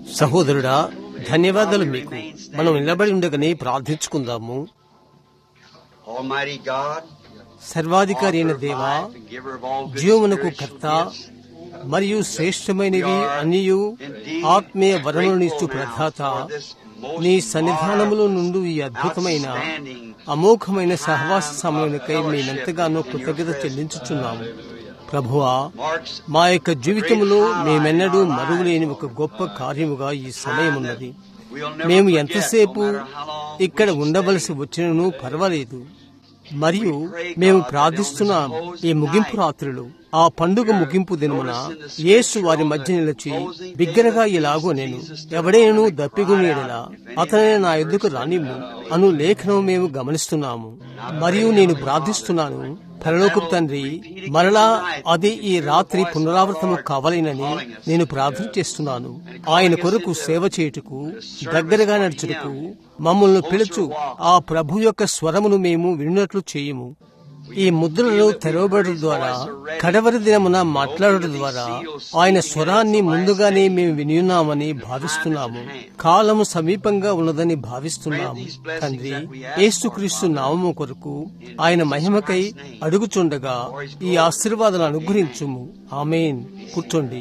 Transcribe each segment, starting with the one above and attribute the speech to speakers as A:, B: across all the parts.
A: సహోదరుడా ధన్యవాదాలు మీకు మనం నిలబడి ఉండగానే ప్రార్థించుకుందాము
B: Almighty God,
A: సర్వాధికారి అయిన దేవా
B: life and giver of all good
A: జీవమునకు
B: spiritual
A: కర్త
B: gifts,
A: మరియు శ్రేష్టమైనవి అన్నియు ఆత్మీయ వరములనిచ్చు ప్రధాత నీ సన్నిధానములో నుండి ఈ అద్భుతమైన అమోఘమైన సహవాస సమయానికై మేమెంతగానో కృతజ్ఞత చెల్లించుచున్నాము ప్రభువా
B: marks
A: మా యొక్క జీవితంలో మేమెన్నడూ మరువులేని ఒక గొప్ప కార్యముగా ఈ సమయమున్నది
B: we'll never
A: మేము
B: forget,
A: ఎంతసేపు
B: no matter how long
A: ఇక్కడ
B: we
A: ఉండవలసి
B: stay.
A: వచ్చినను పర్వాలేదు మరియు మేము ప్రార్థిస్తున్నాం ఈ ముగింపు రాత్రులు ఆ పండుగ ముగింపు దినమున యేసు వారి మధ్య నిలిచి బిగ్గరగా ఇలాగో నేను ఎవడేను దప్పిగునేడలా అతనే నా ఎద్దుకు రానిమ్ము అను లేఖనం మేము గమనిస్తున్నాము మరియు నేను ప్రార్థిస్తున్నాను పరలోకపు తండ్రి మరలా అది ఈ రాత్రి పునరావృతము కావాలనని నేను ప్రార్థన చేస్తున్నాను ఆయన కొరకు సేవ చేయుటకు దగ్గరగా నడుచుటకు మమ్మల్ని పిలుచు ఆ ప్రభు యొక్క స్వరమును మేము విన్నట్లు చేయము ఈ ముద్రలు తెరవబడడం ద్వారా కడవరి దినమున మాట్లాడడం ద్వారా ఆయన స్వరాన్ని ముందుగానే మేము వినియున్నామని భావిస్తున్నాము కాలము సమీపంగా ఉన్నదని భావిస్తున్నాము తండ్రి యేసుక్రీస్తు నామము కొరకు ఆయన మహిమకై అడుగుచుండగా ఈ ఆశీర్వాదాలు అనుగ్రహించుము ఆమెన్ కూర్చోండి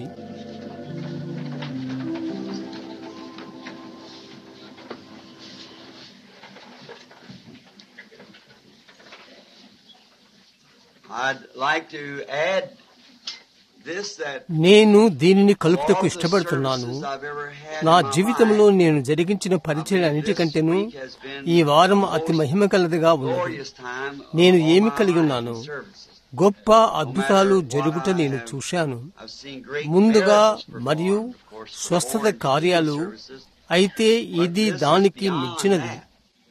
B: I'd like to add this that
A: నేను దీనిని కలుపుటకు
B: all the
A: ఇష్టపడుతున్నాను
B: services I've ever had in
A: నా
B: my
A: జీవితంలో
B: life,
A: నేను జరిగించిన పరిచయం అన్నిటికంటేను ఈ వారం అతి మహిమ కలదిగా ఉన్నది
B: glorious time of
A: నేను
B: all
A: ఏమి
B: my
A: కలిగి
B: life
A: ఉన్నాను
B: in services.
A: గొప్ప అద్భుతాలు జరుగుట నేను చూశాను
B: I've seen great
A: ముందుగా
B: miracles performed,
A: మరియు
B: of course,
A: స్వస్థత
B: before in
A: కార్యాలు
B: services,
A: అయితే
B: but
A: ఇది
B: this is
A: దానికి
B: beyond
A: మించినది
B: that.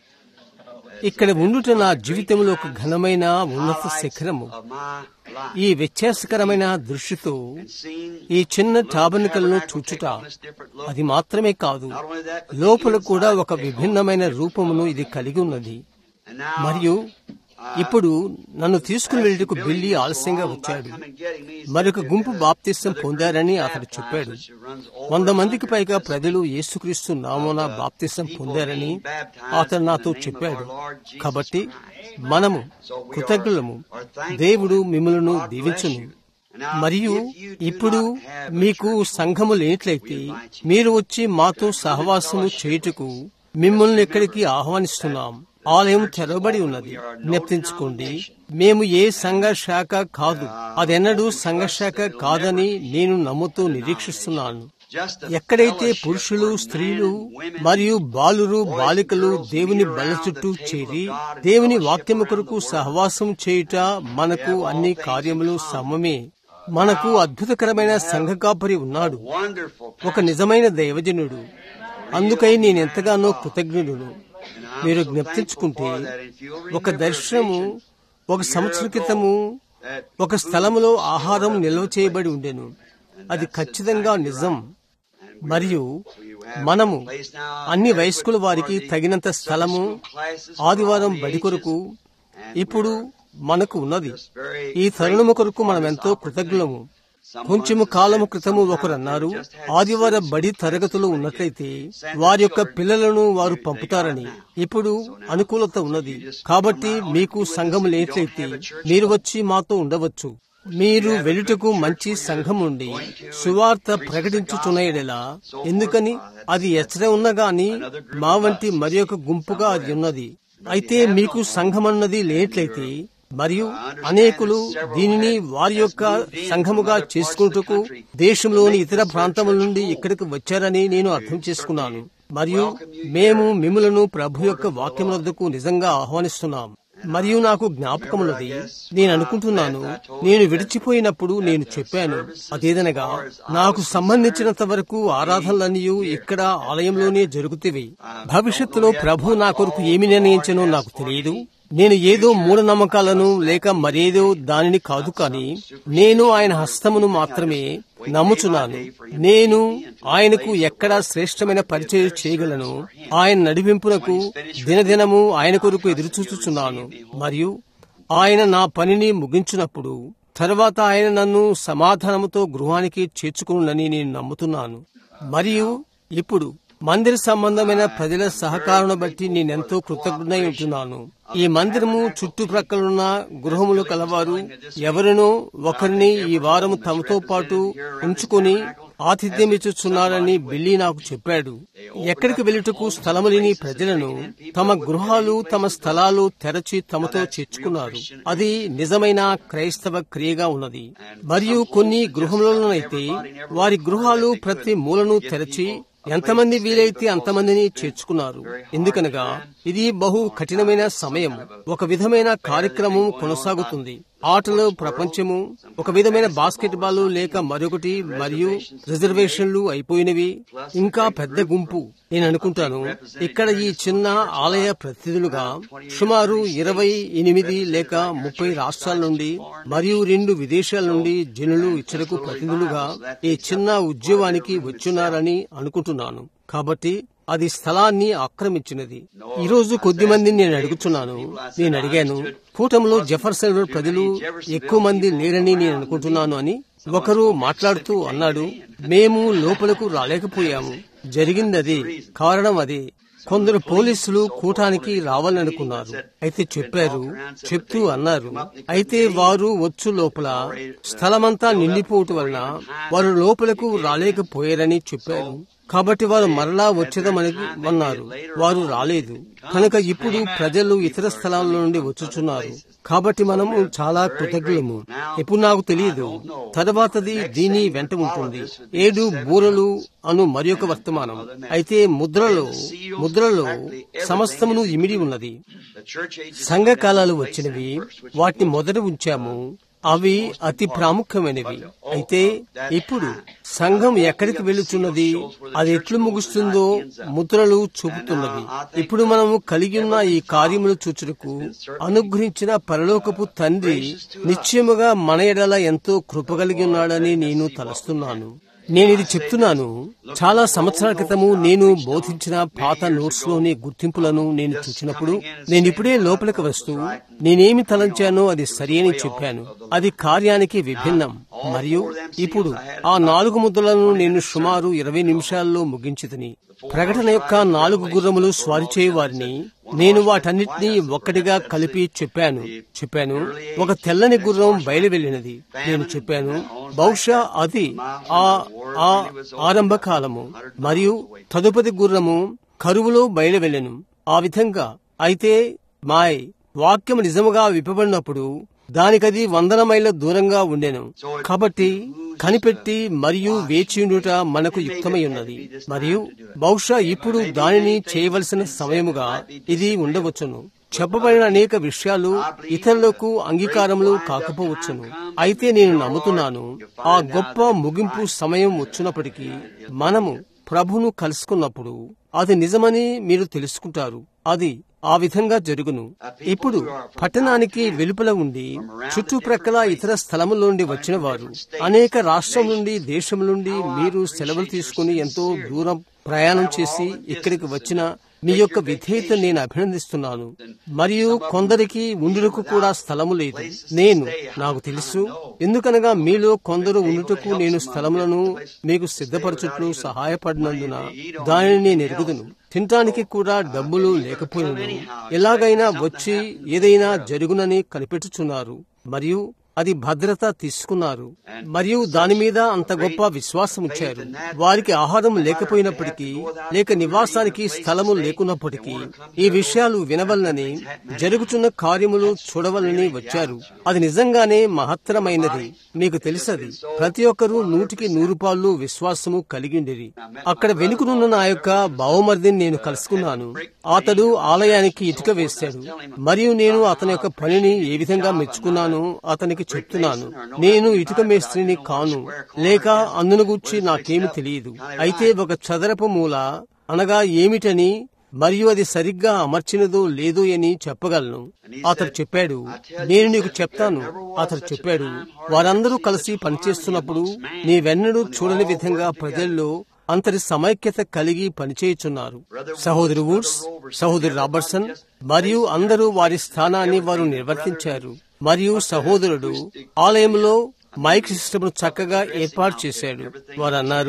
A: ఇక్కడ ఉండుట నా జీవితంలో ఒక ఘనమైన ఉన్నత
B: Highlights
A: శిఖరము
B: of my life.
A: ఈ వ్యత్యాసకరమైన దృష్టితో
B: And seen
A: ఈ చిన్న
B: little
A: టాబర్నికలను
B: tabernacle
A: చూచుట
B: take on this different look.
A: అది మాత్రమే కాదు
B: Not only that, but the
A: లోపల కూడా
B: inside
A: ఒక
B: take on
A: విభిన్నమైన
B: different
A: రూపమును
B: look.
A: ఇది కలిగి ఉన్నది
B: And now,
A: మరియు
B: uh,
A: ఇప్పుడు నన్ను తీసుకుని
B: as
A: వెళ్ళుటకు
B: Billy
A: బిల్లి
B: was
A: ఆలస్యంగా
B: along
A: వచ్చాడు
B: by coming getting me, he said
A: మరొక
B: that
A: గుంపు
B: there
A: బాప్తిస్తం
B: was another
A: పొందారని
B: group
A: అతడు
B: baptized,
A: చెప్పాడు
B: which runs over
A: వంద
B: a
A: మందికి
B: hundred
A: పైగా
B: this
A: ప్రజలు యేసుక్రీస్తు నామోన బాప్తిస్తం పొందారని అతడు నాతో చెప్పాడు కాబట్టి మనము కృతజ్ఞులము దేవుడు మిమ్మలను దీవించును మరియు ఇప్పుడు మీకు సంఘము లేనట్లయితే మీరు వచ్చి మాతో సహవాసము చేయుటకు మిమ్మల్ని ఇక్కడికి ఆహ్వానిస్తున్నాం ఆలయం తెరవబడి ఉన్నది జ్ఞప్తించుకోండి మేము ఏ సంఘ శాఖ కాదు అదెన్నడూ సంఘ శాఖ కాదని నేను నమ్ముతూ నిరీక్షిస్తున్నాను ఎక్కడైతే పురుషులు స్త్రీలు మరియు బాలురు బాలికలు దేవుని బల చుట్టూ చేరి దేవుని వాక్యము కొరకు సహవాసం చేయుట మనకు అన్ని కార్యములు సమమే మనకు అద్భుతకరమైన సంఘ కాపరి ఉన్నాడు ఒక నిజమైన దైవజనుడు అందుకై నేను ఎంతగానో కృతజ్ఞుడును మీరు జ్ఞప్తించుకుంటే ఒక దర్శనము ఒక సంవత్సరం క్రితము ఒక స్థలములో ఆహారం నిల్వ చేయబడి ఉండెను అది ఖచ్చితంగా నిజం మరియు మనము అన్ని వయస్కుల వారికి తగినంత స్థలము ఆదివారం బడి కొరకు ఇప్పుడు మనకు ఉన్నది ఈ తరుణము కొరకు మనం ఎంతో కృతజ్ఞులము కొంచెము కాలము క్రితము ఒకరు అన్నారు ఆదివార బడి తరగతులు ఉన్నట్లయితే వారి యొక్క పిల్లలను వారు పంపుతారని ఇప్పుడు అనుకూలత ఉన్నది కాబట్టి మీకు సంఘం లేనట్లయితే మీరు వచ్చి మాతో ఉండవచ్చు మీరు వెలుటకు మంచి సంఘం ఉండి సువార్త ప్రకటించుచున్నయడలా ఎందుకని అది ఎచ్చట ఉన్న గాని మా వంటి మరి ఒక గుంపుగా అది ఉన్నది అయితే మీకు సంఘమన్నది లేనట్లయితే మరియు అనేకులు దీనిని వారి యొక్క సంఘముగా చేసుకుంటూ దేశంలోని ఇతర ప్రాంతముల నుండి ఇక్కడికి వచ్చారని నేను అర్థం చేసుకున్నాను మరియు మేము మిమ్మలను ప్రభు యొక్క వాక్యములకు నిజంగా ఆహ్వానిస్తున్నాం మరియు నాకు జ్ఞాపకమున్నది నేను అనుకుంటున్నాను నేను విడిచిపోయినప్పుడు నేను చెప్పాను అదేదనగా నాకు సంబంధించినంత వరకు ఆరాధనలన్నీ ఇక్కడ ఆలయంలోనే జరుగుతవి భవిష్యత్తులో ప్రభు నా కొరకు ఏమి నిర్ణయించనో నాకు తెలియదు నేను ఏదో మూఢనమ్మకాలను లేక మరేదో దానిని కాదు కాని నేను ఆయన హస్తమును మాత్రమే నమ్ముచున్నాను నేను ఆయనకు ఎక్కడ శ్రేష్టమైన పరిచయం చేయగలను ఆయన నడిపింపునకు దినదినము ఆయన కొరకు ఎదురుచూచుచున్నాను మరియు ఆయన నా పనిని ముగించినప్పుడు తర్వాత ఆయన నన్ను సమాధానముతో గృహానికి చేర్చుకునునని నేను నమ్ముతున్నాను మరియు ఇప్పుడు మందిర సంబంధమైన ప్రజల సహకారం బట్టి నేనెంతో కృతజ్ఞై ఉంటున్నాను ఈ మందిరము చుట్టుప్రక్కలున్న గృహములు కలవారు ఎవరినో ఒకరిని ఈ వారం తమతో పాటు ఉంచుకొని ఆతిథ్యం ఇచ్చుచున్నారని బిల్లీ నాకు చెప్పాడు ఎక్కడికి వెళ్ళుటకు స్థలము లేని ప్రజలను తమ గృహాలు తమ స్థలాలు తెరచి తమతో చేర్చుకున్నారు అది నిజమైన క్రైస్తవ క్రియగా ఉన్నది మరియు కొన్ని గృహములలోనైతే వారి గృహాలు ప్రతి మూలను తెరచి ఎంతమంది వీలైతే అంతమందిని చేర్చుకున్నారు ఎందుకనగా ఇది బహు కఠినమైన సమయం ఒక విధమైన కార్యక్రమం కొనసాగుతుంది ఆటలు ప్రపంచము ఒక విధమైన బాస్కెట్ బాల్ లేక మరొకటి మరియు రిజర్వేషన్లు అయిపోయినవి ఇంకా పెద్ద గుంపు నేను అనుకుంటాను ఇక్కడ ఈ చిన్న ఆలయ ప్రతినిధులుగా సుమారు ఇరవై ఎనిమిది లేక ముప్పై రాష్ట్రాల నుండి మరియు రెండు విదేశాల నుండి జనులు ఇచ్చరకు ప్రతినిధులుగా ఈ చిన్న ఉద్యోగానికి వచ్చున్నారని అనుకుంటున్నాను కాబట్టి అది స్థలాన్ని ఆక్రమించినది ఈ రోజు కొద్ది మందిని నేను అడుగుతున్నాను నేను అడిగాను కూటంలో జెఫర్సన్ ప్రజలు ఎక్కువ మంది లేరని నేను అనుకుంటున్నాను అని ఒకరు మాట్లాడుతూ అన్నాడు మేము లోపలకు రాలేకపోయాము జరిగిందది కారణం అది కొందరు పోలీసులు కూటానికి రావాలనుకున్నారు అయితే చెప్పారు చెప్తూ అన్నారు అయితే వారు వచ్చు లోపల స్థలమంతా నిండిపోవటం వలన వారు లోపలకు రాలేకపోయారని చెప్పారు కాబట్టి వారు మరలా వచ్చేదమని అన్నారు వారు రాలేదు కనుక ఇప్పుడు ప్రజలు ఇతర స్థలాల నుండి వచ్చుచున్నారు కాబట్టి మనము చాలా కృతజ్ఞులము ఇప్పుడు నాకు తెలియదు తర్వాతది దీని వెంట ఉంటుంది ఏడు బూరలు అను మరి ఒక వర్తమానం అయితే ముద్రలో ముద్రలో సమస్తమును ఇమిడి ఉన్నది సంఘకాలాలు వచ్చినవి వాటిని మొదట ఉంచాము అవి అతి ప్రాముఖ్యమైనవి అయితే ఇప్పుడు సంఘం ఎక్కడికి వెళుతున్నది అది ఎట్లు ముగుస్తుందో ముద్రలు చూపుతున్నది ఇప్పుడు మనము కలిగి ఉన్న ఈ కార్యములు చూచుటకు అనుగ్రహించిన పరలోకపు తండ్రి నిశ్చయముగా మన ఎడల ఎంతో కృప కలిగి ఉన్నాడని నేను తలస్తున్నాను నేను ఇది చెప్తున్నాను చాలా సంవత్సరాల క్రితము నేను బోధించిన పాత నోట్స్ లోని గుర్తింపులను నేను చూసినప్పుడు నేను ఇప్పుడే లోపలికి వస్తూ నేనేమి తలంచానో అది సరి అని చెప్పాను అది కార్యానికి విభిన్నం మరియు ఇప్పుడు ఆ నాలుగు ముద్దలను నేను సుమారు ఇరవై నిమిషాల్లో ముగించితిని ప్రకటన యొక్క నాలుగు గుర్రములు స్వారి చేయవారిని నేను వాటన్నిటినీ ఒక్కటిగా కలిపి చెప్పాను చెప్పాను ఒక తెల్లని గుర్రం బయలు వెళ్ళినది నేను చెప్పాను బహుశా అది ఆ ఆ ఆరంభ కాలము మరియు తదుపరి గుర్రము కరువులో బయలు వెళ్ళెను ఆ విధంగా అయితే మాయ్ వాక్యం నిజముగా విప్పబడినప్పుడు దానికది వందల మైళ్ళ దూరంగా ఉండెను కాబట్టి కనిపెట్టి మరియు వేచియుండుట మనకు యుక్తమై ఉన్నది మరియు బహుశా ఇప్పుడు దానిని చేయవలసిన సమయముగా ఇది ఉండవచ్చును చెప్పబడిన అనేక విషయాలు ఇతరులకు అంగీకారములు కాకపోవచ్చును అయితే నేను నమ్ముతున్నాను ఆ గొప్ప ముగింపు సమయం వచ్చినప్పటికీ మనము ప్రభును కలుసుకున్నప్పుడు అది నిజమని మీరు తెలుసుకుంటారు అది ఆ విధంగా జరుగును ఇప్పుడు పట్టణానికి వెలుపల ఉండి చుట్టుప్రక్కల ఇతర స్థలముల నుండి వచ్చిన వారు అనేక రాష్ట్రం నుండి దేశం నుండి మీరు సెలవులు తీసుకుని ఎంతో దూరం ప్రయాణం చేసి ఇక్కడికి వచ్చిన మీ యొక్క విధేయత నేను అభినందిస్తున్నాను మరియు కొందరికి ఉండుటకు కూడా స్థలము లేదు నేను నాకు తెలుసు ఎందుకనగా మీలో కొందరు ఉండుటకు నేను స్థలములను మీకు సిద్ధపరచుట్లు సహాయపడినందున దానిని నేను ఎరుగుదును తినటానికి కూడా డబ్బులు లేకపోయినను ఎలాగైనా వచ్చి ఏదైనా జరుగునని కనిపెట్టుచున్నారు మరియు అది భద్రత తీసుకున్నారు మరియు దాని మీద అంత గొప్ప విశ్వాసం ఉంచారు వారికి ఆహారం లేకపోయినప్పటికీ లేక నివాసానికి స్థలము లేకున్నప్పటికీ ఈ విషయాలు వినవలనని జరుగుతున్న కార్యములు చూడవలని వచ్చారు అది నిజంగానే మహత్తరమైనది మీకు తెలుసది ప్రతి ఒక్కరూ నూటికి నూరు పాళ్ళు విశ్వాసము కలిగిండిరి అక్కడ వెనుకనున్న నా యొక్క బావమర్దిని నేను కలుసుకున్నాను అతడు ఆలయానికి ఇటుక వేశాడు మరియు నేను అతని యొక్క పనిని ఏ విధంగా మెచ్చుకున్నాను అతనికి చెప్తున్నాను నేను ఇటుక మేస్త్రిని కాను లేక అందును గురించి నాకేమి తెలియదు అయితే ఒక చదరపు మూల అనగా ఏమిటని మరియు అది సరిగ్గా అమర్చినదో లేదో అని చెప్పగలను అతడు చెప్పాడు నేను నీకు చెప్తాను అతడు చెప్పాడు వారందరూ కలిసి పనిచేస్తున్నప్పుడు నీవెన్నడూ చూడని విధంగా ప్రజల్లో అంతటి సమైక్యత కలిగి పనిచేయుచున్నారు సహోదరి వుడ్స్ సహోదరి రాబర్ట్సన్ మరియు అందరూ వారి స్థానాన్ని వారు నిర్వర్తించారు మరియు సహోదరుడు ఆలయంలో మైక్ సిస్టమ్ చక్కగా ఏర్పాటు చేశాడు వారు అన్నారు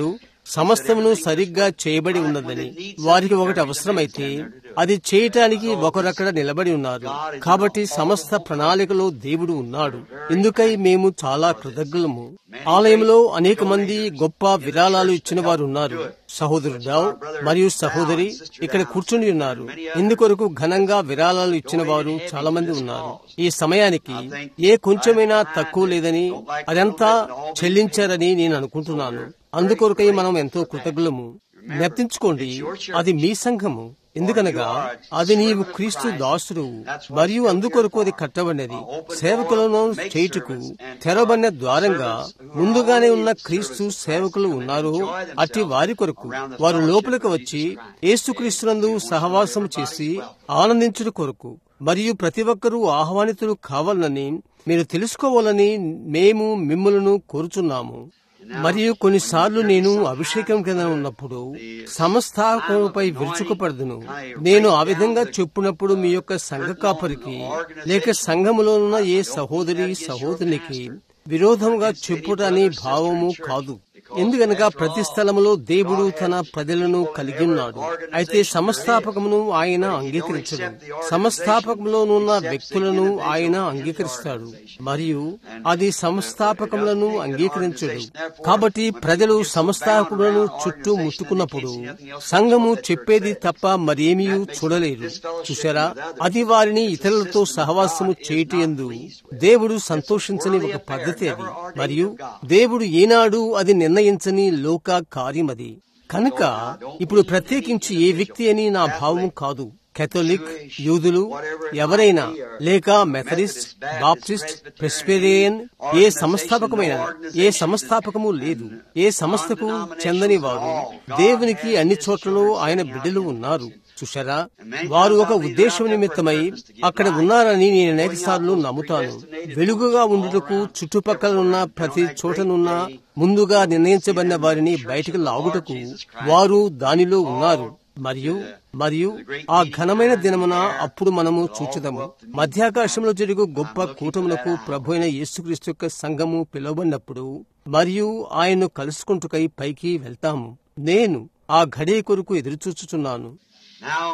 A: సమస్తమును సరిగ్గా చేయబడి ఉన్నదని వారికి ఒకటి అవసరమైతే అది చేయటానికి ఒకరక్కడ నిలబడి ఉన్నారు కాబట్టి సమస్త ప్రణాళికలో దేవుడు ఉన్నాడు ఇందుకై మేము చాలా కృతజ్ఞులము ఆలయంలో అనేక మంది గొప్ప విరాళాలు ఇచ్చిన వారు ఉన్నారు సహోదరు డావ్ మరియు సహోదరి ఇక్కడ కూర్చుని ఉన్నారు ఇందుకొరకు ఘనంగా విరాళాలు ఇచ్చిన వారు చాలా మంది ఉన్నారు ఈ సమయానికి ఏ కొంచెమైనా తక్కువ లేదని అదంతా చెల్లించారని నేను అనుకుంటున్నాను అందుకొరకై మనం ఎంతో కృతజ్ఞులము జ్ఞప్తించుకోండి అది మీ సంఘము ఎందుకనగా అది నీవు క్రీస్తు దాసుడు మరియు అందుకొరకు అది కట్టబడినది సేవకులను చేయుటకు తెరవబడిన ద్వారంగా ముందుగానే ఉన్న క్రీస్తు సేవకులు ఉన్నారు అట్టి వారి కొరకు వారు లోపలికి వచ్చి ఏసుక్రీస్తునందు సహవాసం చేసి ఆనందించుట కొరకు మరియు ప్రతి ఒక్కరూ ఆహ్వానితులు కావాలని మీరు తెలుసుకోవాలని మేము మిమ్మలను కోరుచున్నాము మరియు కొన్నిసార్లు నేను అభిషేకం కింద ఉన్నప్పుడు సంస్థాపనపై విరుచుకుపడదును నేను ఆ విధంగా చెప్పునప్పుడు మీ యొక్క సంఘ కాపరికి లేక సంఘములో ఉన్న ఏ సహోదరి సహోదరునికి విరోధంగా చెప్పుటని భావము కాదు ఎందుకనగా ప్రతి స్థలములో దేవుడు తన ప్రజలను కలిగి ఉన్నాడు అయితే సంస్థాపకమును ఆయన అంగీకరించడు సంస్థాపకంలోనున్న వ్యక్తులను ఆయన అంగీకరిస్తాడు మరియు అది సంస్థాపకములను అంగీకరించడు కాబట్టి ప్రజలు సంస్థాపకులను చుట్టూ ముట్టుకున్నప్పుడు సంఘము చెప్పేది తప్ప మరేమీ చూడలేరు చూసారా అది వారిని ఇతరులతో సహవాసము చేయటి ఎందు దేవుడు సంతోషించని ఒక పద్ధతి అది మరియు దేవుడు ఏనాడు అది నిర్ణయించని లోక కార్యమది కనుక ఇప్పుడు ప్రత్యేకించి ఏ వ్యక్తి అని నా భావం కాదు కెథోలిక్ యూదులు ఎవరైనా లేక మెథడిస్ట్ బాప్టిస్ట్ ప్రెస్పెరియన్ ఏ సంస్థాపకమైన ఏ సంస్థాపకము లేదు ఏ సంస్థకు చెందని వారు దేవునికి అన్ని చోట్లలో ఆయన బిడ్డలు ఉన్నారు చూశారా వారు ఒక ఉద్దేశం నిమిత్తమై అక్కడ ఉన్నారని నేను అనేక సార్లు నమ్ముతాను వెలుగుగా ఉండుటకు చుట్టుపక్కల ఉన్న ప్రతి చోటనున్న ముందుగా నిర్ణయించబడిన వారిని బయటకు లాగుటకు వారు దానిలో ఉన్నారు మరియు మరియు ఆ ఘనమైన దినమున అప్పుడు మనము చూచుదాము మధ్యాకాశంలో జరుగు గొప్ప కూటములకు ప్రభు అయిన యేసుక్రీస్తు యొక్క సంఘము పిలువబడినప్పుడు మరియు ఆయన్ను కలుసుకుంటుకై పైకి వెళ్తాము నేను ఆ ఘడే కొరకు ఎదురుచూచుచున్నాను
B: Now,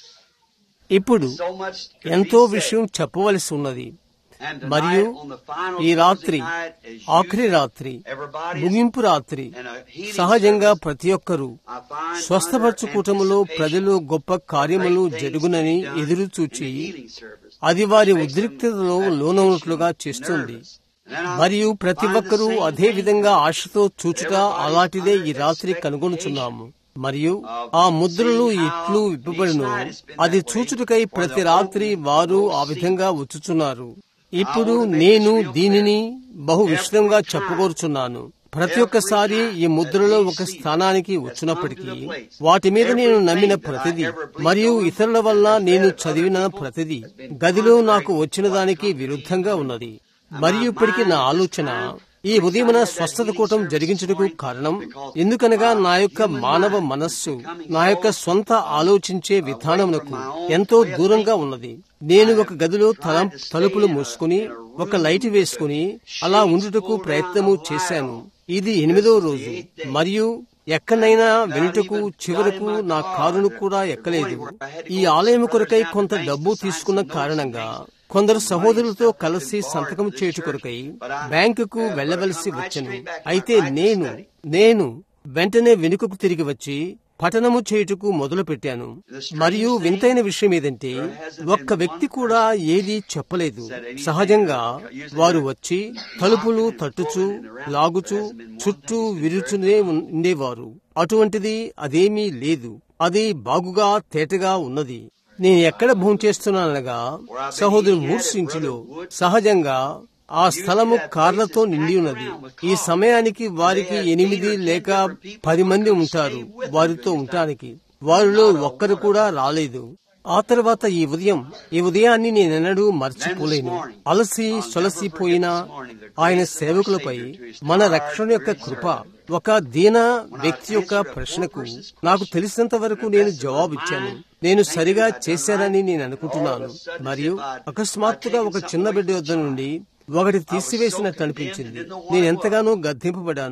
A: ఇప్పుడు
B: so much could
A: ఎంతో
B: be said.
A: విషయం చెప్పవలసి ఉన్నది
B: And tonight,
A: మరియు
B: on the final
A: ఈ రాత్రి
B: closing night, as
A: ఆఖరి
B: usual,
A: రాత్రి
B: everybody is-
A: ముగింపు రాత్రి
B: and a healing
A: సహజంగా
B: service.
A: ప్రతి ఒక్కరూ
B: I find
A: స్వస్థపరచు
B: under
A: కూటములో
B: anticipation
A: ప్రజలు గొప్ప కార్యములు
B: great things
A: జరుగునని
B: to be done
A: ఎదురు
B: in
A: చూచి
B: the healing service.
A: అది వారి
B: Makes them
A: ఉద్రిక్తతలో
B: that
A: లోనవునట్లుగా
B: patient
A: చేస్తుంది
B: nervous. And I
A: మరియు ప్రతి
B: find the
A: ఒక్కరూ
B: same
A: అదే
B: thing
A: విధంగా ఆశతో చూచుట
B: Everybody's
A: అలాంటిదే ఈ
B: under
A: రాత్రి
B: expectation
A: కనుగొనుచున్నాము మరియు
B: of
A: ఆ ముద్రలు
B: seeing how
A: ఇట్లు విప్పబడును
B: each night has been
A: అది
B: that way
A: చూచుటకై
B: for
A: ప్రతి
B: the
A: రాత్రి
B: whole
A: వారు
B: world
A: ఆ
B: see.
A: విధంగా వచ్చుచున్నారు ఇప్పుడు
B: I want to make
A: నేను
B: this real
A: దీనిని బహు
B: Every
A: విషదంగా
B: time.
A: చెప్పగోరుచున్నాను ప్రతి
B: Every
A: ఒక్కసారి
B: time
A: ఈ ముద్రలో
B: that
A: ఒక
B: these
A: స్థానానికి
B: seeds has
A: వచ్చినప్పటికీ
B: come to the place.
A: వాటి మీద నేను
B: Everything
A: నమ్మిన
B: that I
A: ప్రతిదీ
B: ever believed
A: మరియు
B: on
A: ఇతరుల వల్ల
B: and
A: నేను
B: read
A: చదివిన
B: other people
A: ప్రతిదీ
B: has been
A: గదిలో
B: contrary
A: నాకు
B: to
A: వచ్చిన
B: what
A: దానికి
B: comes
A: విరుద్ధంగా
B: to me.
A: ఉన్నది
B: And
A: మరియు
B: my
A: ఇప్పటికి నా
B: mind
A: ఆలోచన
B: is now
A: ఈ ఉదయమున
B: decided that
A: స్వస్థత
B: healing
A: కూటం
B: service
A: జరిగించుటకు
B: morning
A: కారణం
B: because
A: ఎందుకనగా
B: my
A: నా యొక్క
B: human
A: మానవ
B: mind
A: మనస్సు
B: is becoming
A: నా యొక్క
B: so,
A: సొంత ఆలోచించే విధానమునకు
B: from my own
A: ఎంతో
B: way of
A: దూరంగా
B: thinking.
A: ఉన్నది నేను
B: I
A: ఒక గదిలో
B: have
A: తల
B: tried to stay
A: తలుపులు
B: in a-
A: మూసుకుని
B: in a room
A: ఒక లైట్ వేసుకుని అలా
B: shades
A: ఉండుటకు
B: pulled
A: ప్రయత్నము
B: down a
A: చేశాను
B: while.
A: ఇది ఎనిమిదో
B: This is the
A: రోజు
B: eighth day.
A: మరియు ఎక్కడైనా
B: Not
A: వెనుటకు
B: even
A: చివరకు
B: got in my
A: నా
B: car
A: కారును
B: to-
A: కూడా
B: to go
A: ఎక్కలేదు
B: anywhere. I had to
A: ఈ
B: go with
A: ఆలయం
B: some
A: కొరకై
B: brothers
A: కొంత
B: down the
A: డబ్బు
B: bank to sign
A: తీసుకున్న
B: some notes
A: కారణంగా
B: and things.
A: కొందరు
B: Some
A: సహోదరులతో
B: money stuff
A: కలిసి
B: been borrowed
A: సంతకం
B: to this
A: చేయుట
B: church,
A: కొరకై
B: but I
A: బ్యాంకుకు
B: have
A: వెళ్లవలసి
B: come right
A: వచ్చెను
B: straight back to my
A: అయితే
B: right
A: నేను
B: study.
A: నేను వెంటనే వెనుకకు తిరిగి వచ్చి పఠనము చేయుటకు మొదలు పెట్టాను మరియు వింతైన విషయం ఏదంటే ఒక్క వ్యక్తి కూడా ఏదీ చెప్పలేదు సహజంగా వారు వచ్చి తలుపులు తట్టుచు లాగుచు చుట్టూ విరుచునే ఉండేవారు అటువంటిది అదేమీ లేదు అది బాగుగా తేటగా ఉన్నది నేను ఎక్కడ భూంచేస్తున్నానగా సహోదరు మూర్స్ ఇంటిలో సహజంగా ఆ స్థలము కార్లతో నిండి ఉన్నది ఈ సమయానికి వారికి ఎనిమిది లేక పది మంది ఉంటారు వారితో ఉండటానికి వారిలో ఒక్కరు కూడా రాలేదు ఆ తర్వాత ఈ ఉదయం ఈ ఉదయాన్ని నేనెన్నడూ మర్చిపోలేను అలసి సొలసిపోయిన ఆయన సేవకులపై మన రక్షణ యొక్క కృప ఒక దీన వ్యక్తి యొక్క ప్రశ్నకు నాకు తెలిసినంత వరకు నేను జవాబిచ్చాను నేను సరిగా చేశానని నేను అనుకుంటున్నాను మరియు అకస్మాత్తుగా ఒక చిన్న బిడ్డ వద్ద నుండి ఒకటి తీసివేసినట్టు అనిపించింది నేను ఎంతగానో గద్దింపబడాను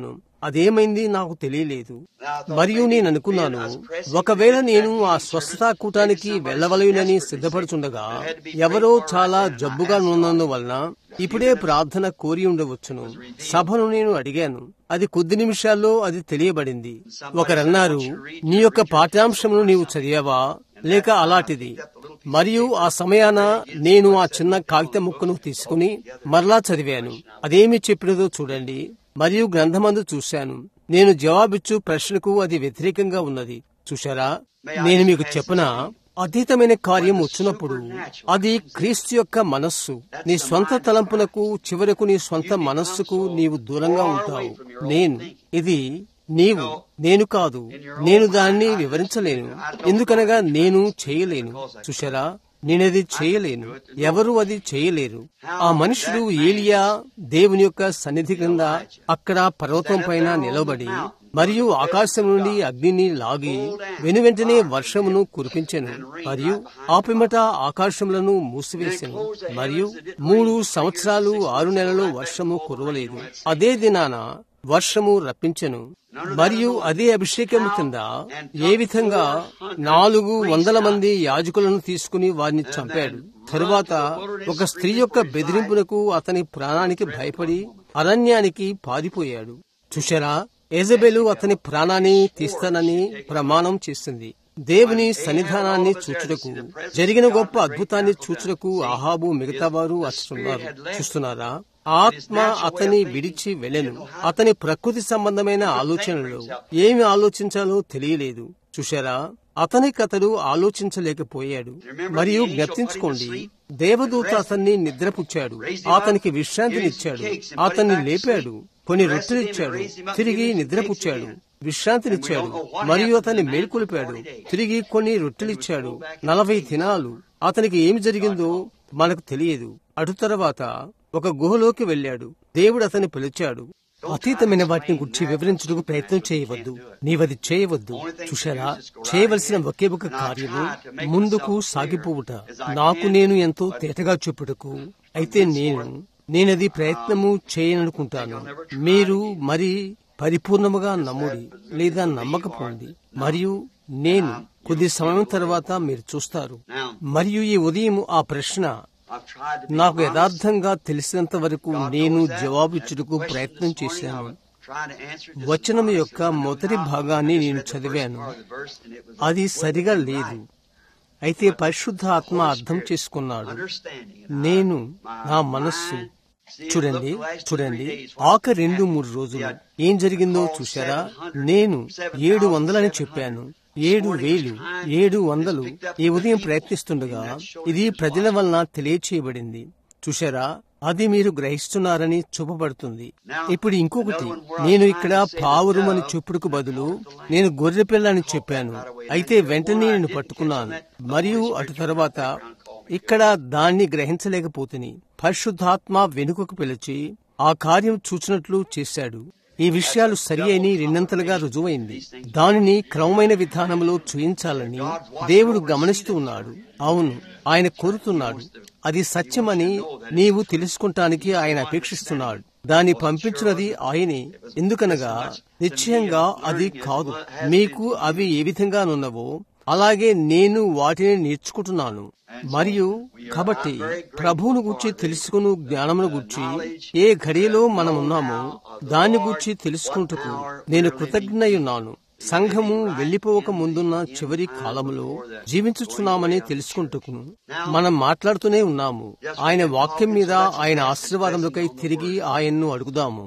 A: అదేమైంది నాకు తెలియలేదు మరియు నేను అనుకున్నాను ఒకవేళ నేను ఆ స్వస్థతా కూటానికి వెళ్ళవలయునని సిద్ధపడుచుండగా ఎవరో చాలా జబ్బుగా ఉన్నందువలన ఇప్పుడే ప్రార్థన కోరి ఉండవచ్చును సభను నేను అడిగాను అది కొద్ది నిమిషాల్లో అది తెలియబడింది ఒకరన్నారు నీ యొక్క పాఠ్యాంశమును నీవు చదివావా లేక అలాంటిది మరియు ఆ సమయాన నేను ఆ చిన్న కాగిత ముక్కను తీసుకుని మరలా చదివాను అదేమి చెప్పినదో చూడండి మరియు గ్రంథమందు చూశాను నేను జవాబిచ్చు ప్రశ్నకు అది వ్యతిరేకంగా ఉన్నది చూశారా నేను మీకు చెప్పన అతీతమైన కార్యం వచ్చినప్పుడు అది క్రీస్తు యొక్క మనస్సు నీ స్వంత తలంపునకు చివరకు నీ స్వంత మనస్సుకు నీవు దూరంగా ఉంటావు నేను ఇది నీవు నేను కాదు నేను దాన్ని వివరించలేను ఎందుకనగా నేను చేయలేను చూశారా నేనది చేయలేను ఎవరు అది చేయలేరు ఆ మనుషుడు ఏలియా దేవుని యొక్క సన్నిధి క్రింద అక్కడ పర్వతం పైన నిలబడి మరియు ఆకాశం నుండి అగ్నిని లాగి వెనువెంటనే వర్షమును కురిపించెను మరియు ఆపిమట ఆకాశములను మూసివేసెను మరియు మూడు సంవత్సరాలు ఆరు నెలలు వర్షము కురవలేదు అదే దినాన వర్షము రప్పించెను మరియు అదే అభిషేకము కింద ఏ విధంగా నాలుగు వందల మంది యాజకులను తీసుకుని వారిని చంపాడు తరువాత ఒక స్త్రీ యొక్క బెదిరింపునకు అతని ప్రాణానికి భయపడి అరణ్యానికి పారిపోయాడు చూశారా ఎజబెలు అతని ప్రాణాన్ని తీస్తానని ప్రమాణం చేసింది దేవుని సన్నిధానాన్ని చూచుటకు జరిగిన గొప్ప అద్భుతాన్ని చూచుటకు ఆహాబు మిగతా వారు వస్తున్నారు చూస్తున్నారా ఆత్మ అతని విడిచి వెళ్ళెను అతని ప్రకృతి సంబంధమైన ఆలోచనలు ఏమి ఆలోచించాలో తెలియలేదు చూశారా అతనికి అతడు ఆలోచించలేకపోయాడు మరియు జ్ఞప్తించుకోండి దేవదూత అతన్ని నిద్రపుచ్చాడు అతనికి విశ్రాంతినిచ్చాడు అతన్ని లేపాడు కొన్ని రొట్టెలిచ్చాడు తిరిగి నిద్రపుచ్చాడు విశ్రాంతినిచ్చాడు మరియు అతన్ని మేల్కొలిపాడు తిరిగి కొన్ని రొట్టెలిచ్చాడు నలభై దినాలు అతనికి ఏమి జరిగిందో మనకు తెలియదు అటు తర్వాత ఒక గుహలోకి వెళ్ళాడు దేవుడు అతన్ని పిలిచాడు అతీతమైన వాటిని గురించి వివరించుటకు ప్రయత్నం చేయవద్దు నీవది చేయవద్దు చూశారా చేయవలసిన ఒకే ఒక కార్యము ముందుకు సాగిపోవుట నాకు నేను ఎంతో తేటగా చెప్పుటకు అయితే నేను నేనది ప్రయత్నము చేయననుకుంటాను మీరు మరి పరిపూర్ణముగా నమ్ముడి లేదా నమ్మకపోండి మరియు నేను కొద్ది సమయం తర్వాత మీరు చూస్తారు మరియు ఈ ఉదయం ఆ ప్రశ్న నాకు యథార్థంగా తెలిసినంత వరకు నేను జవాబిచ్చుటకు ప్రయత్నం చేశాను వచనం యొక్క మొదటి భాగాన్ని నేను చదివాను అది సరిగా లేదు అయితే పరిశుద్ధ ఆత్మ అర్థం చేసుకున్నాడు నేను నా మనస్సు చూడండి చూడండి ఆఖరి రెండు మూడు రోజులు ఏం జరిగిందో చూశారా నేను ఏడు వందలని చెప్పాను ఏడు వేలు ఏడు వందలు ఈ ఉదయం ప్రయత్నిస్తుండగా ఇది ప్రజల వలన తెలియచేయబడింది చూశారా అది మీరు గ్రహిస్తున్నారని చూపబడుతుంది ఇప్పుడు ఇంకొకటి నేను ఇక్కడ పావురం అని చెప్పుడుకు బదులు నేను గొర్రె పిల్ల అని చెప్పాను అయితే వెంటనే నేను పట్టుకున్నాను మరియు అటు తర్వాత ఇక్కడ దాన్ని గ్రహించలేకపోతుని పరిశుద్ధాత్మ వెనుకకు పిలిచి ఆ కార్యం చూచినట్లు చేశాడు ఈ విషయాలు సరి అయిన రెండంతలుగా రుజువైంది దానిని క్రమమైన విధానంలో చూయించాలని దేవుడు గమనిస్తూ ఉన్నాడు అవును ఆయన కోరుతున్నాడు అది సత్యమని నీవు తెలుసుకుంటానికి ఆయన అపేక్షిస్తున్నాడు దాన్ని పంపించినది ఆయనే ఎందుకనగా నిశ్చయంగా అది కాదు మీకు అవి ఏ విధంగానున్నవో అలాగే నేను వాటిని నేర్చుకుంటున్నాను మరియు కాబట్టి ప్రభువును గుర్చి తెలుసుకుని జ్ఞానమును గుర్చి ఏ ఘడియలో మనం ఉన్నామో దాన్ని గుర్చి తెలుసుకుంటకు నేను కృతజ్ఞయున్నాను సంఘము వెళ్లిపోక ముందున్న చివరి కాలములో జీవించుచున్నామని తెలుసుకుంటుకును మనం మాట్లాడుతూనే ఉన్నాము ఆయన వాక్యం మీద ఆయన ఆశీర్వాదములకై తిరిగి ఆయన్ను అడుగుదాము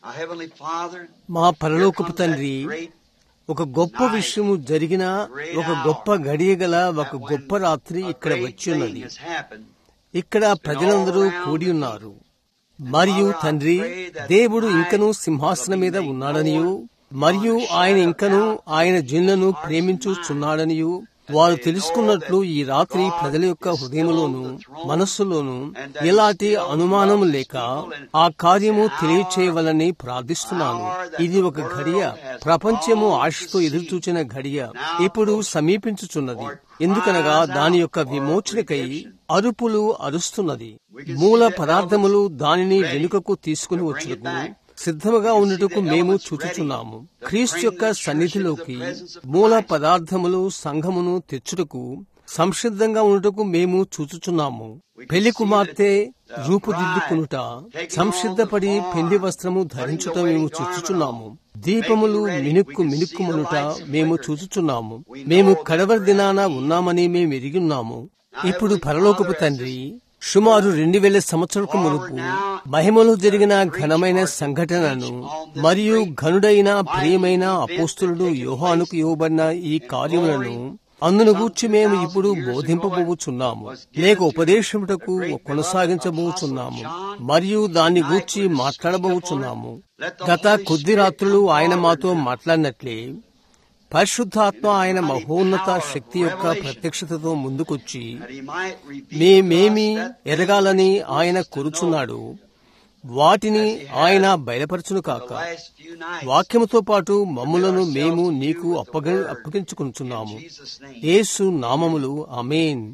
A: మా పరలోకపు తండ్రి ఒక గొప్ప విషయము జరిగిన ఒక గొప్ప గడియగల ఒక గొప్ప రాత్రి ఇక్కడ వచ్చి ఉన్నది ఇక్కడ ప్రజలందరూ కూడి ఉన్నారు మరియు తండ్రి దేవుడు ఇంకనూ సింహాసనం మీద ఉన్నాడనియు మరియు ఆయన ఇంకనూ ఆయన జనులను ప్రేమించుచున్నాడనియు వారు తెలుసుకున్నట్లు ఈ రాత్రి ప్రజల యొక్క హృదయంలోను మనస్సులోను ఎలాంటి అనుమానం లేక ఆ కార్యము తెలియచేయవలని ప్రార్థిస్తున్నాను ఇది ఒక ఘడియ ప్రపంచము ఆశతో ఎదురుచూచిన ఘడియ ఇప్పుడు సమీపించుచున్నది ఎందుకనగా దాని యొక్క విమోచనకై అరుపులు అరుస్తున్నది మూల పదార్థములు దానిని వెనుకకు తీసుకుని వచ్చుటకు సిద్ధముగా ఉండుటకు మేము చూచుచున్నాము క్రీస్తు యొక్క సన్నిధిలోకి మూల పదార్థములు సంఘమును తెచ్చుటకు సంసిద్ధంగా ఉండుటకు మేము చూచుచున్నాము పెళ్లి కుమార్తె రూపుదిద్దుకునుట సంసిద్ధపడి పెళ్లి వస్త్రము ధరించుట మేము చూచుచున్నాము దీపములు మినుక్కు మినుక్కుమనుట మేము చూచుచున్నాము మేము కడవరి దినాన ఉన్నామని మేము ఎరిగిన్నాము ఇప్పుడు పరలోకపు తండ్రి సుమారు రెండు వేల సంవత్సరకు మునుపు మహిమలో జరిగిన ఘనమైన సంఘటనను మరియు ఘనుడైన ప్రియమైన అపోస్తులుడు యోహానుకు ఇవ్వబడిన ఈ కార్యములను అందును గూర్చి మేము ఇప్పుడు బోధింపబోచున్నాము లేక ఉపదేశముటకు కొనసాగించబోచున్నాము మరియు దాన్ని గూర్చి మాట్లాడబోచున్నాము గత కొద్ది రాత్రులు ఆయన మాతో మాట్లాడినట్లే పరిశుద్ధాత్మ ఆయన మహోన్నత శక్తి యొక్క ప్రత్యక్షతతో ముందుకొచ్చి మేమేమి ఎరగాలని ఆయన కోరుచున్నాడు వాటిని ఆయన బయలుపరచును కాక వాక్యముతో పాటు మమ్ములను మేము నీకు అప్పగ అప్పగించుకుంటున్నాము యేసు నామములు అమేన్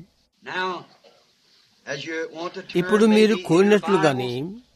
A: ఇప్పుడు మీరు కోరినట్లుగాని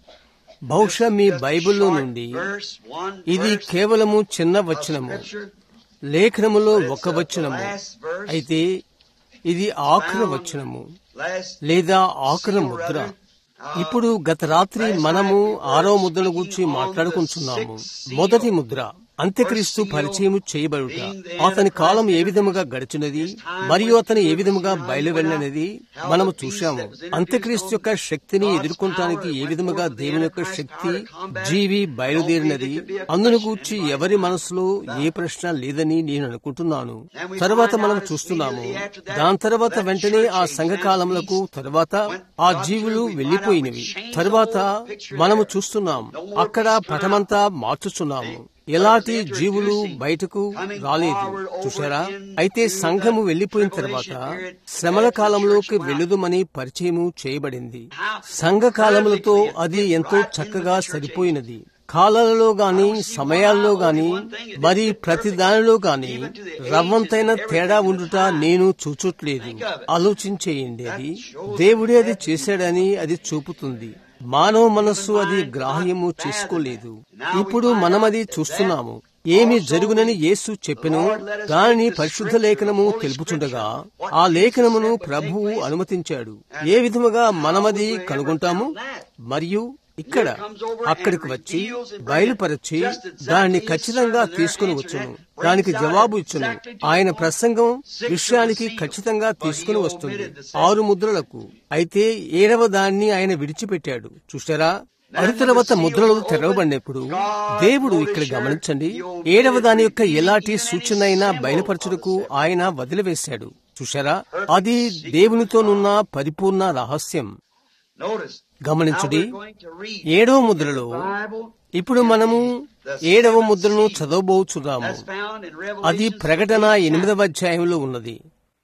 A: బహుశా మీ బైబిల్లో నుండి ఇది కేవలము చిన్న వచనము లేఖనములో ఒక వచనము అయితే ఇది ఆఖరి వచనము లేదా ఆఖరి ముద్ర ఇప్పుడు గత రాత్రి మనము ఆరో ముద్రను గురించి మాట్లాడుకుంటున్నాము మొదటి ముద్ర అంత్యక్రీస్తు పరిచయం చేయబడుట అతని కాలం ఏ విధముగా గడిచినది మరియు అతను ఏ విధముగా బయలువెళ్ళినది మనము చూశాము అంత్యక్రీస్తు యొక్క శక్తిని ఎదుర్కొనటానికి ఏ విధముగా దేవుని యొక్క శక్తి జీవి బయలుదేరినది అందును గూర్చి ఎవరి మనసులో ఏ ప్రశ్న లేదని నేను అనుకుంటున్నాను తర్వాత మనం చూస్తున్నాము దాని తర్వాత వెంటనే ఆ సంఘకాలములకు తర్వాత ఆ జీవులు వెళ్లిపోయినవి తర్వాత మనము చూస్తున్నాం అక్కడ పటమంతా మార్చుచున్నాము ఎలాంటి జీవులు బయటకు రాలేదు చూసారా అయితే సంఘము వెళ్లిపోయిన తర్వాత శ్రమల కాలంలోకి వెలుదుమని పరిచయము చేయబడింది సంఘ కాలములతో అది ఎంతో చక్కగా సరిపోయినది కాలాలలో గాని సమయాల్లో గాని మరి ప్రతి దానిలో గాని రవ్వంతైన తేడా ఉండుట నేను చూచట్లేదు ఆలోచించేయండి అది దేవుడే అది చేశాడని అది చూపుతుంది మానవ మనస్సు అది గ్రాహ్యము చేసుకోలేదు ఇప్పుడు మనమది చూస్తున్నాము ఏమి జరుగునని యేసు చెప్పెను దానిని పరిశుద్ధ లేఖనము తెలుపుచుండగా ఆ లేఖనమును ప్రభువు అనుమతించాడు ఏ విధముగా మనమది కనుగొంటాము మరియు ఇక్కడ అక్కడికి వచ్చి బయలుపరచి దాన్ని ఖచ్చితంగా తీసుకుని వచ్చును దానికి జవాబు ఇచ్చును ఆయన ప్రసంగం విషయానికి ఖచ్చితంగా తీసుకుని వస్తుంది ఆరు ముద్రలకు అయితే ఏడవ దాన్ని ఆయన విడిచిపెట్టాడు చూసారా అటు తర్వాత ముద్రలు తెరవబడినప్పుడు దేవుడు ఇక్కడ గమనించండి ఏడవ దాని యొక్క ఎలాంటి సూచన అయినా బయలుపరచుటకు ఆయన వదిలివేశాడు చూశారా అది దేవునితోనున్న పరిపూర్ణ రహస్యం గమనించుడి ఏడవ ముద్రలో ఇప్పుడు మనము ఏడవ ముద్రను చదవబోచున్నాము అది ప్రకటన ఎనిమిదవ అధ్యాయంలో ఉన్నది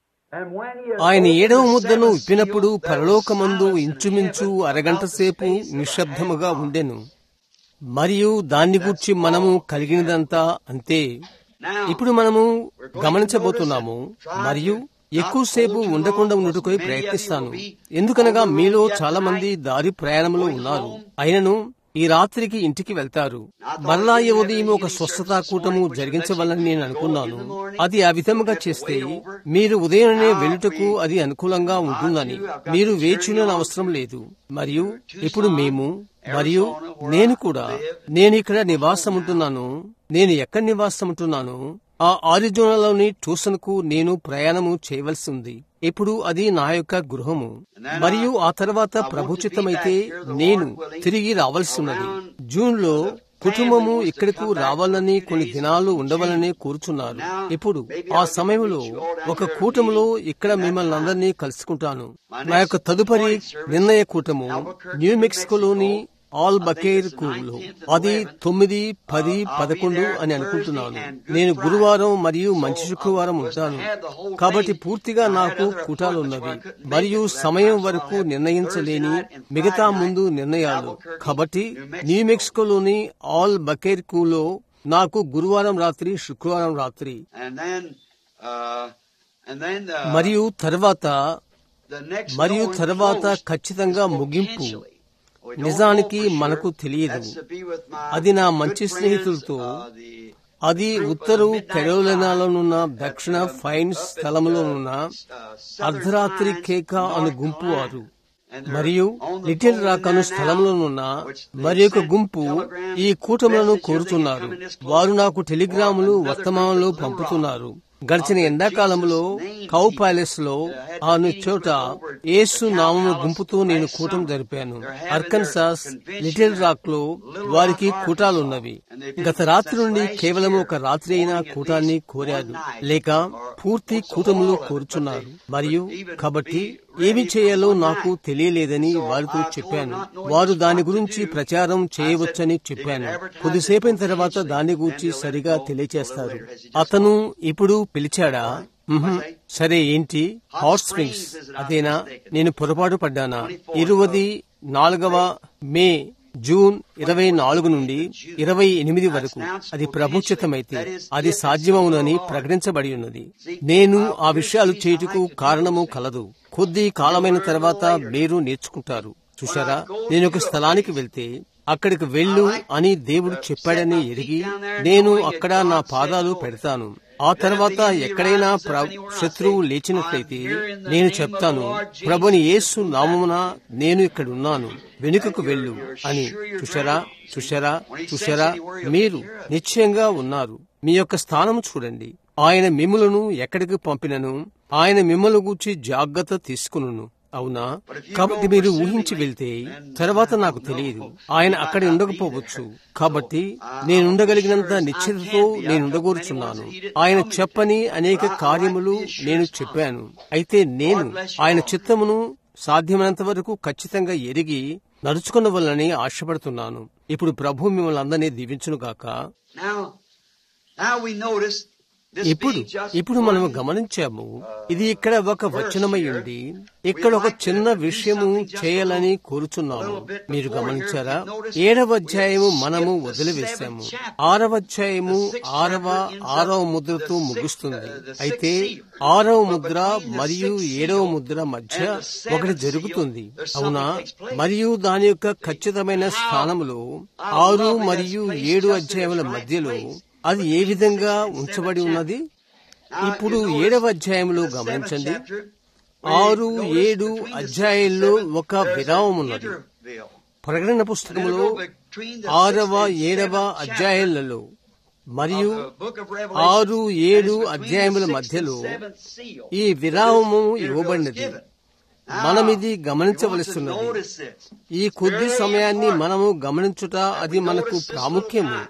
A: ఆయన ఏడవ ముద్దను విప్పినప్పుడు పరలోకమందు ఇంచుమించు అరగంట సేపు నిశ్శబ్దముగా ఉండెను మరియు దాన్ని గురించి మనము కలిగినదంతా అంతే ఇప్పుడు మనము గమనించబోతున్నాము మరియు ఎక్కువసేపు ఉండకుండా ఉండుటకై ప్రయత్నిస్తాను ఎందుకనగా మీలో చాలా మంది దారి ప్రయాణంలో ఉన్నారు అయినను ఈ రాత్రికి ఇంటికి వెళ్తారు మరలా ఈ ఉదయం ఒక స్వస్థతా కూటము జరిగించవాలని నేను అనుకున్నాను అది ఆ విధముగా చేస్తే మీరు ఉదయాన్నే వెళ్ళుటకు అది అనుకూలంగా ఉంటుందని మీరు వేచున అవసరం లేదు మరియు ఇప్పుడు మేము మరియు నేను కూడా నేను ఇక్కడ నివాసం ఉంటున్నాను నేను ఎక్కడ నివాసం ఉంటున్నాను ఆ ఆరిజోనాలోని ట్యూషన్ కు నేను ప్రయాణము చేయవలసి ఉంది ఇప్పుడు అది నా యొక్క గృహము మరియు ఆ తర్వాత ప్రభుచితమైతే నేను తిరిగి రావాల్సి ఉన్నది జూన్ లో కుటుంబము ఇక్కడకు రావాలని కొన్ని దినాలు ఉండవాలని కూర్చున్నారు ఇప్పుడు ఆ సమయంలో ఒక కూటములో ఇక్కడ మిమ్మల్ని అందరినీ కలుసుకుంటాను నా యొక్క తదుపరి నిర్ణయ కూటము న్యూ మెక్సికోలోని ఆల్ బకేర్ కూలో అది తొమ్మిది పది పదకొండు అని అనుకుంటున్నాను నేను గురువారం మరియు మంచి శుక్రవారం ఉంటాను కాబట్టి పూర్తిగా నాకు కూటాలు ఉన్నవి మరియు సమయం వరకు నిర్ణయించలేని మిగతా ముందు నిర్ణయాలు కాబట్టి న్యూ మెక్సికోలోని ఆల్ బకేర్ కూలో నాకు గురువారం రాత్రి శుక్రవారం రాత్రి మరియు తర్వాత మరియు తర్వాత ఖచ్చితంగా ముగింపు నిజానికి మనకు తెలియదు అది నా మంచి స్నేహితులతో అది ఉత్తరు కెరోలినాలోనున్న దక్షిణ ఫైన్ స్థలంలోనున్న అర్ధరాత్రి కేక అను గుంపు వారు మరియు లిటిల్ రాక్ అను స్థలంలోనున్న మరి ఒక గుంపు ఈ కూటములను కోరుతున్నారు వారు నాకు టెలిగ్రాములు వర్తమానంలో పంపుతున్నారు గడిచిన ఎండాకాలంలో కౌ ప్యాలెస్ లో ఆ చోట యేసు నామము గుంపుతో నేను కూటం జరిపాను అర్కన్సాస్ లిటిల్ రాక్ లో వారికి కూటాలున్నవి గత రాత్రి నుండి కేవలం ఒక రాత్రి అయినా కూటాన్ని కోరారు లేక పూర్తి కూటములు కోరుచున్నారు మరియు కాబట్టి ఏమి చేయాలో నాకు తెలియలేదని వారితో చెప్పాను వారు దాని గురించి ప్రచారం చేయవచ్చని చెప్పాను కొద్దిసేపైన తర్వాత దాని గురించి సరిగా తెలియచేస్తారు అతను ఇప్పుడు పిలిచాడా మ్హూ. సరే ఏంటి హాట్ స్ప్రింగ్స్ అదేనా నేను పొరపాటు పడ్డానా ఇరువది నాలుగవ మే జూన్ ఇరవై నాలుగు నుండి ఇరవై ఎనిమిది వరకు అది ప్రభుత్వమైతే అది సాధ్యమవునని ప్రకటించబడి ఉన్నది నేను ఆ విషయాలు చేయుటకు కారణము కలదు కొద్ది కాలమైన తర్వాత మీరు నేర్చుకుంటారు చూశారా నేను ఒక స్థలానికి వెళ్తే అక్కడికి వెళ్ళు అని దేవుడు చెప్పాడని ఎరిగి నేను అక్కడ నా పాదాలు పెడతాను ఆ తర్వాత ఎక్కడైనా ప్ర- శత్రువు లేచినట్లయితే నేను చెప్తాను ప్రభుని యేసు నామమున నేను ఇక్కడ ఉన్నాను వెనుకకు వెళ్ళు అని చూశారా చూశారా చూశారా మీరు నిశ్చయంగా ఉన్నారు మీ యొక్క స్థానం చూడండి ఆయన మిమ్ములను ఎక్కడికి పంపినను ఆయన మిమ్మల్ని గూర్చి జాగ్రత్త తీసుకును అవునా కాబట్టి మీరు ఊహించి వెళ్తే తర్వాత నాకు తెలియదు ఆయన అక్కడ ఉండకపోవచ్చు కాబట్టి నేను ఉండగలిగినంత నిశ్చితతో నేను ఉండగోరుచున్నాను ఆయన చెప్పని అనేక కార్యములు నేను చెప్పాను అయితే నేను ఆయన చిత్తమును సాధ్యమైనంత వరకు ఖచ్చితంగా ఎరిగి నడుచుకున్న వల్లని ఆశపడుతున్నాను ఇప్పుడు ప్రభు మిమ్మల్ని అందరినీ దీవించునుగాక
B: Now, now we notice this
A: ఇప్పుడు
B: being just
A: ఇప్పుడు మనం
B: one
A: గమనించాము ఇది ఇక్కడ ఒక వచనమై ఉంది ఇక్కడ ఒక చిన్న విషయము చేయాలని కోరుచున్నాము మీరు గమనించారా ఏడవ అధ్యాయము మనము వదిలివేశాము ఆరవ అధ్యాయము ఆరవ ఆరవ ముద్రతో ముగుస్తుంది అయితే ఆరవ ముద్ర మరియు ఏడవ ముద్ర మధ్య ఒకటి జరుగుతుంది అవునా మరియు దాని యొక్క ఖచ్చితమైన స్థానములో ఆరు మరియు ఏడు అధ్యాయముల మధ్యలో అది ఏ విధంగా ఉంచబడి ఉన్నది ఇప్పుడు ఏడవ అధ్యాయంలో గమనించండి ఆరు ఏడు అధ్యాయంలో ఒక విరామం ఉన్నది ప్రకటన పుస్తకంలో ఆరవ ఏడవ అధ్యాయాలలో మరియు ఆరు ఏడు అధ్యాయముల మధ్యలో ఈ విరామము ఇవ్వబడినది మనం ఇది గమనించవలసిన్నది ఈ కొద్ది సమయాన్ని మనము గమనించుట అది మనకు ప్రాముఖ్యము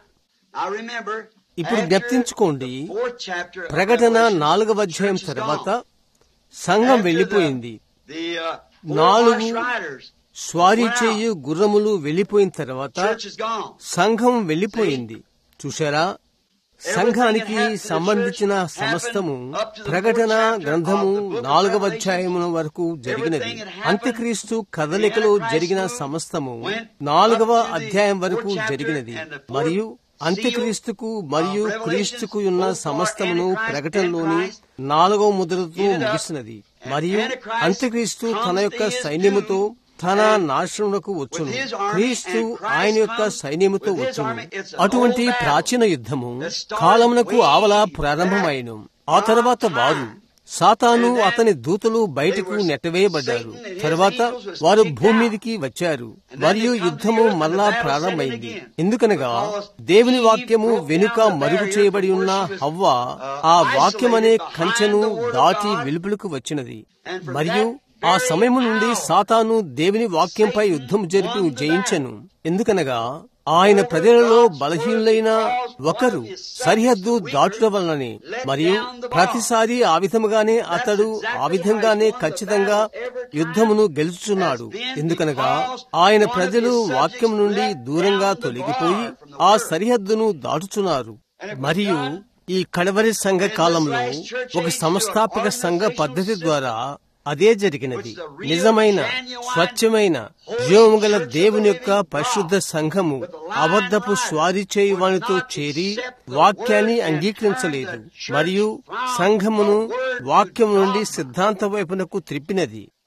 A: ఇప్పుడు జ్ఞప్తించుకోండి ప్రకటన నాలుగవ అధ్యాయం తర్వాత సంఘం వెళ్లిపోయింది నాలుగు స్వారీ చేయు గుర్రములు వెళ్లిపోయిన తర్వాత సంఘం వెళ్లిపోయింది చూశారా సంఘానికి సంబంధించిన సమస్తము ప్రకటన గ్రంథము నాలుగవ అధ్యాయము వరకు జరిగినది అంత్యక్రీస్తు కదలికలో జరిగిన సమస్తము నాలుగవ అధ్యాయం వరకు జరిగినది మరియు అంత్యక్రీస్తుకు మరియు క్రీస్తుకు ఉన్న సమస్తమును ప్రకటనలోని నాలుగవ ముద్రతో ముగిసినది మరియు అంత్యక్రీస్తు తన యొక్క సైన్యముతో తన నాశనములకు వచ్చును క్రీస్తు ఆయన యొక్క సైన్యముతో వచ్చును అటువంటి ప్రాచీన యుద్ధము కాలమునకు ఆవల ప్రారంభమైను ఆ తర్వాత వారు సాతాను అతని దూతలు బయటకు నెట్టవేయబడ్డారు తర్వాత వారు భూమి మీదకి వచ్చారు మరియు యుద్ధము మరలా ప్రారంభమైంది ఎందుకనగా దేవుని వాక్యము వెనుక మరుగు చేయబడి ఉన్న హవ్వ ఆ వాక్యమనే కంచెను దాటి వెలుపులకు వచ్చినది మరియు ఆ సమయం నుండి సాతాను దేవుని వాక్యంపై యుద్ధం జరిపి జయించెను ఎందుకనగా ఆయన ప్రజలలో బలహీనులైన ఒకరు సరిహద్దు దాటుట వలనని మరియు ప్రతిసారి ఆ విధముగానే అతడు ఆ విధంగానే ఖచ్చితంగా యుద్ధమును గెలుచుచున్నాడు ఎందుకనగా ఆయన ప్రజలు వాక్యం నుండి దూరంగా తొలగిపోయి ఆ సరిహద్దును దాటుచున్నారు మరియు ఈ కడవరి సంఘ కాలంలో ఒక సంస్థాపక సంఘ పద్ధతి ద్వారా అదే జరిగినది నిజమైన స్వచ్ఛమైన జీవము గల దేవుని యొక్క పరిశుద్ధ సంఘము అబద్ధపు స్వారీ చేయు వానితో చేరి వాక్యాన్ని అంగీకరించలేదు మరియు సంఘమును వాక్యం నుండి సిద్ధాంత వైపునకు త్రిప్పినది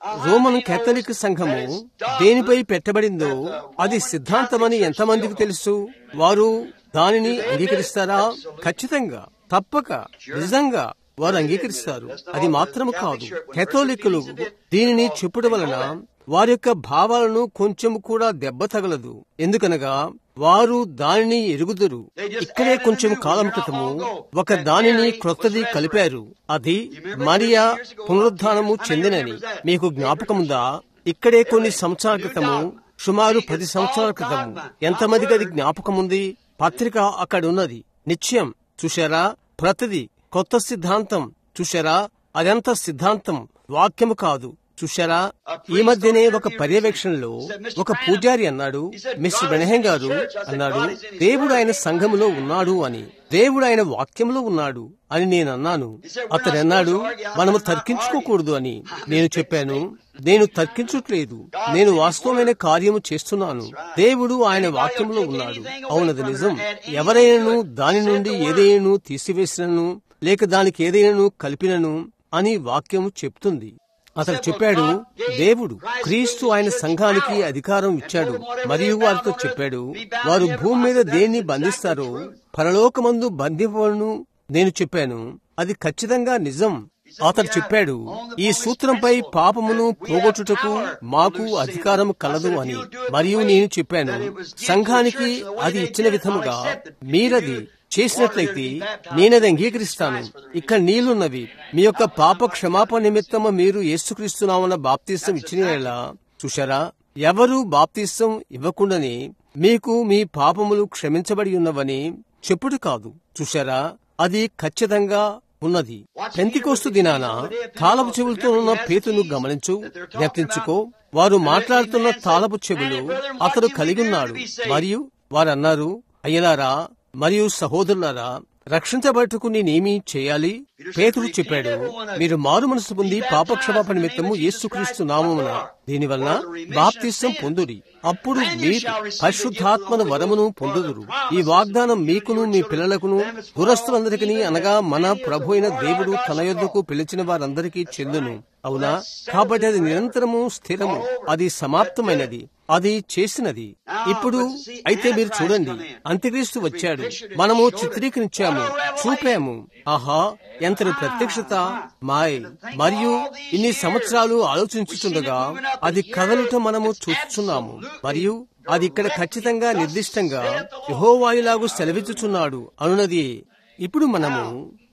A: రోమన్ కేథలిక్ సంఘము దేనిపై పెట్టబడిందో అది సిద్ధాంతమని ఎంతమందికి తెలుసు వారు దానిని అంగీకరిస్తారా ఖచ్చితంగా తప్పక నిజంగా వారు అంగీకరిస్తారు అది మాత్రము కాదు కేథోలిక్కులు దీనిని చెప్పుట వలన వారి యొక్క భావాలను కొంచెం కూడా దెబ్బ తగలదు ఎందుకనగా వారు దానిని ఎరుగుదురు ఇక్కడే కొంచెం కాలం క్రితము ఒక దానిని క్రొత్తది కలిపారు అది మరియా పునరుద్ధానము చెందినని మీకు జ్ఞాపకముందా ఇక్కడే కొన్ని సంవత్సరాల క్రితము సుమారు పది సంవత్సరాల క్రితము ఎంతమందికి అది జ్ఞాపకముంది పత్రిక అక్కడ ఉన్నది నిశ్చయం చూశారా ప్రతిది కొత్త సిద్ధాంతం చూశారా అదంత సిద్ధాంతం వాక్యము కాదు చూశారా ఈ మధ్యనే ఒక పర్యవేక్షణలో ఒక పూజారి అన్నాడు మిస్టర్ బెనహం గారు అన్నాడు దేవుడు ఆయన సంఘములో ఉన్నాడు అని దేవుడు ఆయన వాక్యంలో ఉన్నాడు అని నేను అన్నాను అతను అన్నాడు మనము తర్కించుకోకూడదు అని నేను చెప్పాను నేను తర్కించట్లేదు నేను వాస్తవమైన కార్యము చేస్తున్నాను దేవుడు ఆయన వాక్యంలో ఉన్నాడు అవునది నిజం ఎవరైనాను దాని నుండి ఏదైనాను తీసివేసినను లేక దానికి ఏదైనాను కలిపినను అని వాక్యము చెప్తుంది అతడు చెప్పాడు దేవుడు క్రీస్తు ఆయన సంఘానికి అధికారం ఇచ్చాడు మరియు వారితో చెప్పాడు వారు భూమి మీద దేన్ని బంధిస్తారో పరలోకమందు బంధింపను నేను చెప్పాను అది ఖచ్చితంగా నిజం అతడు చెప్పాడు ఈ సూత్రంపై పాపమును పోగొట్టుటకు మాకు అధికారం కలదు అని మరియు నేను చెప్పాను సంఘానికి అది ఇచ్చిన విధముగా మీరది చేసినట్లయితే నేనది అంగీకరిస్తాను ఇక్కడ నీళ్లున్నవి మీ యొక్క పాప క్షమాపణ నిమిత్తము మీరు యేసుక్రీస్తునామన్న బాప్తీసం ఇచ్చిన చూశారా ఎవరు బాప్తీసం ఇవ్వకుండానే మీకు మీ పాపములు క్షమించబడి ఉన్నవని చెప్పుడు కాదు చూశారా అది ఖచ్చితంగా ఉన్నది పెంతికోస్తు దినాన తాళపు చెవులతో ఉన్న పేతును గమనించు జ్ఞప్తించుకో వారు మాట్లాడుతున్న తాళపు చెవులు అతడు కలిగి ఉన్నాడు మరియు వారన్నారు అయ్యలారా మరియు సహోదరులారా రక్షించబట్టుకు నేనేమీ చేయాలి పేతుడు చెప్పాడు మీరు మారు మనసు పొంది పాపక్షమాపణ నిమిత్తము యేసుక్రీస్తు నామమున దీనివలన బాప్తిసం పొందుడి అప్పుడు మీరు పరిశుద్ధాత్మను వరమును పొందుదురు ఈ వాగ్దానం మీకును మీ పిల్లలకును దురస్తులందరికీ అనగా మన ప్రభు అయిన దేవుడు తన యొద్దకు పిలిచిన వారందరికీ చెందును అవునా కాబట్టి అది నిరంతరము స్థిరము అది సమాప్తమైనది అది చేసినది ఇప్పుడు అయితే మీరు చూడండి అంత్యక్రీస్తు వచ్చాడు మనము చిత్రీకరించాము చూపాము ఆహా ఎంతటి ప్రత్యక్షత మాయ్ మరియు ఇన్ని సంవత్సరాలు ఆలోచించుతుండగా అది కదలుట మనము చూస్తున్నాము మరియు అది ఇక్కడ ఖచ్చితంగా నిర్దిష్టంగా యహోవాయులాగు సెలవిచ్చుచున్నాడు అనున్నది ఇప్పుడు మనము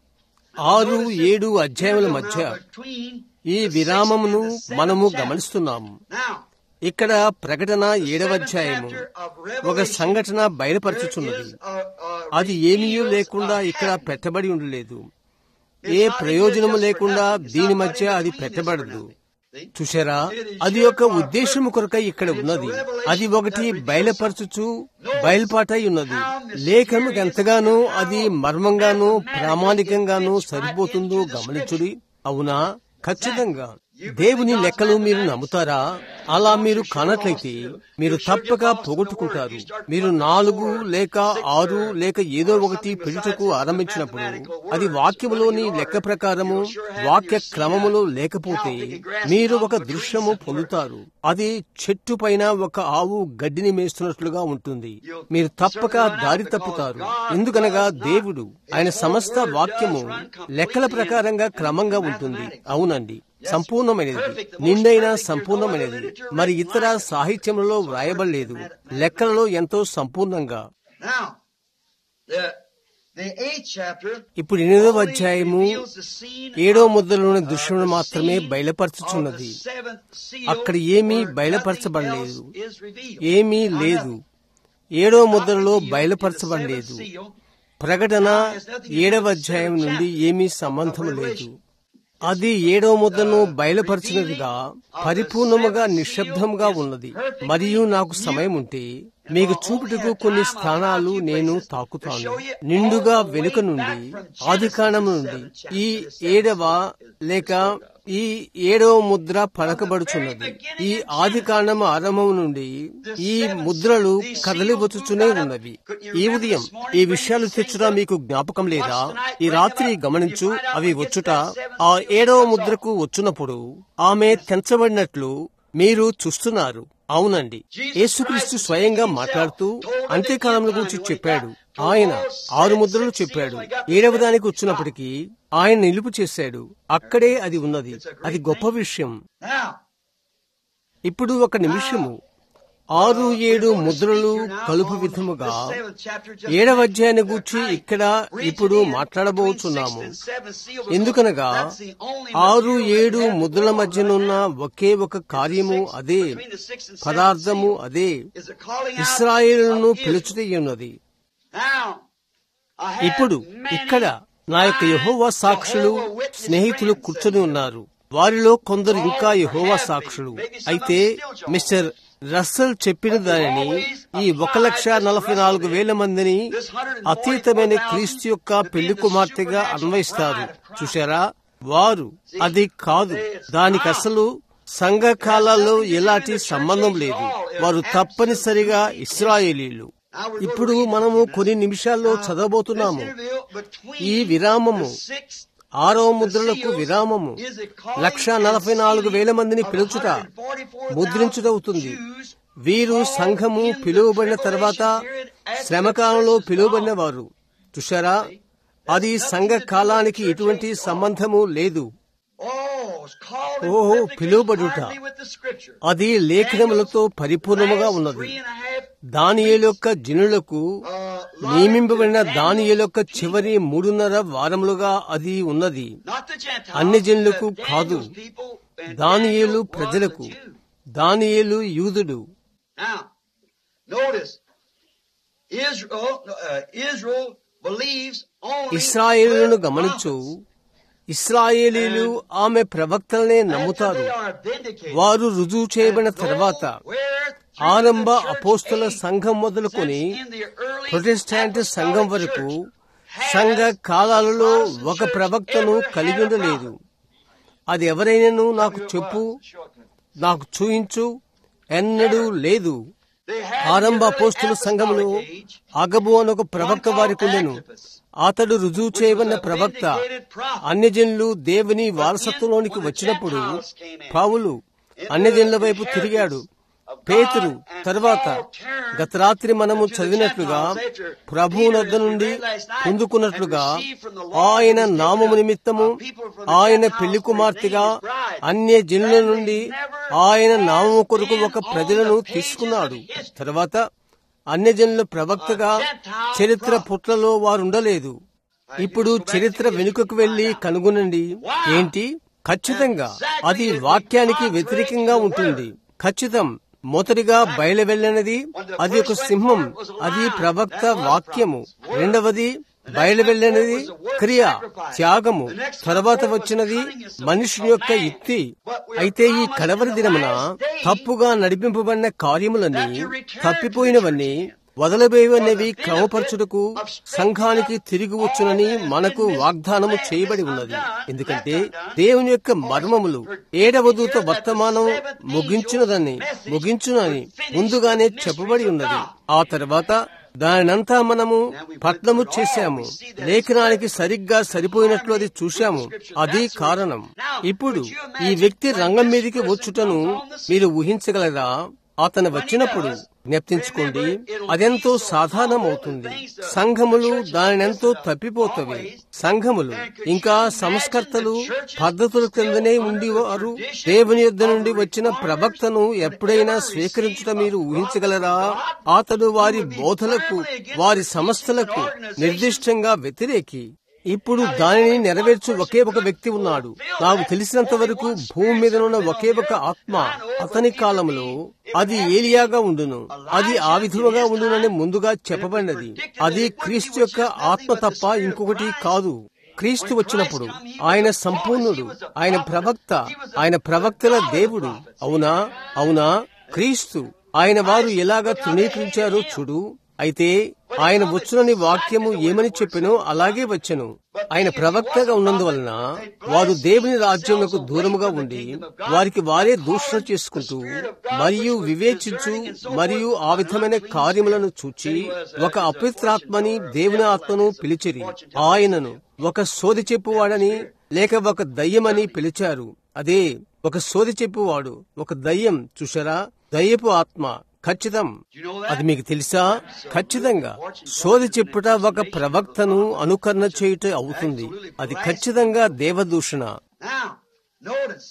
A: ఆరు ఏడు అధ్యాయముల మధ్య ఈ విరామమును మనము గమనిస్తున్నాము ఇక్కడ ప్రకటన ఏడవ అధ్యాయము ఒక సంఘటన బయలుపరచుచున్నది అది ఏమీ లేకుండా ఇక్కడ పెట్టబడి ఉండలేదు ఏ ప్రయోజనము లేకుండా దీని మధ్య అది పెట్టబడదు చూసారా అది ఒక ఉద్దేశము కొరకై ఇక్కడ ఉన్నది అది ఒకటి బయలుపరచుచు బయలుపాటై ఉన్నది లేఖను ఎంతగానో అది మర్మంగానూ ప్రామాణికంగానూ సరిపోతుందో గమనించుడి అవునా ఖచ్చితంగా దేవుని లెక్కలు మీరు నమ్ముతారా అలా మీరు కానట్లయితే మీరు తప్పక పోగొట్టుకుంటారు మీరు నాలుగు లేక ఆరు లేక ఏదో ఒకటి పెట్టుటకు ఆరంభించినప్పుడు అది వాక్యములోని లెక్క ప్రకారము వాక్య క్రమములో లేకపోతే మీరు ఒక దృశ్యము పొందుతారు అది చెట్టు పైన ఒక ఆవు గడ్డిని మేస్తున్నట్లుగా ఉంటుంది మీరు తప్పక దారి తప్పుతారు ఎందుకనగా దేవుడు ఆయన సమస్త వాక్యము లెక్కల ప్రకారంగా క్రమంగా ఉంటుంది అవునండి సంపూర్ణమైనది నిండైన సంపూర్ణమైనది మరి ఇతర సాహిత్యములలో వ్రాయబడలేదు లెక్కలలో ఎంతో సంపూర్ణంగా ఇప్పుడు ఎనిమిదవ అధ్యాయము ఏడో ముద్దలోని దృశ్యమును మాత్రమే బయలుపరచుచున్నది అక్కడ ఏమీ బయలుపరచబడలేదు ఏమీ లేదు ఏడో ముద్రలో బయలుపరచబడలేదు ప్రకటన ఏడవ అధ్యాయం నుండి ఏమీ సంబంధం లేదు అది ఏడవ ముద్దను బయలుపరిచినదిగా పరిపూర్ణముగా నిశ్శబ్దంగా ఉన్నది మరియు నాకు సమయం ఉంటే మీకు చూపుటకు కొన్ని స్థానాలు నేను తాకుతాను నిండుగా వెనుక నుండి ఆదికాండం నుండి ఈ ఏడవ లేక ఈ ఏడవ ముద్ర పలకబడుచున్నది ఈ ఆది కాండం ఆరంభం నుండి ఈ ముద్రలు కదలి వచ్చుచునే ఉన్నవి ఈ ఉదయం ఈ విషయాలు తెచ్చుట మీకు జ్ఞాపకం లేదా ఈ రాత్రి గమనించు అవి వచ్చుట ఆ ఏడవ ముద్రకు వచ్చునప్పుడు ఆమె తెంచబడినట్లు మీరు చూస్తున్నారు అవునండి యేసుక్రీస్తు స్వయంగా మాట్లాడుతూ అంత్యకాలంలో గురించి చెప్పాడు ఆయన ఆరు ముద్రలు చెప్పాడు ఏడవ దానికి వచ్చినప్పటికీ ఆయన నిలుపు చేశాడు అక్కడే అది ఉన్నది అది గొప్ప విషయం
B: Now,
A: ఇప్పుడు ఒక నిమిషము ఆరు ఏడు ముద్రలు కలుపు విధముగా
B: the seventh chapter just
A: ఏడవ అధ్యాయాన్ని గూర్చి ఇక్కడ ఇప్పుడు మాట్లాడబోతున్నాము ఎందుకనగా ఆరు ఏడు ముద్రల మధ్యనున్న ఒకే ఒక కార్యము అదే పదార్థము అదే ఇస్రాయేలును పిలుచుతయ్యున్నది ఇప్పుడు ఇక్కడ నా యొక్క యహోవా సాక్షులు స్నేహితులు కూర్చొని ఉన్నారు వారిలో కొందరు ఇంకా యహోవా సాక్షులు అయితే మిస్టర్ రస్సల్ చెప్పిన దానిని ఈ ఒక లక్ష నలభై నాలుగు వేల మందిని అతీతమైన క్రీస్తు యొక్క పెళ్లి కుమార్తెగా అన్వయిస్తారు చూశారా వారు అది కాదు దానికి అసలు సంఘకాలాల్లో ఎలాంటి సంబంధం లేదు వారు తప్పనిసరిగా ఇస్రాయేలీలు ఇప్పుడు మనము కొన్ని నిమిషాల్లో చదవబోతున్నాము ఈ విరామము ఆరవ ముద్రలకు విరామము లక్ష నలభై నాలుగు వేల మందిని పిలుచుట ముద్రించుటవుతుంది వీరు సంఘము పిలువబడిన తర్వాత శ్రమకాలంలో పిలువబడిన వారు చూశారా అది సంఘ కాలానికి ఎటువంటి సంబంధము లేదు ఓహో పిలువబడుట అది లేఖనములతో పరిపూర్ణముగా ఉన్నది దానియేలు యొక్క జనులకు నియమింపబడిన దానియేలు యొక్క చివరి మూడున్నర వారములుగా అది ఉన్నది అన్ని జనులకు కాదు దానియేలు ప్రజలకు దానియేలు యూదుడు
B: Now, notice, Israel, uh, Israel believes only
A: ఇస్రాయేలును గమనించు ఇస్రాయేలీలు ఆమె ప్రవక్తలనే నమ్ముతారు వారు రుజువు చేయబడిన తర్వాత ఆరంభ అపోస్తుల సంఘం మొదలుకొని ప్రొటెస్టాంట్ సంఘం వరకు సంఘ కాలాలలో ఒక ప్రవక్తను కలిగి ఉండలేదు అది ఎవరైనాను నాకు చెప్పు నాకు చూయించు ఎన్నడూ లేదు ఆరంభ అపోస్తుల సంఘములో అగబు అని ఒక ప్రవక్త వారికి ఉండెను అతడు రుజువు చేయబడిన ప్రవక్త అన్యజనులు దేవుని వారసత్వంలోనికి వచ్చినప్పుడు పావులు అన్యజనుల వైపు తిరిగాడు పేతురు తరువాత గత రాత్రి మనము చదివినట్లుగా ప్రభు నద్ద నుండి పొందుకున్నట్లుగా ఆయన నామము నిమిత్తము ఆయన పెళ్లి కుమార్తెగా అన్య జనుల నుండి ఆయన నామము కొరకు ఒక ప్రజలను తీసుకున్నాడు తర్వాత అన్యజనుల ప్రవక్తగా చరిత్ర పుట్లలో వారుండలేదు ఇప్పుడు చరిత్ర వెనుకకు వెళ్లి కనుగొనండి ఏంటి ఖచ్చితంగా అది వాక్యానికి వ్యతిరేకంగా ఉంటుంది ఖచ్చితం మొదటిగా బయలు వెళ్ళినది అది ఒక సింహం అది ప్రవక్త వాక్యము రెండవది బయలు వెళ్ళినది క్రియ త్యాగము తర్వాత వచ్చినది మనుషుని యొక్క యుక్తి అయితే ఈ కడవరి దినమున తప్పుగా నడిపింపబడిన కార్యములన్నీ తప్పిపోయినవన్నీ వదలబోయేవనేవి క్రమపరచుటకు సంఘానికి తిరిగి వచ్చునని మనకు వాగ్దానము చేయబడి ఉన్నది ఎందుకంటే దేవుని యొక్క మర్మములు ఏడవ దూత వర్తమానం ముగించునదని ముగించునని ముందుగానే చెప్పబడి ఉన్నది ఆ తర్వాత దానినంతా మనము పట్నము చేశాము లేఖనానికి సరిగ్గా సరిపోయినట్లు అది చూశాము అది కారణం ఇప్పుడు ఈ వ్యక్తి రంగం మీదకి వచ్చుటను మీరు ఊహించగలరా అతను వచ్చినప్పుడు జ్ఞప్తించుకోండి అదెంతో సాధారణమవుతుంది సంఘములు దానినెంతో తప్పిపోతవి సంఘములు ఇంకా సంస్కర్తలు పద్ధతుల క్రిందనే ఉండేవారు దేవుని యుద్ధ నుండి వచ్చిన ప్రవక్తను ఎప్పుడైనా స్వీకరించడం మీరు ఊహించగలరా అతడు వారి బోధలకు వారి సంస్థలకు నిర్దిష్టంగా వ్యతిరేకి ఇప్పుడు దానిని నెరవేర్చు ఒకే ఒక వ్యక్తి ఉన్నాడు నాకు తెలిసినంత వరకు భూమి మీద ఉన్న ఒకే ఒక ఆత్మ అతని కాలంలో అది ఏలియాగా ఉండును అది ఆ విధముగా ఉండునని ముందుగా చెప్పబడినది అది క్రీస్తు యొక్క ఆత్మ తప్ప ఇంకొకటి కాదు క్రీస్తు వచ్చినప్పుడు ఆయన సంపూర్ణుడు ఆయన ప్రవక్త ఆయన ప్రవక్తల దేవుడు అవునా అవునా క్రీస్తు ఆయన వారు ఎలాగా తృణీకరించారో చూడు అయితే ఆయన వచ్చునని వాక్యము ఏమని చెప్పెనో అలాగే వచ్చెను ఆయన ప్రవక్తగా ఉన్నందువలన వారు దేవుని రాజ్యములకు దూరముగా ఉండి వారికి వారే దూషణ చేసుకుంటూ మరియు వివేచించు మరియు ఆ విధమైన కార్యములను చూచి ఒక అపవిత్రాత్మని దేవుని ఆత్మను పిలిచిరి ఆయనను ఒక సోది చెప్పువాడని లేక ఒక దయ్యమని పిలిచారు అదే ఒక సోది చెప్పువాడు ఒక దయ్యం చూశారా దయ్యపు ఆత్మ ఖచ్చితం అది మీకు తెలుసా ఖచ్చితంగా సోది చెప్పుట ఒక ప్రవక్తను అనుకరణ చేయుట అవుతుంది అది ఖచ్చితంగా దేవదూషణ
B: Now, notice.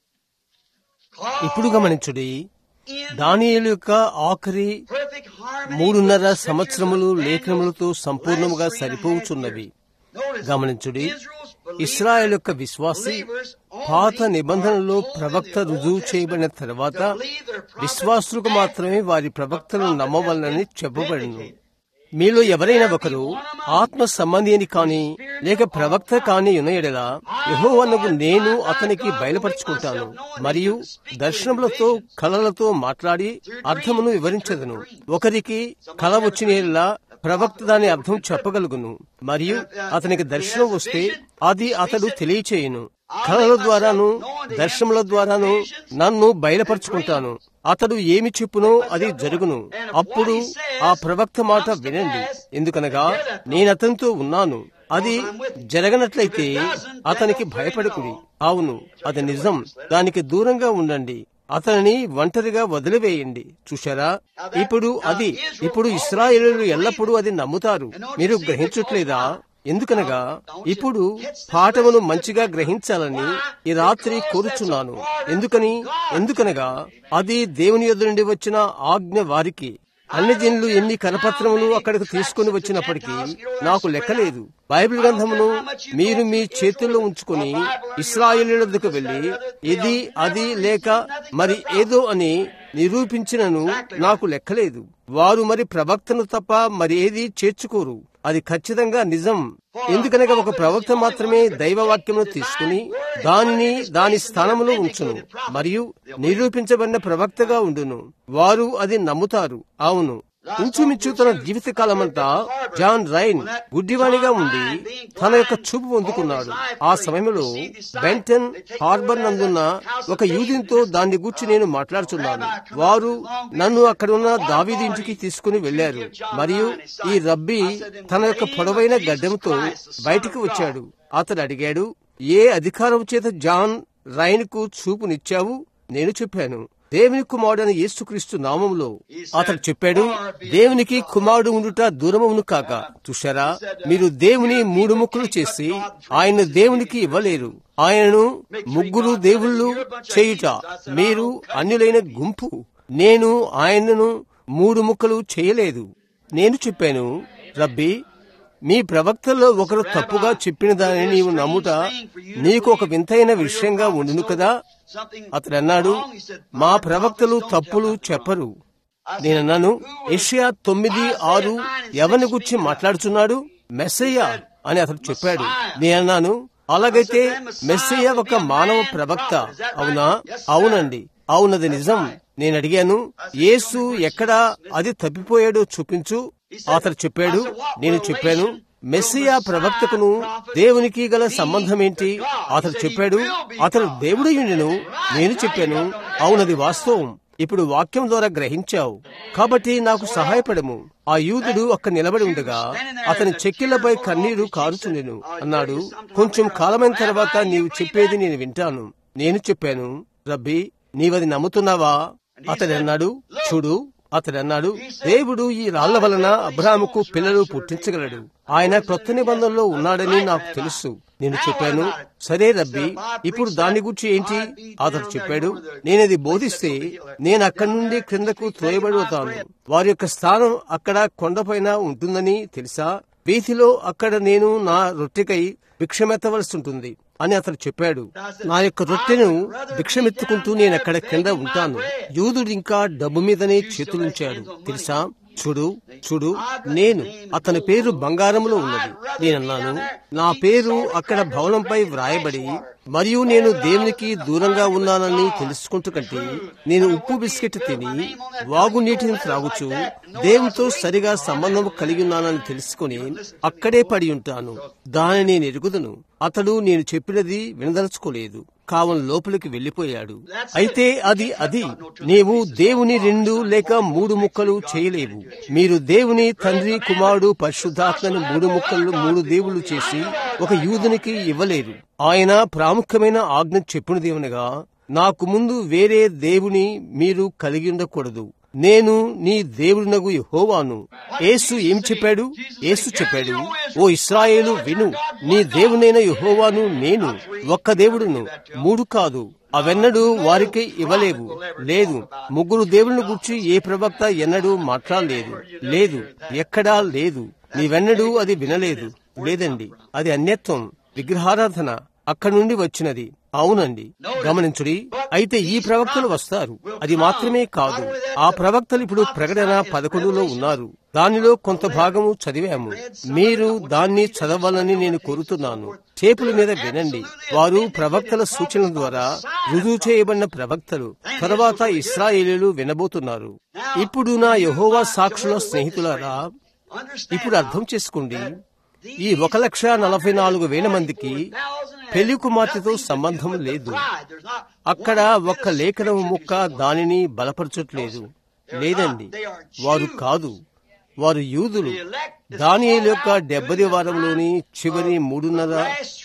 A: ఇప్పుడు గమనించుడి దానియేలు యొక్క ఆఖరి
B: Perfect harmony
A: మూడున్నర
B: with the scriptures
A: సంవత్సరములు
B: of Daniel's
A: లేఖనములతో సంపూర్ణముగా
B: last three and a half
A: సరిపోవుచున్నవి
B: years. Notice,
A: గమనించుడి
B: Israel's believers,
A: ఇస్రాయల్ యొక్క విశ్వాసి
B: believers only
A: పాత నిబంధనలో
B: are told in
A: ప్రవక్త
B: the Old
A: రుజువు
B: Testament
A: చేయబడిన తర్వాత
B: to believe their prophets
A: విశ్వాసులకు
B: and
A: మాత్రమే వారి ప్రవక్తలను
B: the prophet
A: నమ్మవలనని
B: has been
A: చెప్పబడిను
B: vindicated.
A: మీలో ఎవరైనా ఒకరు ఆత్మ సంబంధి అని కాని లేక ప్రవక్త కాని యునయడల యహోవనకు నేను అతనికి బయలుపరుచుకుంటాను మరియు దర్శనములతో కళలతో మాట్లాడి అర్థమును వివరించదను ఒకరికి కళ వచ్చిన ప్రవక్త దాని అర్థం చెప్పగలుగును మరియు అతనికి దర్శనం వస్తే అది అతడు తెలియచేయును కళల ద్వారాను దర్శనముల ద్వారాను నన్ను బయలుపరుచుకుంటాను అతడు ఏమి చెప్పునో అది జరుగును అప్పుడు ఆ ప్రవక్త మాట వినండి ఎందుకనగా నేనతనితో ఉన్నాను అది జరగనట్లయితే అతనికి భయపడకుడి అవును అది నిజం దానికి దూరంగా ఉండండి అతనిని ఒంటరిగా వదిలివేయండి చూశారా ఇప్పుడు అది ఇప్పుడు ఇస్రాయేలు ఎల్లప్పుడూ అది నమ్ముతారు మీరు గ్రహించట్లేదా ఎందుకనగా ఇప్పుడు పాఠమును మంచిగా గ్రహించాలని ఈ రాత్రి కోరుచున్నాను ఎందుకని ఎందుకనగా అది దేవుని యొద్ద నుండి వచ్చిన ఆజ్ఞ వారికి అన్ని జనులు ఎన్ని కరపత్రములు అక్కడికి తీసుకుని వచ్చినప్పటికీ నాకు లెక్కలేదు బైబిల్ గ్రంథమును మీరు మీ చేతుల్లో ఉంచుకుని ఇస్రాయేలీలకు వెళ్లి ఇది అది లేక మరి ఏదో అని నిరూపించినను నాకు లెక్కలేదు వారు మరి ప్రవక్తను తప్ప మరి ఏది చేర్చుకోరు అది ఖచ్చితంగా నిజం ఎందుకనగా ఒక ప్రవక్త మాత్రమే దైవవాక్యమును తీసుకుని దానిని దాని స్థానంలో ఉంచును మరియు నిరూపించబడిన ప్రవక్తగా ఉండును వారు అది నమ్ముతారు అవును ఇంచుమించు తన జీవిత కాలమంతా జాన్ రైన్ గుడ్డివాణిగా ఉండి తన యొక్క చూపు పొందుకున్నాడు ఆ సమయంలో బెంటన్ హార్బర్ నందున్న ఒక యూదిన్తో దాన్ని గూర్చి నేను మాట్లాడుతున్నాను వారు నన్ను అక్కడ ఉన్న దావీది ఇంటికి తీసుకుని వెళ్లారు మరియు ఈ రబ్బీ తన యొక్క పొడవైన గడ్డంతో బయటికి వచ్చాడు అతడు అడిగాడు ఏ అధికారం చేత జాన్ రైన్ కు చూపునిచ్చావు నేను చెప్పాను దేవుని కుమారుడైన యేసుక్రీస్తు నామములో అతడు చెప్పాడు దేవునికి కుమారుడు ఉండుట దూరమును కాక చూశారా మీరు దేవుని మూడు ముక్కలు చేసి ఆయన దేవునికి ఇవ్వలేరు ఆయనను ముగ్గురు దేవుళ్ళు చేయుట మీరు అన్యులైన గుంపు నేను ఆయనను మూడు ముక్కలు చేయలేదు నేను చెప్పాను రబ్బీ మీ ప్రవక్తల్లో ఒకరు తప్పుగా చెప్పిన దానిని నీవు నమ్ముట నీకు ఒక వింతైన విషయంగా ఉండును కదా అతడు అన్నాడు మా ప్రవక్తలు తప్పులు చెప్పరు నేనన్నాను ఏషియా తొమ్మిది ఆరు ఎవరిని గురించి మాట్లాడుచున్నాడు మెస్సయ్య అని అతడు చెప్పాడు నేనన్నాను అలాగైతే మెస్సయ్య ఒక మానవ ప్రవక్త అవునా అవునండి అవునది నిజం నేను అడిగాను యేసు ఎక్కడా అది తప్పిపోయాడో చూపించు అతడు చెప్పాడు నేను చెప్పాను మెస్సియా ప్రవక్తకును దేవునికి గల సంబంధం ఏంటి అతడు చెప్పాడు అతడు దేవుడయుండెను నేను చెప్పాను అవునది వాస్తవం ఇప్పుడు వాక్యం ద్వారా గ్రహించావు కాబట్టి నాకు సహాయపడము ఆ యూదుడు అక్కడ నిలబడి ఉండగా అతని చెక్కిళ్లపై కన్నీరు కారుచుండెను అన్నాడు కొంచెం కాలమైన తర్వాత నీవు చెప్పేది నేను వింటాను నేను చెప్పాను రబ్బీ నీవది నమ్ముతున్నావా అతడు అన్నాడు చూడు అతడు అన్నాడు దేవుడు ఈ రాళ్ల వలన అబ్రాహాముకు పిల్లలు పుట్టించగలడు ఆయన కొత్త నిబంధనలో ఉన్నాడని నాకు తెలుసు నేను చెప్పాను సరే రబ్బీ ఇప్పుడు దాని గురించి ఏంటి అతడు చెప్పాడు నేనది బోధిస్తే నేను అక్కడి నుండి క్రిందకు త్రోయబడుతాను వారి యొక్క స్థానం అక్కడ కొండపైన ఉంటుందని తెలుసా వీధిలో అక్కడ నేను నా రొట్టెకై భిక్షమెత్తవలసి ఉంటుంది అని అతడు చెప్పాడు నా యొక్క రొట్టెను భిక్షమెత్తుకుంటూ నేను అక్కడ కింద ఉంటాను యూదుడు ఇంకా డబ్బు మీదనే చేతులుంచాడు తెలుసా చూడు చూడు నేను అతని పేరు బంగారంలో ఉన్నది నేనన్నాను నా పేరు అక్కడ భవనంపై వ్రాయబడి మరియు నేను దేవునికి దూరంగా ఉన్నానని తెలుసుకుంటూ కంటే నేను ఉప్పు బిస్కెట్ తిని వాగు నీటిని త్రాగుచు దేవునితో సరిగా సంబంధం కలిగి ఉన్నానని తెలుసుకుని అక్కడే పడి ఉంటాను దానిని నేను ఎరుగుదును అతడు నేను చెప్పినది వినదలుచుకోలేదు కావన లోపలికి వెళ్లిపోయాడు అయితే అది అది నీవు దేవుని రెండు లేక మూడు ముక్కలు చేయలేవు మీరు దేవుని తండ్రి కుమారుడు పరిశుద్ధాత్మని మూడు ముక్కలు మూడు దేవుళ్ళు చేసి ఒక యూదునికి ఇవ్వలేరు ఆయన ప్రాముఖ్యమైన ఆజ్ఞ చెప్పినదేమనగా నాకు ముందు వేరే దేవుని మీరు కలిగి ఉండకూడదు నేను నీ దేవుడినగు యెహోవాను యేసు ఏం చెప్పాడు యేసు చెప్పాడు ఓ ఇస్రాయేలు విను నీ దేవునైన యెహోవాను నేను ఒక్క దేవుడును మూడు కాదు అవెన్నడూ వారికి ఇవ్వలేవు లేదు ముగ్గురు దేవుళ్ళను గుర్చి ఏ ప్రవక్త ఎన్నడూ మాట్లాడలేదు లేదు ఎక్కడా లేదు నీవెన్నడూ అది వినలేదు లేదండి అది అన్యత్వం విగ్రహారాధన అక్కడి నుండి వచ్చినది అవునండి గమనించుడి అయితే ఈ ప్రవక్తలు వస్తారు అది మాత్రమే కాదు ఆ ప్రవక్తలు ఇప్పుడు ప్రకటన పదకొండులో ఉన్నారు దానిలో కొంత భాగము చదివాము మీరు దాన్ని చదవాలని నేను కోరుతున్నాను టేపుల మీద వినండి వారు ప్రవక్తల సూచనల ద్వారా రుజువు చేయబడిన ప్రవక్తలు తర్వాత ఇస్రాయేలీలు వినబోతున్నారు ఇప్పుడు నా యహోవా సాక్షుల స్నేహితులారా ఇప్పుడు అర్థం చేసుకోండి ఈ ఒక లక్ష నలభై నాలుగు వేల మందికి పెళ్లి కుమార్తెతో సంబంధం లేదు అక్కడ ఒక్క లేఖనం ముక్క దానిని బలపరచట్లేదు లేదండి వారు కాదు వారు యూదులు దానియేలు యొక్క డెబ్బది వారంలోని చివరి మూడున్నర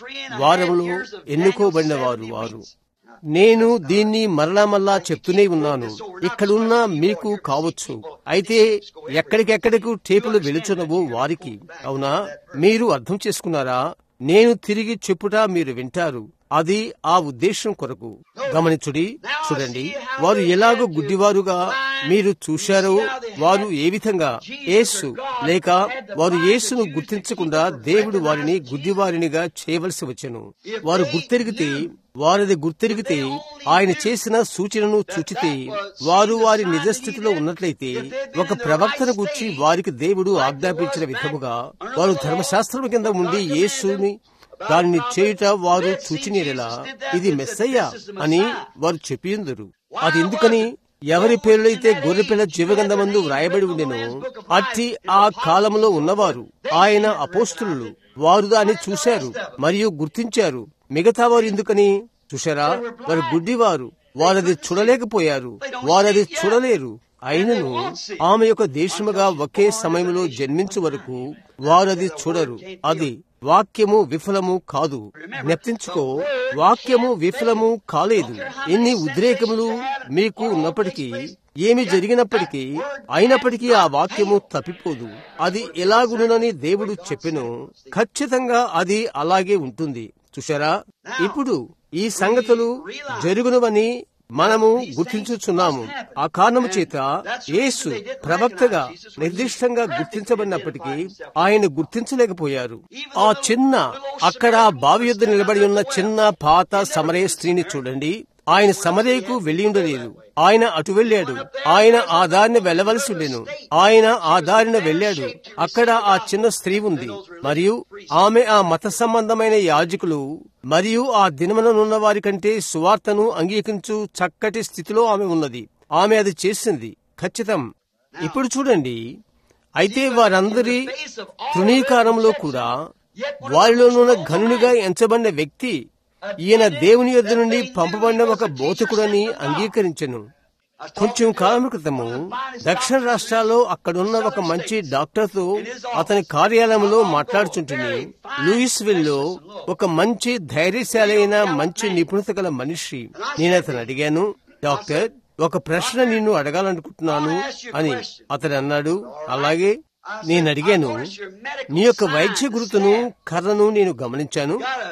A: వారంలో ఎన్నుకోబడిన వారు వారు నేను దీన్ని మరలా మరలా చెప్తూనే ఉన్నాను ఇక్కడున్న మీకు కావచ్చు అయితే ఎక్కడికెక్కడికి టేపులు వెలుచున్నవో వారికి అవునా మీరు అర్థం చేసుకున్నారా నేను తిరిగి చెప్పుట మీరు వింటారు అది ఆ ఉద్దేశం కొరకు గమనించుడి చూడండి వారు ఎలాగో గుడ్డివారుగా మీరు చూశారో వారు ఏ విధంగా యేసు లేక వారు యేసును గుర్తించకుండా దేవుడు వారిని గుడ్డివారినిగా చేయవలసి వచ్చెను వారు గుర్తెరిగితే వారిది గుర్తెరిగితే ఆయన చేసిన సూచనను చూచితే వారు వారి నిజస్థితిలో ఉన్నట్లయితే ఒక ప్రవక్తను గుర్చి వారికి దేవుడు ఆజ్ఞాపించిన విధముగా వారు ధర్మశాస్త్రం కింద ఉండి యేసుని దానిని చేయుట వారు చూచినేలా ఇది మెస్సయ్య అని వారు చెప్పియుందరు అది ఎందుకని ఎవరి పేర్లైతే గొర్రెపిల్ల జీవగంధమందు వ్రాయబడి ఉండెనో అట్టి ఆ కాలంలో ఉన్నవారు ఆయన అపోస్తులు వారు దాన్ని చూశారు మరియు గుర్తించారు మిగతా వారు ఎందుకని చూశారా వారు గుడ్డివారు వారది చూడలేకపోయారు వారది చూడలేరు అయినను ఆమె యొక్క దేశముగా ఒకే సమయంలో జన్మించు వరకు వారది చూడరు అది వాక్యము విఫలము కాదు జ్ఞప్తించుకో వాక్యము విఫలము కాలేదు ఎన్ని ఉద్రేకములు మీకు ఉన్నప్పటికీ ఏమి జరిగినప్పటికీ అయినప్పటికీ ఆ వాక్యము తప్పిపోదు అది ఎలాగునని దేవుడు చెప్పెను ఖచ్చితంగా అది అలాగే ఉంటుంది చూశారా ఇప్పుడు ఈ సంగతులు జరుగునవని మనము గుర్తించుచున్నాము ఆ కారణము చేత యేసు ప్రవక్తగా నిర్దిష్టంగా గుర్తించబడినప్పటికీ ఆయన గుర్తించలేకపోయారు ఆ చిన్న అక్కడ బావి యొద్ద నిలబడి ఉన్న చిన్న పాత సమరయ స్త్రీని చూడండి ఆయన సమరేకు వెళ్లి ఉండలేదు ఆయన అటు వెళ్ళాడు ఆయన ఆ దారిని వెళ్లవలసి ఉండెను ఆయన ఆ దారిన వెళ్ళాడు అక్కడ ఆ చిన్న స్త్రీ ఉంది మరియు ఆమె ఆ మత సంబంధమైన యాజకులు మరియు ఆ దినమననున్న వారి కంటే సువార్తను అంగీకరించు చక్కటి స్థితిలో ఆమె ఉన్నది ఆమె అది చేసింది ఖచ్చితం ఇప్పుడు చూడండి అయితే వారందరి తృణీకారంలో కూడా వారిలోనున్న ఘనునిగా ఎంచబడిన వ్యక్తి ఈయన దేవుని యొద్ద నుండి పంపబడిన ఒక బోధకుడని అంగీకరించెను కొంచెం కాలం క్రితము దక్షిణ రాష్ట్రాల్లో అక్కడున్న ఒక మంచి డాక్టర్తో అతని కార్యాలయంలో మాట్లాడుచుంటుంది లూయిస్ విల్లో ఒక మంచి ధైర్యశాలి అయిన మంచి నిపుణత గల మనిషి నేను అతను అడిగాను డాక్టర్ ఒక ప్రశ్న నిన్ను అడగాలనుకుంటున్నాను అని అతడు అన్నాడు అలాగే నేను అడిగాను నీ యొక్క వైద్య గురుతును కర్రను నేను గమనించాను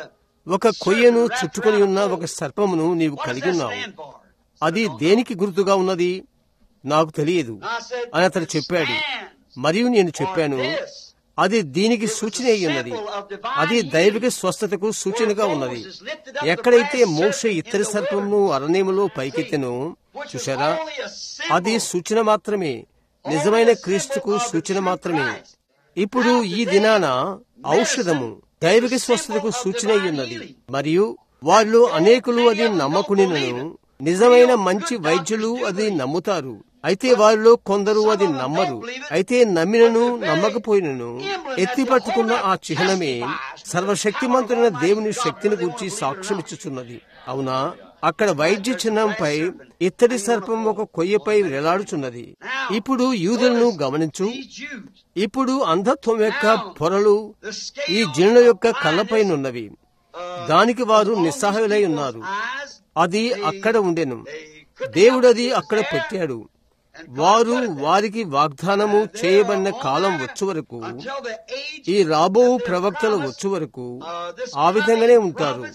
A: ఒక కొయ్యను చుట్టుకొని ఉన్న ఒక సర్పమును నీవు కలిగి ఉన్నావు అది దేనికి గుర్తుగా ఉన్నది నాకు తెలియదు అని అతడు చెప్పాడు మరియు నేను చెప్పాను అది దీనికి సూచన అయి ఉన్నది అది దైవిక స్వస్థతకు సూచనగా ఉన్నది ఎక్కడైతే మోక్ష ఇతర సర్పమును అరణ్యములో పైకెత్తెనో చూశారా అది సూచన మాత్రమే నిజమైన క్రీస్తుకు సూచన మాత్రమే ఇప్పుడు ఈ దినాన ఔషధము దైవిక స్వస్థతకు సూచన అయి ఉన్నది మరియు వాళ్ళు అనేకులు అది నమ్మకునినను నిజమైన మంచి వైద్యులు అది నమ్ముతారు అయితే వారిలో కొందరు అది నమ్మరు అయితే నమ్మినను నమ్మకపోయినను ఎత్తి పట్టుకున్న ఆ చిహ్నమే సర్వశక్తిమంతుడైన దేవుని శక్తిని గురించి సాక్ష్యమిచ్చుచున్నది అవునా అక్కడ వైద్య చిహ్నంపై ఇత్తడి సర్పం ఒక కొయ్యపై వేలాడుచున్నది ఇప్పుడు యూదులను గమనించు ఇప్పుడు అంధత్వం యొక్క పొరలు ఈ జినుల యొక్క కళ్ళపైనున్నవి దానికి వారు నిస్సహాయులై ఉన్నారు అది అక్కడ ఉండెను దేవుడది అక్కడ పెట్టాడు వారు వారికి వాగ్దానము చేయబడిన కాలం వచ్చు వరకు ఈ రాబో ప్రవక్తలు వచ్చు వరకు ఆ విధంగానే ఉంటారు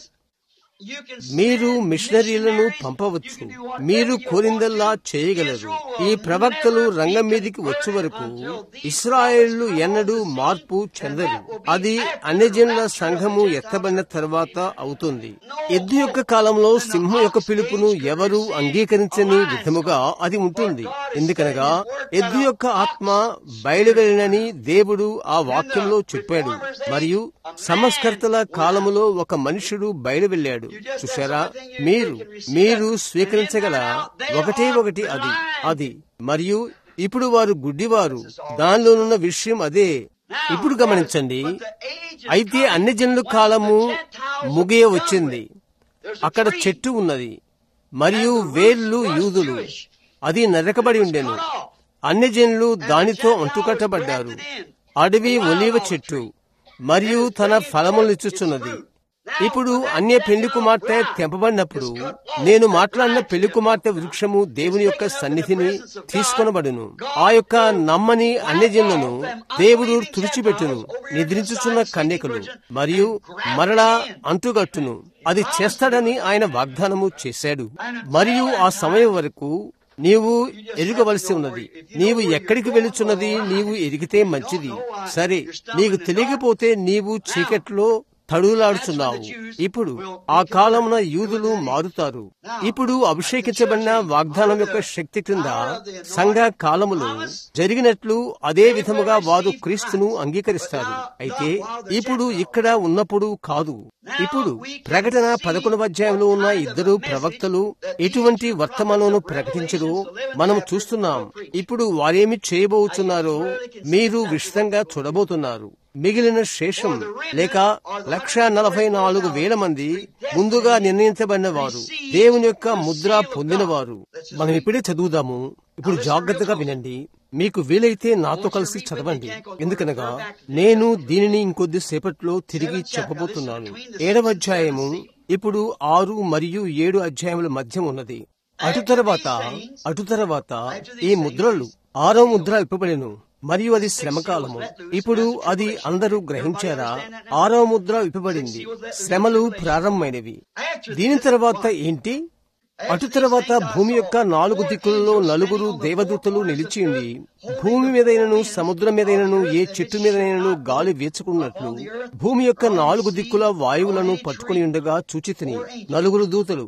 A: మీరు మిషనరీలను పంపవచ్చు మీరు కోరిందల్లా చేయగలరు ఈ ప్రవక్తలు రంగం మీదికి వచ్చే వరకు ఇస్రాయేళ్లు ఎన్నడూ మార్పు చెందరు అది అన్యజనుల సంఘము ఎత్తబడిన తర్వాత అవుతుంది ఎద్దు యొక్క కాలంలో సింహం యొక్క పిలుపును ఎవరు అంగీకరించని విధముగా అది ఉంటుంది ఎందుకనగా ఎద్దు యొక్క ఆత్మ బయలువెళ్ళనని దేవుడు ఆ వాక్యంలో చెప్పాడు మరియు సంస్కర్తల కాలములో ఒక మనుషుడు బయలువెళ్ళాడు చూశారా మీరు మీరు స్వీకరించగల ఒకటే ఒకటి అది అది మరియు ఇప్పుడు వారు గుడ్డివారు దానిలోనున్న విషయం అదే ఇప్పుడు గమనించండి అయితే అన్ని జనుల కాలము ముగియ వచ్చింది అక్కడ చెట్టు ఉన్నది మరియు వేళ్ళు యూదులు అది నరకబడి ఉండెను అన్ని జనులు దానితో అంటుకట్టబడ్డారు అడవి ఒలివ చెట్టు మరియు తన ఫలములిచ్చుచున్నది ఇప్పుడు అన్య పెళ్లి కుమార్తె తెంపబడినప్పుడు నేను మాట్లాడిన పెళ్లి కుమార్తె వృక్షము దేవుని యొక్క సన్నిధిని తీసుకొనబడును ఆ యొక్క నమ్మని అన్యజనులను దేవుడు తుడిచిపెట్టును నిద్రించుచున్న కన్యకలు మరియు మరలా అంటుగట్టును అది చేస్తాడని ఆయన వాగ్దానము చేశాడు మరియు ఆ సమయం వరకు నీవు ఎరుగవలసి ఉన్నది నీవు ఎక్కడికి వెళుచున్నది నీవు ఎరిగితే మంచిది సరే నీకు తెలియకపోతే నీవు చీకట్లో తడులాడుచున్నావు ఇప్పుడు ఆ కాలమున యూదులు మారుతారు ఇప్పుడు అభిషేకించబడిన వాగ్దానం యొక్క శక్తి క్రింద సంఘ కాలములో జరిగినట్లు అదే విధముగా వారు క్రీస్తును అంగీకరిస్తారు అయితే ఇప్పుడు ఇక్కడ ఉన్నప్పుడు కాదు ఇప్పుడు ప్రకటన పదకొండవ అధ్యాయంలో ఉన్న ఇద్దరు ప్రవక్తలు ఎటువంటి వర్తమానమును ప్రకటించరు మనం చూస్తున్నాం ఇప్పుడు వారేమి చేయబోతున్నారో మీరు విశదంగా చూడబోతున్నారు మిగిలిన శేషం లేక లక్ష నలభై నాలుగు వేల మంది ముందుగా నిర్ణయించబడిన వారు దేవుని యొక్క ముద్ర పొందినవారు మనం ఇప్పుడే చదువుదాము ఇప్పుడు జాగ్రత్తగా వినండి మీకు వీలైతే నాతో కలిసి చదవండి ఎందుకనగా నేను దీనిని ఇంకొద్ది సేపట్లో తిరిగి చెప్పబోతున్నాను ఏడవ అధ్యాయము ఇప్పుడు ఆరు మరియు ఏడు అధ్యాయముల మధ్య ఉన్నది అటు తర్వాత అటు తర్వాత ఈ ముద్రలు ఆరో ముద్ర ఇప్పబడిను మరియు అది శ్రమకాలము ఇప్పుడు అది అందరూ గ్రహించారా ఆరో ముద్ర విప్పబడింది శ్రమలు ప్రారంభమైనవి దీని తర్వాత ఏంటి అటు తర్వాత భూమి యొక్క నాలుగు దిక్కులలో నలుగురు దేవదూతలు నిలిచింది భూమి మీదైనను సముద్రం మీదైనను ఏ చెట్టు మీదైనను గాలి వీచుకున్నట్లు భూమి యొక్క నాలుగు దిక్కుల వాయువులను పట్టుకుని ఉండగా చూచితిని నలుగురు దూతలు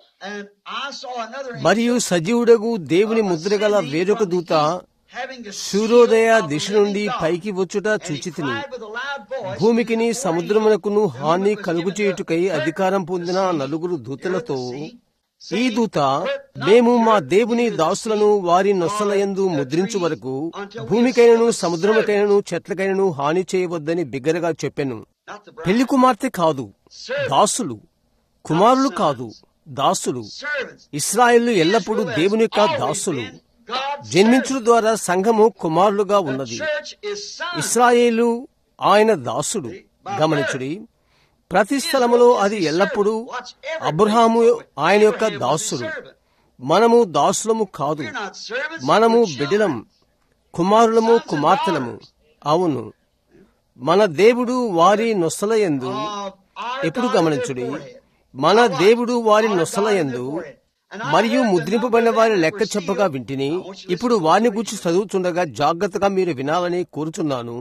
A: మరియు సజీవుడగు దేవుని ముద్రగల వేరొక దూత సూర్యోదయ దిశ నుండి పైకి వచ్చుట చూచితిని భూమికిని సముద్రమునకును హాని కలుగు చేయుటకై అధికారం పొందిన నలుగురు దూతలతో ఈ దూత మేము మా దేవుని దాసులను వారి నొస్సలయందు ముద్రించు వరకు భూమికైనను సముద్రముకైనను చెట్లకైనను హాని చేయవద్దని బిగ్గరగా చెప్పాను పెళ్లి కుమార్తె కాదు దాసులు కుమారులు కాదు దాసులు ఇస్రాయేళ్లు ఎల్లప్పుడూ దేవుని యొక్క దాసులు జన్మించడం ద్వారా సంఘము కుమారులుగా ఉన్నది ఇస్రాయేలు ఆయన దాసుడు గమనించుడి ప్రతి స్థలములో అది ఎల్లప్పుడూ అబ్రహాము ఆయన యొక్క దాసుడు మనము దాసులము కాదు మనము బిడ్డలం కుమారులము కుమార్తెలము అవును మన దేవుడు వారి నొసలయందు ఎప్పుడు గమనించుడి మన దేవుడు వారి నొసలయందు మరియు ముద్రింపబడిన వారి లెక్క చెప్పగా వింటిని ఇప్పుడు వారిని గురించి చదువుతుండగా జాగ్రత్తగా మీరు వినాలని కోరుచున్నాను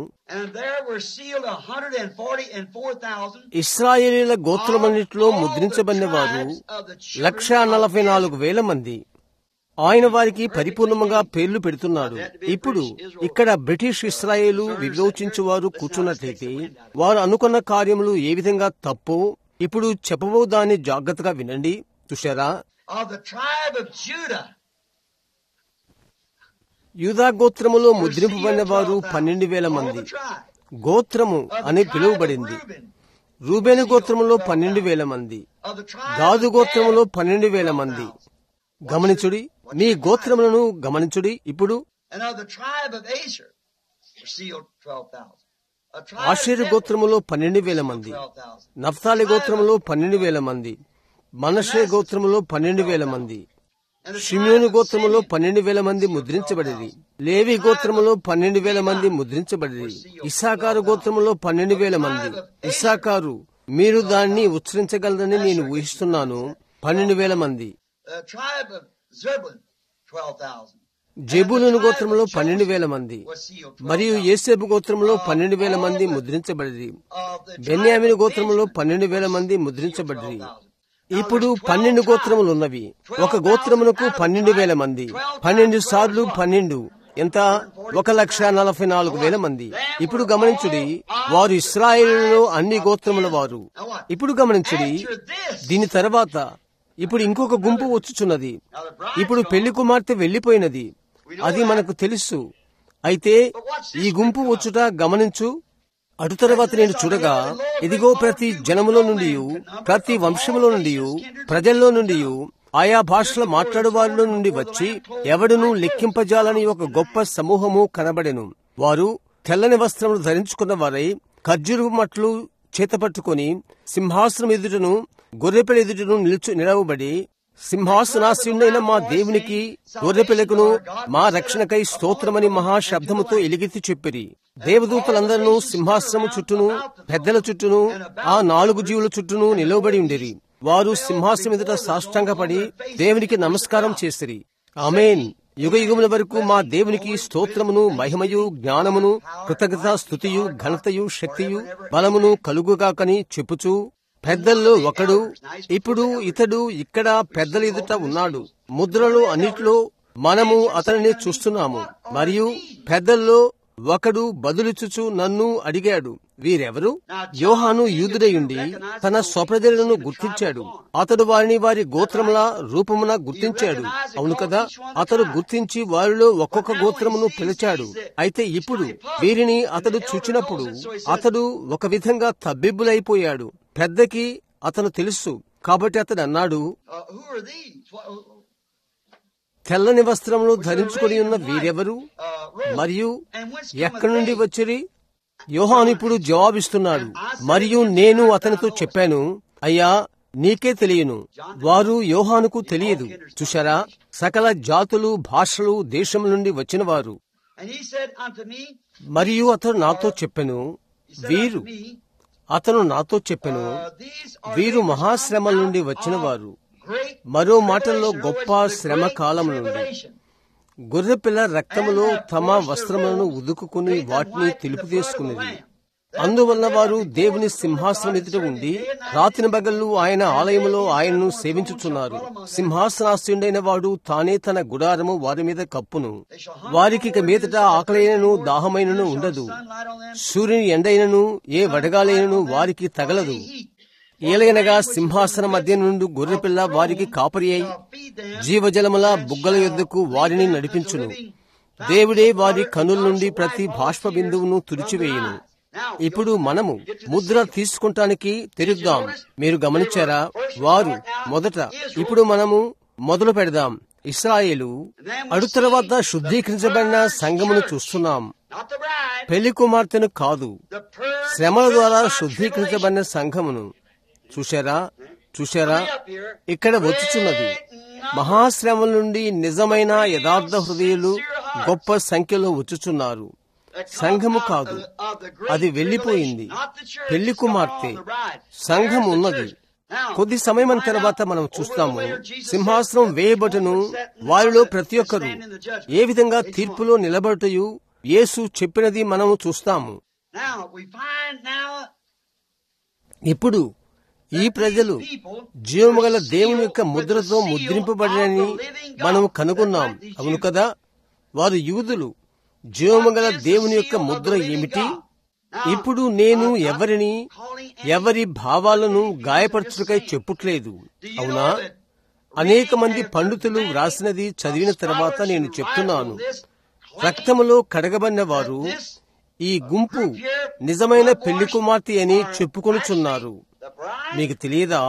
A: ఇస్రాయేలీల గోత్రమన్నిటిలో ముద్రించబడిన వారు లక్ష నలభై నాలుగు వేల మంది ఆయన వారికి పరిపూర్ణంగా పేర్లు పెడుతున్నాడు ఇప్పుడు ఇక్కడ బ్రిటిష్ ఇస్రాయేలు వివేచించువారు కూర్చున్నట్లయితే వారు అనుకున్న కార్యములు ఏ విధంగా తప్పో ఇప్పుడు చెప్పబో దాన్ని జాగ్రత్తగా వినండి చూశారా
B: of the tribe of Judah.
A: యూదా గోత్రములో ముద్రింపబడిన వారు పన్నెండు వేల మంది గోత్రము అని పిలువబడింది రూబేను గోత్రములో పన్నెండు వేల మంది గాదు గోత్రములో పన్నెండు వేల మంది గమనించుడి మీ గోత్రములను గమనించుడి ఇప్పుడు
B: And of the tribe of Asher were sealed 12,000. A tribe
A: Asher
B: of
A: గోత్రములో పన్నెండు వేల మంది
B: 12,000.
A: నఫ్తాలి గోత్రములో పన్నెండు వేల మంది మనషే గోత్రములో పన్నెండు వేల మంది
B: And the
A: షిమ్యోను
B: tribe of
A: గోత్రములో
B: Simeon
A: పన్నెండు వేల మంది ముద్రించబడిరి లేవి గోత్రములో పన్నెండు వేల మంది ముద్రించబడిరి ఇస్సాకారు గోత్రములో పన్నెండు వేల మంది ఇస్సాకారు మీరు దాన్ని ఉచ్చరించగలరని నేను ఊహిస్తున్నాను పన్నెండు వేల మంది
B: The tribe of Zebulun, 12,000.
A: జెబులును గోత్రములో పన్నెండు వేల మంది
B: Was sealed
A: మరియు
B: 12,000.
A: ఏసేబు గోత్రములో పన్నెండు వేల మంది ముద్రించబడిరి
B: Of the tribe
A: బెన్యామిని
B: of
A: గోత్రములో
B: Benjamin
A: పన్నెండు వేల
B: was
A: మంది
B: sealed
A: ముద్రించబడిరి
B: 12,000.
A: ఇప్పుడు పన్నెండు గోత్రములు ఉన్నవి ఒక గోత్రమునకు పన్నెండు వేల మంది పన్నెండు సార్లు పన్నెండు ఎంత ఒక లక్ష నలభై నాలుగు వేల మంది ఇప్పుడు గమనించుడి వారు ఇస్రాయేలులో అన్ని గోత్రముల వారు ఇప్పుడు గమనించుడి దీని తర్వాత ఇప్పుడు ఇంకొక గుంపు వచ్చుచున్నది ఇప్పుడు పెళ్లి కుమార్తె వెళ్లిపోయినది అది మనకు తెలుసు అయితే ఈ గుంపు వచ్చుట గమనించు అటు తర్వాత నేను చూడగా ఇదిగో ప్రతి జనములో నుండి ప్రతి వంశములో నుండి ప్రజల్లో నుండి ఆయా భాషల మాట్లాడు వారిలో నుండి వచ్చి ఎవడును లెక్కింపజాలని ఒక గొప్ప సమూహము కనబడెను వారు తెల్లని వస్త్రములు ధరించుకున్న వారై ఖర్జూరు మట్లు చేతపట్టుకుని సింహాసనం ఎదుటను గొర్రెపిల్ల ఎదుటను నిలుచు నిలవబడి సింహాసనాశీనుడైన మా దేవునికి గొర్రెపిల్లకును మా రక్షణకై స్తోత్రమని మహాశబ్దముతో ఎలిగెత్తి చెప్పిరి దేవదూతలందరూ సింహాసనము చుట్టూను పెద్దల చుట్టూను ఆ నాలుగు జీవుల చుట్టూను నిలవబడి ఉండిరి వారు సింహాసనం ఎదుట సాష్టాంగపడి దేవునికి నమస్కారం చేసిరి ఆమెన్ యుగ యుగముల వరకు మా దేవునికి స్తోత్రమును మహిమయు జ్ఞానమును కృతజ్ఞత స్థుతియు ఘనతయు శక్తియు బలమును కలుగుగాకని చెప్పుచూ పెద్దల్లో ఒకడు ఇప్పుడు ఇతడు ఇక్కడ పెద్దల ఎదుట ఉన్నాడు ముద్రలు అన్నిట్లో మనము అతనిని చూస్తున్నాము మరియు పెద్దల్లో ఒకడు బదులిచుచు నన్ను అడిగాడు వీరెవరు యోహాను యూదుడయుండి తన స్వప్రజలను గుర్తించాడు అతడు వారిని వారి గోత్రముల రూపమున గుర్తించాడు అవును కదా అతడు గుర్తించి వారిలో ఒక్కొక్క గోత్రమును పిలిచాడు అయితే ఇప్పుడు వీరిని అతడు చూచినప్పుడు అతడు ఒక విధంగా తబ్బిబ్బులైపోయాడు పెద్దకి అతను తెలుసు కాబట్టి అతడు అన్నాడు
B: Uh, who are these? What,
A: తెల్లని వస్త్రములు ధరించుకొని ఉన్న వీరెవరు
B: uh, Rome.
A: మరియు
B: And whence
A: ఎక్కడి
B: cometh
A: నుండి
B: they?
A: వచ్చిరి యోహాను ఇప్పుడు జవాబిస్తున్నాడు మరియు నేను అతనితో చెప్పాను అయ్యా నీకే తెలియను వారు యోహానుకు తెలియదు చూశారా సకల జాతులు భాషలు దేశం నుండి వచ్చిన వారు
B: And he said unto me,
A: మరియు అతను నాతో చెప్పెను
B: he said
A: వీరు
B: unto me,
A: అతను నాతో చెప్పెను
B: uh, these are
A: వీరు
B: they which
A: మహాశ్రమల
B: come
A: నుండి
B: out
A: వచ్చిన
B: of
A: వారు
B: great
A: మరో మాటల్లో
B: tribulation.
A: గొప్ప
B: In other words, the
A: శ్రమ
B: great
A: కాలం నుండి
B: tribulation.
A: గొర్రెపిల్ల రక్తములో తమ వస్త్రములను ఉదుకుకుని వాటిని తెలుపు తీసుకునేది అందువలన వారు దేవుని సింహాసనం ఎదుట ఉండి రాత్రి బగళ్ళు ఆయన ఆలయములో ఆయనను సేవించుచున్నారు సింహాసనాశ్యుడైన వాడు తానే తన గుడారము వారి మీద కప్పును వారికి ఇక మీదట ఆకలైనను దాహమైనను ఉండదు
B: Sunlight on them.
A: సూర్యుని ఎండైనను ఏ వడగాలైనను వారికి తగలదు ఏలయనగా సింహాసన మధ్య నుండి గొర్రెపిల్ల వారికి కాపరి అయి జీవజలముల బుగ్గల యొద్దకు వారిని నడిపించును దేవుడే వారి కనుల నుండి ప్రతి బాష్ప బిందువును తుడిచివేయును ఇప్పుడు మనము ముద్ర తీసుకుంటానికి తెరుద్దాం మీరు గమనించారా వారు మొదట ఇప్పుడు మనము మొదలు పెడదాం ఇస్రాయేలు అడు తర్వాత శుద్ధీకరించబడిన సంఘమును చూస్తున్నాం
B: Not the bride.
A: పెళ్లి కుమార్తెను కాదు
B: The purge
A: శ్రమల ద్వారా
B: by tribulation.
A: శుద్ధీకరించబడిన సంఘమును చూశారా చూశారా
B: Up here.
A: ఇక్కడ వచ్చుచున్నది మహాశ్రమల నుండి నిజమైన యథార్థ హృదయులు గొప్ప సంఖ్యలో వచ్చుచున్నారు సంఘము కాదు అది వెళ్లిపోయింది పెళ్లి కుమార్తె సంఘం ఉన్నది కొద్ది సమయం తర్వాత మనం చూస్తాము సింహాసనం వేయబడును వారిలో ప్రతి ఒక్కరు ఏ విధంగా తీర్పులో నిలబడుటయు యేసు చెప్పినది మనము చూస్తాము
B: Now we find now
A: ఇప్పుడు ఈ ప్రజలు జీవము గల దేవుని యొక్క ముద్రతో ముద్రింపబడినని మనం కనుగొన్నాం అవును కదా వారు యూదులు జీవము గల దేవుని యొక్క ముద్ర ఏమిటి ఇప్పుడు నేను ఎవరిని ఎవరి భావాలను గాయపరచుటకై చెప్పుట్లేదు అవునా అనేక మంది పండితులు వ్రాసినది చదివిన తర్వాత నేను చెప్తున్నాను రక్తములో కడగబడిన వారు ఈ గుంపు నిజమైన పెళ్లి కుమార్తె అని చెప్పుకొనుచున్నారు మీకు తెలియదా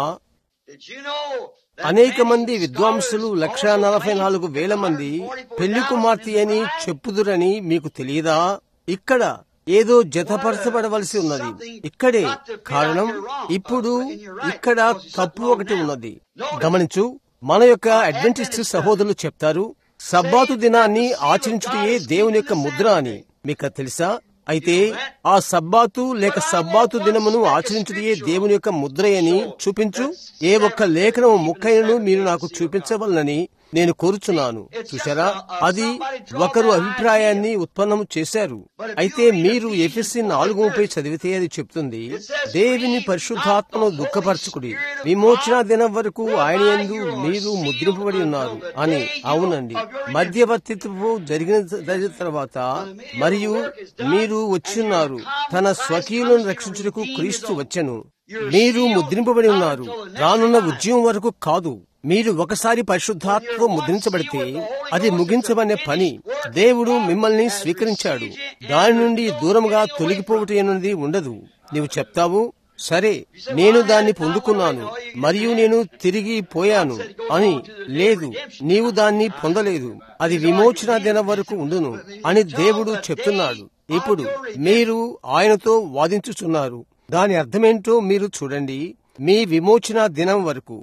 A: అనేక మంది విద్వాంసులు లక్ష నలభై నాలుగు వేల మంది పెళ్లి కుమార్తె అని చెప్పుదురని మీకు తెలియదా ఇక్కడ ఏదో జతపరచబడవలసి ఉన్నది ఇక్కడే కారణం ఇప్పుడు ఇక్కడ తప్పు ఒకటి ఉన్నది గమనించు మన యొక్క అడ్వెంటిస్ట్ సహోదరులు చెప్తారు సబ్బాతు దినాన్ని ఆచరించుటయే దేవుని యొక్క ముద్ర అని మీకు తెలుసా అయితే ఆ సబ్బాతు లేక సబ్బాతు దినమును ఆచరించుటయే దేవుని యొక్క ముద్ర అని చూపించు ఏ ఒక్క లేఖనం ముక్కైనను మీరు నాకు చూపించవలనని నేను కోరుచున్నాను చూసారా అది ఒకరు అభిప్రాయాన్ని ఉత్పన్నం చేశారు అయితే మీరు ఎఫ్ఎస్సి నాలుగు ముప్పై చదివితే అది చెప్తుంది దేవిని పరిశుద్ధాత్మను దుఃఖపరచుకుడి విమోచన దినం వరకు ఆయన యందు మీరు ముద్రింపబడి ఉన్నారు అని అవునండి మధ్యవర్తిత్వము జరిగిన జరిగిన తర్వాత మరియు మీరు వచ్చిన్నారు తన స్వకీయులను రక్షించుటకు క్రీస్తు వచ్చెను మీరు ముద్రింపబడి ఉన్నారు రానున్న ఉద్యమం వరకు కాదు మీరు ఒకసారి పరిశుద్ధాత్మ ముద్రించబడితే అది ముగించబడే పని దేవుడు మిమ్మల్ని స్వీకరించాడు దాని నుండి దూరంగా తొలగిపోవటం ఉండదు నీవు చెప్తావు సరే నేను దాన్ని పొందుకున్నాను మరియు నేను తిరిగి పోయాను అని లేదు నీవు దాన్ని పొందలేదు అది విమోచన దినం వరకు ఉండును అని దేవుడు చెప్తున్నాడు ఇప్పుడు మీరు ఆయనతో వాదించుచున్నారు దాని అర్థమేంటో మీరు చూడండి మీ విమోచన దినం వరకు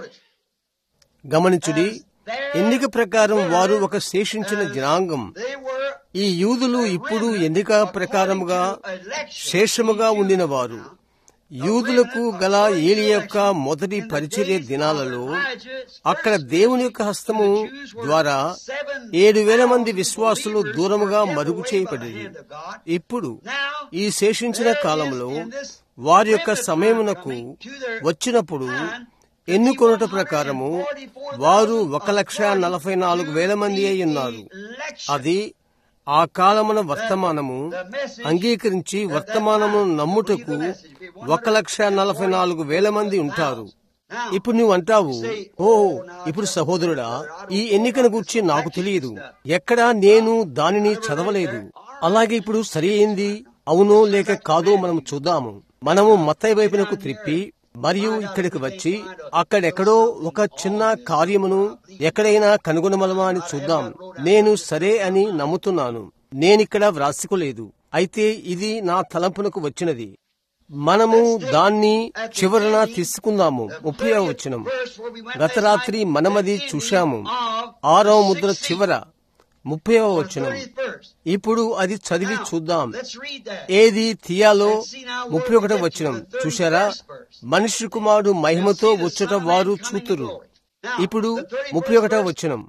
A: గమనించుడి ఎన్నిక ప్రకారం వారు ఒక శేషించిన జనాంగం ఈ యూదులు ఇప్పుడు ఎన్నిక ప్రకారముగా శేషముగా ఉండిన వారు యూదులకు గల ఏలి యొక్క మొదటి పరిచర్య దినాలలో అక్కడ దేవుని యొక్క హస్తము ద్వారా ఏడు వేల మంది విశ్వాసులు దూరముగా మరుగు చేయబడింది ఇప్పుడు ఈ శేషించిన కాలంలో వారి యొక్క సమయమునకు వచ్చినప్పుడు ఎన్నుకొనుట ప్రకారము వారు ఒక లక్ష నలభై నాలుగు వేల మంది అయి ఉన్నారు అది ఆ కాలమున వర్తమానము అంగీకరించి వర్తమానము నమ్ముటకు ఒక లక్ష నలభై నాలుగు వేల మంది ఉంటారు ఇప్పుడు నువ్వు అంటావు ఓ ఇప్పుడు సహోదరుడా ఈ ఎన్నికను గురించి నాకు తెలియదు ఎక్కడా నేను దానిని చదవలేదు అలాగే ఇప్పుడు సరి అయింది అవునో లేక కాదో మనం చూద్దాము మనము మత్తయ్య వైపునకు త్రిప్పి మరియు ఇక్కడికి వచ్చి అక్కడెక్కడో ఒక చిన్న కార్యమును ఎక్కడైనా కనుగొనమలమా అని చూద్దాం నేను సరే అని నమ్ముతున్నాను నేనిక్కడ వ్రాసుకోలేదు అయితే ఇది నా తలంపునకు వచ్చినది మనము దాన్ని చివరన తీసుకుందాము ముప్పై వచ్చినం గత రాత్రి మనమది చూశాము ఆరవ ముద్ర చివర ముప్పై వచనం ఇప్పుడు అది చదివి చూద్దాం ఏది తీయాలో ముప్పై ఒకటో వచనం చూశారా మనిషి కుమారుడు మహిమతో వచ్చుట వారు చూతురు ఇప్పుడు ముప్పై ఒకటో వచనం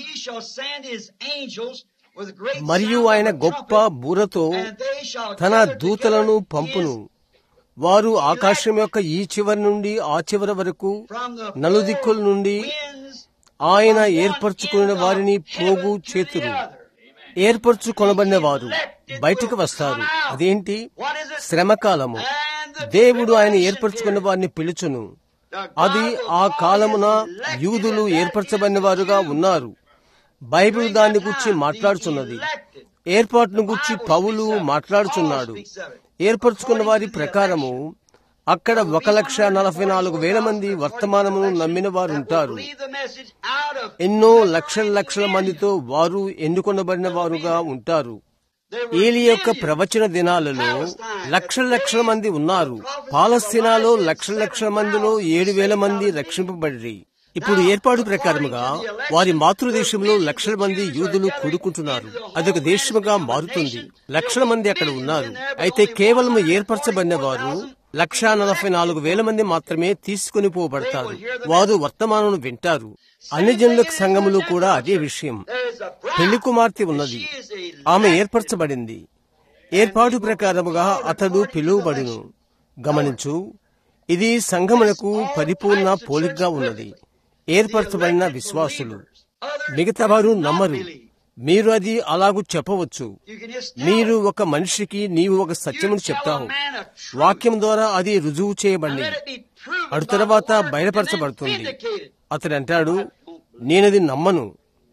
A: మరియు ఆయన గొప్ప బూరతో తన దూతలను పంపును వారు ఆకాశం యొక్క ఈ చివరి నుండి ఆ చివరి వరకు నలుదిక్కుల నుండి ఆయన ఏర్పరచుకున్న వారిని పోగు చేతురు ఏర్పరచుకొనబడిన వారు బయటకు వస్తారు అదేంటి శ్రమకాలము దేవుడు ఆయన ఏర్పరచుకున్న వారిని పిలుచును అది ఆ కాలమున యూదులు ఏర్పరచబడిన వారుగా ఉన్నారు బైబిల్ దాన్ని గురించి మాట్లాడుతున్నది ఏర్పాటును గురించి పౌలు మాట్లాడుచున్నాడు ఏర్పరచుకున్న వారి ప్రకారము అక్కడ ఒక లక్ష నలభై నాలుగు వేల మంది వర్తమానమును నమ్మిన వారు ఉంటారు ఎన్నో లక్షల లక్షల మందితో వారు ఎన్నుకొనబడిన వారుగా ఉంటారు ఏలి యొక్క ప్రవచన దినాలలో లక్షల లక్షల మంది ఉన్నారు పాలస్తీనాలో లక్షల లక్షల మందిలో ఏడు వేల మంది రక్షింపబడి ఇప్పుడు ఏర్పాటు ప్రకారముగా వారి మాతృదేశంలో లక్షల మంది యూదులు కూడుకుంటున్నారు అదొక దేశముగా మారుతుంది లక్షల మంది అక్కడ ఉన్నారు అయితే కేవలం ఏర్పరచబడిన వారు లక్షా నలభై నాలుగు వేల మంది మాత్రమే తీసుకుని పోబడతారు వారు వర్తమానం వింటారు అన్ని జనుల సంఘములు కూడా అదే విషయం పెళ్లి కుమార్తె ఉన్నది ఆమె ఏర్పరచబడింది ఏర్పాటు ప్రకారముగా అతడు పిలువబడును గమనించు ఇది సంఘమునకు పరిపూర్ణ పోలికగా ఉన్నది ఏర్పరచబడిన విశ్వాసులు మిగతా వారు నమ్మరు మీరు అది అలాగూ చెప్పవచ్చు మీరు ఒక మనిషికి నీవు ఒక సత్యమును చెప్తావు వాక్యం ద్వారా అది రుజువు చేయబడింది అటు తర్వాత బయలుపరచబడుతుంది అతడు అంటాడు నేనది నమ్మను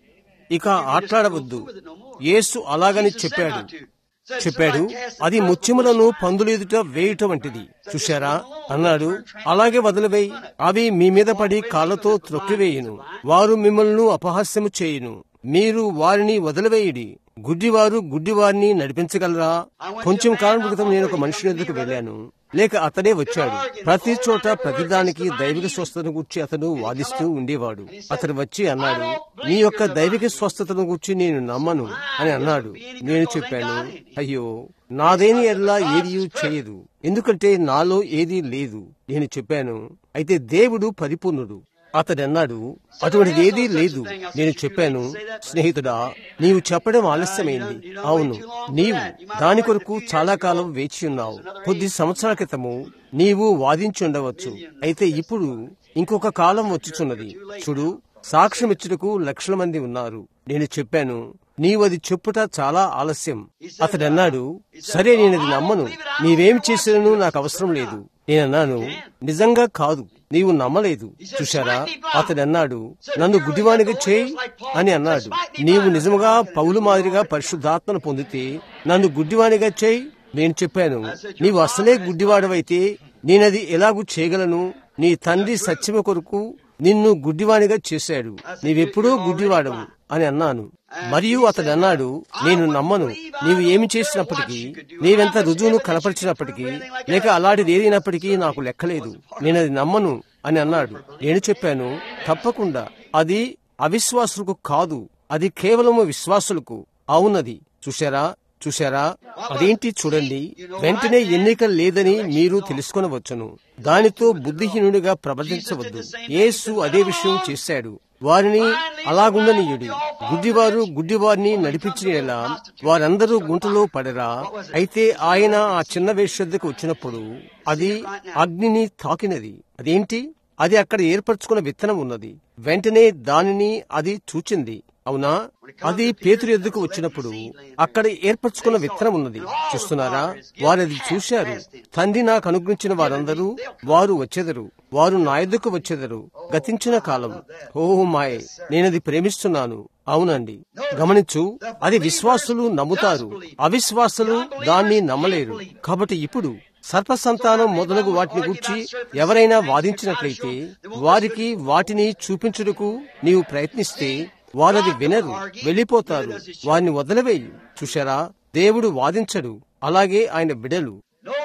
A: ఇక ఆట్లాడవద్దు యేసు అలాగని చెప్పాడు చెప్పాడు అది ముత్యములను పందులు ఎదుట వేయుట వంటిది చూశారా అన్నాడు అలాగే వదిలివేయి అవి మీ మీద పడి కాళ్ళతో త్రొక్కివేయును వారు మిమ్మల్ని అపహాస్యము చేయును మీరు వారిని వదిలివేయుడి గుడ్డివారు గుడ్డివారిని నడిపించగలరా కొంచెం కాలం క్రితం నేను ఒక మనిషిని ఎదురుకు వెళ్ళాను లేక అతడే వచ్చాడు ప్రతి చోట ప్రతిదానికి దైవిక స్వస్థతను గురించి అతను వాదిస్తూ ఉండేవాడు అతడు వచ్చి అన్నాడు నీ యొక్క దైవిక స్వస్థతను గురించి నేను నమ్మను అని అన్నాడు నేను చెప్పాను అయ్యో నాదేని ఎల్లా ఏది చేయదు ఎందుకంటే నాలో ఏదీ లేదు నేను చెప్పాను అయితే దేవుడు పరిపూర్ణుడు అతడన్నాడు అటువంటిది ఏదీ లేదు నేను చెప్పాను స్నేహితుడా నీవు చెప్పడం ఆలస్యమైంది అవును నీవు దాని కొరకు చాలా కాలం వేచి ఉన్నావు కొద్ది సంవత్సరాల క్రితము నీవు వాదించి ఉండవచ్చు అయితే ఇప్పుడు ఇంకొక కాలం వచ్చుచున్నది చూడు సాక్ష్యం ఇచ్చుటకు లక్షల మంది ఉన్నారు నేను చెప్పాను నీవు అది చెప్పుట చాలా ఆలస్యం అతడన్నాడు సరే నేనది నమ్మను నీవేం చేసినను నాకు అవసరం లేదు నేనన్నాను నిజంగా కాదు నీవు నమ్మలేదు చూశారా అతడన్నాడు నన్ను గుడ్డివానిగా చేయి అని అన్నాడు నీవు నిజముగా పౌలు మాదిరిగా పరిశుద్ధాత్మను పొందితే నన్ను గుడ్డివానిగా చేయి నేను చెప్పాను నీవు అసలే గుడ్డివాడవైతే నేనది ఎలాగూ చేయగలను నీ తండ్రి సత్యమ కొరకు నిన్ను గుడ్డివానిగా చేశాడు నీవెప్పుడూ గుడ్డివాడవు అని అన్నాను మరియు అతడు అన్నాడు నేను నమ్మను నీవు ఏమి చేసినప్పటికీ నీవెంత రుజువును కనపరిచినప్పటికీ లేక అలాంటిది ఏదైనప్పటికీ నాకు లెక్కలేదు నేనది నమ్మను అని అన్నాడు నేను చెప్పాను తప్పకుండా అది అవిశ్వాసులకు కాదు అది కేవలము విశ్వాసులకు అవునది చూశారా చూశారా అదేంటి చూడండి వెంటనే ఎన్నిక లేదని మీరు తెలుసుకొనవచ్చును దానితో బుద్ధిహీనుడిగా ప్రవర్తించవద్దు యేసు అదే విషయం చేశాడు వారిని అలాగుండనీయుడి గుడ్డివారు గుడ్డివారిని నడిపించినలా వారందరూ గుంటలో పడరా అయితే ఆయన ఆ చిన్న వేశ్యద్దకు వచ్చినప్పుడు అది అగ్నిని తాకినది అదేంటి అది అక్కడ ఏర్పరచుకున్న విత్తనం ఉన్నది వెంటనే దానిని అది చూచింది అవునా అది పేతురు ఎద్దుకు వచ్చినప్పుడు అక్కడ ఏర్పరచుకున్న విత్తనం ఉన్నది చూస్తున్నారా వారు అది చూశారు తండ్రి నాకు అనుగ్రహించిన వారందరూ వారు వచ్చెదరు వారు నా ఎద్దుకు వచ్చెదరు గతించిన కాలం ఓ మాయ్ నేనది ప్రేమిస్తున్నాను అవునండి గమనించు అది విశ్వాసులు నమ్ముతారు అవిశ్వాసులు దాన్ని నమ్మలేరు కాబట్టి ఇప్పుడు సర్ప సంతానం మొదలగు వాటిని గురించి ఎవరైనా వాదించినట్లయితే వారికి వాటిని చూపించుటకు నీవు ప్రయత్నిస్తే వారది వినరు వెళ్ళిపోతారు వారిని వదిలివేయి చూశారా దేవుడు వాదించడు అలాగే ఆయన బిడలు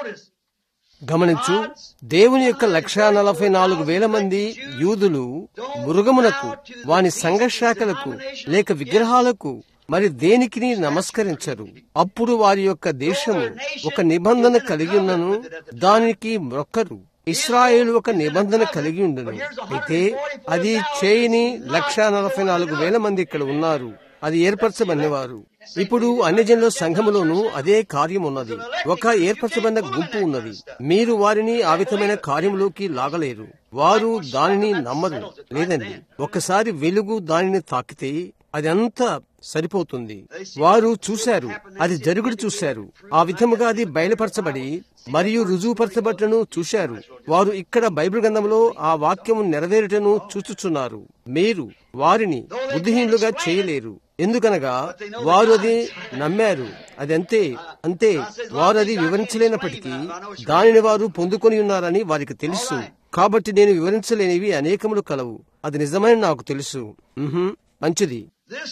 A: గమనించు దేవుని యొక్క లక్ష నలభై నాలుగు వేల మంది యూదులు మృగమునకు వాని సంఘశాఖలకు లేక విగ్రహాలకు మరి దేనికి నమస్కరించరు అప్పుడు వారి యొక్క దేశము ఒక నిబంధన కలిగి ఉన్నను దానికి మొక్కరు ఇస్రాయేల్ ఒక నిబంధన కలిగి ఉండను అయితే అది చేయని లక్ష నలభై నాలుగు వేల మంది ఇక్కడ ఉన్నారు అది ఏర్పరచబడినవారు ఇప్పుడు అన్ని జనుల సంఘములోనూ అదే కార్యం ఉన్నది ఒక ఏర్పరచబడిన గుంపు ఉన్నది మీరు వారిని ఆ విధమైన కార్యములోకి లాగలేరు వారు దానిని నమ్మరు లేదండి ఒకసారి వెలుగు దానిని తాకితే అది అంతా సరిపోతుంది వారు చూశారు అది జరుగుడు చూశారు ఆ విధముగా అది బయలుపరచబడి మరియు రుజువుపరచబట్టను చూశారు వారు ఇక్కడ బైబిల్ గ్రంథంలో ఆ వాక్యము నెరవేరుటను చూచుచున్నారు మీరు వారిని బుద్ధిహీనులుగా చేయలేరు ఎందుకనగా వారు అది నమ్మారు అది అంతే అంతే వారు అది వివరించలేనప్పటికీ దానిని వారు పొందుకొని ఉన్నారని వారికి తెలుసు కాబట్టి నేను వివరించలేనివి అనేకములు కలవు అది నిజమని నాకు తెలుసు మంచిది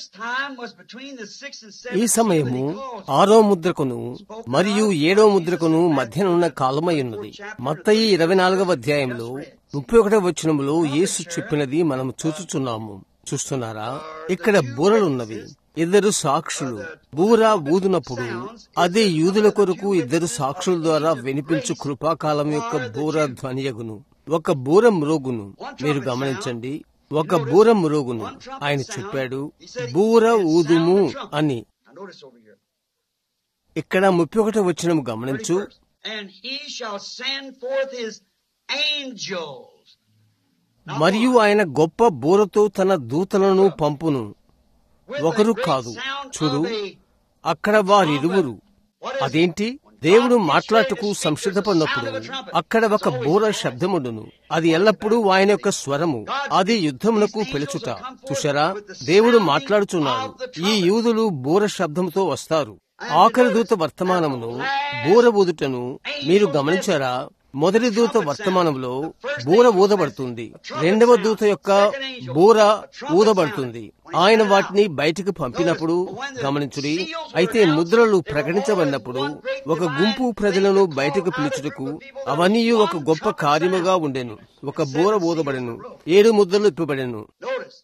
A: ఈ సమయము ఆరో ముద్రకును మరియు ఏడో ముద్రకును మధ్యనున్న కాలమై ఉన్నది మత్తయి ఇరవై నాలుగవ అధ్యాయంలో ముప్పై ఒకటవ వచనంలో యేసు చెప్పినది మనం చూచుచున్నాము చూస్తున్నారా ఇక్కడ బూరలున్నవి ఇద్దరు సాక్షులు బూర ఊదినప్పుడు అదే యూదుల కొరకు ఇద్దరు సాక్షుల ద్వారా వినిపించు కృపాకాలం యొక్క బూర ధ్వనియగును ఒక బూర మ్రోగును మీరు గమనించండి ఒక బూర మ్రోగును ఆయన చెప్పాడు బూర ఊదుము అని ఇక్కడ ముప్పై ఒకటో వచ్చిన గమనించు
B: And he shall send forth his angels. Not
A: మరియు
B: one.
A: ఆయన గొప్ప బూరతో తన దూతలను పంపును
B: With
A: ఒకరు
B: the great
A: కాదు.
B: sound
A: చూడు,
B: of a-
A: అక్కడ వారిరువురు
B: What is it?
A: అదేంటి దేవుడు మాట్లాడుటకు సంసిద్ధపడినప్పుడు అక్కడ ఒక బూర శబ్దముండును అది ఎల్లప్పుడూ ఆయన యొక్క స్వరము అది యుద్ధమునకు పిలుచుట చూశారా దేవుడు మాట్లాడుచున్నాడు ఈ యూదులు బూర శబ్దముతో వస్తారు ఆఖరి దూత వర్తమానమును బూర ఊదుటను మీరు గమనించారా మొదటి దూత వర్తమానంలో బూర ఊదబడుతుంది రెండవ దూత యొక్క బూర ఊదబడుతుంది ఆయన వాటిని బయటికి పంపినప్పుడు గమనించుడి అయితే ముద్రలు ప్రకటించబడినప్పుడు ఒక గుంపు ప్రజలను బయటకు పిలుచుటకు అవన్నీ ఒక గొప్ప కార్యముగా ఉండెను ఒక బూర ఊదబడెను ఏడు ముద్రలు ఇప్పబడెను
B: Notice.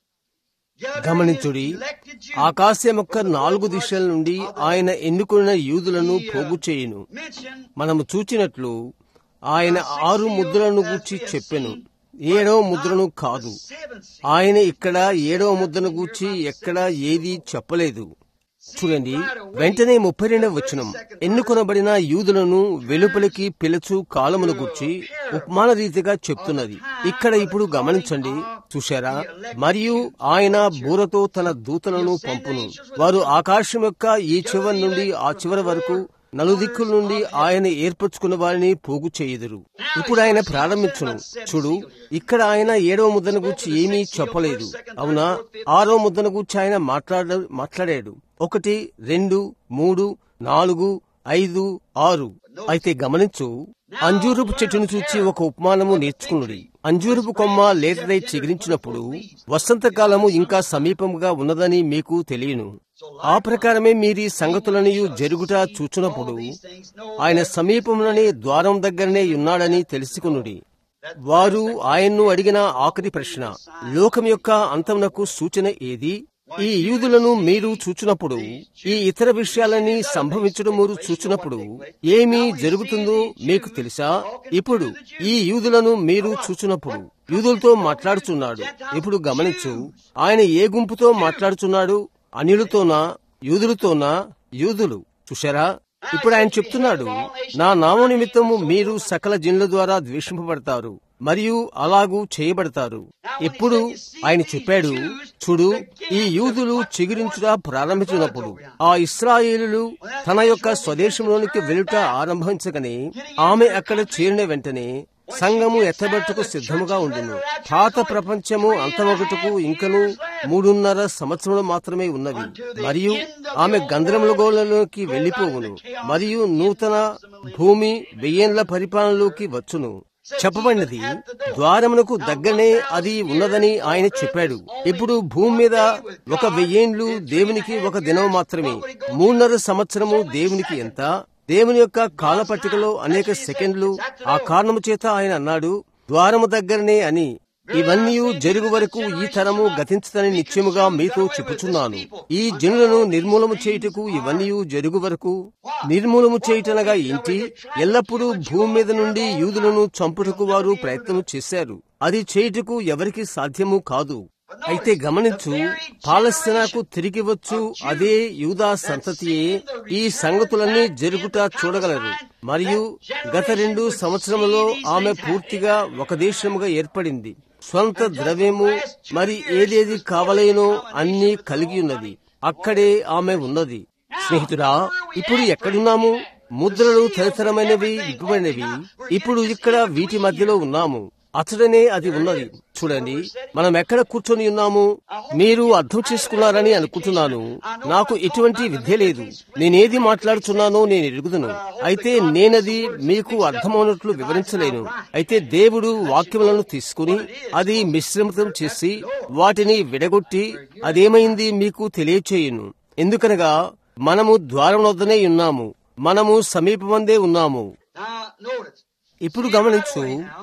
A: గమనించుడి
B: Elected Jews
A: ఆకాశం యొక్క నాలుగు దిశల నుండి ఆయన ఎన్నుకున్న యూదులను పోగు చేయును
B: mention
A: మనము చూచినట్లు ఆయన ఆరు ముద్రలను గూర్చి చెప్పెను ఏడవ ముద్రను కాదు
B: seventh seal.
A: ఆయన ఇక్కడ ఏడవ ముద్రను గూర్చి ఎక్కడ ఏది చెప్పలేదు చూడండి వెంటనే ముప్పై రెండవ వచనం ఎన్నుకొనబడిన యూదులను వెలుపలికి పిలుచు కాలమును గూర్చి ఉపమాన రీతిగా చెప్తున్నది ఇక్కడ ఇప్పుడు గమనించండి చూశారా మరియు ఆయన బూరతో తన దూతలను పంపును వారు ఆకాశం యొక్క ఈ చివరి నుండి ఆ చివరి వరకు నలుదిక్కుల నుండి ఆయన ఏర్పరచుకున్న వారిని పోగు చేయుదురు ఇప్పుడు ఆయన ప్రారంభించును చూడు ఇక్కడ ఆయన ఏడవ ముద్దను గూర్చి ఏమీ చెప్పలేదు అవునా ఆరో ముద్దను గూర్చి ఆయన మాట్లాడ మాట్లాడాడు ఒకటి రెండు మూడు నాలుగు ఐదు ఆరు అయితే గమనించు అంజూరపు చెట్టును చూచి ఒక ఉపమానము నేర్చుకునుడి అంజూరపు కొమ్మ లేతదై చిగురించినప్పుడు వసంతకాలము ఇంకా సమీపముగా ఉన్నదని మీకు తెలియను ఆ ప్రకారమే మీరీ సంగతులనియు జరుగుట చూచునప్పుడు ఆయన సమీపంలోనే ద్వారం దగ్గరనే ఉన్నాడని తెలుసుకునుడి వారు ఆయన్ను అడిగిన ఆఖరి ప్రశ్న లోకం యొక్క అంతమునకు సూచన ఏది ఈ యూదులను మీరు చూచినప్పుడు ఈ ఇతర విషయాలని సంభవించడం మీరు చూచినప్పుడు ఏమి జరుగుతుందో మీకు తెలుసా ఇప్పుడు ఈ యూదులను మీరు చూచినప్పుడు యూదులతో మాట్లాడుచున్నాడు ఇప్పుడు గమనించు ఆయన ఏ గుంపుతో మాట్లాడుచున్నాడు అనిలుతోనా యూదులతోనా యూదులు చూశారా ఇప్పుడు ఆయన చెప్తున్నాడు నా నామ నిమిత్తము మీరు సకల జనుల ద్వారా ద్వేషింపబడతారు మరియు అలాగూ చేయబడతారు ఇప్పుడు ఆయన చెప్పాడు చూడు ఈ యూదులు చిగురించుట ప్రారంభించినప్పుడు ఆ ఇస్రాయేలులు తన యొక్క స్వదేశంలోనికి వెలుట ఆరంభించగానే ఆమె అక్కడ చేరిన వెంటనే సంఘము ఎత్తబెట్టుకు సిద్ధముగా ఉండును పాత ప్రపంచము అంతమొకటుకు ఇంకను మూడున్నర సంవత్సరములు మాత్రమే ఉన్నవి మరియు ఆమె గంధరములగోళలోకి వెళ్లిపోవును మరియు నూతన భూమి వెయ్యేండ్ల పరిపాలనలోకి వచ్చును చెప్పబడినది ద్వారమునకు దగ్గరనే అది ఉన్నదని ఆయన చెప్పాడు ఇప్పుడు భూమి మీద ఒక వెయ్యేండ్లు దేవునికి ఒక దినం మాత్రమే మూడున్నర సంవత్సరము దేవునికి ఎంత దేవుని యొక్క కాల పట్టికలో అనేక సెకండ్లు ఆ కారణము చేత ఆయన అన్నాడు ద్వారము దగ్గరనే అని ఇవన్నీ జరుగు వరకు ఈ తరము గతించదని నిత్యముగా మీతో చెప్పుచున్నాను ఈ జనులను నిర్మూలము చేయుటకు ఇవన్నీ జరుగు వరకు నిర్మూలము చేయుటనగా ఏంటి ఎల్లప్పుడూ భూమి మీద నుండి యూదులను చంపుటకు వారు ప్రయత్నం చేశారు అది చేయుటకు ఎవరికి సాధ్యము కాదు అయితే గమనించు పాలస్తీనాకు తిరిగి వచ్చు అదే యూదా సంతతియే ఈ సంగతులన్నీ జరుగుట చూడగలరు మరియు గత రెండు సంవత్సరములో ఆమె పూర్తిగా ఒక దేశముగా ఏర్పడింది స్వంత ద్రవ్యము మరి ఏదేది కావలేనో అన్నీ కలిగి ఉన్నది అక్కడే ఆమె ఉన్నది స్నేహితుడా ఇప్పుడు ఎక్కడున్నాము ముద్రలు తదితరమైనవి విప్పబడినవి ఇప్పుడు ఇక్కడ వీటి మధ్యలో ఉన్నాము అతడనే అది ఉన్నది చూడండి మనం ఎక్కడ కూర్చొని ఉన్నాము మీరు అర్థం చేసుకున్నారని అనుకుంటున్నాను నాకు ఎటువంటి విద్య లేదు నేనేది మాట్లాడుతున్నానో నేను ఎరుగుదును అయితే నేనది మీకు అర్థమవునట్లు వివరించలేను అయితే దేవుడు వాక్యములను తీసుకుని అది మిశ్రమితం చేసి వాటిని విడగొట్టి అదేమైంది మీకు తెలియచేయును ఎందుకనగా మనము ద్వారం వద్దనే ఉన్నాము మనము సమీపమందే ఉన్నాము
B: Now, notice.
A: ఇప్పుడు గమనించు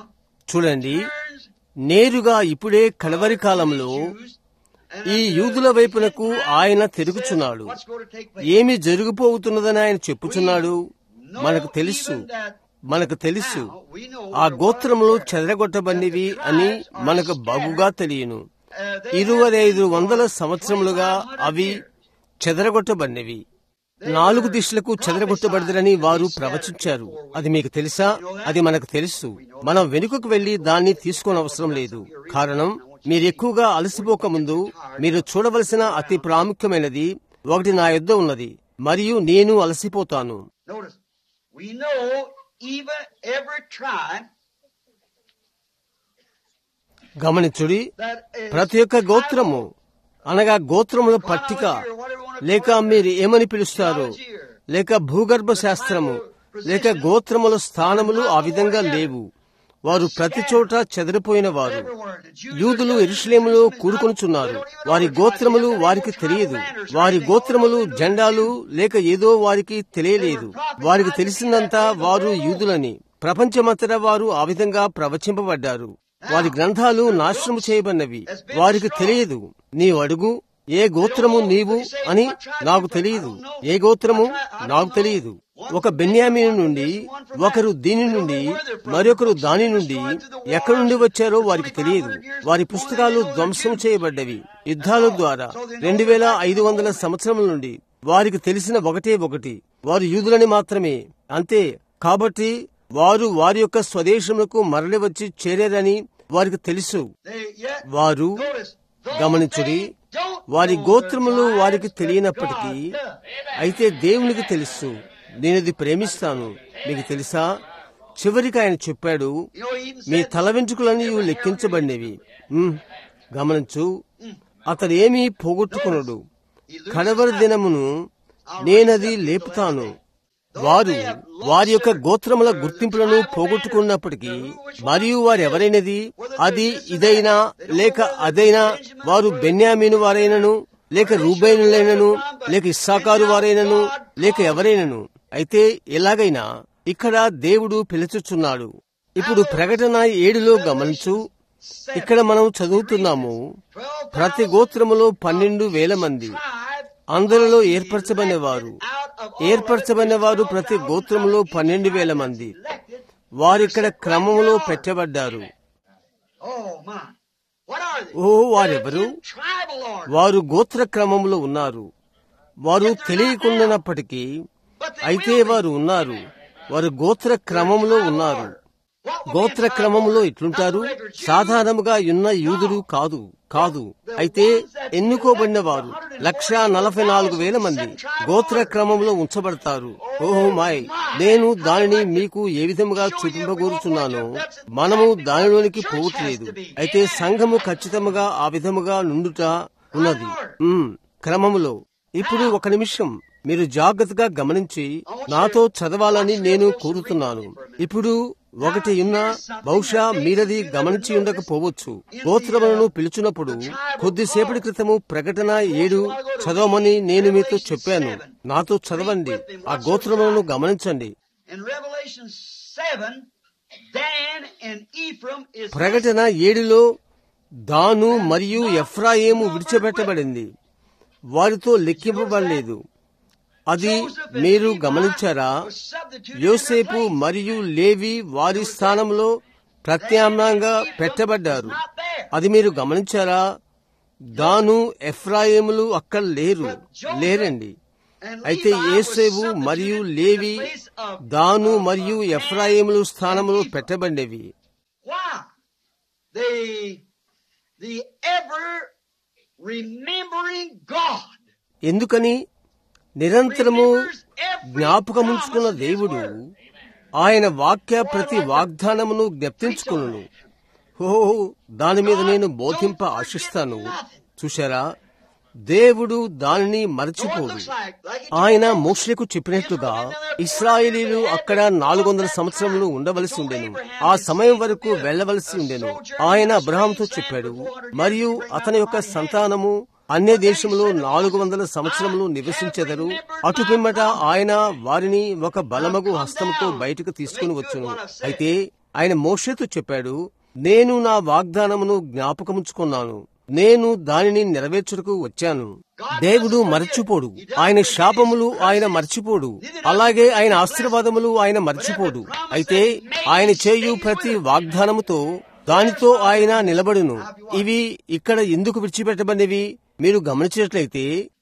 A: చూడండి నేరుగా ఇప్పుడే కలవరి కాలంలో ఈ యూదుల వైపునకు ఆయన తిరుగుచున్నాడు
B: What's going to take place?
A: ఏమి జరిగిపోతున్నదని ఆయన చెప్పుచున్నాడు మనకు తెలుసు మనకు తెలుసు ఆ గోత్రములు చెదరగొట్టబడినవి అని మనకు బాగుగా తెలియను ఇరవై ఐదు వందల సంవత్సరములుగా అవి చెదరగొట్టబడినవి నాలుగు దిశలకు చెదరగొట్టబడదని వారు ప్రవచించారు అది మీకు తెలుసా అది మనకు తెలుసు మనం వెనుకకు వెళ్లి దాన్ని తీసుకోనవసరం లేదు కారణం మీరు ఎక్కువగా అలసిపోక ముందు మీరు చూడవలసిన అతి ప్రాముఖ్యమైనది ఒకటి నా యొద్ద ఉన్నది మరియు నేను అలసిపోతాను
B: Notice, we know even every tribe
A: గమనించుడి
B: that is
A: ప్రతి ఒక్క గోత్రము అనగా గోత్రముల పట్టిక లేక మీరు ఏమని పిలుస్తారు లేక భూగర్భ శాస్త్రము లేక గోత్రముల స్థానములు ఆ విధంగా లేవు వారు ప్రతి చోట చెదిరిపోయిన వారు
B: everywhere. The Jews
A: యూదులు ఎరుషలేములో కూడుకొనుచున్నారు వారి గోత్రములు వారికి తెలియదు వారి గోత్రములు జెండాలు లేక ఏదో వారికి తెలియలేదు వారికి తెలిసిందంతా వారు యూదులని ప్రపంచమంతటా వారు ఆ విధంగా ప్రవచింపబడ్డారు వారి గ్రంథాలు నాశనము చేయబడినవి వారికి తెలియదు నీవు అడుగు ఏ గోత్రము నీవు అని నాకు తెలియదు ఏ గోత్రము నాకు తెలియదు ఒక బెన్యామీను నుండి ఒకరు దీని నుండి మరొకరు దాని నుండి ఎక్కడి నుండి వచ్చారో వారికి తెలియదు వారి పుస్తకాలు ధ్వంసం చేయబడ్డవి యుద్ధాల ద్వారా రెండు వేల ఐదు వందల సంవత్సరముల నుండి వారికి తెలిసిన ఒకటే ఒకటి వారు యూదులని మాత్రమే అంతే కాబట్టి వారు వారి యొక్క స్వదేశములకు మరలి వచ్చి చేరారని వారికి తెలుసు
B: they yet
A: వారు
B: notice though
A: గమనించుడి
B: they don't
A: వారి
B: know
A: గోత్రములు
B: the
A: వారికి
B: tribes,
A: తెలియనప్పటికీ
B: God does.
A: అయితే దేవునికి తెలుసు నేను ఇది ప్రేమిస్తాను మీకు తెలుసా చివరికి ఆయన చెప్పాడు
B: You know, he even
A: me
B: said,
A: తల వెంట్రుకలన్నీ లెక్కించబడినవి ఉమ్, గమనించు అతడు ఏమీ పోగొట్టుకున్నాడు కడవరి దినమును నేనది లేపుతాను వారు వారి యొక్క గోత్రముల గుర్తింపులను పోగొట్టుకున్నప్పటికీ మరియు వారు ఎవరైనది అది ఇదైనా లేక అదైనా వారు బెన్యామీను వారైనను లేక రూబేనులైనను లేక ఇస్సాకారు వారైనను లేక ఎవరైనను అయితే ఎలాగైనా ఇక్కడ దేవుడు పిలుచుచున్నాడు ఇప్పుడు ప్రకటన ఏడులో గమనించు ఇక్కడ మనం చదువుతున్నాము ప్రతి గోత్రములో పన్నెండు వేల మంది అందరిలో ఏర్పరచబడిన వారు ఏర్పరచబడిన వారు ప్రతి గోత్రములో పన్నెండు వేల మంది వారిక్కడ క్రమములో పెట్టబడ్డారు
B: Oh my. What are they?
A: ఓ వారెవరు
B: They're in tribal order.
A: వారు గోత్ర క్రమములో ఉన్నారు వారు తెలియకుండానప్పటికీ
B: But they
A: అయితే
B: will be.
A: వారు ఉన్నారు వారు గోత్ర క్రమములో ఉన్నారు
B: What will be
A: గోత్ర
B: a tribal
A: క్రమములో
B: order?
A: ఇట్లుంటారు
B: Not the regular Jews.
A: సాధారణముగా ఉన్న యూదులు కాదు కాదు అయితే ఎన్నుకోబడిన వారు లక్ష నలభై నాలుగు వేల మంది గోత్ర క్రమంలో ఉంచబడతారు ఓహో మాయ్ నేను దానిని మీకు ఏ విధముగా చూపింపగోరుచున్నానో మనము దానిలోనికి పోవట్లేదు అయితే సంఘము ఖచ్చితముగా ఆ విధముగా నుండుట ఉన్నది ఉమ్, క్రమములో ఇప్పుడు ఒక నిమిషం మీరు జాగ్రత్తగా గమనించి నాతో చదవాలని నేను కోరుతున్నాను ఇప్పుడు ఒకటి ఉన్న బహుశా మీరది గమనించి ఉండకపోవచ్చు గోత్రములను పిలుచున్నప్పుడు కొద్దిసేపటి క్రితము ప్రకటన ఏడు చదవమని నేను మీతో చెప్పాను నాతో చదవండి ఆ గోత్రములను గమనించండి
B: In Revelation 7, Dan and Ephraim is
A: ప్రకటన ఏడులో దాను మరియు ఎఫ్రాయిము విడిచిపెట్టబడింది వారితో లెక్కింపబడలేదు అది మీరు గమనించారా యోసేపు మరియు లేవి వారి స్థానంలో ప్రత్యామ్నాయంగా పెట్టబడ్డారు అది మీరు గమనించారా దాను ఎఫ్రాయిములు అక్కడ లేరు లేరండి అయితే ఏసేవు మరియు లేవి దాను మరియు ఎఫ్రాయిములు స్థానంలో పెట్టబడినవి
B: Why? The, the ever remembering God
A: ఎందుకని నిరంతరము జ్ఞాపకముంచుకున్న దేవుడు ఆయన వాక్య ప్రతి వాగ్దానమును జ్ఞప్తించుకును ఓ దాని మీద నేను బోధింప ఆశిస్తాను చూశారా దేవుడు దానిని మరచిపోడు ఆయన మోషేకు చెప్పినట్లుగా ఇస్రాయేలీలు అక్కడ నాలుగు వందల సంవత్సరములు ఉండవలసి ఉండెను ఆ సమయం వరకు వెళ్ళవలసి ఉండెను ఆయన అబ్రహాంతో చెప్పాడు మరియు అతని యొక్క సంతానము అన్య దేశములో నాలుగు వందల సంవత్సరములు నివసించెదరు అటు పిమ్మట ఆయన వారిని ఒక బలమగు హస్తముతో బయటకు తీసుకుని వచ్చును అయితే ఆయన మోషేతో చెప్పాడు నేను నా వాగ్దానమును జ్ఞాపకముంచుకున్నాను నేను దానిని నెరవేర్చుటకు వచ్చాను దేవుడు మరచిపోడు ఆయన శాపములు ఆయన మర్చిపోడు అలాగే ఆయన ఆశీర్వాదములు ఆయన మర్చిపోడు అయితే ఆయన చేయు ప్రతి వాగ్దానముతో దానితో ఆయన నిలబడును ఇవి ఇక్కడ ఎందుకు విడిచిపెట్టబడినవి మీరు గమనించినట్లయితే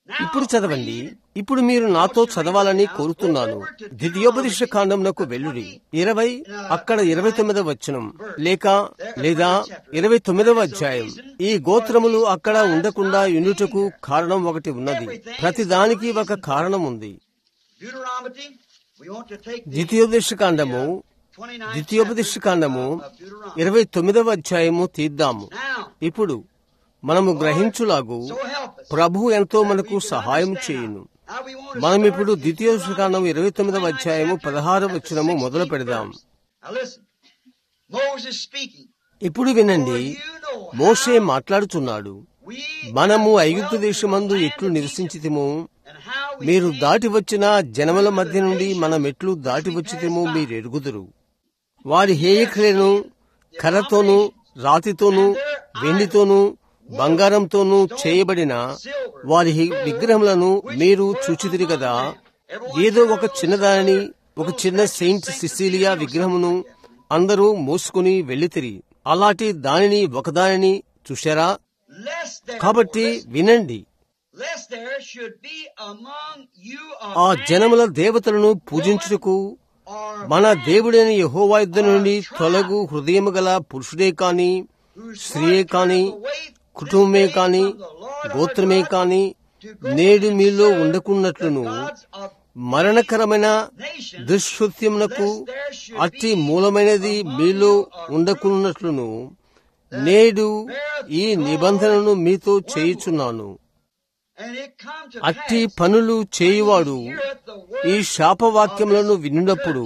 A: ఇప్పుడు చదవండి ఇప్పుడు మీరు నాతో చదవాలని కోరుతున్నాను ద్వితీయోపదేశ కాండంలోకి వెళ్ళుడి ఇరవై అక్కడ ఇరవై తొమ్మిదవ వచనం లేక లేదా ఇరవై తొమ్మిదవ అధ్యాయం ఈ గోత్రములు అక్కడ ఉండకుండా యునుటకు కారణం ఒకటి ఉన్నది ప్రతి దానికి ఒక కారణం ఉంది
B: Deuteronomy, we want to take the
A: ద్వితీయోపదేశ కాండము
B: 29th
A: ద్వితీయోపదేశ
B: chapter
A: కాండము
B: of Deuteronomy.
A: ఇరవై తొమ్మిదవ అధ్యాయము తీద్దాము
B: Now,
A: ఇప్పుడు మనము గ్రహించులాగు
B: so help us.
A: ప్రభు ఎంతో
B: that
A: మనకు
B: we can
A: సహాయం
B: understand.
A: చేయును
B: Now we want to
A: మనం
B: start
A: ఇప్పుడు
B: in
A: ద్వితీయోపదేశ కాండం
B: Deuteronomy,
A: ఇరవై తొమ్మిదవ
B: 29th
A: అధ్యాయము
B: chapter,
A: పదహారవ
B: at the
A: వచనము మొదలు
B: 16th
A: పెడదాం
B: verse. Now listen. Moses speaking.
A: ఇప్పుడు వినండి మోషే మాట్లాడుచున్నాడు
B: We
A: మనము
B: dwelt
A: ఐగుప్తు
B: in the
A: దేశమందు
B: land
A: ఎట్లు
B: of
A: నివసించితిమో
B: Egypt, and how we
A: మీరు
B: came
A: దాటి వచ్చిన జనముల మధ్య నుండి మనం ఎట్లు దాటి వచ్చితేమో మీరు ఎరుగుదురు వారి హేయక్రియలను కర్రతోనూ రాతితోనూ వెండితోనూ బంగారంతోనూ చేయబడిన వారి హి- విగ్రహములను మీరు చూచిదిరి కదా ఏదో ఒక చిన్నదానిని ఒక చిన్న సెయింట్ సిసిలియా విగ్రహమును అందరూ మోసుకుని వెళ్లితిరి అలాంటి దానిని ఒకదానిని చూశారా
B: Lest there-
A: కాబట్టి వినండి
B: lest there should be among you a
A: ఆ
B: man
A: జనముల దేవతలను పూజించుటకు
B: or
A: మన దేవుడైన యెహోవా యుద్ధ నుండి తొలగు హృదయము గల పురుషుడే కాని
B: whose
A: స్త్రీయే
B: heart
A: కాని
B: turneth away
A: కుటుంబమే
B: this day
A: కాని
B: from the Lord our
A: గోత్రమే
B: God
A: కాని
B: to go
A: నేడు
B: and
A: మీలో
B: serve
A: ఉండకున్నట్లును
B: the gods of
A: మరణకరమైన
B: nations,
A: దుష్కృత్యమునకు
B: lest there should
A: అట్టి
B: be
A: మూలమైనది
B: among
A: మీలో
B: you a
A: ఉండకున్నట్లును నేడు ఈ నిబంధనను మీతో చేయుచున్నాను
B: and it come to
A: అట్టి
B: pass
A: పనులు చేయువాడు
B: when he heareth the word
A: ఈ శాపవాక్యములను వినినప్పుడు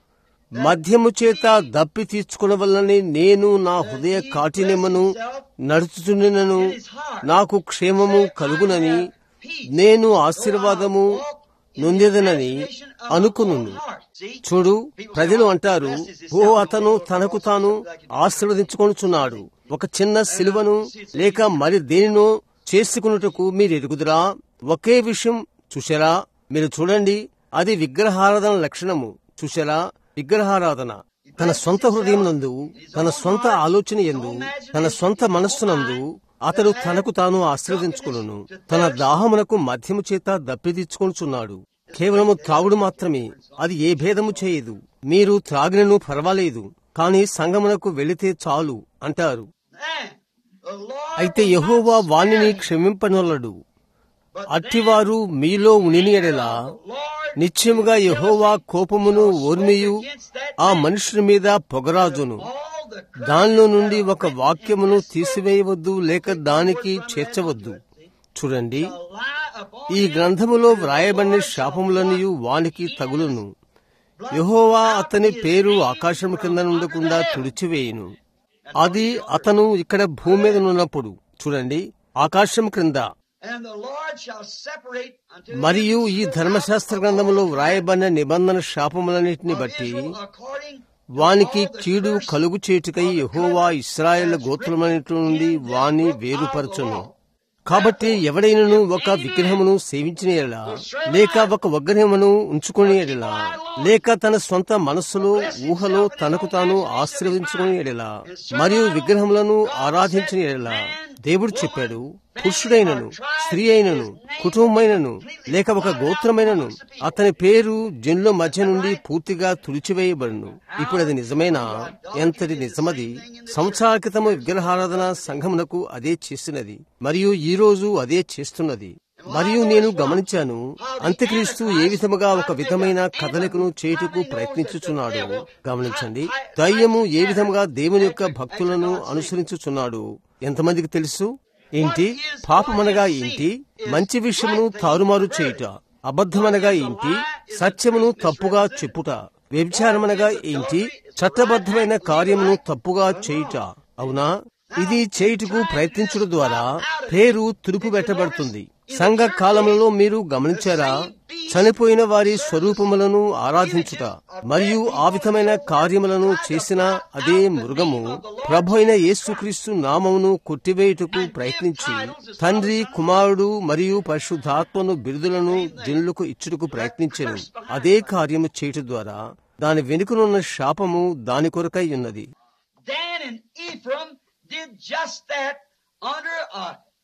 A: మద్యము చేత దప్పి తీర్చుకునవల్లని నేను నా హృదయ కాఠిన్యమును నడుచుచున్నను నాకు క్షేమము కలుగునని నేను ఆశీర్వాదము నొందెదనని అనుకునును చూడు ప్రజలు అంటారు ఓ అతను తనకు తాను ఆశీర్వదించుకొనుచున్నాడు ఒక చిన్న సిలువను లేక మరి దేనినో చేసుకున్నటకు మీరు ఎరుగుదురా ఒకే విషయం చూశారా మీరు చూడండి అది విగ్రహారాధన లక్షణము చూశారా విగ్రహారాధన తన సొంత హృదయం నందు తన సొంత ఆలోచన ఎందు తన సొంత మనస్సునందు అతడు తనకు తాను ఆశీర్వదించుకును తన దాహమునకు మధ్యము చేత దప్పిదీర్చుకొనుచున్నాడు కేవలము త్రాగుడు మాత్రమే అది ఏ భేదము చేయదు మీరు త్రాగినను పర్వాలేదు కాని సంగమునకు వెళితే చాలు అంటారు
B: Man, the Lord
A: అయితే
B: will not
A: యహోవా వాణిని
B: spare you,
A: క్షమింపనొల్లడు
B: but
A: అట్టివారు మీలో ఉనిని ఎడలా
B: the Lord
A: నిశ్చయముగా యహోవా కోపమును ఓర్మియు ఆ మనుషుని మీద పొగరాజును
B: all the curses
A: దానిలో నుండి
B: that are
A: ఒక
B: written
A: వాక్యమును
B: in this
A: తీసివేయవద్దు లేక దానికి చేర్చవద్దు చూడండి
B: shall lie upon
A: ఈ
B: him,
A: గ్రంథములో
B: and the
A: వ్రాయబడిన
B: Lord shall
A: శాపములనియు
B: blot
A: వానికి
B: his
A: తగులును
B: blood
A: యహోవా
B: out
A: అతని
B: his
A: పేరు
B: name
A: ఆకాశము
B: from
A: కింద
B: under
A: నుండకుండా
B: the heavens.
A: తుడిచివేయును అది అతను ఇక్కడ భూమి మీద ఉన్నప్పుడు చూడండి ఆకాశం క్రింద
B: And the Lord shall separate unto
A: మరియు
B: him
A: ఈ
B: the
A: ధర్మశాస్త్ర
B: out of
A: గ్రంథములో
B: all
A: వ్రాయబడిన నిబంధన శాపములన్నిటిని
B: of
A: బట్టి
B: Israel according to
A: వానికి
B: all the
A: కీడు
B: curse
A: కలుగు చేటుకై
B: of the
A: యెహోవా
B: covenant
A: ఇస్రాయేల్
B: as
A: గోత్రములన్నిటి
B: written
A: నుండి
B: in this
A: వాని
B: book of the
A: వేరుపరచును
B: law.
A: కాబట్టి ఎవడైనను ఒక విగ్రహమును సేవించిన ఎడలా లేక ఒక విగ్రహమును ఉంచుకుని ఎడలా లేక తన సొంత మనస్సులో ఊహలో తనకు తాను ఆశీర్వదించుకుని ఎడలా మరియు విగ్రహములను ఆరాధించిన ఎడలా దేవుడు చెప్పాడు పురుషుడైనను స్త్రీ అయినను కుటుంబమైనను లేక ఒక గోత్రమైనను అతని పేరు జనుల మధ్య నుండి పూర్తిగా తుడిచివేయబడును ఇప్పుడు అది నిజమేనా ఎంతటి నిజమది సంవత్సరాల క్రితము విగ్రహారాధన సంఘమునకు అదే చేసినది మరియు ఈ రోజు అదే చేస్తున్నది మరియు నేను గమనించాను అంత్యక్రీస్తు ఏ విధముగా ఒక విధమైన కదలికను చేయుటకు ప్రయత్నించుచున్నాడు గమనించండి దయ్యము ఏ విధముగా దేవుని యొక్క భక్తులను అనుసరించుచున్నాడు ఎంతమందికి తెలుసు ఏంటి పాపమనగా ఏంటి మంచి విషయమును తారుమారు చేయుట అబద్ధమనగా ఏంటి సత్యమును తప్పుగా చెప్పుట వ్యభిచారమనగా ఏంటి చట్టబద్ధమైన కార్యమును తప్పుగా చేయుట అవునా ఇది చేయుటకు ప్రయత్నించడం ద్వారా పేరు తురుపు పెట్టబడుతుంది సంఘ కాలంలో మీరు గమనించారా చనిపోయిన వారి స్వరూపములను ఆరాధించుట మరియు ఆ విధమైన కార్యములను చేసిన అదే మృగము ప్రభు అయిన యేసుక్రీస్తు నామమును కొట్టివేయుటకు ప్రయత్నించి తండ్రి కుమారుడు మరియు పరిశుద్ధాత్మను బిరుదులను జనులకు ఇచ్చుటకు ప్రయత్నించెను అదే కార్యము చేయటం ద్వారా దాని వెనుకనున్న శాపము దాని కొరకై ఉన్నది
B: Dan and Ephraim did just that under a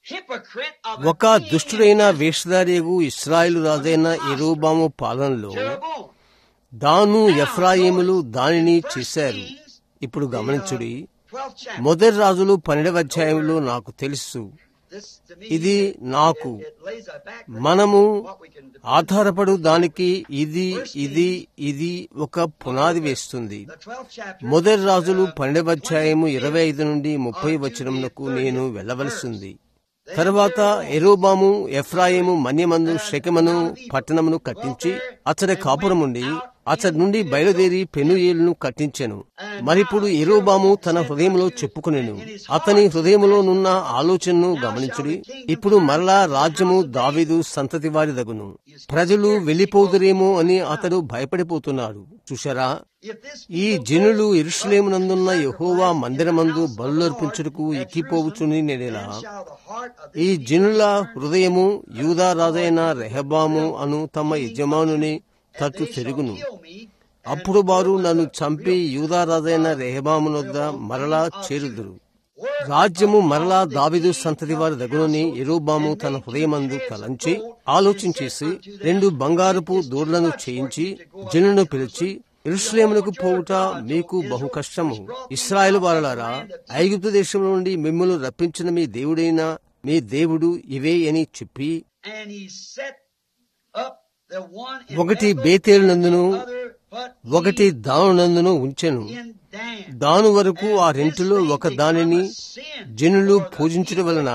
B: hypocrite of
A: ఒక దుష్టుడైన వేషధారియగు ఇస్రాయేలు రాజైన ఎరోబాము పాలనలో
B: Jeroboam.
A: దాను ఎఫ్రాయిములు దానిని చేశారు ఇప్పుడు గమనించుడి
B: 12th chapter.
A: మొదటి రాజులు పన్నెండవ అధ్యాయంలో నాకు తెలుసు
B: This, to me,
A: ఇది నాకు
B: it lays a background
A: మనము
B: what we can
A: ఆధారపడు దానికి ఇది ఇది ఇది ఒక పునాది వేస్తుంది
B: The 12th chapter.
A: మొదటి రాజులు పన్నెండవ అధ్యాయము ఇరవై ఐదు నుండి ముప్పై వచనములకు నేను వెళ్ళవలసింది తరువాత ఎరోబాము ఎఫ్రాయిము మన్యమందు శకమను పట్టణమును కట్టించి అతడి కాపురముండి అతడి నుండి బయలుదేరి పెనుయేలును కట్టించెను మరిప్పుడు ఎరోబాము తన హృదయంలో చెప్పుకునేను అతని హృదయములో నున్న ఆలోచనను గమనించుడి ఇప్పుడు మరలా రాజ్యము దావీదు సంతతి వారిదగును ప్రజలు వెళ్లిపోదురేమో అని అతడు భయపడిపోతున్నాడు చూశారా
B: If this
A: ఈ జనులు ఇరుషులేమునందున్న యహోవా మందిరమందు బలులర్పించుటకు ఎక్కిపోవచ్చుని నేనేలా
B: shall the heart of
A: ఈ జనుల హృదయము యూదా రాజైన రెహబాము అను తమ యజమానుని తట్టు తిరుగును
B: kill me,
A: అప్పుడు వారు నన్ను చంపి యూదా రాజైన రెహబామునొద్ద మరలా చేరుదురు రాజ్యము మరలా దావిదు సంతతి వారి దగ్గరని ఎరోబాము తన హృదయమందు తలంచి ఆలోచించేసి రెండు బంగారపు దూడలను చేయించి జనులను పిలిచి ఇరుషులేమునకు పోవుట మీకు బహు కష్టము ఇస్రాయేల్ వారలారా ఐగుప్తు దేశం నుండి మిమ్మల్ని రప్పించిన మీ దేవుడైన మీ దేవుడు ఇవే అని చెప్పి
B: and he set up the one in
A: ఒకటి
B: Bethel,
A: బేతేలు నందును
B: other but
A: ఒకటి దాను నందును ఉంచెను
B: in Dan.
A: దాను వరకు ఆ రెంటిలో ఒక దానిని జనులు పూజించడం వలన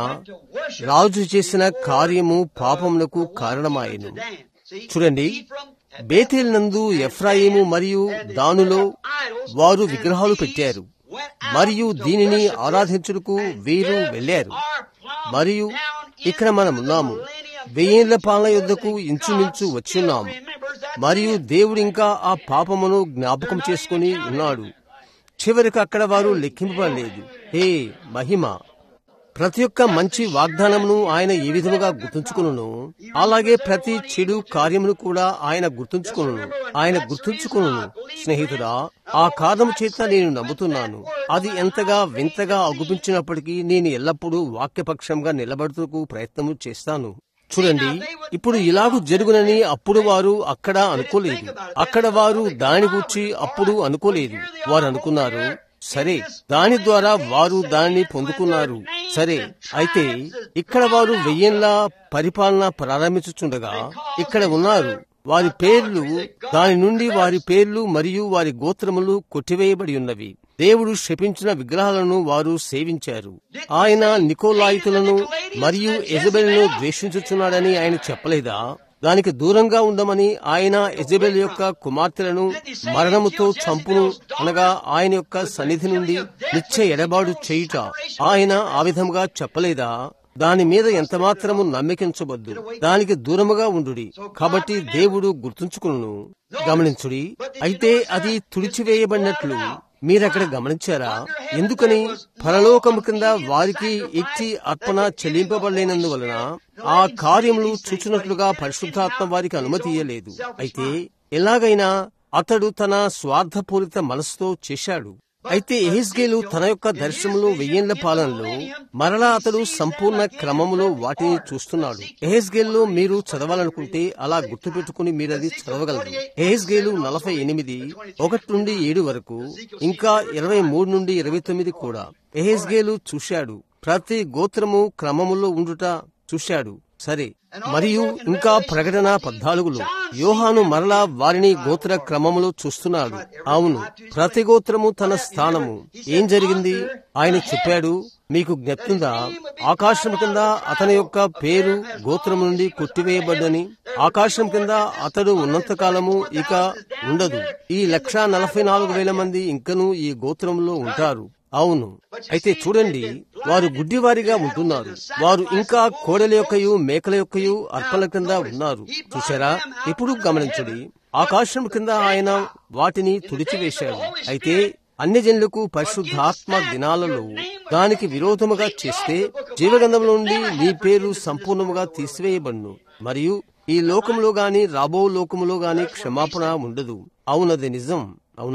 A: రాజు చేసిన కార్యము పాపములకు కారణమాయెను చూడండి బేతేల్ నందు ఎఫ్రాయిము మరియు దానులో వారు విగ్రహాలు పెట్టారు మరియు దీనిని ఆరాధించుటకు వీరు వెళ్లారు మరియు ఇక్కడ మనమున్నాము వెయ్యేళ్ల పాలన యుద్ధకు ఇంచుమించు వచ్చున్నాము మరియు దేవుడు ఇంకా ఆ పాపమును జ్ఞాపకం చేసుకుని ఉన్నాడు చివరికి అక్కడ వారు లెక్కింపబడలేదు హే మహిమ ప్రతి ఒక్క మంచి వాగ్దానమును ఆయన ఏ విధముగా గుర్తుంచుకును అలాగే ప్రతి చెడు కార్యమును కూడా ఆయన గుర్తుంచుకును ఆయన గుర్తుంచుకును స్నేహితుడా ఆ కారణము చేత నేను నమ్ముతున్నాను అది ఎంతగా వింతగా అగుపించినప్పటికీ నేను ఎల్లప్పుడూ వాక్యపక్షంగా నిలబడుటకు ప్రయత్నము చేస్తాను చూడండి ఇప్పుడు ఇలాగు జరుగునని అప్పుడు వారు అక్కడ అనుకోలేదు అక్కడ వారు దాని గురించి అప్పుడు అనుకోలేదు వారు అనుకున్నారు సరే దాని ద్వారా వారు దానిని పొందుకున్నారు సరే అయితే ఇక్కడ వారు వెయ్యేళ్ల పరిపాలన ప్రారంభించుచుండగా ఇక్కడ ఉన్నారు వారి పేర్లు దాని నుండి వారి పేర్లు మరియు వారి గోత్రములు కొట్టివేయబడి ఉన్నవి దేవుడు శపించిన విగ్రహాలను వారు సేవించారు ఆయన నికోలాయితులను మరియు ఎజబెల్ను ద్వేషించుచున్నాడని ఆయన చెప్పలేదా దానికి దూరంగా ఉండమని ఆయన ఎజబెల్ యొక్క కుమార్తెలను మరణముతో చంపును అనగా ఆయన యొక్క సన్నిధి నుండి నిత్య ఎడబాటు చేయుట ఆయన ఆ విధముగా చెప్పలేదా దాని మీద ఎంతమాత్రము నమ్మకించవద్దు దానికి దూరముగా ఉండుడి కాబట్టి దేవుడు గుర్తుంచుకును గమనించుడి అయితే అది తుడిచివేయబడినట్లు మీరక్కడ గమనించారా ఎందుకని పరలోకము కింద వారికి ఇచ్చి అర్పణ చెల్లింపబడలేనందువలన ఆ కార్యములు చూచినట్లుగా పరిశుద్ధాత్మ వారికి అనుమతి ఇయ్యలేదు అయితే ఎలాగైనా అతడు తన స్వార్థపూరిత మనసుతో చేశాడు అయితే ఎహెస్గేలు తన యొక్క దర్శనంలో వెయ్యేళ్ల పాలనలో మరలా అతడు సంపూర్ణ క్రమములో వాటిని చూస్తున్నాడు ఎహెస్గేల్లో మీరు చదవాలనుకుంటే అలా గుర్తుపెట్టుకుని మీరు అది చదవగలరు ఎహెస్గేలు నలభై ఎనిమిది ఒకటి నుండి ఏడు వరకు ఇంకా ఇరవై మూడు నుండి ఇరవై తొమ్మిది కూడా ఎహెస్గేలు చూశాడు ప్రతి గోత్రము క్రమములో ఉండుట చూశాడు సరే మరియు ఇంకా ప్రకటన పద్నాలుగులో యోహాను మరలా వారిని గోత్ర క్రమములో చూస్తున్నాడు అవును ప్రతి గోత్రము తన స్థానము ఏం జరిగింది ఆయన చెప్పాడు మీకు జ్ఞప్తుందా ఆకాశం కింద అతని యొక్క పేరు గోత్రము నుండి కొట్టివేయబడ్డని ఆకాశం కింద అతడు ఉన్నంత కాలము ఇక ఉండదు ఈ లక్ష నలభై నాలుగు వేల మంది ఇంకనూ ఈ గోత్రంలో ఉంటారు అవును అయితే చూడండి వారు గుడ్డివారిగా ఉంటున్నారు వారు ఇంకా కోడల యొక్కయు మేకల యొక్కయు అర్పణ కింద ఉన్నారు చూశారా ఇప్పుడు గమనించండి ఆకాశం కింద ఆయన వాటిని తుడిచివేశాడు అయితే అన్ని జనులకు పరిశుద్ధాత్మ దినాలలో దానికి విరోధముగా చేస్తే జీవగంధంలో నుండి నీ పేరు సంపూర్ణముగా తీసివేయబడును మరియు ఈ లోకములో గాని రాబో లోకములో గాని క్షమాపణ ఉండదు అవునది నిజం అవునా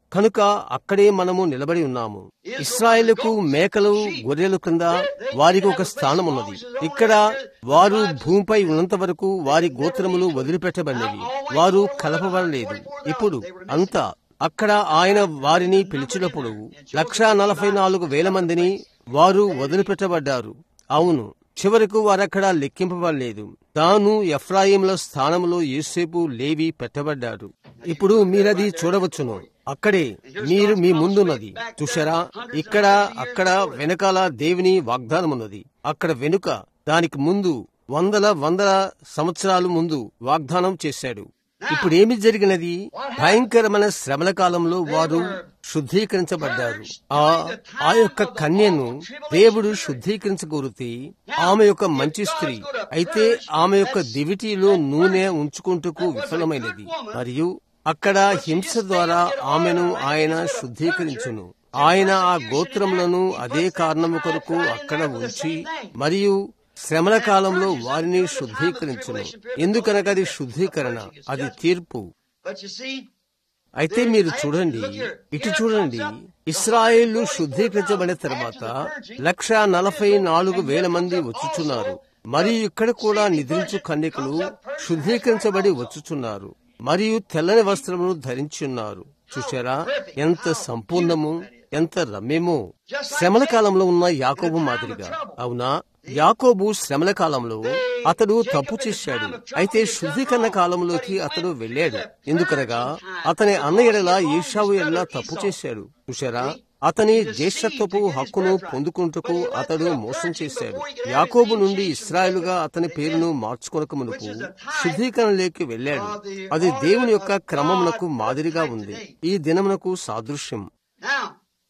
A: కనుక అక్కడే మనము నిలబడి ఉన్నాము ఇస్రాయేలుకు మేకలు గొర్రెలు క్రింద వారికి ఒక స్థానం ఉన్నది ఇక్కడ వారు భూమిపై ఉన్నంత వరకు వారి గోత్రములు వదిలిపెట్టబడినవి వారు కలపబడలేదు ఇప్పుడు అంతా అక్కడ ఆయన వారిని పిలిచినప్పుడు లక్షా నలభై నాలుగు వేల మందిని వారు వదిలిపెట్టబడ్డారు అవును చివరకు వారక్కడ లెక్కింపబడలేదు తాను ఎఫ్రాయిముల స్థానంలో యేసేపు లేవి పెట్టబడ్డాడు ఇప్పుడు మీరది చూడవచ్చును అక్కడే మీరు మీ ముందున్నది చూశారా ఇక్కడ అక్కడ వెనకాల దేవుని వాగ్దానం ఉన్నది అక్కడ వెనుక దానికి ముందు వందల వందల సంవత్సరాల ముందు వాగ్దానం చేశాడు ఇప్పుడు ఏమి జరిగినది భయంకరమైన శ్రమల కాలంలో వారు శుద్ధీకరించబడ్డారు ఆ ఆ యొక్క కన్యను దేవుడు శుద్ధీకరించగోరితే ఆమె యొక్క మంచి స్త్రీ అయితే ఆమె యొక్క దివిటీలో నూనె ఉంచుకుంటూ విఫలమైనది మరియు అక్కడ హింస ద్వారా ఆమెను ఆయన శుద్ధీకరించును ఆయన ఆ గోత్రములను అదే కారణము కొరకు అక్కడ ఉంచి మరియు శ్రమల కాలంలో వారిని శుద్ధీకరించును ఎందుకనగా అది శుద్ధీకరణ అది తీర్పు
B: But you see,
A: అయితే మీరు చూడండి ఇటు చూడండి ఇస్రాయేళ్లు శుద్ధీకరించబడిన తర్వాత లక్ష నలభై నాలుగు వేల మంది వచ్చుచున్నారు మరియు ఇక్కడ కూడా నిద్రించు కన్యకలు శుద్ధీకరించబడి వచ్చుచున్నారు మరియు తెల్లని వస్త్రమును ధరించున్నారు చూశారా ఎంత సంపూర్ణము ఎంత రమ్యమో శ్రమల కాలంలో ఉన్న యాకోబు మాదిరిగా అవునా యాకోబు శ్రమల కాలంలో అతడు తప్పు చేశాడు అయితే శుద్ధీకరణ కాలంలోకి అతడు వెళ్ళాడు ఎందుకనగా అతని అన్న ఎడల ఈషావు ఎడల తప్పు చేశాడు చూశారా అతని జ్యేష్ఠత్వపు హక్కును పొందుకుంటకు అతడు మోసం చేశాడు యాకోబు నుండి ఇస్రాయలుగా అతని పేరును మార్చుకొనక మునుపు శుద్ధీకరణలోకి వెళ్ళాడు అది దేవుని యొక్క క్రమమునకు మాదిరిగా ఉంది ఈ దినమునకు సాదృశ్యం
B: now,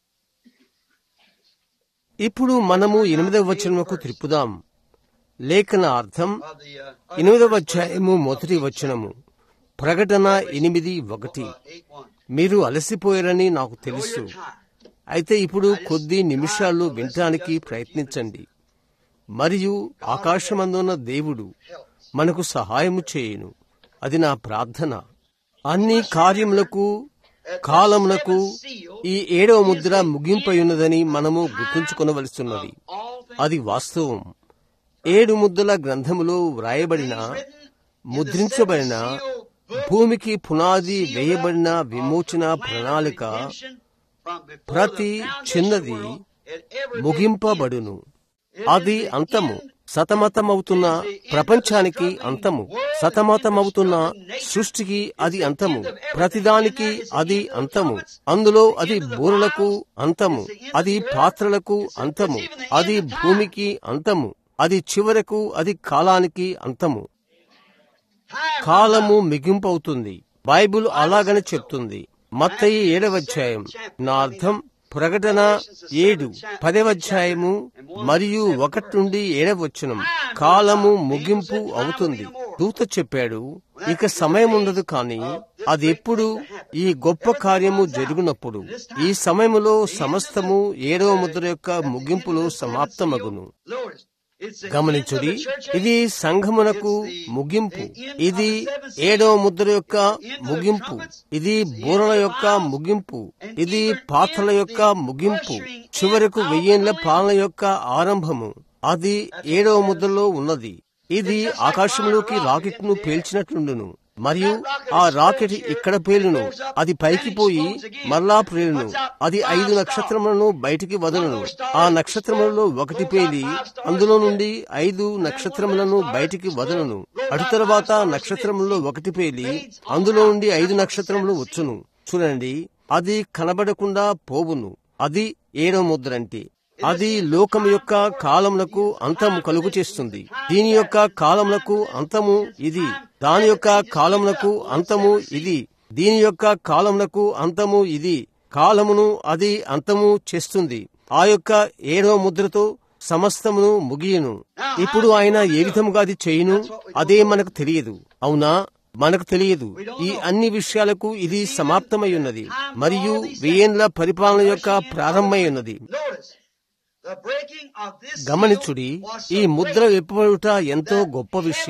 A: ఇప్పుడు మనము ఎనిమిదవ వచనముకు త్రిప్పుదాం లేఖన అర్థం
B: of the uh,
A: ఎనిమిదవ అధ్యాయము మొదటి వచనము ప్రకటన ఎనిమిది ఒకటి
B: 8 1.
A: మీరు అలసిపోయారని నాకు తెలుసు అయితే ఇప్పుడు కొద్ది నిమిషాలు వినటానికి ప్రయత్నించండి మరియు ఆకాశమందున్న దేవుడు మనకు సహాయము చేయును అది నా ప్రార్థన అన్ని కార్యములకు కాలములకు ఈ ఏడవ ముద్ర ముగింపయున్నదని మనము గుర్తుంచుకొనవలసిన్నది అది వాస్తవం ఏడు ముద్దుల గ్రంథములో వ్రాయబడిన ముద్రించబడిన భూమికి పునాది వేయబడిన విమోచన ప్రణాళిక ప్రతి చిన్నది ముగింపబడును అది అంతము సతమతమవుతున్న ప్రపంచానికి అంతము సతమతమవుతున్న సృష్టికి అది అంతము ప్రతిదానికి అది అంతము అందులో అది బూరలకు అంతము అది పాత్రలకు అంతము అది భూమికి అంతము అది చివరకు అది కాలానికి అంతము కాలము మిగింపవుతుంది బైబిల్ అలాగని చెప్తుంది మత్తయి ఏడవ అధ్యాయం నా అర్థం ప్రకటన ఏడు పదవ అధ్యాయము మరియు ఒకటి నుండి ఏడవ వచనం కాలము ముగింపు అవుతుంది దూత చెప్పాడు ఇక సమయం ఉండదు కానీ అది ఎప్పుడు ఈ గొప్ప కార్యము జరుగునప్పుడు ఈ సమయములో సమస్తము ఏడవ ముద్ర యొక్క ముగింపులో సమాప్తమగును
B: Notice, it's the
A: గమనించుడి
B: end of the church age.
A: ఇది సంఘమునకు ముగింపు ఇది ఏడవ ముద్ర యొక్క ముగింపు ఇది బూరల యొక్క ముగింపు ఇది పాత్రల యొక్క ముగింపు చివరకు వెయ్యేండ్ల పాలన యొక్క ఆరంభము అది ఏడవ ముద్రలో ఉన్నది ఇది ఆకాశంలోకి రాకెట్ ను పేల్చినట్లుండును మరియు ఆ రాకెట్ ఇక్కడ పేలును అది పైకి పోయి మరలా పేలును అది ఐదు నక్షత్రములను బయటికి వదలను ఆ నక్షత్రములలో ఒకటి పేలి అందులో నుండి ఐదు నక్షత్రములను బయటికి వదలను అటు తర్వాత నక్షత్రములలో ఒకటి పేలి అందులో నుండి ఐదు నక్షత్రములు వచ్చును చూడండి అది కనబడకుండా పోవును అది ఏడవ ముద్ర అంటే అది లోకం యొక్క కాలములకు అంతము కలుగు చేస్తుంది దీని యొక్క కాలములకు అంతము ఇది దాని యొక్క కాలములకు అంతము ఇది దీని యొక్క కాలములకు అంతము ఇది కాలమును అది అంతము చేస్తుంది ఆ యొక్క ఏడవ ముద్రతో సమస్తమును ముగియను ఇప్పుడు ఆయన ఏ విధముగా అది చేయును అదే మనకు తెలియదు అవునా మనకు తెలియదు ఈ అన్ని విషయాలకు ఇది సమాప్తమై ఉన్నది మరియు వెయ్యేండ్ల పరిపాలన యొక్క ప్రారంభమై ఉన్నది
B: Notice, the breaking of this seal
A: గమనించుడి
B: was
A: ఈ
B: so
A: ముద్ర
B: great
A: విప్పబడుట ఎంతో గొప్ప విషయం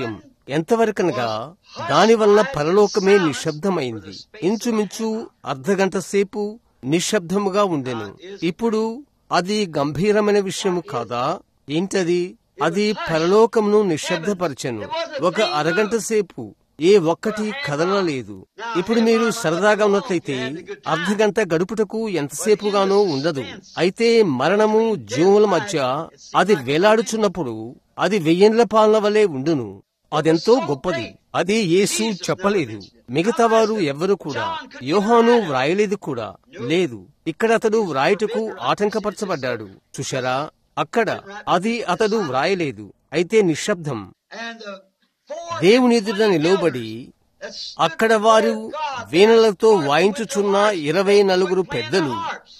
A: ఎంతవరకనగా దాని వలన పరలోకమే నిశ్శబ్దమైంది ఇంచుమించు అర్ధగంట సేపు నిశ్శబ్దముగా ఉండెను ఇప్పుడు అది గంభీరమైన విషయము కాదా ఏంటది అది పరలోకమును నిశ్శబ్దపరచెను ఒక అరగంట సేపు ఏ ఒక్కటి కదలలేదు ఇప్పుడు మీరు సరదాగా ఉన్నట్లయితే అర్ధగంట గడుపుటకు ఎంతసేపుగానో ఉండదు అయితే మరణము జీవుల మధ్య అది వేలాడుచున్నప్పుడు అది వెయ్యేండ్ల పాలన వలె ఉండును అదెంతో గొప్పది అది యేసు చెప్పలేదు మిగతా వారు ఎవ్వరు కూడా యోహాను వ్రాయలేదు కూడా లేదు ఇక్కడ అతడు వ్రాయుటకు ఆటంకపరచబడ్డాడు చూశారా అక్కడ అది అతడు వ్రాయలేదు అయితే నిశ్శబ్దం
B: And the four
A: దేవుని ఎదుట నిలవబడి
B: that stood
A: అక్కడ వారు వీణలతో వాయించుచున్న ఇరవై నలుగురు పెద్దలు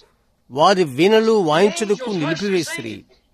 A: వారి వీణలు వాయించుటకు నిలిపివేసిరి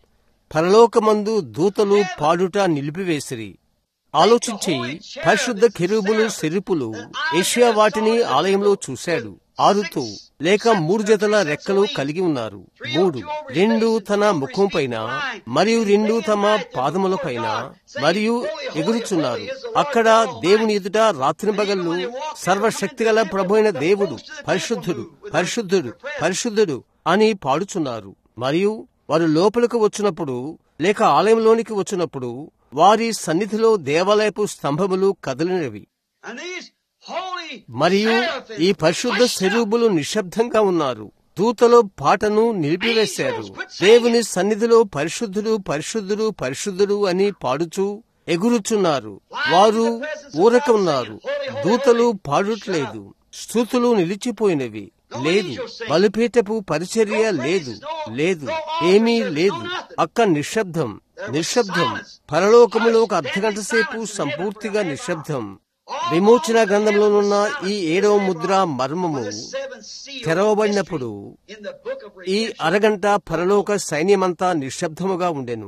A: పరలోకమందు దూతలు పాడుట నిలిపివేసిరి ఆలోచించి పరిశుద్ధ కెరూబులు సెరుపులు ఏషియా వాటిని ఆలయంలో చూశాడు ఆరుతో లేక మూడు జతల రెక్కలు కలిగి ఉన్నారు మూడు రెండు తన ముఖం పైన మరియు రెండు తమ పాదముల పైన మరియు ఎగురుచున్నారు అక్కడ దేవుని ఎదుట రాత్రి పగళ్ళు సర్వశక్తిగల ప్రభు అయిన దేవుడు పరిశుద్ధుడు పరిశుద్ధుడు పరిశుద్ధుడు అని పాడుచున్నారు మరియు వారు లోపలికి వచ్చినప్పుడు లేక ఆలయంలోనికి వచ్చినప్పుడు వారి సన్నిధిలో దేవాలయపు స్తంభములు కదిలినవి
B: And these holy
A: మరియు ఈ పరిశుద్ధ స్వరూపులు నిశ్శబ్దంగా ఉన్నారు దూతలో పాటను నిలిపివేశారు దేవుని సన్నిధిలో పరిశుద్ధుడు పరిశుద్ధుడు పరిశుద్ధుడు అని పాడుచూ ఎగురుచున్నారు వారు ఊరక ఉన్నారు దూతలు పాడుట్లేదు స్థుతులు నిలిచిపోయినవి లేదు బలిపీఠపు పరిచర్య లేదు లేదు ఏమీ లేదు అక్క నిశ్శబ్దం నిశ్శబ్దం పరలోకములో ఒక అర్ధగంట సేపు సంపూర్తిగా నిశ్శబ్దం విమోచన గ్రంథంలోనున్న ఈ ఏడవ ముద్ర మర్మము
B: seven seals
A: తెరవబడినప్పుడు
B: in the book of
A: ఈ అరగంట పరలోక సైన్యమంతా నిశ్శబ్దముగా ఉండెను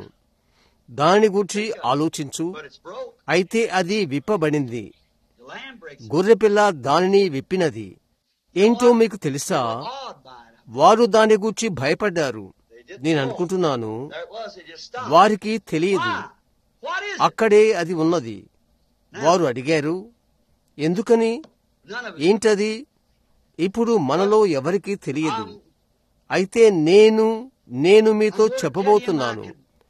A: దాని గూర్చి ఆలోచించు
B: but it's broke.
A: అయితే అది విప్పబడింది
B: The lamb breaks it.
A: గొర్రెపిల్ల దానిని విప్పినది ఏంటో మీకు తెలుసా
B: Awed by it.
A: వారు దాని గూర్చి భయపడ్డారు
B: They did
A: నేను
B: so.
A: అనుకుంటున్నాను
B: There it was. It just stopped.
A: వారికి తెలియదు
B: Why? What is it?
A: అక్కడే అది ఉన్నది వారు అడిగారు ఎందుకని
B: None of it.
A: ఏంటది ఇప్పుడు మనలో ఎవరికీ తెలియదు అయితే నేను నేను మీతో చెప్పబోతున్నాను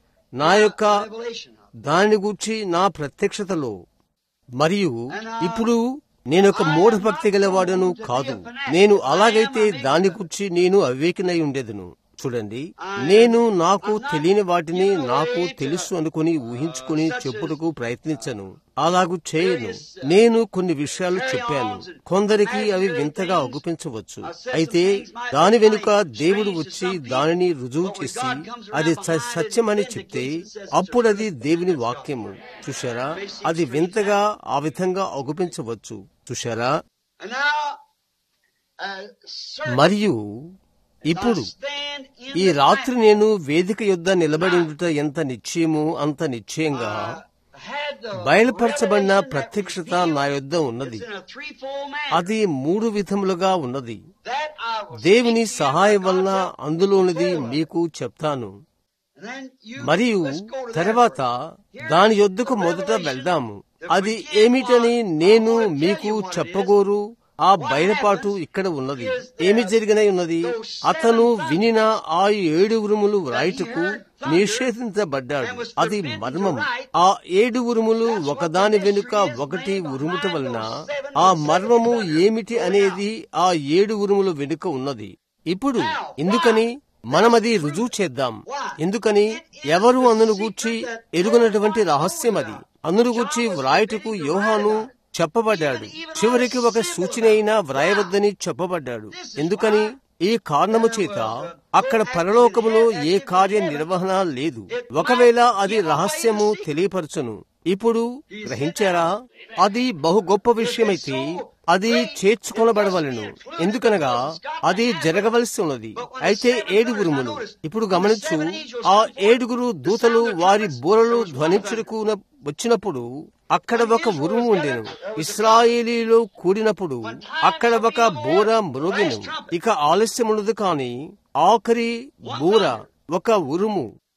A: నా యొక్క
B: Revelation of it.
A: దాని గూర్చి నా ప్రత్యక్షతలో మరియు ఇప్పుడు నేను ఒక మూఢభక్తి గలవాడను కాదు నేను అలాగైతే దాని గురించి నేను అవివేకినై ఉండేదను చూడండి నేను నాకు తెలియని వాటిని నాకు తెలుసు అనుకుని ఊహించుకుని చెప్పుటకు ప్రయత్నించను అలాగూ చేయను నేను కొన్ని విషయాలు చెప్పాను కొందరికి అవి వింతగా అగుపించవచ్చు అయితే దాని వెనుక దేవుడు వచ్చి దానిని రుజువు చేసి అది స- సత్యమని చెప్తే అప్పుడు అది దేవుని వాక్యము చూశారా అది వింతగా ఆ విధంగా అగుపించవచ్చు చూశారా
B: And now, uh, certain
A: మరియు ఇప్పుడు
B: stand in
A: ఈ
B: the
A: రాత్రి నేను వేదిక యొద్ద నిలబడి ఉండుట ఎంత నిశ్చయము అంత నిశ్చయంగా
B: had the
A: బయలుపరచబడిన
B: revelation that
A: ప్రత్యక్షత
B: revealed
A: నా యొద్ద ఉన్నది
B: it's in a threefold manner.
A: అది మూడు విధములుగా ఉన్నది
B: That I will
A: దేవుని
B: speak to you
A: సహాయం
B: by
A: వలన
B: God's help
A: అందులోనిది
B: before.
A: మీకు చెప్తాను
B: And then you-
A: మరియు
B: let's go to that
A: తర్వాత
B: first. Here's
A: దాని
B: the
A: యొద్దకు మొదట
B: revelation
A: వెళ్దాము
B: that
A: అది
B: we did
A: ఏమిటని
B: want.
A: నేను
B: I wanna tell
A: మీకు
B: you what it is.
A: చెప్పగోరు ఆ బయలుపాటు ఇక్కడ ఉన్నది ఏమి జరిగినై ఉన్నది అతను వినిన ఆ ఏడు ఉరుములు వ్రాయుటకు నిషేధించబడ్డాడు అది మర్మం ఆ ఏడు ఉరుములు ఒకదాని వెనుక ఒకటి ఉరుముట వలన ఆ మర్మము ఏమిటి అనేది ఆ ఏడు ఉరుముల వెనుక ఉన్నది ఇప్పుడు ఎందుకని మనమది రుజువు చేద్దాం ఎందుకని ఎవరు అందును గూర్చి ఎరుగనటువంటి రహస్యం అది అందును గూర్చి వ్రాయుటకు యోహాను చెప్పబడ్డాడు చివరికి ఒక సూచన అయినా వ్రాయవద్దని చెప్పబడ్డాడు ఎందుకని ఈ కారణము చేత అక్కడ పరలోకములో ఏ కార్య నిర్వహణ లేదు ఒకవేళ అది రహస్యము తెలియపరచును ఇప్పుడు గ్రహించారా అది బహు గొప్ప విషయమైతే అది చేర్చుకొనబడవలను ఎందుకనగా అది జరగవలసి ఉన్నది అయితే ఏడుగురుములు ఇప్పుడు గమనించు ఆ ఏడుగురు దూతలు వారి బూరలు ధ్వనించుటకు వచ్చినప్పుడు అక్కడ ఒక ఉరుము ఉండెను ఇస్రాయేలీలో కూడినప్పుడు అక్కడ ఒక బూర మ్రోగెను ఇక ఆలస్యమున్నది కాని ఆఖరి బూర ఒక ఉరుము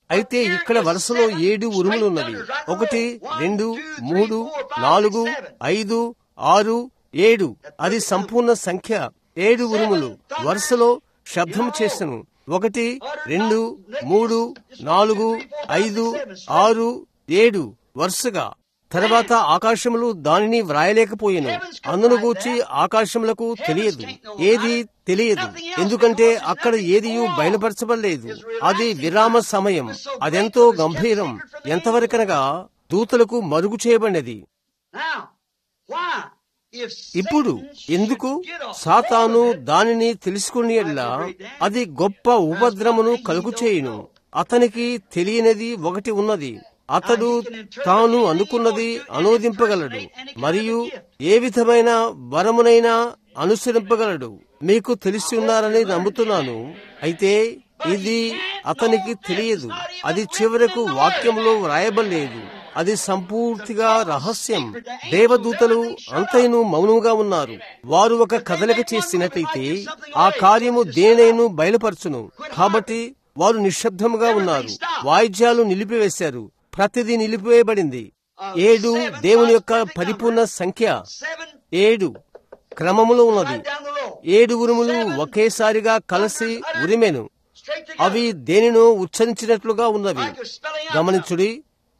A: అయితే ఇక్కడ వరుసలో ఏడు ఉరుములు ఉన్నవి ఒకటి రెండు మూడు నాలుగు ఐదు ఆరు ఏడు అది సంపూర్ణ సంఖ్య ఏడు ఉరుములు వరుసలో శబ్దం చేసను ఒకటి రెండు మూడు నాలుగు ఐదు ఆరు ఏడు వరుసగా తర్వాత ఆకాశములు దానిని వ్రాయలేకపోయాను అందును గూర్చి ఆకాశములకు తెలియదు ఏది తెలియదు ఎందుకంటే అక్కడ ఏది బయలుపరచబడలేదు అది విరామ సమయం అదెంతో గంభీరం ఎంతవరకనగా దూతలకు మరుగు చేయబడినది
B: Now, why? If
A: ఇప్పుడు
B: Satan
A: ఎందుకు
B: should get a
A: సాతాను
B: hold of it,
A: దానిని తెలుసుకుని ఎడ్లా అది గొప్ప ఉపద్రమును కలుగు చేయును అతనికి తెలియనిది ఒకటి ఉన్నది అతడు తాను అనుకున్నది అనువదింపగలడు మరియు ఏ విధమైన వరమునైనా అనుసరింపగలడు మీకు తెలిసి ఉన్నారని నమ్ముతున్నాను అయితే ఇది అతనికి తెలియదు అది చివరకు వాక్యంలో వ్రాయబడలేదు అది సంపూర్తిగా రహస్యం దేవదూతలు అంతైను మౌనంగా ఉన్నారు వారు ఒక కదలిక చేసినట్లయితే ఆ కార్యము దేనైను బయలుపరచును కాబట్టి వారు నిశ్శబ్దముగా ఉన్నారు వాయిద్యాలు నిలిపివేశారు ప్రతిదీ నిలిపివేయబడింది ఏడు దేవుని యొక్క పరిపూర్ణ సంఖ్య
B: seven
A: ఏడు క్రమములో ఉన్నది
B: right down the row,
A: ఏడు ఉరుములు ఒకేసారిగా కలిసి ఉరిమెను
B: straight together,
A: అవి దేనినో ఉచ్చరించినట్లుగా ఉన్నవి
B: like you're spelling out
A: గమనించుడి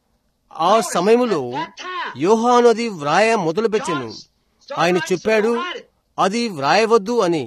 A: ఆ సమయములో యోహాను అది వ్రాయ మొదలుపెట్టెను ఆయన చెప్పాడు అది వ్రాయవద్దు అని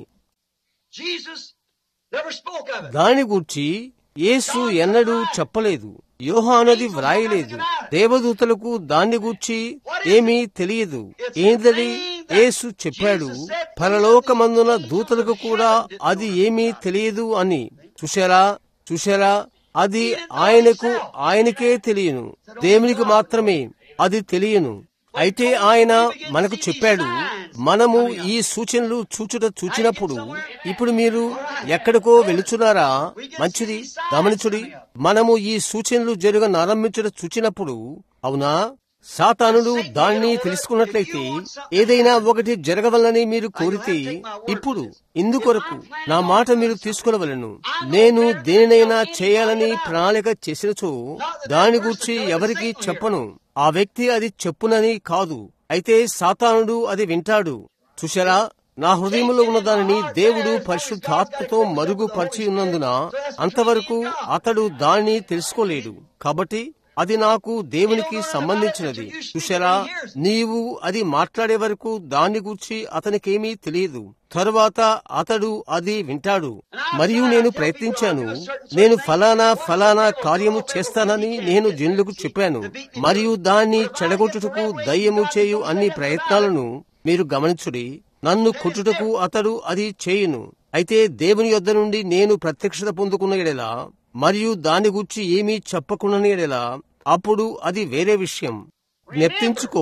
B: Jesus never spoke of it.
A: దాని గూర్చి యేసు ఎన్నడూ చెప్పలేదు యోహానది వ్రాయలేదు దేవదూతలకు దాన్ని గూర్చి ఏమీ తెలియదు ఏందని యేసు చెప్పాడు పరలోకమందున దూతలకు కూడా అది ఏమీ తెలియదు అని చూశారా చూశారా అది ఆయనకు ఆయనకే తెలియను దేవునికి మాత్రమే అది తెలియను అయితే ఆయన మనకు చెప్పాడు మనము ఈ సూచనలు చూచుట చూచినప్పుడు ఇప్పుడు మీరు ఎక్కడికో వెళుచున్నారా మంచిది గమనించుడి మనము ఈ సూచనలు జరుగ నారంభించుట చూచినప్పుడు అవునా సాతానుడు దాన్ని తెలుసుకున్నట్లయితే ఏదైనా ఒకటి జరగవలని మీరు కోరితే ఇప్పుడు ఇందుకొరకు నా మాట మీరు తీసుకునవలను నేను దేనినైనా చేయాలని ప్రణాళిక చేసినచో దాని గురించి ఎవరికీ చెప్పను ఆ వ్యక్తి అది చెప్పునని కాదు అయితే సాతానుడు అది వింటాడు చూశారా నా హృదయంలో ఉన్న దానిని దేవుడు పరిశుద్ధాత్మతో మరుగుపరిచి ఉన్నందున అంతవరకు అతడు దాన్ని తెలుసుకోలేడు కాబట్టి అది నాకు దేవునికి సంబంధించినది చూశారా నీవు అది మాట్లాడే వరకు దాని గురించి అతనికేమీ తెలియదు తరువాత అతడు అది వింటాడు మరియు నేను ప్రయత్నించాను నేను ఫలానా ఫలానా కార్యము చేస్తానని నేను జనులకు చెప్పాను మరియు దాన్ని చెడగొట్టుటకు దయ్యము చేయు అన్ని ప్రయత్నాలను మీరు గమనించుడి నన్ను కొట్టుటకు అతడు అది చేయును అయితే దేవుని యొద్ద నుండి నేను ప్రత్యక్షత పొందుకున్న ఎడలా మరియు దాని గురించి ఏమీ చెప్పకుండా ఎడలా అప్పుడు అది వేరే విషయం జ్ఞప్తించుకో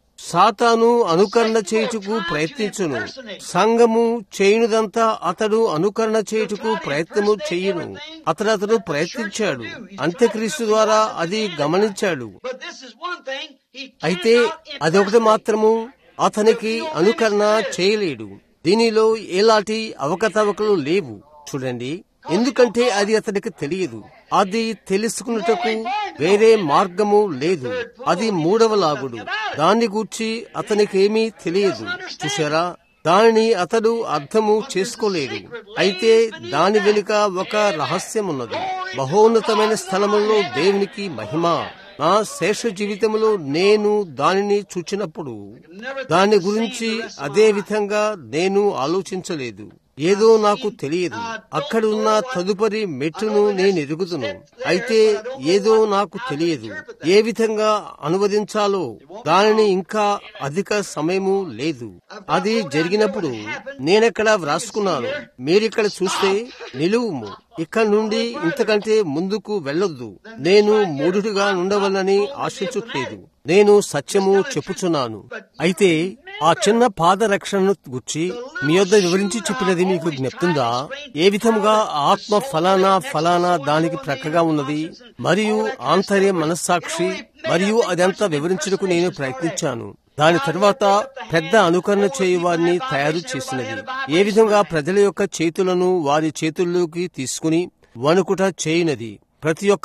A: సాతాను అనుకరణ చేయుటకు ప్రయత్నించును సంఘము చేయునుదంతా అతడు అనుకరణ చేయుటకు ప్రయత్నము చేయును అతడు అతడు ప్రయత్నించాడు అంత్యక్రీస్తు ద్వారా అది గమనించాడు
B: But this is one thing he
A: అయితే
B: cannot
A: అదొకటి మాత్రము అతనికి అనుకరణ చేయలేడు దీనిలో ఎలాంటి అవకతవకలు లేవు చూడండి ఎందుకంటే అది అతనికి తెలియదు అది తెలుసుకున్నటకు వేరే మార్గము లేదు అది మూడవ లాగుడు దాన్ని గూర్చి అతనికేమీ తెలియదు చూశారా దానిని అతడు అర్థము చేసుకోలేడు అయితే దాని వెనుక ఒక రహస్యం ఉన్నది మహోన్నతమైన స్థలములో దేవునికి మహిమ నా శేష జీవితంలో నేను దానిని చూచినప్పుడు దాని గురించి అదే విధంగా నేను ఆలోచించలేదు ఏదో నాకు తెలియదు అక్కడ ఉన్న తదుపరి మెట్టును నేను ఎరుగుదును అయితే ఏదో నాకు తెలియదు ఏ విధంగా అనువదించాలో దానిని ఇంకా అధిక సమయము లేదు అది జరిగినప్పుడు నేనెక్కడ వ్రాసుకున్నాను మీరిక్కడ చూస్తే నిలువుము ఇక్కడ నుండి ఇంతకంటే ముందుకు వెళ్ళొద్దు నేను మూఢుడిగా ఉండవలని ఆశించట్లేదు నేను సత్యము చెప్పుచున్నాను అయితే ఆ చిన్న పాదరక్షణను గుర్చి మీ యొద్ద వివరించి చెప్పినది మీకు జ్ఞప్తుందా ఏ విధముగా ఆత్మ ఫలానా ఫలానా దానికి ప్రక్కగా ఉన్నది మరియు ఆంతర్య మనస్సాక్షి మరియు అదంతా వివరించుటకు నేను ప్రయత్నించాను దాని తరువాత పెద్ద అనుకరణ చేయు వారిని తయారు చేసినది ఏ విధంగా ప్రజల యొక్క చేతులను వారి చేతుల్లోకి తీసుకుని వణుకుట చేయునది ప్రతి ఒక్కరూ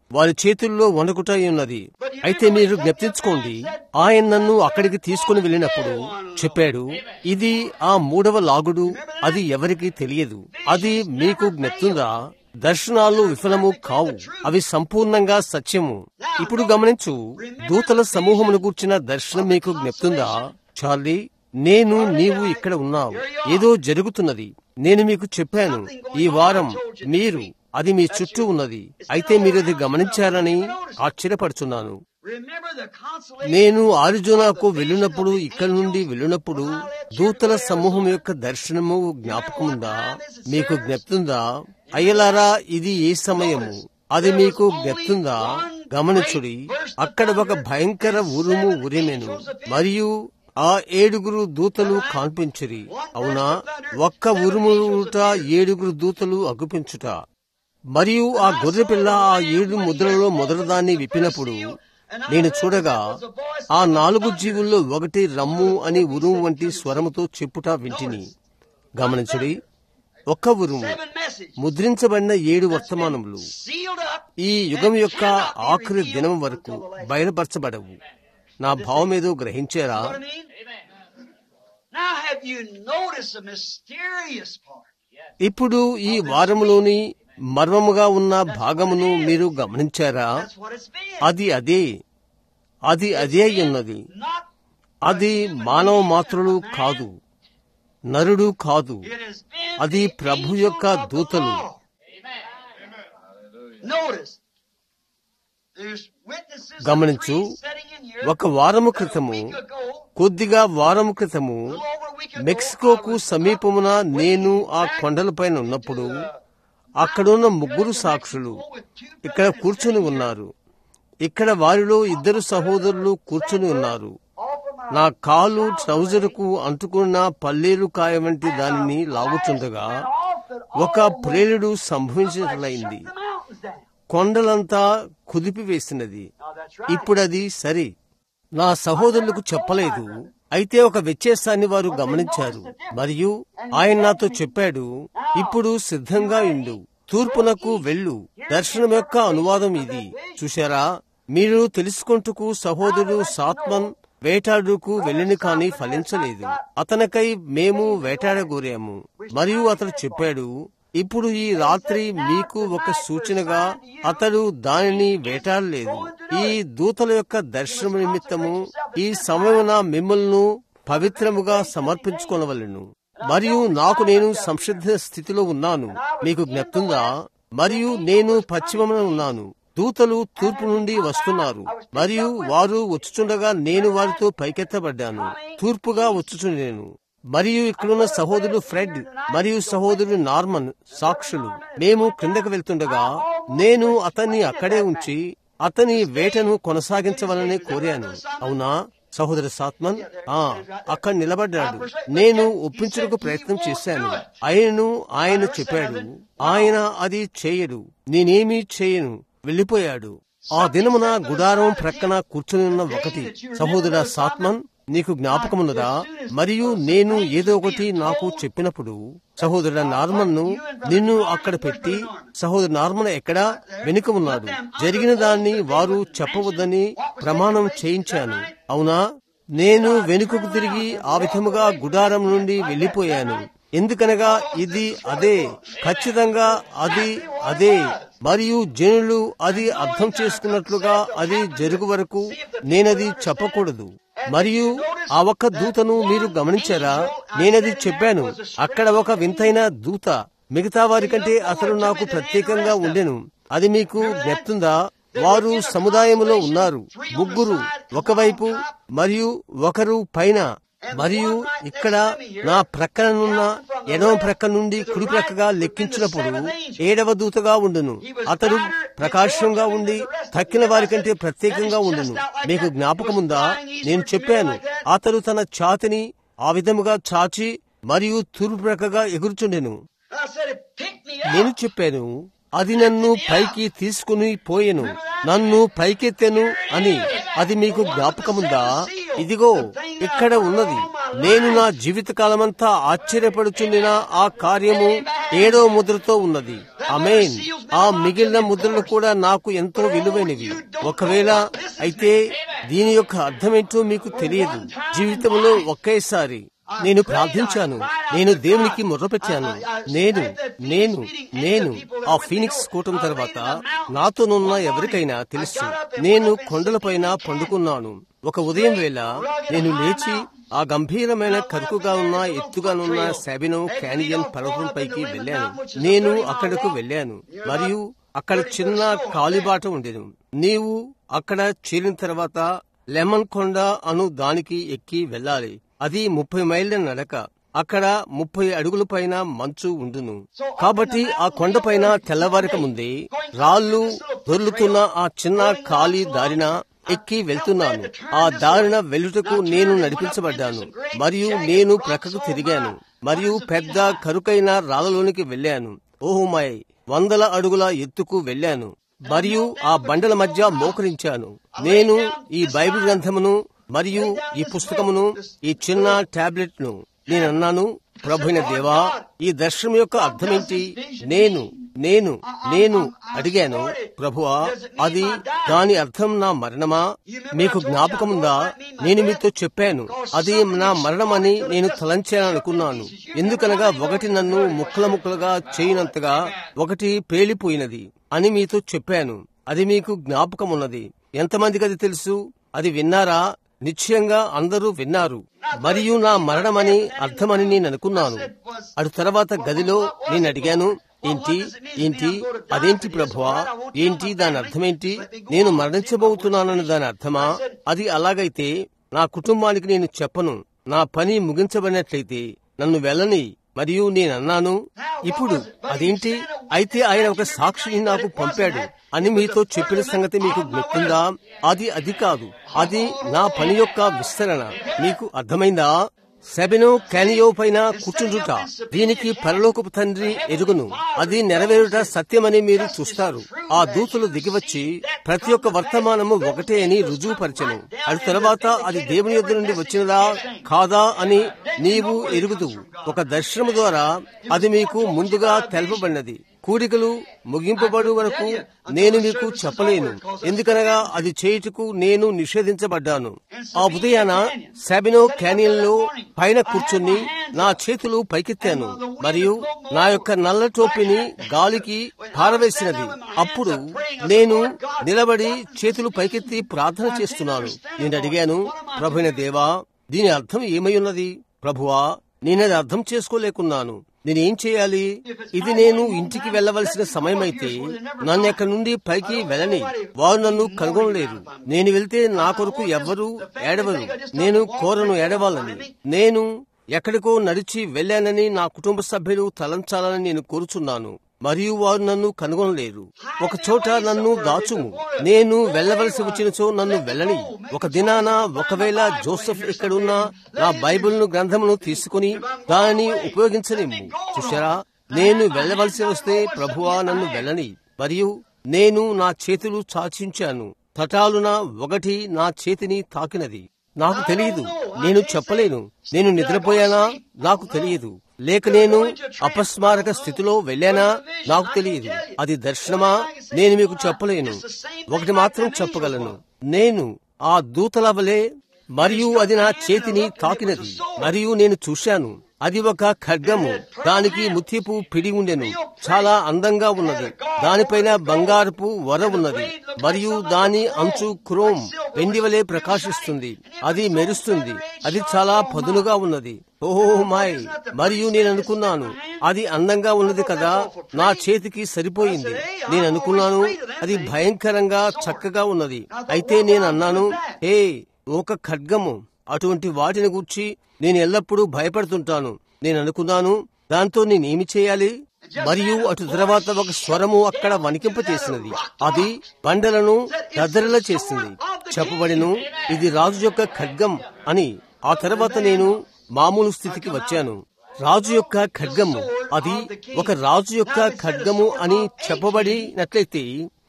A: వారి చేతుల్లో వణుకుట ఉన్నది అయితే మీరు జ్ఞప్తించుకోండి ఆయన నన్ను అక్కడికి తీసుకుని వెళ్ళినప్పుడు చెప్పాడు ఇది ఆ మూడవ లాగుడు అది ఎవరికి తెలియదు అది మీకు జ్ఞప్తుందా దర్శనాలు విఫలము కావు అవి సంపూర్ణంగా సత్యము ఇప్పుడు గమనించు దూతల సమూహమును కూర్చిన దర్శనం మీకు జ్ఞప్తుందా చార్లీ నేను నీవు ఇక్కడ ఉన్నావు ఏదో జరుగుతున్నది నేను మీకు చెప్పాను ఈ వారం మీరు అది మీ చుట్టూ ఉన్నది అయితే మీరు అది గమనించారని ఆశ్చర్యపడుచున్నాను
B: Remember the consolation.
A: నేను ఆరిజోనాకు వెళ్ళినప్పుడు ఇక్కడ నుండి వెళ్ళినప్పుడు దూతల సమూహం యొక్క దర్శనము జ్ఞాపకముందా మీకు జ్ఞప్తుందా అయ్యలారా ఇది ఏ సమయము అది మీకు జ్ఞప్తుందా గమనించుడి అక్కడ ఒక భయంకర ఉరుము ఉరిమెను మరియు ఆ ఏడుగురు దూతలు కాన్పించిరి అవునా ఒక్క ఉరుముట ఏడుగురు దూతలు అగుపించుట మరియు ఆ గొర్రెపిల్ల ఆ ఏడు ముద్రలో మొదటిదాన్ని విప్పినప్పుడు నేను చూడగా ఆ నాలుగు జీవుల్లో ఒకటి రమ్ము అని ఉరుము వంటి స్వరముతో చెప్పుట వింటిని గమనించుడి ఒక్క ఉరుము
B: Seven messages.
A: ముద్రించబడిన ఏడు వర్తమానములు
B: Sealed up.
A: ఈ యుగం యొక్క ఆఖరి దినం వరకు బయలుపరచబడవు నా భావం ఏదో గ్రహించారా
B: What I mean? Now have you noticed the mysterious part?
A: ఇప్పుడు ఈ వారములోని మర్మముగా ఉన్న భాగమును మీరు గమనించారా
B: That's what it's been.
A: అది అదే అది అదే అయి ఉన్నది
B: Not
A: అది మానవ మాత్రులు కాదు నరుడు కాదు
B: it has been
A: అది
B: the
A: ప్రభు
B: angel
A: యొక్క
B: of the
A: దూతలు.
B: Lord. Notice. There's witnesses of
A: గమనించు,
B: three sitting in here.
A: ఒక వారము
B: A
A: క్రితము
B: week ago,
A: కొద్దిగా వారము క్రితము
B: a little over a week ago,
A: మెక్సికోకు
B: I was
A: సమీపమున
B: up
A: నేను ఆ
B: back
A: కొండలపైన ఉన్నప్పుడు
B: to, uh,
A: అక్కడున్న ముగ్గురు సాక్షులు ఇక్కడ కూర్చుని ఉన్నారు ఇక్కడ వారిలో ఇద్దరు సహోదరులు కూర్చుని ఉన్నారు నా కాలు ట్రౌజరుకు అంటుకున్న పల్లీలు కాయ వంటి దానిని లాగుచుండగా ఒక ప్రేలుడు సంభవించినట్లయింది కొండలంతా కుదిపివేసినది ఇప్పుడది సరి నా సహోదరులకు చెప్పలేదు అయితే ఒక వ్యత్యాసాన్ని వారు గమనించారు మరియు ఆయన నాతో చెప్పాడు ఇప్పుడు సిద్ధంగా ఇండు తూర్పునకు వెళ్ళు దర్శనం యొక్క అనువాదం ఇది చూశారా మీరు తెలుసుకుంటుకు సహోదరుడు సాత్మన్ వేటాడుకు వెళ్ళిన కాని ఫలించలేదు అతనికై మేము వేటాడగోరాము మరియు అతడు చెప్పాడు ఇప్పుడు ఈ రాత్రి మీకు ఒక సూచనగా అతడు దానిని వేటాడలేదు ఈ దూతల యొక్క దర్శనం నిమిత్తము ఈ సమయమున మిమ్మల్ని పవిత్రముగా సమర్పించుకొనవలెను మరియు నాకు నేను సంసిద్ధ స్థితిలో ఉన్నాను మీకు జ్ఞప్తుందా మరియు నేను పశ్చిమమున ఉన్నాను దూతలు తూర్పు నుండి వస్తున్నారు మరియు వారు వచ్చుచుండగా నేను వారితో పైకెత్తబడ్డాను తూర్పుగా వచ్చుచుండేను మరియు ఇక్కడున్న సహోదరుడు ఫ్రెడ్ మరియు సహోదరుడు నార్మన్ సాక్షులు మేము క్రిందకు వెళ్తుండగా నేను అతన్ని అక్కడే ఉంచి అతని వేటను కొనసాగించవాలని కోరాను అవునా సహోదర సాత్మన్ ఆ అక్కడ నిలబడ్డాడు నేను ఒప్పించుటకు ప్రయత్నం చేశాను ఆయనను ఆయన చెప్పాడు ఆయన అది చేయడు నేనేమీ చేయను వెళ్ళిపోయాడు ఆ దినమున గుడారం ప్రక్కన కూర్చుని ఉన్న ఒకటి సహోదర సాత్మన్ నీకు జ్ఞాపకమున్నదా మరియు నేను ఏదో ఒకటి నాకు చెప్పినప్పుడు సహోదరుడ నార్మన్ ను నిన్ను అక్కడ పెట్టి సహోదరు నార్మన్ ఎక్కడ వెనుక ఉన్నాడు జరిగిన దాన్ని వారు చెప్పవద్దని ప్రమాణం చేయించాను అవునా నేను వెనుకకు తిరిగి ఆ విధముగా గుడారం నుండి వెళ్లిపోయాను ఎందుకనగా ఇది అదే ఖచ్చితంగా అది అదే మరియు జనులు అది అర్థం చేసుకున్నట్లుగా అది జరుగు వరకు నేనది చెప్పకూడదు మరియు ఆ ఒక్క దూతను మీరు గమనించారా నేనది చెప్పాను అక్కడ ఒక వింతైన దూత మిగతా వారి కంటే అతడు నాకు ప్రత్యేకంగా ఉండెను అది మీకు జ్ఞప్తుందా వారు సముదాయములో ఉన్నారు ముగ్గురు ఒకవైపు మరియు ఒకరు పైన మరియు ఇక్కడ నా ప్రక్కననున్న ఎడమ ప్రక్క నుండి కుడి ప్రక్కగా లెక్కించినప్పుడు ఏడవ దూతగా ఉండును అతడు ప్రకాశంగా ఉండి తక్కిన వారి కంటే ప్రత్యేకంగా ఉండును మీకు జ్ఞాపకముందా నేను చెప్పాను అతడు తన ఛాతిని ఆ విధముగా చాచి మరియు తూర్పు ప్రక్కగా ఎగురుచుండెను
B: I said, it picked me up.
A: నేను చెప్పాను అది నన్ను పైకి తీసుకుని పోయెను నన్ను పైకెత్తెను అని అది మీకు జ్ఞాపకముందా ఇదిగో ఇక్కడ ఉన్నది నేను నా జీవితకాలమంతా ఆశ్చర్యపడుచుండిన ఆ కార్యము ఏడో ముద్రతో ఉన్నది అమేన్ ఆ మిగిలిన ముద్రలు కూడా నాకు ఎంతో విలువైనవి ఒకవేళ అయితే దీని యొక్క అర్థమేంటో మీకు తెలియదు జీవితంలో ఒకేసారి నేను ప్రార్థించాను నేను దేవునికి మొర్రపెట్టాను నేను నేను నేను ఆ ఫీనిక్స్ కూటం తర్వాత నాతోనున్న ఎవరికైనా తెలుసు నేను కొండలపైన పండుకున్నాను ఒక ఉదయం వేళ నేను లేచి ఆ గంభీరమైన కరుకుగా ఉన్న ఎత్తుగానున్న శాబినో క్యానియన్ పర్వతంపైకి వెళ్ళాను నేను అక్కడకు వెళ్ళాను మరియు అక్కడ చిన్న కాలిబాట ఉండేది నీవు అక్కడ చేరిన తర్వాత లెమన్ కొండ అను దానికి ఎక్కి వెళ్ళాలి అది ముప్పై మైళ్ళ నడక అక్కడ ముప్పై అడుగుల పైన మంచు ఉండును కాబట్టి ఆ కొండపైన తెల్లవారక ముందే రాళ్లు దొర్లుతున్న ఆ చిన్న ఖాళీ దారిన ఎక్కి వెళ్తున్నాను ఆ దారిన వెళ్ళుటకు నేను నడిపించబడ్డాను మరియు నేను ప్రక్కకు తిరిగాను మరియు పెద్ద కరుకైన రాళ్లలోనికి వెళ్ళాను ఓహుమై వందల అడుగుల ఎత్తుకు వెళ్ళాను మరియు ఆ బండల మధ్య మోకరించాను నేను ఈ బైబిల్ గ్రంథమును మరియు ఈ పుస్తకమును ఈ చిన్న టాబ్లెట్ ను నేనన్నాను ప్రభుైన దేవా ఈ దర్శనం యొక్క అర్థమేంటి నేను నేను నేను అడిగాను ప్రభువా అది దాని అర్థం నా మరణమా మీకు జ్ఞాపకముందా నేను మీతో చెప్పాను అది నా మరణమని నేను తలంచాలనుకున్నాను ఎందుకనగా ఒకటి నన్ను ముక్కల ముక్కలుగా చేయనంతగా ఒకటి పేలిపోయినది అని మీతో చెప్పాను అది మీకు జ్ఞాపకమున్నది ఎంతమందికి అది తెలుసు అది విన్నారా నిశ్చయంగా అందరూ విన్నారు మరియు నా మరణమని అర్థమని నేను అనుకున్నాను అటు తర్వాత గదిలో నేను అడిగాను ఏంటి ఏంటి అదేంటి ప్రభువా ఏంటి దాని అర్థమేంటి నేను మరణించబోతున్నానని దాని అర్థమా అది అలాగైతే నా కుటుంబానికి నేను చెప్పను నా పని ముగించబడినట్లయితే నన్ను వెళ్ళని మరియు నేనన్నాను ఇప్పుడు అదేంటి అయితే ఆయన ఒక సాక్షిని నాకు పంపాడు అని మీతో చెప్పిన సంగతి మీకు గుర్తుందా అది అది కాదు అది నా పని యొక్క విస్తరణ మీకు అర్థమైందా సెబెనో క్యానియో పైన కూర్చుండుట దీనికి పరలోకపు తండ్రి ఎరుగును అది నెరవేరుట సత్యమని మీరు చూస్తారు ఆ దూతలు దిగివచ్చి ప్రతి ఒక్క వర్తమానము ఒకటే అని రుజువుపరచను అది తర్వాత అది దేవుని యొద్ద నుండి వచ్చినదా కాదా అని నీవు ఎరుగుదు ఒక దర్శనము ద్వారా అది మీకు ముందుగా తెలపబడినది కూడికలు ముగింపబడు వరకు నేను మీకు చెప్పలేను ఎందుకనగా అది చేయుటకు నేను నిషేధించబడ్డాను ఆ ఉదయాన సాబినో క్యానియన్ లో పైన కూర్చుని నా చేతులు పైకెత్తాను మరియు నా యొక్క నల్ల టోపీని గాలికి పారవేసినది అప్పుడు నేను నిలబడి చేతులు పైకెత్తి ప్రార్థన చేస్తున్నాను నేను అడిగాను ప్రభుైన దేవా దీని అర్థం ఏమై ఉన్నది ప్రభువా నేనది అర్థం చేసుకోలేకున్నాను నేనేం చేయాలి ఇది నేను ఇంటికి వెళ్లవలసిన సమయమైతే నన్ను ఎక్కడి నుండి పైకి వెళ్ళని వారు నన్ను కనుగొనలేరు నేను వెళ్తే నా కొరకు ఎవ్వరూ ఏడవరు నేను కోరను ఏడవాలని నేను ఎక్కడికో నడిచి వెళ్ళానని నా కుటుంబ సభ్యులు తలంచాలని నేను కోరుచున్నాను మరియు వారు నన్ను కనుగొనలేరు ఒక చోట నన్ను దాచుము నేను వెళ్ళవలసి వచ్చినచో నన్ను వెళ్ళని ఒక దినాన ఒకవేళ జోసెఫ్ ఇక్కడున్నా నా బైబిల్ను గ్రంథమును తీసుకుని దానిని ఉపయోగించనిమ్ము చూశారా నేను వెళ్ళవలసి వస్తే ప్రభువా నన్ను వెళ్ళని మరియు నేను నా చేతులు చాచించాను తటాలున ఒకటి నా చేతిని తాకినది నాకు తెలియదు నేను చెప్పలేను నేను నిద్రపోయానా నాకు తెలియదు లేక నేను అపస్మారక స్థితిలో వెళ్ళానా నాకు తెలియదు అది దర్శనమా నేను మీకు చెప్పలేను ఒకటి మాత్రం చెప్పగలను నేను ఆ దూతల వలె మరియు అది నా చేతిని తాకినది మరియు నేను చూశాను అది ఒక ఖడ్గము దానికి ముత్యపు పిడి ఉండెను చాలా అందంగా ఉన్నది దానిపైన బంగారపు వర ఉన్నది మరియు దాని అంచు క్రోమ్ వెండి వలె ప్రకాశిస్తుంది అది మెరుస్తుంది అది చాలా పదునుగా ఉన్నది ఓహో మాయ్ మరియు నేను అనుకున్నాను అది అందంగా ఉన్నది కదా నా చేతికి సరిపోయింది నేను అనుకున్నాను అది భయంకరంగా చక్కగా ఉన్నది అయితే నేను అన్నాను ఏ ఒక ఖడ్గము అటువంటి వాటిని గూర్చి నేను ఎల్లప్పుడూ భయపడుతుంటాను నేను అనుకున్నాను దాంతో నేనేమి చేయాలి మరియు అటు తర్వాత ఒక స్వరము అక్కడ వణికింప చేసినది అది బండలను దద్దరిలా చేసింది చెప్పబడిను ఇది రాజు యొక్క ఖడ్గం అని ఆ తర్వాత నేను మామూలు స్థితికి వచ్చాను రాజు యొక్క ఖడ్గము అది ఒక రాజు యొక్క ఖడ్గము అని చెప్పబడినట్లయితే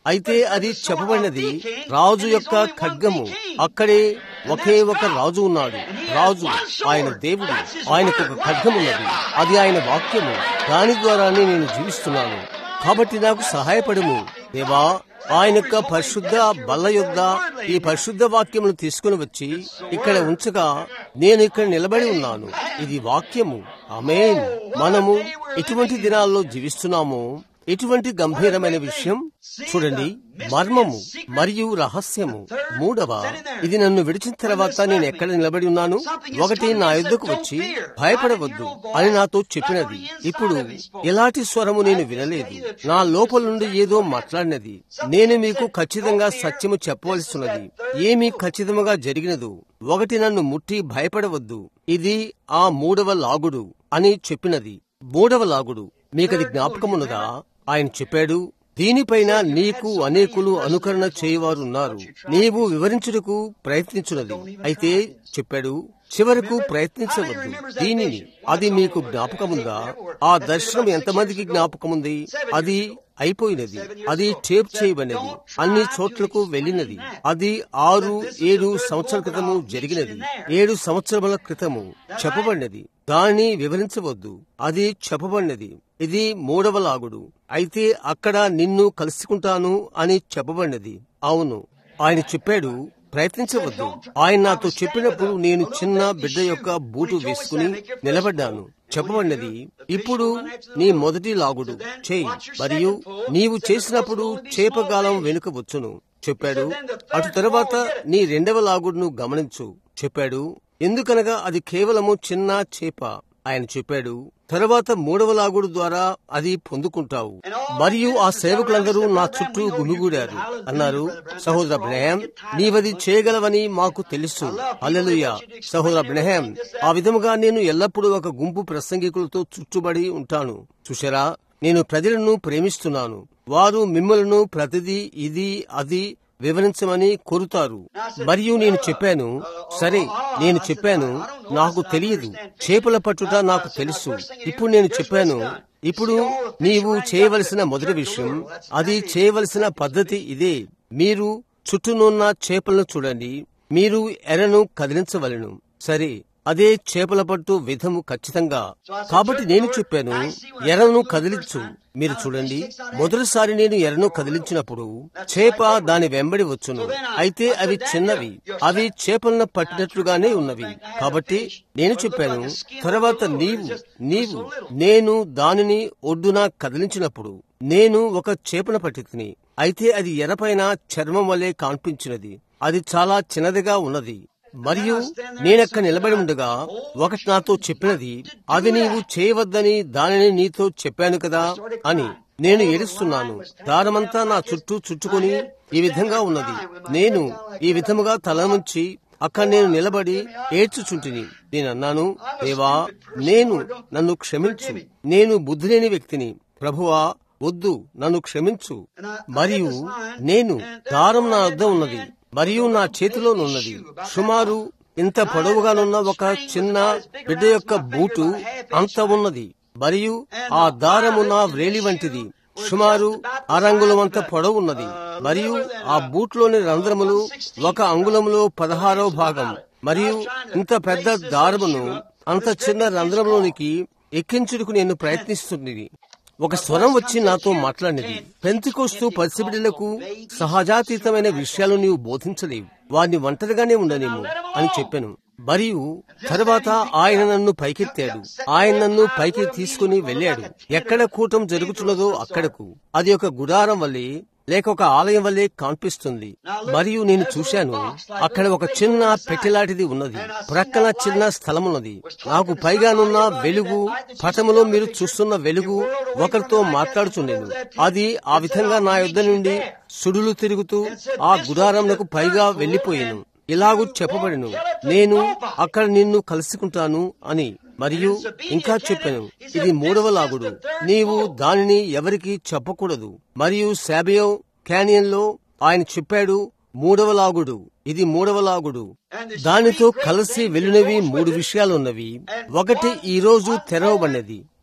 A: అయితే అది చెప్పబడినది రాజు యొక్క ఖడ్గము అక్కడే ఒకే ఒక రాజు ఉన్నాడు రాజు ఆయన దేవుడు ఆయనకు ఒక ఖడ్గం ఉన్నది అది ఆయన వాక్యము దాని ద్వారానే నేను జీవిస్తున్నాను కాబట్టి నాకు సహాయపడము దేవా ఆయన యొక్క పరిశుద్ధ బల్ల యొద్ద ఈ పరిశుద్ధ వాక్యమును తీసుకుని వచ్చి ఇక్కడ ఉంచగా నేను ఇక్కడ నిలబడి ఉన్నాను ఇది వాక్యము అమేన్ మనము ఎటువంటి దినాల్లో జీవిస్తున్నామో ఎటువంటి గంభీరమైన విషయం చూడండి మర్మము మరియు రహస్యము మూడవ ఇది నన్ను విడిచిన తర్వాత నేను ఎక్కడ నిలబడి ఉన్నాను ఒకటి నా యుద్ధకు వచ్చి భయపడవద్దు అని నాతో చెప్పినది ఇప్పుడు ఎలాంటి స్వరము నేను వినలేదు నా లోపల నుండి ఏదో మాట్లాడినది నేను మీకు ఖచ్చితంగా సత్యము చెప్పవలసినది ఏమీ ఖచ్చితంగా జరిగినదు ఒకటి నన్ను ముట్టి భయపడవద్దు ఇది ఆ మూడవ లాగుడు అని చెప్పినది మూడవ లాగుడు మీకది జ్ఞాపకమున్నదా ఆయన చెప్పాడు దీనిపైన నీకు అనేకులు అనుకరణ చేయవారున్నారు నీవు వివరించుటకు ప్రయత్నించున్నది అయితే చెప్పాడు చివరకు ప్రయత్నించవద్దు దీనిని అది మీకు జ్ఞాపకముందా ఆ దర్శనం ఎంతమందికి జ్ఞాపకముంది అది అయిపోయినది అది టేప్ చేయబడినది అన్ని చోట్లకు వెళ్ళినది అది ఆరు ఏడు సంవత్సరాల క్రితము జరిగినది ఏడు సంవత్సరముల క్రితము చెప్పబడినది దాన్ని వివరించవద్దు అది చెప్పబడినది ఇది మూడవ లాగుడు అయితే అక్కడ నిన్ను కలుసుకుంటాను అని చెప్పబడినది అవును ఆయన చెప్పాడు ప్రయత్నించవద్దు ఆయన నాతో చెప్పినప్పుడు నేను చిన్న బిడ్డ యొక్క బూటు వేసుకుని నిలబడ్డాను చెప్పబడినది ఇప్పుడు నీ మొదటి లాగుడు చేయి మరియు నీవు చేసినప్పుడు చేపగాలం వెనుక వచ్చును చెప్పాడు అటు తరువాత నీ రెండవ లాగుడును గమనించు చెప్పాడు ఎందుకనగా అది కేవలము చిన్న చేప ఆయన చెప్పాడు తరువాత మూడవ లాగుడు ద్వారా అది పొందుకుంటావు మరియు ఆ సేవకులందరూ నా చుట్టూ గుమిగూడారు అన్నారు సహోదర బ్రహ్యాం నీవది చేయగలవని మాకు తెలుసు అల్లెలుయ్య సహోదర బ్రహ్యాం ఆ విధముగా నేను ఎల్లప్పుడూ ఒక గుంపు ప్రసంగికులతో చుట్టుబడి ఉంటాను చూశారా నేను ప్రజలను ప్రేమిస్తున్నాను వారు మిమ్మలను ప్రతిదీ ఇది అది వివరించమని కోరుతారు మరియు నేను చెప్పాను సరే నేను చెప్పాను నాకు తెలియదు చేపల పట్టుట నాకు తెలుసు ఇప్పుడు నేను చెప్పాను ఇప్పుడు నీవు చేయవలసిన మొదటి విషయం అది చేయవలసిన పద్ధతి ఇదే మీరు చుట్టూనున్న చేపలను చూడండి మీరు ఎరను కదిలించవలను సరే అదే చేపల పట్టు విధము ఖచ్చితంగా కాబట్టి నేను చెప్పాను ఎరను కదిలించు మీరు చూడండి మొదటిసారి నేను ఎరను కదిలించినప్పుడు చేప దాని వెంబడి వచ్చును అయితే అవి చిన్నవి అవి చేపలను పట్టినట్లుగానే ఉన్నవి కాబట్టి నేను చెప్పాను తర్వాత నీవు నీవు నేను దానిని ఒడ్డున కదిలించినప్పుడు నేను ఒక చేపను పట్టితిని అయితే అది ఎరపైన చర్మం వలె కనిపించినది అది చాలా చిన్నదిగా ఉన్నది మరియు నేనక్కడ నిలబడి ఉండగా ఒకటి నాతో చెప్పినది అది నీవు చేయవద్దని దానిని నీతో చెప్పాను కదా అని నేను ఏడుస్తున్నాను దారమంతా నా చుట్టూ చుట్టుకొని ఈ విధంగా ఉన్నది నేను ఈ విధముగా తల నుంచి అక్కడ నేను నిలబడి ఏడ్చుచుంటిని నేనన్నాను దేవా నేను నన్ను క్షమించు నేను బుద్ధి లేని వ్యక్తిని ప్రభువా వద్దు నన్ను క్షమించు మరియు నేను దారం నా వద్ద ఉన్నది మరియు నా చేతిలోనున్నది సుమారు ఇంత పొడవుగానున్న ఒక చిన్న బిడ్డ యొక్క బూటు అంత ఉన్నది మరియు ఆ దారము నా వ్రేలి వంటిది సుమారు అరంగులమంత పొడవు ఉన్నది మరియు ఆ బూట్లోని రంధ్రములు ఒక అంగుళములో పదహారవ భాగం మరియు ఇంత పెద్ద దారమును అంత చిన్న రంధ్రంలోనికి ఎక్కించుటకు నేను ప్రయత్నిస్తున్నది ఒక స్వరం వచ్చి నాతో మాట్లాడినది పెంతికోస్తూ పసిబిడ్డలకు సహజాతీతమైన విషయాలు నీవు బోధించలేవు వారిని ఒంటరిగానే ఉండనేమో అని చెప్పాను మరియు తర్వాత ఆయన నన్ను పైకెత్తాడు ఆయన నన్ను పైకి తీసుకుని వెళ్ళాడు ఎక్కడ కూటం జరుగుతున్నదో అక్కడకు అది ఒక గుడారం వల్లే లేక ఒక ఆలయం వల్లే కనిపిస్తుంది మరియు నేను చూశాను అక్కడ ఒక చిన్న పెట్టెలాంటిది ఉన్నది ప్రక్కన చిన్న స్థలమున్నది నాకు పైగానున్న వెలుగు పటములో మీరు చూస్తున్న వెలుగు ఒకరితో మాట్లాడుచుండేను అది ఆ విధంగా నా యుద్ధ నుండి సుడులు తిరుగుతూ ఆ గుడారంలకు పైగా వెళ్లిపోయాను ఇలాగూ చెప్పబడిను నేను అక్కడ నిన్ను కలుసుకుంటాను అని మరియు ఇంకా చెప్పాను ఇది మూడవ లాగుడు నీవు దానిని ఎవరికి చెప్పకూడదు మరియు శాబియో క్యానియన్ లో ఆయన చెప్పాడు మూడవ లాగుడు ఇది మూడవ లాగుడు దానితో కలిసి వెళ్ళినవి మూడు విషయాలున్నవి ఒకటి ఈ రోజు తెరవబడినది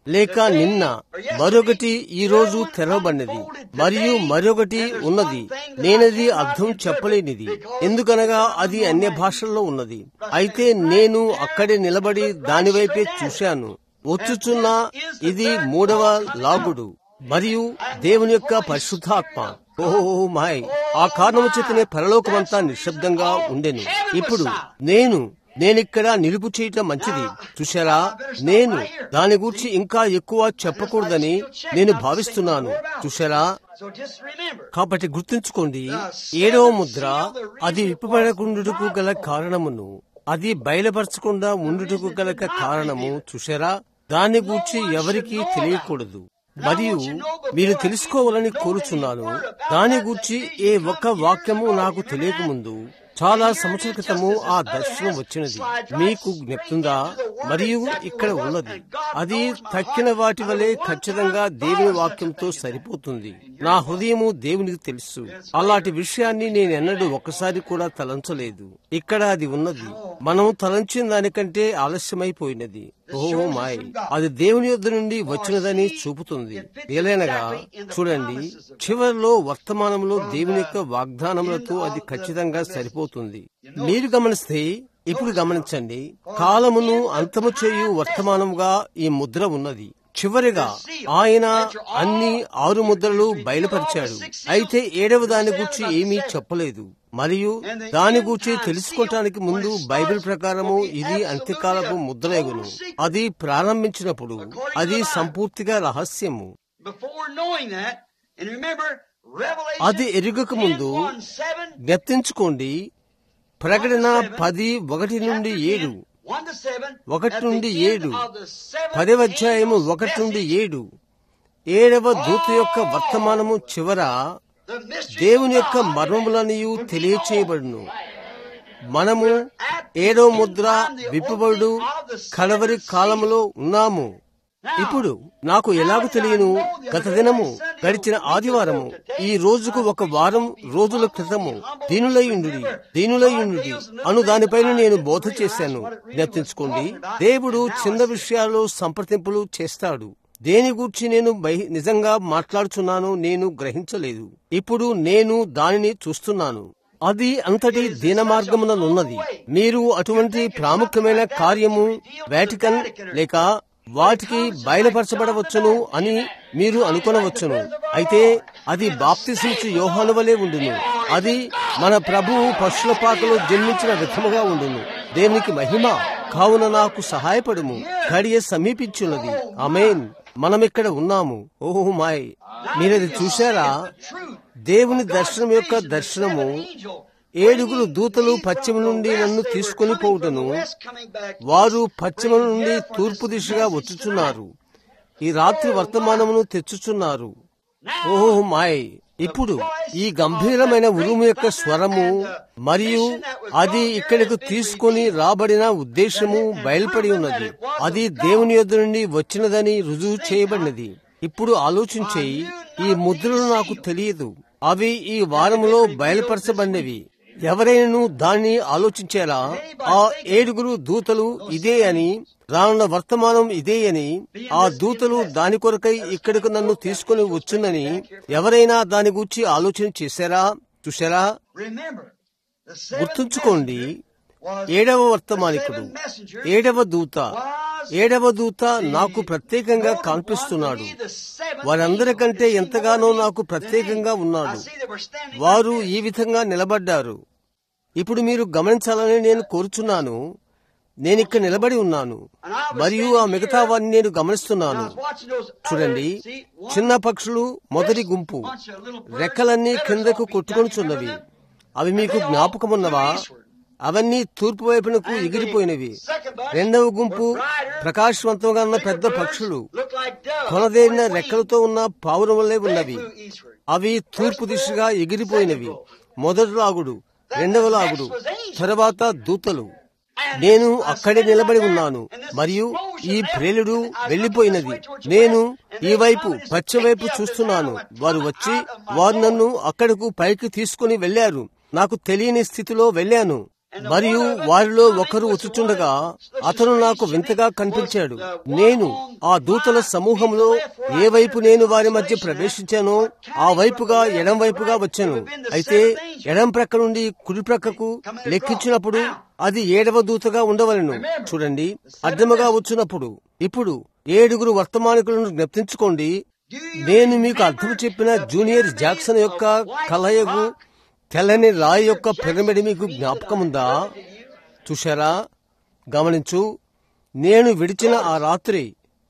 A: లేక నిన్న మరొకటి ఈ రోజు తెరవబడినది మరియు మరొకటి ఉన్నది నేనది అర్థం చెప్పలేనిది ఎందుకనగా అది అన్య భాషల్లో ఉన్నది అయితే నేను అక్కడే నిలబడి దానివైపే చూశాను వచ్చుచున్న ఇది మూడవ లాగుడు మరియు దేవుని యొక్క పరిశుద్ధాత్మ ఓహో మాయ్ ఆ కారణము చేతనే పరలోకమంతా నిశ్శబ్దంగా ఉండెను ఇప్పుడు నేను నేనిక్కడ నిలుపు చేయటం మంచిది చూశారా నేను దాని గురించి ఇంకా ఎక్కువ చెప్పకూడదని నేను భావిస్తున్నాను చూశారా
B: So just remember,
A: కాబట్టి గుర్తుంచుకోండి ఏడవ ముద్ర అది విప్పబడకుండుటకు గల కారణమును అది బయలుపరచకుండా ఉండుటకు గల కారణము చూశారా దాని గూర్చి ఎవరికీ తెలియకూడదు మరియు మీరు తెలుసుకోవాలని కోరుచున్నాను దాని గూర్చి ఏ ఒక్క వాక్యము నాకు తెలియకముందు చాలా సంవత్సరాల క్రితము ఆ దర్శనం వచ్చినది మీకు జ్ఞప్తుందా మరియు ఇక్కడ ఉన్నది అది తక్కిన వాటి వలె ఖచ్చితంగా దేవుని వాక్యంతో సరిపోతుంది నా హృదయము దేవునికి తెలుసు అలాంటి విషయాన్ని నేను ఎన్నడూ ఒక్కసారి కూడా తలంచలేదు ఇక్కడ అది ఉన్నది మనం తలంచిన దానికంటే ఆలస్యమైపోయినది ఓ మాయ్ అది దేవుని యొద్ద నుండి వచ్చినదని చూపుతుంది ఏలైనగా చూడండి చివరిలో వర్తమానంలో దేవుని యొక్క వాగ్దానములతో అది ఖచ్చితంగా సరిపోతుంది మీరు గమనిస్తే ఇప్పుడు గమనించండి కాలమును అంతము చేయు వర్తమానముగా ఈ ముద్ర ఉన్నది చివరిగా ఆయన అన్ని ఆరు ముద్రలు బయలుపరిచాడు అయితే ఏడవ దాని గురించి ఏమీ చెప్పలేదు మరియు దాని గురించి తెలుసుకోవటానికి ముందు బైబిల్ ప్రకారము ఇది అంత్యకాలపు ముద్రయగును అది ప్రారంభించినప్పుడు అది సంపూర్తిగా రహస్యము
B: before knowing that, and remember, Revelation
A: అది ఎరుగక ముందు
B: 10, 1, 7,
A: జ్ఞప్తించుకోండి ప్రకటన పది ఒకటి నుండి ఏడు ఒకటి నుండి ఏడు పదవ అధ్యాయము ఒకటి నుండి ఏడు ఏడవ దూత యొక్క వర్తమానము చివర దేవుని యొక్క మర్మములనియు తెలియచేయబడును మనము ఏడవ ముద్ర విప్పబడు కలవరి కాలములో ఉన్నాము ఇప్పుడు నాకు ఎలాగో తెలియను గత దినము గడిచిన ఆదివారము ఈ రోజుకు ఒక వారం రోజుల క్రితము దీనులయుండు దీనులయుండు అను దానిపైన నేను బోధ చేశాను జ్ఞప్తించుకోండి దేవుడు చిన్న విషయాల్లో సంప్రదింపులు చేస్తాడు దేని గూర్చి నేను బహి- నిజంగా మాట్లాడుచున్నాను నేను గ్రహించలేదు ఇప్పుడు నేను దానిని చూస్తున్నాను అది అంతటి దీన మార్గముననున్నది మీరు అటువంటి ప్రాముఖ్యమైన కార్యము వాటికన్ లేక వాటికి బయలుపరచబడవచ్చును అని మీరు అనుకొనవచ్చును అయితే అది బాప్తిసించు యోహాను వలె ఉండును అది మన ప్రభువు పశుల పాకలో జన్మించిన విధముగా ఉండును దేవునికి మహిమ కావున నాకు సహాయపడుము గడియ సమీపించున్నది అమేన్ మనమిక్కడ ఉన్నాము ఓహో మాయ్ మీరది చూశారా దేవుని దర్శనం యొక్క దర్శనము ఏడుగురు దూతలు పశ్చిమ నుండి నన్ను తీసుకుని పోవుటను వారు పశ్చిమ నుండి తూర్పు దిశగా వచ్చుచున్నారు ఈ రాత్రి వర్తమానమును తెచ్చుచున్నారు ఓహో మాయ్ ఇప్పుడు ఈ గంభీరమైన ఉరుము యొక్క స్వరము మరియు అది ఇక్కడకు తీసుకొని రాబడిన ఉద్దేశము బయలుపడి ఉన్నది అది దేవుని యొద్ద నుండి వచ్చినదని రుజువు చేయబడినది ఇప్పుడు ఆలోచించే ఈ ముద్రలు నాకు తెలియదు అవి ఈ వారములో బయలుపరచబడినవి ఎవరైనాను దాన్ని ఆలోచించేలా ఆ ఏడుగురు దూతలు ఇదే అని రానున్న వర్తమానం ఇదే అని ఆ దూతలు దాని కొరకై ఇక్కడికి నన్ను తీసుకుని వచ్చునని ఎవరైనా దాని గురించి ఆలోచన చేశారా చూశారా
B: Remember, the seventh
A: గుర్తుంచుకోండి
B: messenger was
A: ఏడవ
B: the
A: వర్తమానికుడు
B: seventh messenger
A: ఏడవ దూత
B: was
A: ఏడవ దూత నాకు
B: the
A: ప్రత్యేకంగా
B: golden
A: కనిపిస్తున్నాడు
B: one to be the seventh
A: వారందరికంటే
B: angel.
A: ఎంతగానో
B: It's
A: నాకు
B: more
A: ప్రత్యేకంగా
B: than
A: ఉన్నాడు
B: I see they were standing
A: వారు
B: like
A: ఈ
B: this.
A: విధంగా నిలబడ్డారు ఇప్పుడు మీరు గమనించాలని నేను కోరుచున్నాను నేనిక్కడ నిలబడి ఉన్నాను మరియు ఆ మిగతా వారిని నేను గమనిస్తున్నాను
B: I was watching those
A: చూడండి
B: other- see, one
A: చిన్న పక్షులు మొదటి గుంపు
B: bunch of little birds,
A: రెక్కలన్నీ
B: feathers
A: క్రిందకు
B: all beat
A: కొట్టుకొనుచున్నవి
B: down.
A: అవి మీకు జ్ఞాపకమున్నవా అవన్నీ తూర్పు వైపునకు ఎగిరిపోయినవి రెండవ గుంపు ప్రకాశవంతంగా ఉన్న పెద్ద పక్షులు
B: Looked like doves.
A: కొనదేరిన
B: Wings.
A: రెక్కలతో ఉన్న పావురం వల్లే
B: They
A: ఉన్నవి
B: flew eastward.
A: అవి తూర్పు దిశగా ఎగిరిపోయినవి మొదటి లాగుడు రెండవ లాగుడు తరువాత దూతలు నేను అక్కడే నిలబడి ఉన్నాను మరియు ఈ ప్రేలుడు వెళ్లిపోయినది నేను ఈ వైపు పశ్చిమ వైపు చూస్తున్నాను వారు వచ్చి వారు నన్ను అక్కడకు పైకి తీసుకుని వెళ్లారు నాకు తెలియని స్థితిలో వెళ్ళాను మరియు వారిలో ఒకరు వచ్చుచుండగా అతను నాకు వింతగా కనిపించాడు నేను ఆ దూతల సమూహంలో ఏ వైపు నేను వారి మధ్య ప్రవేశించానో ఆ వైపుగా ఎడం వైపుగా వచ్చాను అయితే ఎడం ప్రక్క నుండి కుడి ప్రక్కకు లెక్కించినప్పుడు అది ఏడవ దూతగా ఉండవలను చూడండి అడ్డముగా వచ్చినప్పుడు ఇప్పుడు ఏడుగురు వర్తమానికులను జ్ఞప్తించుకోండి నేను మీకు అర్థం చెప్పిన జూనియర్ జాక్సన్ యొక్క కలయగు తెల్లని రాయి యొక్క పిరమిడ్ మీకు జ్ఞాపకముందా చూశారా గమనించు నేను విడిచిన ఆ రాత్రి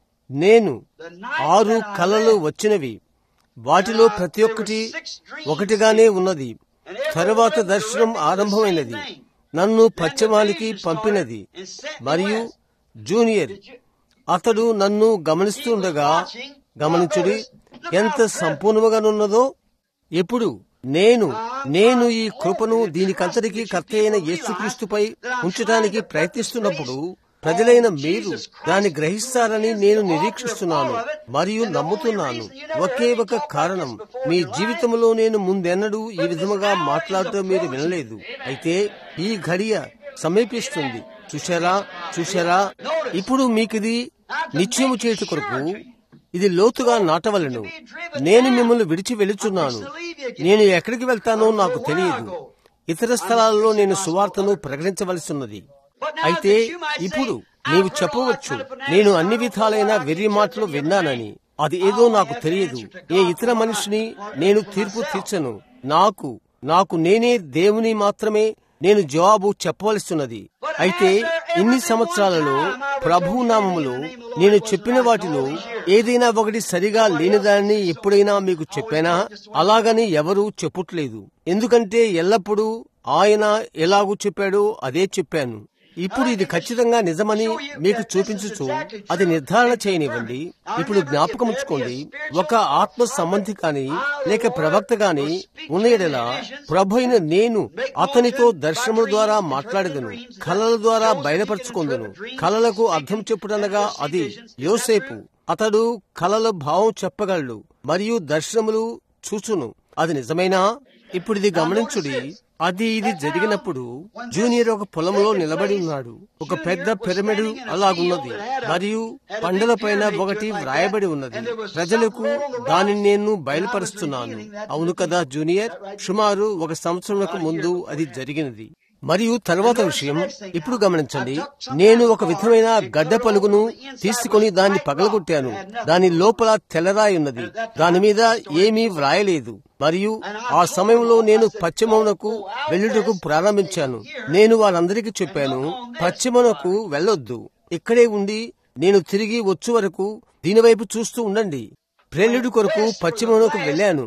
A: నేను ఆరు కలలు వచ్చినవి వాటిలో ప్రతి ఒక్కటి ఒకటిగానే ఉన్నది తరువాత దర్శనం ఆరంభమైనది నన్ను పశ్చిమానికి పంపినది మరియు జూనియర్ అతడు నన్ను గమనిస్తుండగా గమనించుడి ఎంత సంపూర్ణముగానున్నదో ఎప్పుడు నేను నేను ఈ కృపను దీనికంతటికి కర్త అయిన యేసుక్రీస్తుపై ఉంచడానికి ప్రయత్నిస్తున్నప్పుడు ప్రజలైన మీరు దాన్ని గ్రహిస్తారని నేను నిరీక్షిస్తున్నాను మరియు నమ్ముతున్నాను ఒకే ఒక కారణం మీ జీవితంలో నేను ముందెన్నడూ ఈ విధముగా మాట్లాడటం మీరు వినలేదు అయితే ఈ ఘడియ సమీపిస్తుంది చూశారా చూశారా ఇప్పుడు మీకిది నిశ్చయము చేటు కొరకు ఇది లోతుగా నాటవలను నేను మిమ్మల్ని విడిచి వెళుచున్నాను నేను ఎక్కడికి వెళ్తానో నాకు తెలియదు ఇతర స్థలాల్లో నేను సువార్తను ప్రకటించవలసి అయితే ఇప్పుడు నీవు చెప్పవచ్చు నేను అన్ని విధాలైన వెర్రి మాటలు విన్నానని అది ఏదో నాకు తెలియదు ఏ ఇతర మనిషిని నేను తీర్పు తీర్చను నాకు నాకు నేనే దేవుని మాత్రమే నేను జవాబు చెప్పవలసినది అయితే ఇన్ని సంవత్సరాలలో ప్రభు నామములో నేను చెప్పిన వాటిలో ఏదైనా ఒకటి సరిగా లేనిదాన్ని ఎప్పుడైనా మీకు చెప్పానా అలాగని ఎవరూ చెప్పుట్లేదు ఎందుకంటే ఎల్లప్పుడూ ఆయన ఎలాగూ చెప్పాడో అదే చెప్పాను ఇప్పుడు ఇది ఖచ్చితంగా నిజమని మీకు చూపించుచు అది నిర్ధారణ చేయనివ్వండి ఇప్పుడు జ్ఞాపకం ఉంచుకోండి ఒక ఆత్మ సంబంధి కాని లేక ప్రవక్త గాని ఉన్నయడలా ప్రభు అయిన నేను అతనితో దర్శనముల ద్వారా మాట్లాడేదను కళల ద్వారా బయలుపరచుకుందును కళలకు అర్థం చెప్పుడనగా అది యోసేపు అతడు కళల భావం చెప్పగలడు మరియు దర్శనములు చూచును అది నిజమైనా ఇప్పుడు ఇది గమనించుడి అది ఇది జరిగినప్పుడు జూనియర్ ఒక పొలంలో నిలబడి ఉన్నాడు ఒక పెద్ద పిరమిడ్ అలాగున్నది మరియు పండుల పైన ఒకటి వ్రాయబడి ఉన్నది ప్రజలకు దానిని నేను బయలుపరుస్తున్నాను అవును కదా జూనియర్ సుమారు ఒక సంవత్సరంకు ముందు అది జరిగినది మరియు తర్వాత విషయం ఇప్పుడు గమనించండి నేను ఒక విధమైన గడ్డ పలుగును తీసుకుని దాన్ని పగలగొట్టాను దాని లోపల తెల్లరాయి ఉన్నది దాని మీద ఏమీ వ్రాయలేదు మరియు ఆ సమయంలో నేను పశ్చిమమునకు వెళ్ళుటకు ప్రారంభించాను నేను వారందరికీ చెప్పాను పశ్చిమమునకు వెళ్ళొద్దు ఇక్కడే ఉండి నేను తిరిగి వచ్చు వరకు దీనివైపు చూస్తూ ఉండండి ప్రేలుడు కొరకు పశ్చిమమునకు వెళ్ళాను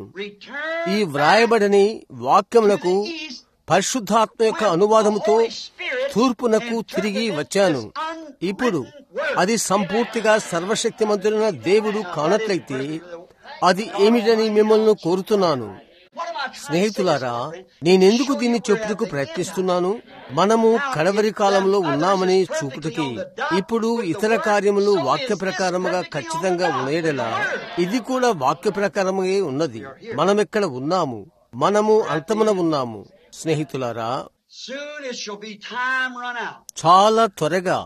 A: ఈ వ్రాయబడని వాక్యములకు పరిశుద్ధాత్మ యొక్క అనువాదముతో తూర్పునకు తిరిగి వచ్చాను ఇప్పుడు అది సంపూర్తిగా సర్వశక్తిమంతులైన దేవుడు కానట్లయితే అది ఏమిటని మిమ్మల్ని కోరుతున్నాను స్నేహితులారా నేనెందుకు దీన్ని చెప్పుటకు ప్రయత్నిస్తున్నాను మనము కడవరి కాలంలో ఉన్నామని చూపుటకి ఇప్పుడు ఇతర కార్యములు వాక్య ప్రకారముగా ఖచ్చితంగా ఉండేలా ఇది కూడా వాక్య ప్రకారమే ఉన్నది మనమిక్కడ ఉన్నాము మనము అంతమున ఉన్నాము స్నేహితులారా
B: Soon it shall be time run out.
A: చాలా త్వరగా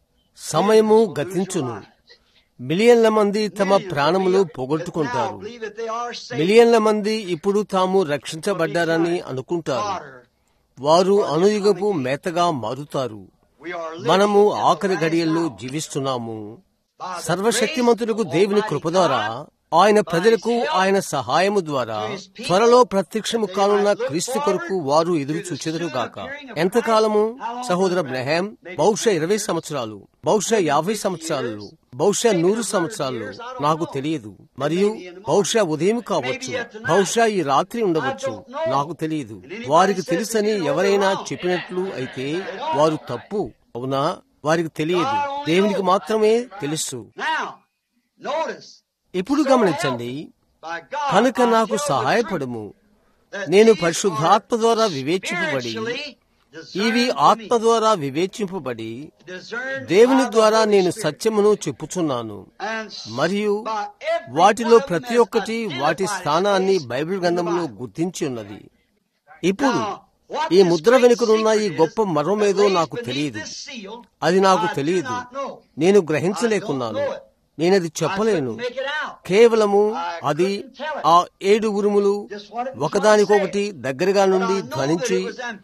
A: సమయము గతించును మిలియన్ల మంది తమ ప్రాణములు పోగొట్టుకుంటారు
B: Now believe that they are saved.
A: మిలియన్ల మంది ఇప్పుడు తాము రక్షించబడ్డారని అనుకుంటారు వారు అనుయుగపు మేతగా మారుతారు
B: We are
A: మనము ఆఖరి గడియల్లో జీవిస్తున్నాము సర్వశక్తిమంతులకు దేవుని కృప ద్వారా ఆయన ప్రజలకు ఆయన సహాయము ద్వారా త్వరలో ప్రత్యక్షము కానున్న క్రీస్తు కొరకు వారు ఎదురు చూచెదరు గాక ఎంతకాలము సహోదర బ్రహాం బహుశా ఇరవై సంవత్సరాలు బహుశా యాభై సంవత్సరాలు బహుశా నూరు సంవత్సరాలు నాకు తెలియదు మరియు బహుశా ఉదయం కావచ్చు బహుశా ఈ రాత్రి ఉండవచ్చు నాకు తెలియదు వారికి తెలుసని ఎవరైనా చెప్పినట్లు అయితే వారు తప్పు అవునా వారికి తెలియదు దేవునికి మాత్రమే తెలుసు
B: Now, notice,
A: ఇప్పుడు గమనించండి
B: by God,
A: కనుక
B: I
A: నాకు
B: feel
A: సహాయపడము
B: that
A: నేను
B: these
A: పరిశుద్ధాత్మ ద్వారా
B: are
A: వివేచింపబడి
B: spiritually
A: ఇవి
B: discerned to
A: ఆత్మ
B: me.
A: ద్వారా వివేచింపబడి
B: Discerned
A: దేవుని
B: by the
A: ద్వారా
B: Holy
A: నేను
B: Spirit.
A: సత్యమును చెప్పుచున్నాను
B: And
A: మరియు
B: by every
A: వాటిలో
B: one of them
A: ప్రతి
B: has
A: ఒక్కటి వాటి
B: identified
A: స్థానాన్ని
B: space
A: బైబిల్
B: in the
A: గ్రంథంలో
B: Bible.
A: గుర్తించి ఉన్నది ఇప్పుడు ఈ ముద్ర వెనుకనున్న ఈ గొప్ప మర్మమేదో నాకు తెలియదు అది నాకు తెలియదు నేను గ్రహించలేకున్నాను నేనది చెప్పలేను కేవలము అది ఆ ఏడు ఉరుములు ఒకదానికొకటి దగ్గరగా నుండి ధ్వనించి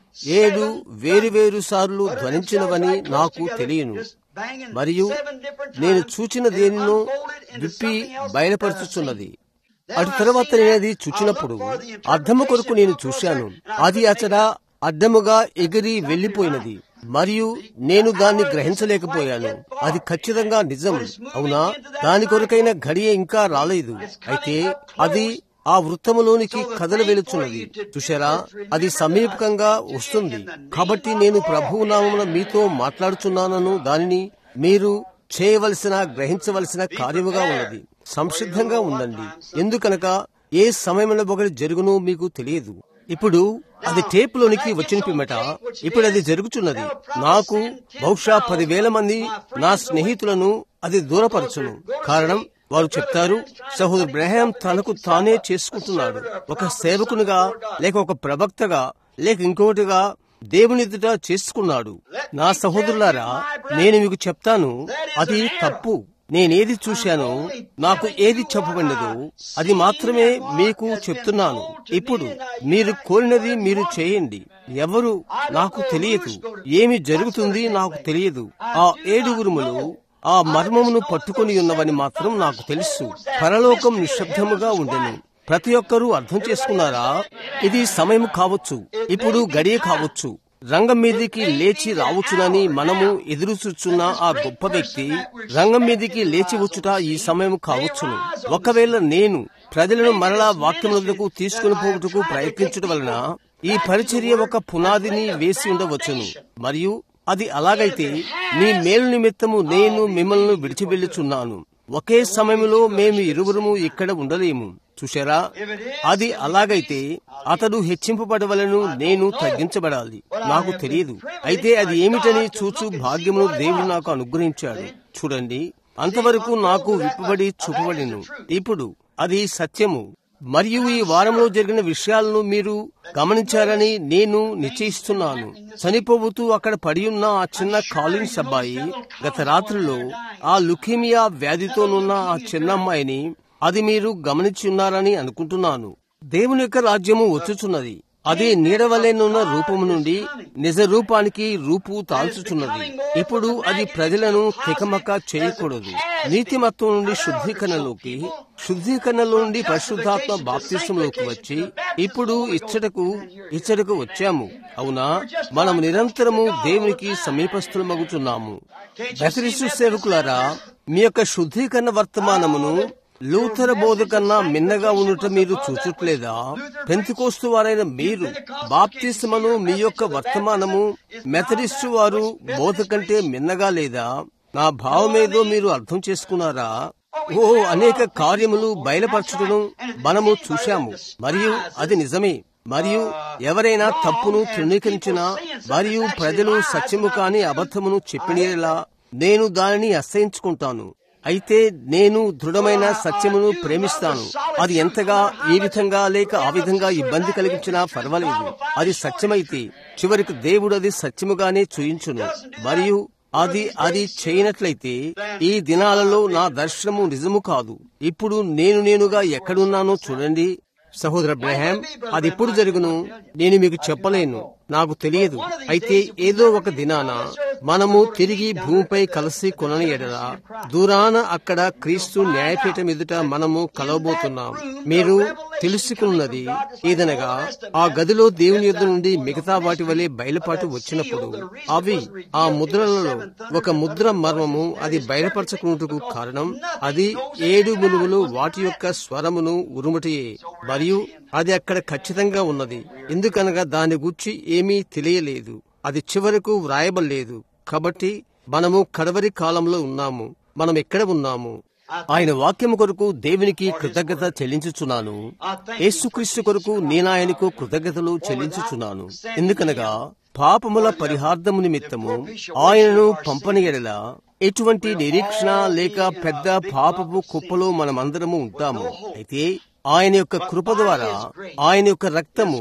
A: ఏడు వేరు వేరు సార్లు ధ్వనించినవని నాకు తెలియను మరియు నేను చూచిన దేనినో విప్పి బయలుపరుచుచున్నది అటు తర్వాత నేనది చూచినప్పుడు అద్దము కొరకు నేను చూశాను అది అచట అడ్డముగా ఎగిరి వెళ్లిపోయినది మరియు నేను దాన్ని గ్రహించలేకపోయాను అది ఖచ్చితంగా నిజం అవునా దాని కొరకైన గడియ ఇంకా రాలేదు అయితే అది ఆ వృత్తములోనికి కదలి వెళుచున్నది చూశారా అది సమీపకంగా వస్తుంది కాబట్టి నేను ప్రభువు నామమున మీతో మాట్లాడుచున్నానను దానిని మీరు చేయవలసిన గ్రహించవలసిన కార్యముగా ఉన్నది సంసిద్ధంగా ఉండండి ఎందుకనక ఏ సమయంలో ఒకటి జరుగునో మీకు తెలియదు ఇప్పుడు అది టేపులోనికి వచ్చిన పిమ్మట ఇప్పుడు అది జరుగుతున్నది నాకు బహుశా పదివేల మంది నా స్నేహితులను అది దూరపరచును కారణం వారు చెప్తారు సహోదరు బ్రహాం తనకు తానే చేసుకుంటున్నాడు ఒక సేవకునిగా లేక ఒక ప్రవక్తగా లేక ఇంకొకటిగా దేవుని ఎదుట చేసుకున్నాడు నా సహోదరులారా నేను మీకు చెప్తాను అది తప్పు నేనేది చూశానో నాకు ఏది చెప్పబడినదో అది మాత్రమే మీకు చెప్తున్నాను ఇప్పుడు మీరు కోరినది మీరు చేయండి ఎవరు నాకు తెలియదు ఏమి జరుగుతుంది నాకు తెలియదు ఆ ఏడు ఉరుములు ఆ మర్మమును పట్టుకొని ఉన్నవని మాత్రం నాకు తెలుసు పరలోకం నిశ్శబ్దముగా ఉండెను ప్రతి ఒక్కరూ అర్థం చేసుకున్నారా ఇది సమయం కావచ్చు ఇప్పుడు గడియ కావచ్చు రంగం మీదికి లేచి రావచ్చునని మనము ఎదురు చూచున్న ఆ గొప్ప వ్యక్తి రంగం మీదికి లేచి వచ్చుట ఈ సమయం కావచ్చును ఒకవేళ నేను ప్రజలను మరలా వాక్యములకు తీసుకుని పోవుటకు ప్రయత్నించడం వలన ఈ పరిచర్య ఒక పునాదిని వేసి ఉండవచ్చును మరియు అది అలాగైతే మీ మేలు నిమిత్తము నేను మిమ్మల్ని విడిచివెళ్ళుచున్నాను ఒకే సమయంలో మేము ఇరువురము ఇక్కడ ఉండలేము చూశారా అది అలాగైతే అతడు హెచ్చింపబడవలను నేను తగ్గించబడాలి నాకు తెలియదు అయితే అది ఏమిటని చూచు భాగ్యమును దేవుడు నాకు అనుగ్రహించాడు చూడండి అంతవరకు నాకు విప్పబడి చూపబడిను ఇప్పుడు అది సత్యము మరియు ఈ వారంలో జరిగిన విషయాలను మీరు గమనించారని నేను నిశ్చయిస్తున్నాను చనిపోబోతూ అక్కడ పడి ఉన్న ఆ చిన్న కాలిన్స్ అబ్బాయి గత రాత్రిలో ఆ లుకీమియా వ్యాధితోనున్న ఆ చిన్న అమ్మాయిని అది మీరు గమనించి ఉన్నారని అనుకుంటున్నాను దేవుని యొక్క రాజ్యము వచ్చుచున్నది అది నీడవలేనున్న రూపము నుండి నిజ రూపానికి రూపు తాల్చుచున్నది ఇప్పుడు అది ప్రజలను తికమక చేయకూడదు నీతిమత్వం నుండి శుద్ధీకరణలోకి శుద్ధీకరణలో నుండి పరిశుద్ధాత్మ బాప్తిసంలోకి వచ్చి ఇప్పుడు ఇచ్చటకు ఇచ్చటకు వచ్చాము అవునా మనం నిరంతరము దేవునికి సమీపస్థులమగుచున్నాము బెసరిసు సేవకులారా మీ యొక్క శుద్ధీకరణ వర్తమానమును లూథర బోధ కన్నా మిన్నగా ఉన్నట మీరు చూచుట్లేదా పెంతికోస్తు వారైన మీరు బాప్తిస్మను మీ యొక్క వర్తమానము మెథడిస్టు వారు బోధ కంటే మిన్నగా లేదా నా భావమేదో మీరు అర్థం చేసుకున్నారా ఓ అనేక కార్యములు బయలుపరచుటను మనము చూశాము మరియు అది నిజమే మరియు ఎవరైనా తప్పును తృణీకరించినా మరియు ప్రజలు సత్యము కాని అబద్ధమును చెప్పినేలా నేను దానిని అసహించుకుంటాను అయితే నేను దృఢమైన సత్యమును ప్రేమిస్తాను అది ఎంతగా ఏ విధంగా లేక ఆ విధంగా ఇబ్బంది కలిగించినా పర్వాలేదు అది సత్యమైతే చివరికి దేవుడు అది సత్యముగానే చూయించును మరియు అది అది చేయనట్లయితే ఈ దినాలలో నా దర్శనము నిజము కాదు ఇప్పుడు నేను నేనుగా ఎక్కడున్నానో చూడండి సహోదర బ్రహాం అది ఎప్పుడు జరుగును నేను మీకు చెప్పలేను నాకు తెలియదు అయితే ఏదో ఒక దినాన మనము తిరిగి భూమిపై కలిసి కొనని ఎడల దూరాన అక్కడ క్రీస్తు న్యాయపీఠం ఎదుట మనము కలవబోతున్నాం మీరు తెలుసుకున్నది ఏదనగా ఆ గదిలో దేవుని యుద్ధ నుండి మిగతా వాటి వలె బయలుపాటు వచ్చినప్పుడు అవి ఆ ముద్రలలో ఒక ముద్ర మర్మము అది బయలుపరచకున్నట్టుకు కారణం అది ఏడు మునుగులు వాటి యొక్క స్వరమును ఉరుముటియే మరియు అది అక్కడ ఖచ్చితంగా ఉన్నది ఎందుకనగా దాని గురించి ఏమీ తెలియలేదు అది చివరకు వ్రాయబడలేదు కాబట్టి మనము కడవరి కాలంలో ఉన్నాము మనం ఎక్కడ ఉన్నాము ఆయన వాక్యము కొరకు దేవునికి కృతజ్ఞత చెల్లించుచున్నాను యేసుక్రీస్తు కొరకు నేనాయనకు కృతజ్ఞతలు చెల్లించుచున్నాను ఎందుకనగా పాపముల పరిహార్థము నిమిత్తము ఆయనను పంపని ఎడల ఎటువంటి నిరీక్షణ లేక పెద్ద పాపపు కుప్పలో మనమందరము ఉంటాము అయితే ఆయన యొక్క కృప ద్వారా ఆయన యొక్క రక్తము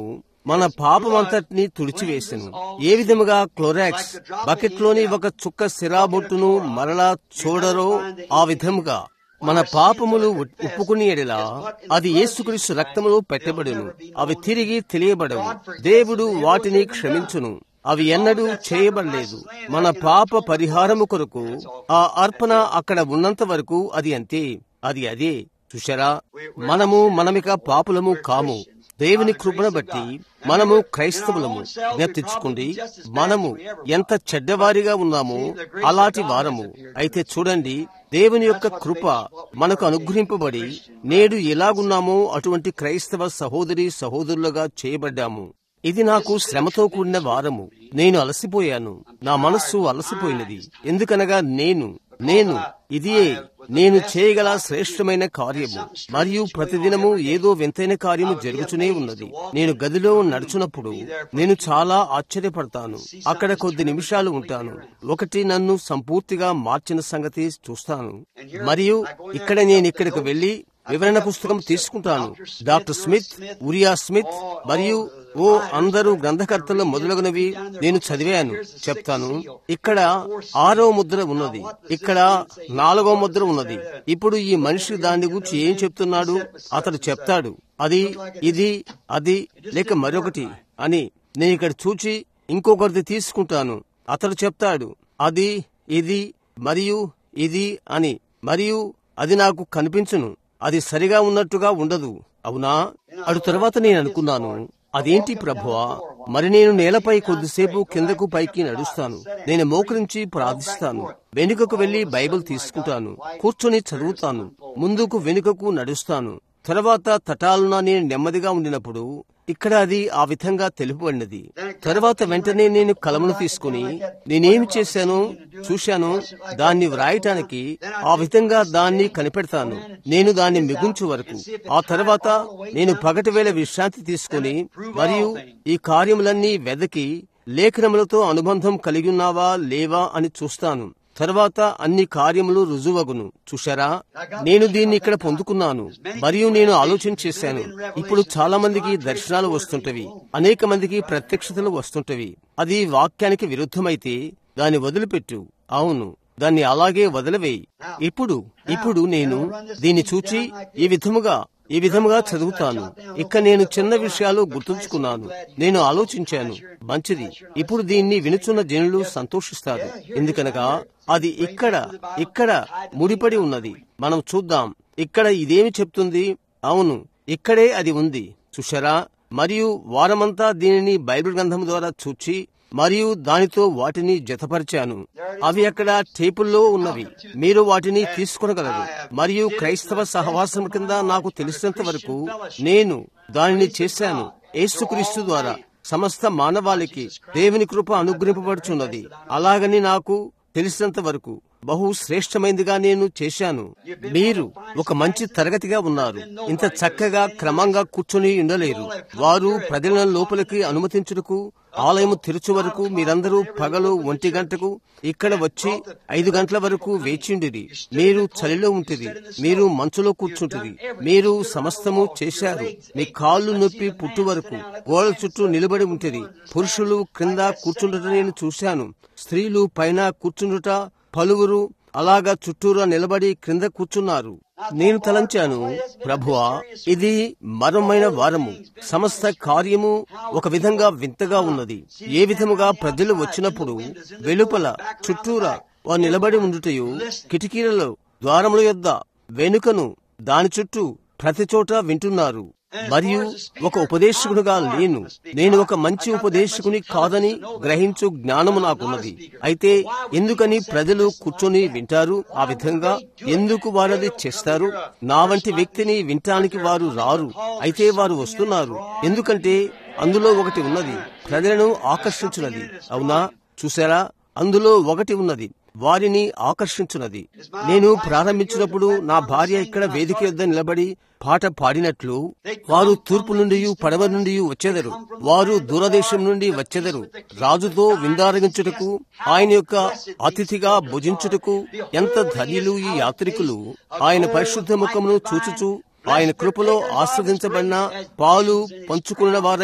A: మన పాపమంతటిని తుడిచివేసెను ఏ విధముగా క్లోరాక్స్ బకెట్లోని ఒక చుక్క సిరాబొట్టును మరలా చూడరో ఆ విధముగా మన పాపములు ఉప్పుకుని ఎడలా అది యేసుక్రీస్తు రక్తములో పెట్టబడును అవి తిరిగి తెలియబడవు దేవుడు వాటిని క్షమించును అవి ఎన్నడూ చేయబడలేదు మన పాప పరిహారము కొరకు ఆ అర్పణ అక్కడ ఉన్నంత వరకు అది అంతే అది అదే చూశారా మనము మనమిక పాపులము కాము దేవుని కృపను బట్టి మనము క్రైస్తవులము జ్ఞప్తించుకోండి మనము ఎంత చెడ్డవారిగా ఉన్నామో అలాంటి వారము అయితే చూడండి దేవుని యొక్క కృప మనకు అనుగ్రహింపబడి నేడు ఎలాగున్నామో అటువంటి క్రైస్తవ సహోదరి సహోదరులుగా చేయబడ్డాము ఇది నాకు శ్రమతో కూడిన వారము నేను అలసిపోయాను నా మనస్సు అలసిపోయినది ఎందుకనగా నేను నేను ఇదియే నేను చేయగల శ్రేష్టమైన కార్యము మరియు ప్రతిదినము ఏదో వింతైన కార్యము జరుగుతూనే ఉన్నది నేను గదిలో నడుచున్నప్పుడు నేను చాలా ఆశ్చర్యపడతాను అక్కడ కొద్ది నిమిషాలు ఉంటాను ఒకటి నన్ను సంపూర్తిగా మార్చిన సంగతి చూస్తాను మరియు ఇక్కడ నేను ఇక్కడికి వెళ్లి వివరణ పుస్తకం తీసుకుంటాను డాక్టర్ స్మిత్ ఉరియా స్మిత్ మరియు ఓ అందరూ గ్రంథకర్తలు మొదలగునవి నేను చదివాను చెప్తాను ఇక్కడ ఆరో ముద్ర ఉన్నది ఇక్కడ నాలుగో ముద్ర ఉన్నది ఇప్పుడు ఈ మనిషి దాని గురించి ఏం చెప్తున్నాడు అతడు చెప్తాడు అది ఇది అది లేక మరొకటి అని నేను ఇక్కడ చూచి ఇంకొకరిది తీసుకుంటాను అతడు చెప్తాడు అది ఇది మరియు ఇది అని మరియు అది నాకు కనిపించును అది సరిగా ఉన్నట్టుగా ఉండదు అవునా అడు తర్వాత నేను అనుకున్నాను అదేంటి ప్రభువా మరి నేను నేలపై కొద్దిసేపు కిందకు పైకి నడుస్తాను నేను మోకరించి ప్రార్థిస్తాను వెనుకకు వెళ్లి బైబిల్ తీసుకుంటాను కూర్చొని చదువుతాను ముందుకు వెనుకకు నడుస్తాను తర్వాత తటాలున నేను నెమ్మదిగా ఉండినప్పుడు ఇక్కడ అది ఆ విధంగా తెలుపబడినది తర్వాత వెంటనే నేను కలమును తీసుకుని నేనేమి చేశానో చూశాను దాన్ని వ్రాయటానికి ఆ విధంగా దాన్ని కనిపెడతాను నేను దాన్ని మిగుంచు వరకు ఆ తర్వాత నేను పగటి వేళ విశ్రాంతి తీసుకుని మరియు ఈ కార్యములన్నీ వెదకి లేఖనములతో అనుబంధం కలిగి ఉన్నావా లేవా అని చూస్తాను తర్వాత అన్ని కార్యములు రుజువగును చూశారా నేను దీన్ని ఇక్కడ పొందుకున్నాను మరియు నేను ఆలోచన చేశాను ఇప్పుడు చాలా మందికి దర్శనాలు వస్తుంటవి అనేక మందికి ప్రత్యక్షతలు వస్తుంటవి అది వాక్యానికి విరుద్ధమైతే దాన్ని వదిలిపెట్టు అవును దాన్ని అలాగే వదిలివేయి ఇప్పుడు ఇప్పుడు నేను దీన్ని చూచి ఈ విధముగా ఈ విధముగా చదువుతాను ఇక నేను చిన్న విషయాలు గుర్తుంచుకున్నాను నేను ఆలోచించాను మంచిది ఇప్పుడు దీన్ని వినుచున్న జనులు సంతోషిస్తారు ఎందుకనగా అది ఇక్కడ ఇక్కడ ముడిపడి ఉన్నది మనం చూద్దాం ఇక్కడ ఇదేమి చెప్తుంది అవును ఇక్కడే అది ఉంది చూశారా మరియు వారమంతా దీనిని బైబిల్ గ్రంథం ద్వారా చూచి మరియు దానితో వాటిని జతపరిచాను అవి అక్కడ టేపుల్లో ఉన్నవి మీరు వాటిని తీసుకొనగలరు మరియు క్రైస్తవ సహవాసం కింద నాకు తెలిసినంత వరకు నేను దానిని చేశాను యేసుక్రీస్తు ద్వారా సమస్త మానవాళికి దేవుని కృప అనుగ్రహింపబడుచున్నది అలాగని నాకు తెలిసినంత వరకు బహు శ్రేష్టమైనదిగా నేను చేశాను మీరు ఒక మంచి తరగతిగా ఉన్నారు ఇంత చక్కగా క్రమంగా కూర్చొని ఉండలేరు వారు ప్రజల లోపలికి అనుమతించుటకు ఆలయం తెరుచు వరకు మీరందరూ పగలు ఒంటి గంటకు ఇక్కడ వచ్చి ఐదు గంటల వరకు వేచిండిరి మీరు చలిలో ఉంటుంది మీరు మంచులో కూర్చుంటుంది మీరు సమస్తము చేశారు మీ కాళ్ళు నొప్పి పుట్టు వరకు గోడల చుట్టూ నిలబడి ఉంటుంది పురుషులు క్రింద కూర్చుండట నేను చూశాను స్త్రీలు పైన కూర్చుండుట పలువురు అలాగా చుట్టూరా నిలబడి క్రింద కూర్చున్నారు నేను తలంచాను ప్రభువా ఇది మరమైన వారము సమస్త కార్యము ఒక విధంగా వింతగా ఉన్నది ఏ విధముగా ప్రజలు వచ్చినప్పుడు వెలుపల చుట్టూరా వారు నిలబడి ఉండుటయు కిటికీలలో ద్వారముల యొద్ద వెనుకను దాని చుట్టూ ప్రతి చోట వింటున్నారు మరియు ఒక ఉపదేశకునిగా లేను నేను ఒక మంచి ఉపదేశకుని కాదని గ్రహించు జ్ఞానము నాకున్నది అయితే ఎందుకని ప్రజలు కూర్చొని వింటారు ఆ విధంగా ఎందుకు వారది చేస్తారు నా వంటి వ్యక్తిని వినటానికి వారు రారు అయితే వారు వస్తున్నారు ఎందుకంటే అందులో ఒకటి ఉన్నది ప్రజలను ఆకర్షించున్నది అవునా చూసారా అందులో ఒకటి ఉన్నది వారిని ఆకర్షించున్నది నేను ప్రారంభించినప్పుడు నా భార్య ఇక్కడ వేదిక యొద్ద నిలబడి పాట పాడినట్లు వారు తూర్పు నుండి పడవ నుండి వచ్చేదరు వారు దూరదేశం నుండి వచ్చేదరు రాజుతో విందారగించుటకు ఆయన యొక్క అతిథిగా భుజించుటకు ఎంత ధన్యులు ఈ యాత్రికులు ఆయన పరిశుద్ధ ముఖమును చూచుచు ఆయన కృపలో ఆస్వాదించబడిన పాలు పంచుకున్న వారై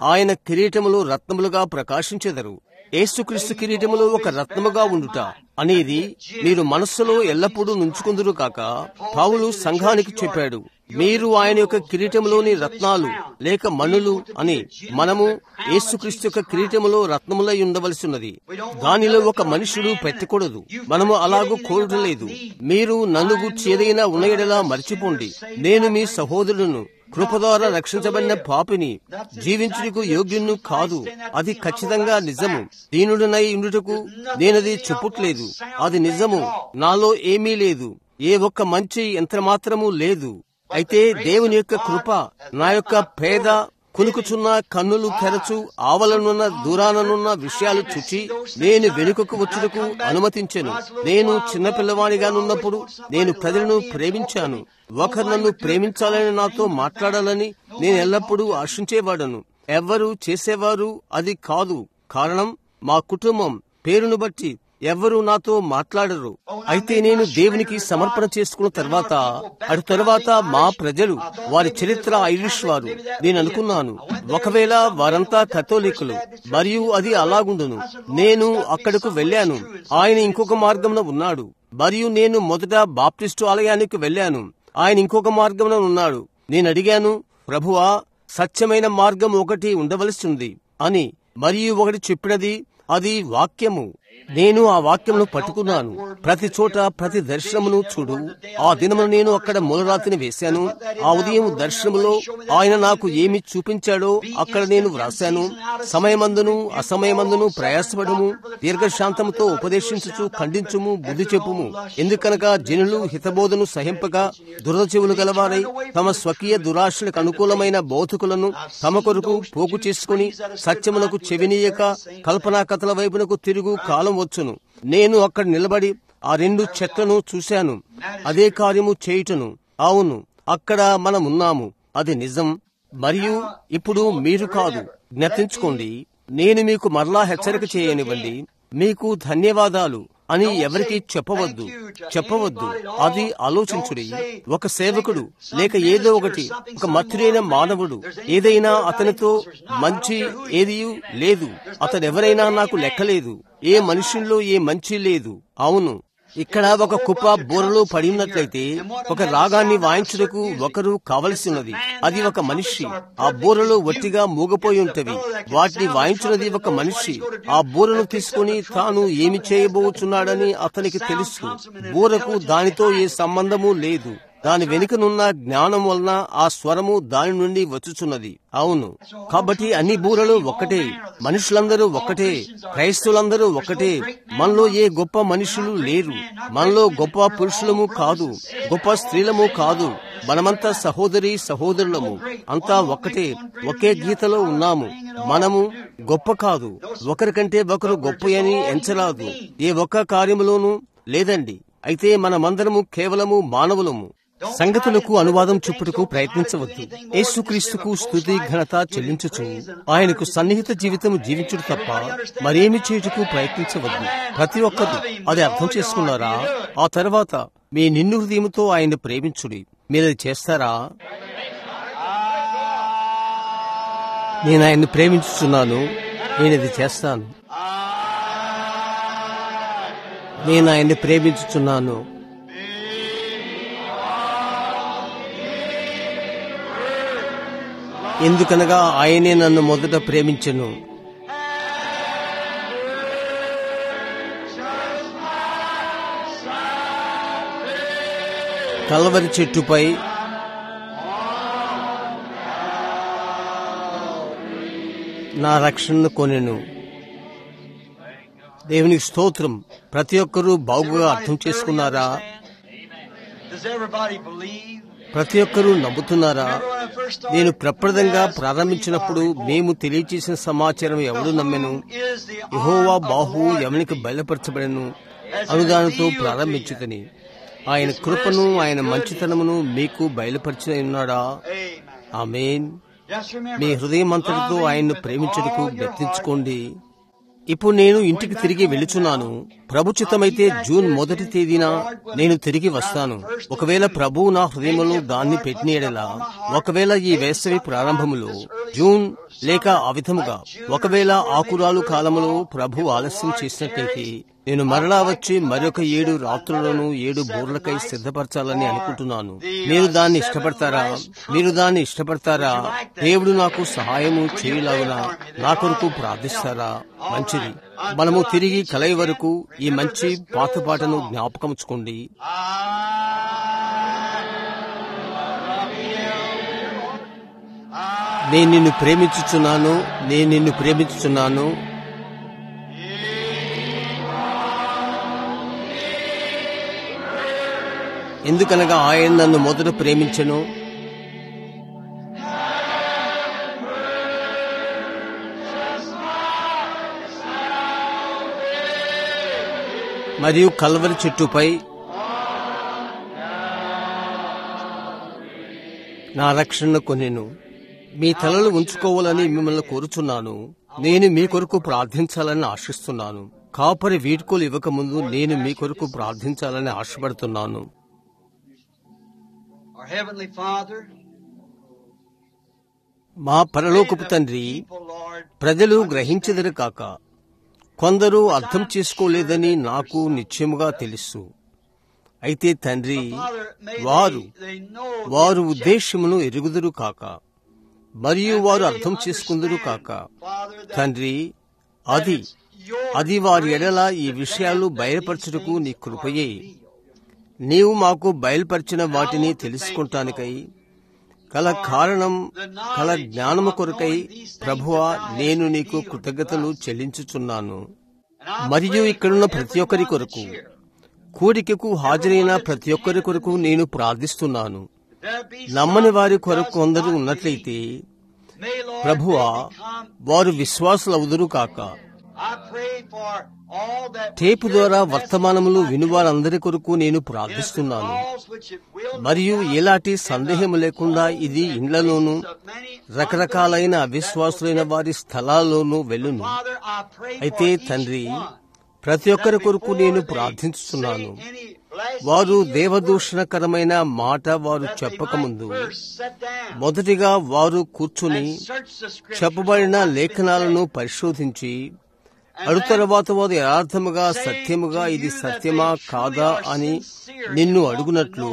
A: ఆయన కిరీటములు రత్నములుగా ప్రకాశించెదరు యేసుక్రీస్తు కిరీటములు ఒక రత్నముగా ఉండుట అనేది మీరు మనస్సులో ఎల్లప్పుడూ నుంచుకుందురు కాక పావులు సంఘానికి చెప్పాడు మీరు ఆయన యొక్క కిరీటములోని రత్నాలు లేక మణులు అని మనము యేసుక్రీస్తు యొక్క కిరీటములో రత్నములై ఉండవలసిన్నది దానిలో ఒక మనుషుడు పెట్టకూడదు మనము అలాగూ కోరటలేదు మీరు నన్ను గూర్చి ఏదైనా ఉన్నయడలా మర్చిపోండి నేను మీ సహోదరులను కృప ద్వారా రక్షించబడిన పాపిని జీవించుటకు యోగ్యును కాదు అది ఖచ్చితంగా నిజము దీనుడనై ఉండుటకు నేనది చెప్పుట్లేదు అది నిజము నాలో ఏమీ లేదు ఏ ఒక్క మంచి యంత్రమాత్రము లేదు అయితే దేవుని యొక్క కృప నా యొక్క పేద కులుకుచున్న కన్నులు తెరచు ఆవలనున్న దూరాననున్న విషయాలు చూచి నేను వెనుకకు వచ్చుటకు అనుమతించెను నేను చిన్నపిల్లవాడిగానున్నప్పుడు నేను ప్రజలను ప్రేమించాను ఒకరు నన్ను ప్రేమించాలని నాతో మాట్లాడాలని నేను ఎల్లప్పుడూ ఆశించేవాడను ఎవ్వరు చేసేవారు అది కాదు కారణం మా కుటుంబం పేరును బట్టి ఎవ్వరూ నాతో మాట్లాడరు అయితే నేను దేవునికి సమర్పణ చేసుకున్న తర్వాత అటు తర్వాత మా ప్రజలు వారి చరిత్ర ఐరిష్ వారు నేను అనుకున్నాను ఒకవేళ వారంతా కథోలికులు మరియు అది అలాగుండును నేను అక్కడకు వెళ్ళాను ఆయన ఇంకొక మార్గంలో ఉన్నాడు మరియు నేను మొదట బాప్టిస్టు ఆలయానికి వెళ్ళాను ఆయన ఇంకొక మార్గంలో ఉన్నాడు నేను అడిగాను ప్రభువా సత్యమైన మార్గం ఒకటి ఉండవలసి ఉంది అని మరియు ఒకటి చెప్పినది అది వాక్యము నేను ఆ వాక్యమును పట్టుకున్నాను ప్రతి చోట ప్రతి దర్శనమును చూడు ఆ దినమున నేను అక్కడ మూలరాతిని వేశాను ఆ ఉదయం దర్శనములో ఆయన నాకు ఏమి చూపించాడో అక్కడ నేను వ్రాశాను సమయమందును అసమయమందును ప్రయాసపడము దీర్ఘశాంతముతో ఉపదేశించుచు ఖండించుము బుద్ధి చెప్పుము ఎందుకనగా జనులు హితబోధను సహింపగా దురదచెవులు గలవారై తమ స్వకీయ దురాశలకు అనుకూలమైన బౌద్ధకులను తమ కొరకు పోగు చేసుకుని సత్యమునకు చెవినీయక కల్పనా కథల వైపునకు తిరుగు కాలం వచ్చును నేను అక్కడ నిలబడి ఆ రెండు చెట్లను చూశాను అదే కార్యము చేయుటను అవును అక్కడ మనమున్నాము అది నిజం మరియు ఇప్పుడు మీరు కాదు జ్ఞప్తించుకోండి నేను మీకు మరలా హెచ్చరిక చేయనివ్వండి మీకు ధన్యవాదాలు అని ఎవరికి చెప్పవద్దు చెప్పవద్దు అది ఆలోచించుడి ఒక సేవకుడు లేక ఏదో ఒకటి ఒక మత్తుడైన మానవుడు ఏదైనా అతనితో మంచి ఏది లేదు అతనెవరైనా నాకు లెక్కలేదు ఏ మనుషుల్లో ఏ మంచి లేదు అవును ఇక్కడ ఒక కుప్ప బోరలో పడి ఉన్నట్లయితే ఒక రాగాన్ని వాయించుటకు ఒకరు కావలసినది అది ఒక మనిషి ఆ బోరలో వట్టిగా మూగపోయి ఉంటవి వాటిని వాయించున్నది ఒక మనిషి ఆ బోరను తీసుకుని తాను ఏమి చేయబోచున్నాడని అతనికి తెలుసు బోరకు దానితో ఏ సంబంధము లేదు దాని వెనుకనున్న జ్ఞానం వలన ఆ స్వరము దాని నుండి వచ్చుచున్నది అవును కాబట్టి అన్ని బూరలు ఒక్కటే మనుషులందరూ ఒక్కటే క్రైస్తవులందరూ ఒక్కటే మనలో ఏ గొప్ప మనుషులు లేరు మనలో గొప్ప పురుషులము కాదు గొప్ప స్త్రీలము కాదు మనమంతా సహోదరి సహోదరులము అంతా ఒక్కటే ఒకే గీతలో ఉన్నాము మనము గొప్ప కాదు ఒకరికంటే ఒకరు గొప్ప అని ఎంచరాదు ఏ ఒక్క కార్యములోనూ లేదండి అయితే మనమందరము కేవలము మానవులము సంగతులకు అనువాదం చెప్పుటకు ప్రయత్నించవద్దు యేసుక్రీస్తుకు స్థుతి ఘనత చెల్లించుచు ఆయనకు సన్నిహిత జీవితం జీవించుడు తప్ప మరేమి చేయుటకు ప్రయత్నించవద్దు ప్రతి ఒక్కరు అది అర్థం చేసుకున్నారా ఆ తర్వాత మీ నిన్ను హృదయంతో ఆయన్ని ప్రేమించుడి మీరది చేస్తారా నేను ఆయన్ని ప్రేమించుచున్నాను నేను ఇది చేస్తాను నేను ఆయన్ని ప్రేమించుచున్నాను ఎందుకనగా ఆయనే నన్ను మొదట ప్రేమించను కలవరి చెట్టుపై నా రక్షణను కొనెను దేవునికి స్తోత్రం ప్రతి ఒక్కరూ బాగుగా అర్థం చేసుకున్నారా
B: Does everybody believe?
A: ప్రతి ఒక్కరూ నమ్ముతున్నారా నేను ప్రప్రదంగా ప్రారంభించినప్పుడు మేము తెలియచేసిన సమాచారం ఎవడు నమ్మెను యహోవా బాహు ఎవనికి బయలుపరచబడను అనుదానంతో ప్రారంభించుతని ఆయన కృపను ఆయన మంచితనమును మీకు బయలుపరిచి ఉన్నాడా ఆమెన్
B: Just remember,
A: మీ హృదయం అంతటితో ఆయన్ను ప్రేమించుటకు ప్రయత్నించుకోండి ఇప్పుడు నేను ఇంటికి తిరిగి వెళుచున్నాను ప్రభుచితమైతే జూన్ మొదటి తేదీన నేను తిరిగి వస్తాను ఒకవేళ ప్రభువు నా హృదయంలో దాన్ని పెట్టినలా ఒకవేళ ఈ వేసవి ప్రారంభములో జూన్ లేక ఆ విధముగా ఒకవేళ ఆకురాలు కాలములో ప్రభు ఆలస్యం చేసినట్లయితే నేను మరలా వచ్చి మరొక ఏడు రాత్రులను ఏడు బోర్లకై సిద్ధపరచాలని అనుకుంటున్నాను మీరు దాన్ని ఇష్టపడతారా మీరు దాన్ని ఇష్టపడతారా దేవుడు నాకు సహాయము చేయలాగున నా కొరకు ప్రార్థిస్తారా మంచిది మనము తిరిగి కలయి వరకు ఈ మంచి పాత పాటను జ్ఞాపకముచ్చుకోండి నేను నిన్ను ప్రేమించుచున్నాను నేను నిన్ను ప్రేమించుచున్నాను ఎందుకనగా ఆయన నన్ను మొదట ప్రేమించను మరియు కల్వరి చెట్టుపై నా రక్షణ కొనెను మీ తలలు ఉంచుకోవాలని మిమ్మల్ని కోరుచున్నాను నేను మీ కొరకు ప్రార్థించాలని ఆశిస్తున్నాను కాపరి వీడ్కోలు ఇవ్వకముందు నేను మీ కొరకు ప్రార్థించాలని ఆశపడుతున్నాను
B: Our Heavenly Father,
A: మా పరలోకపు తండ్రి
B: people, Lord,
A: ప్రజలు గ్రహించెదరు కాక కొందరు అర్థం చేసుకోలేదని నాకు నిశ్చయముగా తెలుసు అయితే తండ్రి
B: Father, may
A: వారు
B: they, they know
A: వారు ఉద్దేశమును ఎరుగుదురు కాక మరియు వారు అర్థం చేసుకుందురు కాక
B: Father, that
A: తండ్రి అది
B: your
A: అది వారి ఎడల ఈ విషయాలు బయలుపరచుటకు నీ కృపయే నీవు మాకు బయలుపరిచిన వాటిని తెలుసుకుంటానికై కల కారణం కల జ్ఞానము కొరకై ప్రభువా నేను నీకు కృతజ్ఞతలు చెల్లించుచున్నాను మరియు ఇక్కడున్న ప్రతి ఒక్కరి కొరకు కూడికకు హాజరైన ప్రతి ఒక్కరి కొరకు నేను ప్రార్థిస్తున్నాను
B: there be
A: నమ్మని వారి కొరకు కొందరు ఉన్నట్లయితే
B: may Lord
A: ప్రభువా
B: they become
A: వారు విశ్వాసులవుదురు కాక
B: I pray for all that
A: tape ద్వారా వర్తమానములు వినువారందరి కొరకు నేను ప్రార్థిస్తున్నాను
B: calls which it will
A: మరియు ఎలాంటి సందేహం లేకుండా ఇది ఇండ్లలోనూ
B: of many
A: రకరకాలైన అవిశ్వాసులైన వారి స్థలాల్లోనూ వెళ్ళును
B: Father, I pray
A: అయితే
B: for each
A: తండ్రి
B: one
A: ప్రతి ఒక్కరి
B: that
A: కొరకు
B: before
A: నేను
B: they
A: ప్రార్థించుతున్నాను
B: say any blasphemy
A: వారు
B: or
A: దేవదూషణకరమైన మాట వారు
B: that they
A: చెప్పకముందు
B: might first sit down
A: మొదటిగా వారు కూర్చుని
B: and search the scriptures
A: చెప్పబడిన
B: of what's been
A: లేఖనాలను
B: said.
A: పరిశోధించి
B: And
A: అడు
B: then
A: తర్వాత వారు యథార్థముగా సత్యముగా ఇది సత్యమా కాదా అని నిన్ను అడుగునట్లు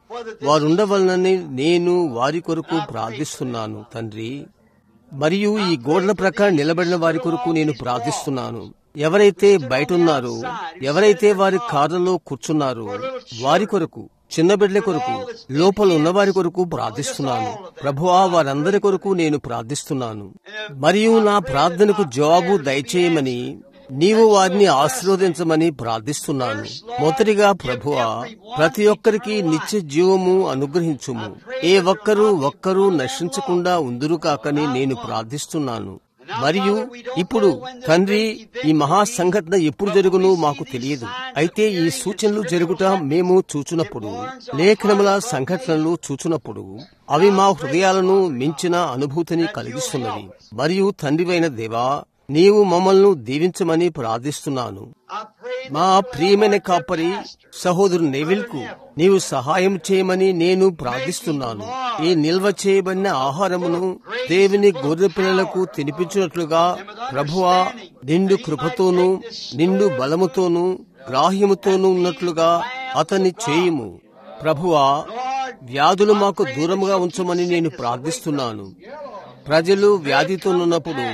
A: వారుండవలనని నేను వారి కొరకు ప్రార్థిస్తున్నాను తండ్రి మరియు ఈ గోడల ప్రకారం నిలబడిన వారి కొరకు నేను ప్రార్థిస్తున్నాను ఎవరైతే బయట ఉన్నారో ఎవరైతే వారి కార్లలో కూర్చున్నారో వారి కొరకు చిన్న బిడ్డల కొరకు లోపల ఉన్న వారి కొరకు ప్రార్థిస్తున్నాను ప్రభువా వారందరి కొరకు నేను ప్రార్థిస్తున్నాను మరియు నా ప్రార్థనకు జవాబు దయచేయమని నీవు వారిని ఆశీర్వదించమని ప్రార్థిస్తున్నాను మొదటిగా ప్రభువా ప్రతి ఒక్కరికి నిత్య జీవము అనుగ్రహించుము ఏ ఒక్కరూ ఒక్కరూ నశించకుండా ఉందురు కాకని నేను ప్రార్థిస్తున్నాను మరియు ఇప్పుడు తండ్రి ఈ మహా సంఘటన ఎప్పుడు జరుగునో మాకు తెలియదు అయితే ఈ సూచనలు జరుగుట మేము చూచున్నప్పుడు లేఖనముల సంఘటనలు చూచున్నప్పుడు అవి మా హృదయాలను మించిన అనుభూతిని కలిగిస్తున్నవి మరియు తండ్రివైన దేవా నీవు మమ్మల్ని దీవించమని ప్రార్థిస్తున్నాను
B: I pray
A: మా ప్రియమైన కాపరి సహోదరు నెవిల్కు నీవు సహాయం చేయమని నేను ప్రార్థిస్తున్నాను ఈ నిల్వ చేయబడిన ఆహారమును దేవుని గొర్రె పిల్లలకు తినిపించినట్లుగా ప్రభువా నిండు కృపతోనూ నిండు బలముతోనూ గ్రాహ్యముతోనూ ఉన్నట్లుగా అతన్ని చేయుము ప్రభువా వ్యాధులు మాకు దూరముగా ఉంచమని నేను ప్రార్థిస్తున్నాను ప్రజలు వ్యాధితోనున్నప్పుడు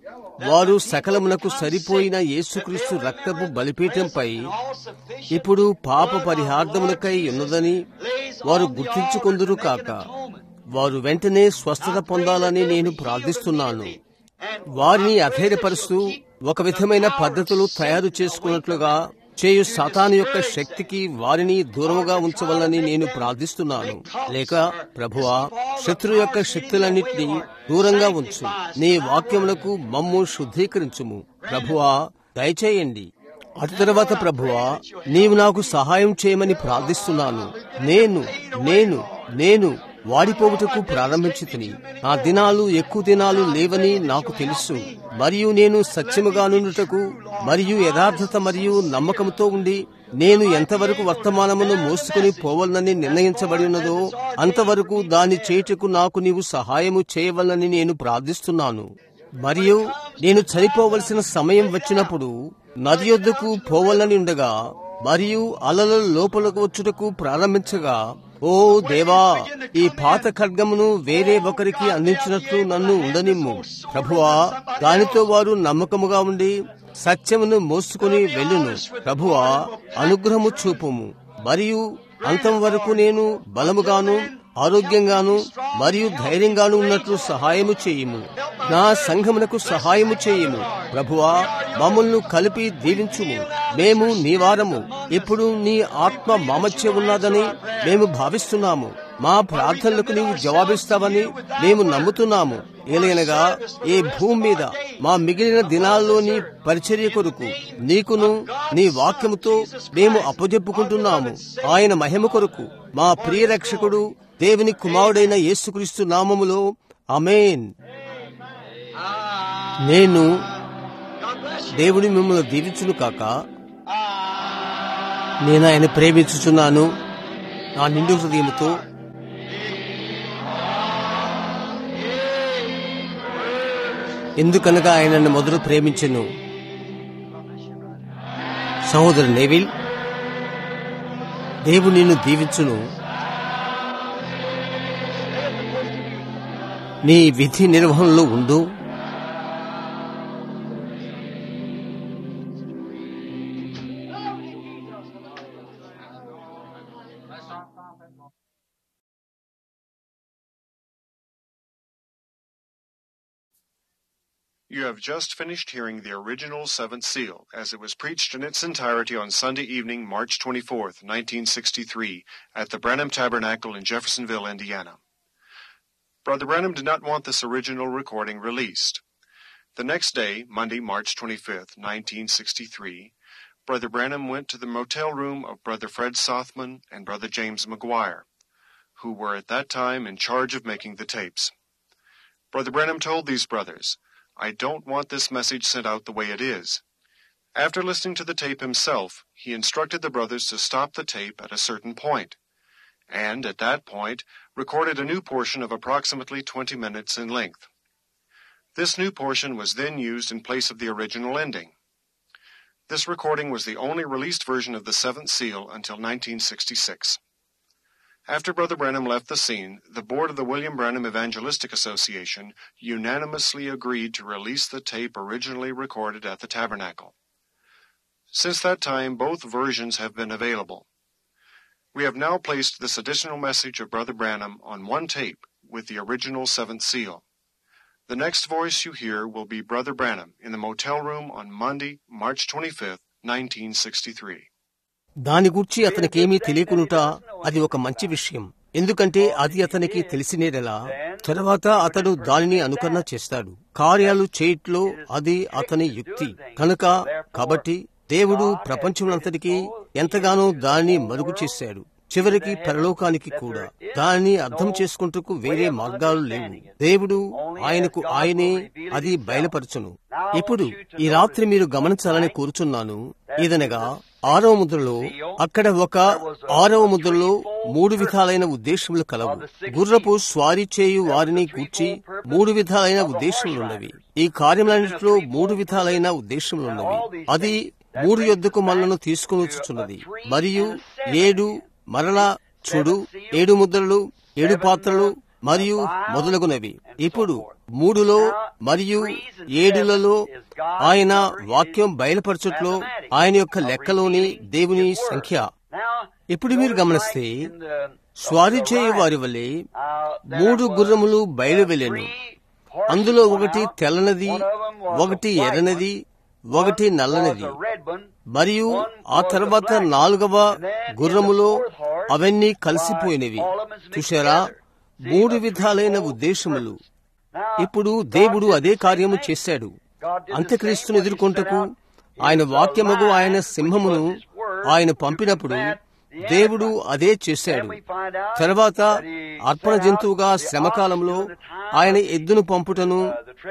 A: వారు సకలమునకు సరిపోయిన యేసుక్రీస్తు రక్తపు బలిపీఠంపై
B: all sufficient
A: ఇప్పుడు పాప పరిహార్థములకై ఉన్నదని వారు గుర్తించుకుందురు కాక వారు వెంటనే స్వస్థత పొందాలని నేను ప్రార్థిస్తున్నాను వారిని అధైర్యపరుస్తూ ఒక విధమైన పద్ధతులు తయారు చేసుకున్నట్లుగా చేయు సాతాను యొక్క శక్తికి వారిని దూరముగా ఉంచవలని నేను ప్రార్థిస్తున్నాను లేక ప్రభువా శత్రు యొక్క శక్తులన్నింటినీ దూరంగా ఉంచు నీ వాక్యములకు మమ్ము శుద్ధీకరించుము ప్రభువా దయచేయండి అటు తర్వాత ప్రభువా నీవు నాకు సహాయం చేయమని ప్రార్థిస్తున్నాను నేను నేను నేను వాడిపోవుటకు ప్రారంభించి నా దినాలు ఎక్కువ దినాలు లేవని నాకు తెలుసు మరియు నేను సత్యముగా నుండుటకు మరియు యథార్థత మరియు నమ్మకముతో ఉండి నేను ఎంతవరకు వర్తమానమును మోసుకుని పోవాలని నిర్ణయించబడి ఉన్నదో అంతవరకు దాని చేటుకు నాకు నీవు సహాయము చేయవలని నేను ప్రార్థిస్తున్నాను మరియు నేను చనిపోవలసిన సమయం వచ్చినప్పుడు నది యొద్దకు పోవాలని ఉండగా మరియు అలల లోపలకు వచ్చుటకు ప్రారంభించగా ఓ దేవా ఈ పాత ఖడ్గమును వేరే ఒకరికి అందించినట్లు నన్ను ఉండనిమ్ము ప్రభువా దానితో వారు నమ్మకముగా ఉండి సత్యమును మోసుకుని వెళ్ళును ప్రభువా అనుగ్రహము చూపుము మరియు అంతం వరకు నేను బలముగాను ఆరోగ్యంగాను మరియు ధైర్యంగాను ఉన్నట్లు సహాయము చేయుము నా సంఘమునకు సహాయము చేయుము ప్రభువా మమ్మల్ని కలిపి దీవించుము మేము నీ వారము ఇప్పుడు నీ ఆత్మ మామధ్య ఉన్నదని మేము భావిస్తున్నాము మా ప్రార్థనలకు నీవు జవాబిస్తావని మేము నమ్ముతున్నాము ఏలైనగా ఈ భూమి మీద మా మిగిలిన దినాల్లోని పరిచర్య కొరకు నీకును నీ వాక్యముతో మేము అప్పజెప్పుకుంటున్నాము ఆయన మహిమ కొరకు మా ప్రియ రక్షకుడు దేవుని కుమారుడైన యేసుక్రీస్తు నామములో అమేన్ నేను దేవుని మిమ్మల్ని దీవించును కాక నేను ఆయన ప్రేమించుచున్నాను నా నిండు హృదయముతో ఎందుకనగా ఆయన నన్ను మొదలు ప్రేమించను సహోదరు నేవిల్ దేవుడు నిన్ను దీవించును నీ విధి నిర్వహణలో ఉండు
C: You have just finished hearing the original Seventh Seal as it was preached in its entirety on Sunday evening, March 24th, 1963, at the Branham Tabernacle in Jeffersonville, Indiana. Brother Branham did not want this original recording released. The next day, Monday, March 25th, 1963, Brother Branham went to the motel room of Brother Fred Sothman and Brother James McGuire, who were at that time in charge of making the tapes. Brother Branham told these brothers, I don't want this message sent out the way it is. After listening to the tape himself, he instructed the brothers to stop the tape at a certain point, and at that point recorded a new portion of approximately 20 minutes in length. This new portion was then used in place of the original ending. This recording was the only released version of the Seventh Seal until 1966. After Brother Branham left the scene, the board of the William Branham Evangelistic Association unanimously agreed to release the tape originally recorded at the tabernacle. Since that time, both versions have been available. We have now placed this additional message of Brother Branham on one tape with the original seventh seal. The next voice you hear will be Brother Branham in the motel room on Monday, March 25th, 1963.
A: దాని గురించి అతనికేమీ తెలియకునుట అది ఒక మంచి విషయం ఎందుకంటే అది అతనికి తెలిసినేదెలా తర్వాత అతడు దానిని అనుకరణ చేస్తాడు కార్యాలు చేయట్లో అది అతని యుక్తి కనుక కాబట్టి దేవుడు ప్రపంచములంతటికీ ఎంతగానో దానిని మరుగు చేశాడు చివరికి పరలోకానికి కూడా దానిని అర్థం చేసుకుంటూ వేరే మార్గాలు లేవు దేవుడు ఆయనకు ఆయనే అది బయలుపరచును ఇప్పుడు ఈ రాత్రి మీరు గమనించాలని కోరుచున్నాను ఇదనగా ఆరవ ముద్రలో అక్కడ ఒక ఆరవ ముద్రలో మూడు విధాలైన ఉద్దేశములు కలవు గుర్రపు స్వారీ చేయు వారిని కూర్చి మూడు విధాలైన ఉద్దేశములున్నవి ఈ కార్యములన్నింటిలో మూడు విధాలైన ఉద్దేశములున్నవి అది మూడు యొద్దకు మనలను తీసుకుని వచ్చుచున్నది మరియు ఏడు మరలా చూడు ఏడు ముద్రలు ఏడు పాత్రలు మరియు మొదలగునవి ఇప్పుడు మూడులో మరియు ఏడులలో ఆయన వాక్యం బయలుపరచుట్లో ఆయన యొక్క లెక్కలోని దేవుని సంఖ్య ఇప్పుడు మీరు గమనిస్తే స్వారీ చేయు వారి వల్లే మూడు గుర్రములు బయలు వెళ్ళెను అందులో ఒకటి తెల్లనది ఒకటి ఎర్రనది ఒకటి నల్లనది మరియు ఆ తర్వాత నాలుగవ గుర్రములో అవన్నీ కలిసిపోయినవి చూశారా మూడు విధాలైన ఉద్దేశములు ఇప్పుడు దేవుడు అదే కార్యము చేశాడు అంత్యక్రీస్తును ఎదుర్కొంటకు ఆయన వాక్యముగు ఆయన సింహమును ఆయన పంపినప్పుడు దేవుడు అదే చేశాడు తర్వాత అర్పణ జంతువుగా శ్రమకాలంలో ఆయన ఎద్దును పంపుటను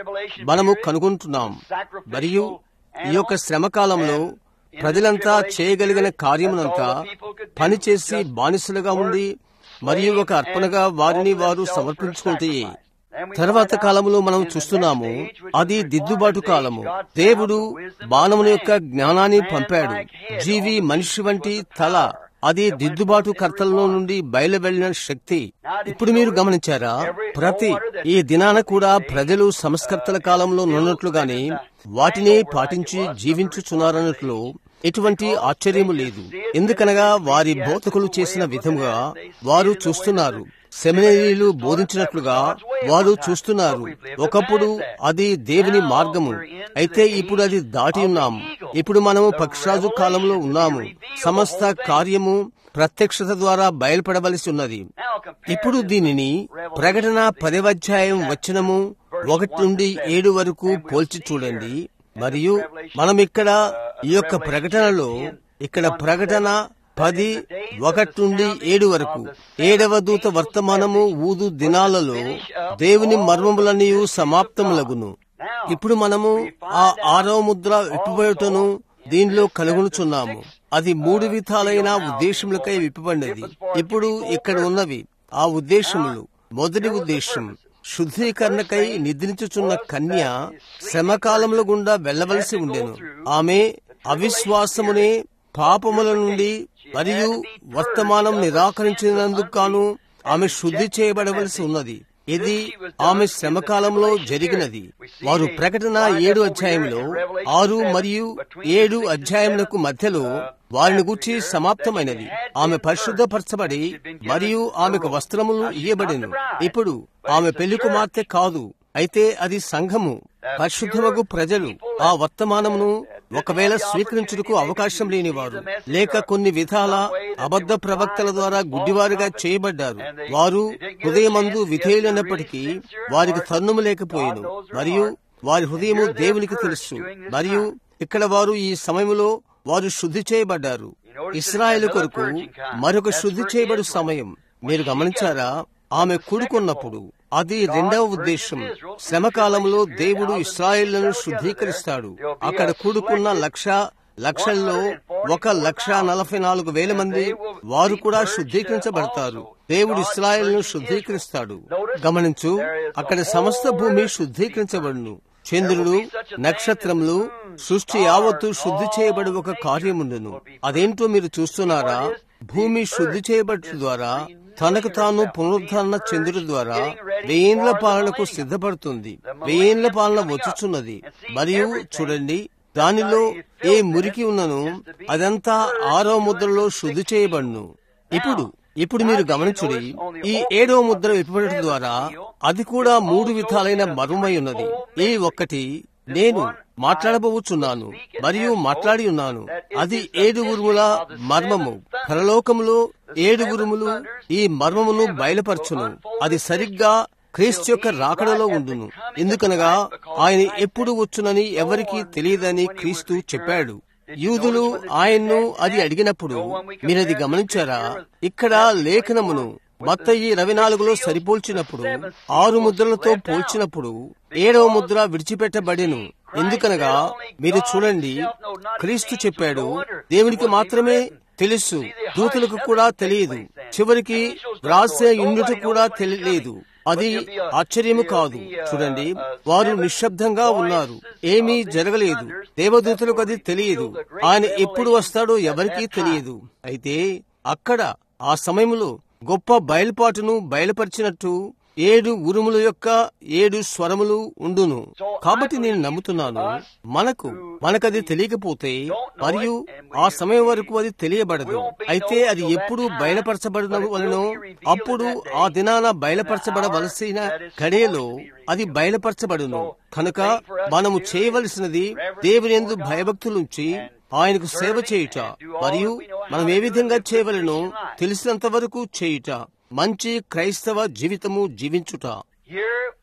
A: మనము కనుగొంటున్నాం మరియు ఈ యొక్క శ్రమకాలంలో ప్రజలంతా చేయగలిగిన కార్యమునంతా పనిచేసి బానిసలుగా ఉండి మరియు ఒక అర్పణగా వారిని వారు సమర్పించుకుంటే తర్వాత కాలంలో మనం చూస్తున్నాము అది దిద్దుబాటు కాలము దేవుడు బాణముని యొక్క జ్ఞానాన్ని పంపాడు జీవి మనిషి వంటి తల అది దిద్దుబాటు కర్తలలో నుండి బయలువెళ్లిన శక్తి ఇప్పుడు మీరు గమనించారా ప్రతి ఈ దినాన కూడా ప్రజలు సంస్కర్తల కాలంలో నున్నట్లుగానే వాటిని పాటించి జీవించుచున్నారన్నట్లు ఎటువంటి ఆశ్చర్యము లేదు ఎందుకనగా వారి బోధకులు చేసిన విధముగా వారు చూస్తున్నారు సెమినరీలు బోధించినట్లుగా వారు చూస్తున్నారు ఒకప్పుడు అది దేవుని మార్గము అయితే ఇప్పుడు అది దాటి ఉన్నాము ఇప్పుడు మనము పక్షరాజు కాలంలో ఉన్నాము సమస్త కార్యము ప్రత్యక్షత ద్వారా బయలుపడవలసి ఉన్నది ఇప్పుడు దీనిని ప్రకటన పదవాధ్యాయం వచనము ఒకటి నుండి ఏడు వరకు పోల్చి చూడండి మరియు మనం ఇక్కడ ఈ యొక్క ప్రకటనలో ఇక్కడ ప్రకటన పది ఒకటి నుండి ఏడు వరకు ఏడవ దూత వర్తమానము ఊదు దినాలలో దేవుని మర్మములన్నీ సమాప్తములగును ఇప్పుడు మనము ఆ ఆరవ ముద్ర విప్పబోయటను దీనిలో కనుగొనుచున్నాము అది మూడు విధాలైన ఉద్దేశములకై విప్పబడినది ఇప్పుడు ఇక్కడ ఉన్నవి ఆ ఉద్దేశములు మొదటి ఉద్దేశం శుద్ధీకరణకై నిద్రించుచున్న కన్య శ్రమకాలముల గుండా వెళ్లవలసి ఉండెను ఆమె అవిశ్వాసమునే పాపముల నుండి మరియు వర్తమానం నిరాకరించినందుకు కాను ఆమె శుద్ధి చేయబడవలసి ఉన్నది ఇది ఆమె శ్రమకాలంలో జరిగినది వారు ప్రకటన ఏడు అధ్యాయంలో ఆరు మరియు ఏడు అధ్యాయములకు మధ్యలో వారిని గూర్చి సమాప్తమైనది ఆమె పరిశుద్ధపరచబడి మరియు ఆమెకు వస్త్రములు ఇయ్యబడిను ఇప్పుడు ఆమె పెళ్లి కుమార్తె కాదు అయితే అది సంఘము పరిశుద్ధమగు ప్రజలు ఆ వర్తమానమును ఒకవేళ స్వీకరించుటకు అవకాశం లేనివారు లేక కొన్ని విధాల అబద్ధ ప్రవక్తల ద్వారా గుడ్డివారుగా చేయబడ్డారు వారు హృదయమందు విధేయులైనప్పటికీ వారికి తన్నుము లేకపోయాను మరియు వారి హృదయము దేవునికి తెలుసు మరియు ఇక్కడ వారు ఈ సమయంలో వారు శుద్ధి చేయబడ్డారు ఇస్రాయేల్ కొరకు మరొక శుద్ధి చేయబడు సమయం మీరు గమనించారా ఆమె కూడుకున్నప్పుడు అది రెండవ ఉద్దేశం శ్రమకాలంలో దేవుడు ఇస్రాయేళ్లను శుద్ధీకరిస్తాడు అక్కడ కూడుకున్న లక్ష లక్షల్లో ఒక లక్ష నలభై నాలుగు వేల మంది వారు కూడా శుద్ధీకరించబడతారు దేవుడు ఇస్రాయేల్ను శుద్ధీకరిస్తాడు గమనించు అక్కడ సమస్త భూమి శుద్ధీకరించబడును చంద్రుడు నక్షత్రములు సృష్టి యావత్తు శుద్ధి చేయబడి ఒక కార్యముండును అదేంటో మీరు చూస్తున్నారా భూమి శుద్ధి చేయబడి ద్వారా తనకు తాను పునరుద్ధరణ చంద్రుడి ద్వారా వెయ్యేండ్ల పాలనకు సిద్ధపడుతుంది వెయ్యేండ్ల పాలన వచ్చుచున్నది మరియు చూడండి దానిలో ఏ మురికి ఉన్నను అదంతా ఆరో ముద్రలో శుద్ధి చేయబడును ఇప్పుడు ఇప్పుడు మీరు గమనించుడి ఈ ఏడవ ముద్ర విప్పబడటం ద్వారా అది కూడా మూడు విధాలైన మర్మమై ఉన్నది ఈ ఒక్కటి నేను మాట్లాడబోచున్నాను మరియు మాట్లాడి ఉన్నాను అది ఏడు ఉరుముల మర్మము పరలోకములో ఏడు ఉరుములు ఈ మర్మమును బయలుపరచును అది సరిగ్గా క్రీస్తు యొక్క రాకడలో ఉండును ఎందుకనగా ఆయన ఎప్పుడు వచ్చునని ఎవరికీ తెలియదని క్రీస్తు చెప్పాడు యూదులు ఆయన్ను అది అడిగినప్పుడు మీరది గమనించారా ఇక్కడ లేఖనమును మత్తయి ఇరవై నాలుగులో సరిపోల్చినప్పుడు ఆరు ముద్రలతో పోల్చినప్పుడు ఏడవ ముద్ర విడిచిపెట్టబడెను ఎందుకనగా మీరు చూడండి క్రీస్తు చెప్పాడు దేవునికి మాత్రమే తెలుసు దూతలకు కూడా తెలియదు చివరికి వ్రాసే ఇండుట కూడా తెలియలేదు అది ఆశ్చర్యము కాదు చూడండి వారు నిశ్శబ్దంగా ఉన్నారు ఏమీ జరగలేదు దేవదూతలకు అది తెలియదు ఆయన ఎప్పుడు వస్తాడో ఎవరికీ తెలియదు అయితే అక్కడ ఆ సమయంలో గొప్ప బయలుపాటును బయలుపరిచినట్టు ఏడు ఉరుముల యొక్క ఏడు స్వరములు ఉండును కాబట్టి నేను నమ్ముతున్నాను మనకు మనకది తెలియకపోతే మరియు ఆ సమయం వరకు అది తెలియబడదు అయితే అది ఎప్పుడు బయలుపరచబడిన వలనో అప్పుడు ఆ దినాన బయలుపరచబడవలసిన గడియలో అది బయలుపరచబడును కనుక మనము చేయవలసినది దేవుని ఎందు భయభక్తులుంచి ఆయనకు సేవ చేయుట మరియు మనం ఏ విధంగా చేయవలనో తెలిసినంత వరకు చేయుట మంచి క్రైస్తవ జీవితము జీవించుట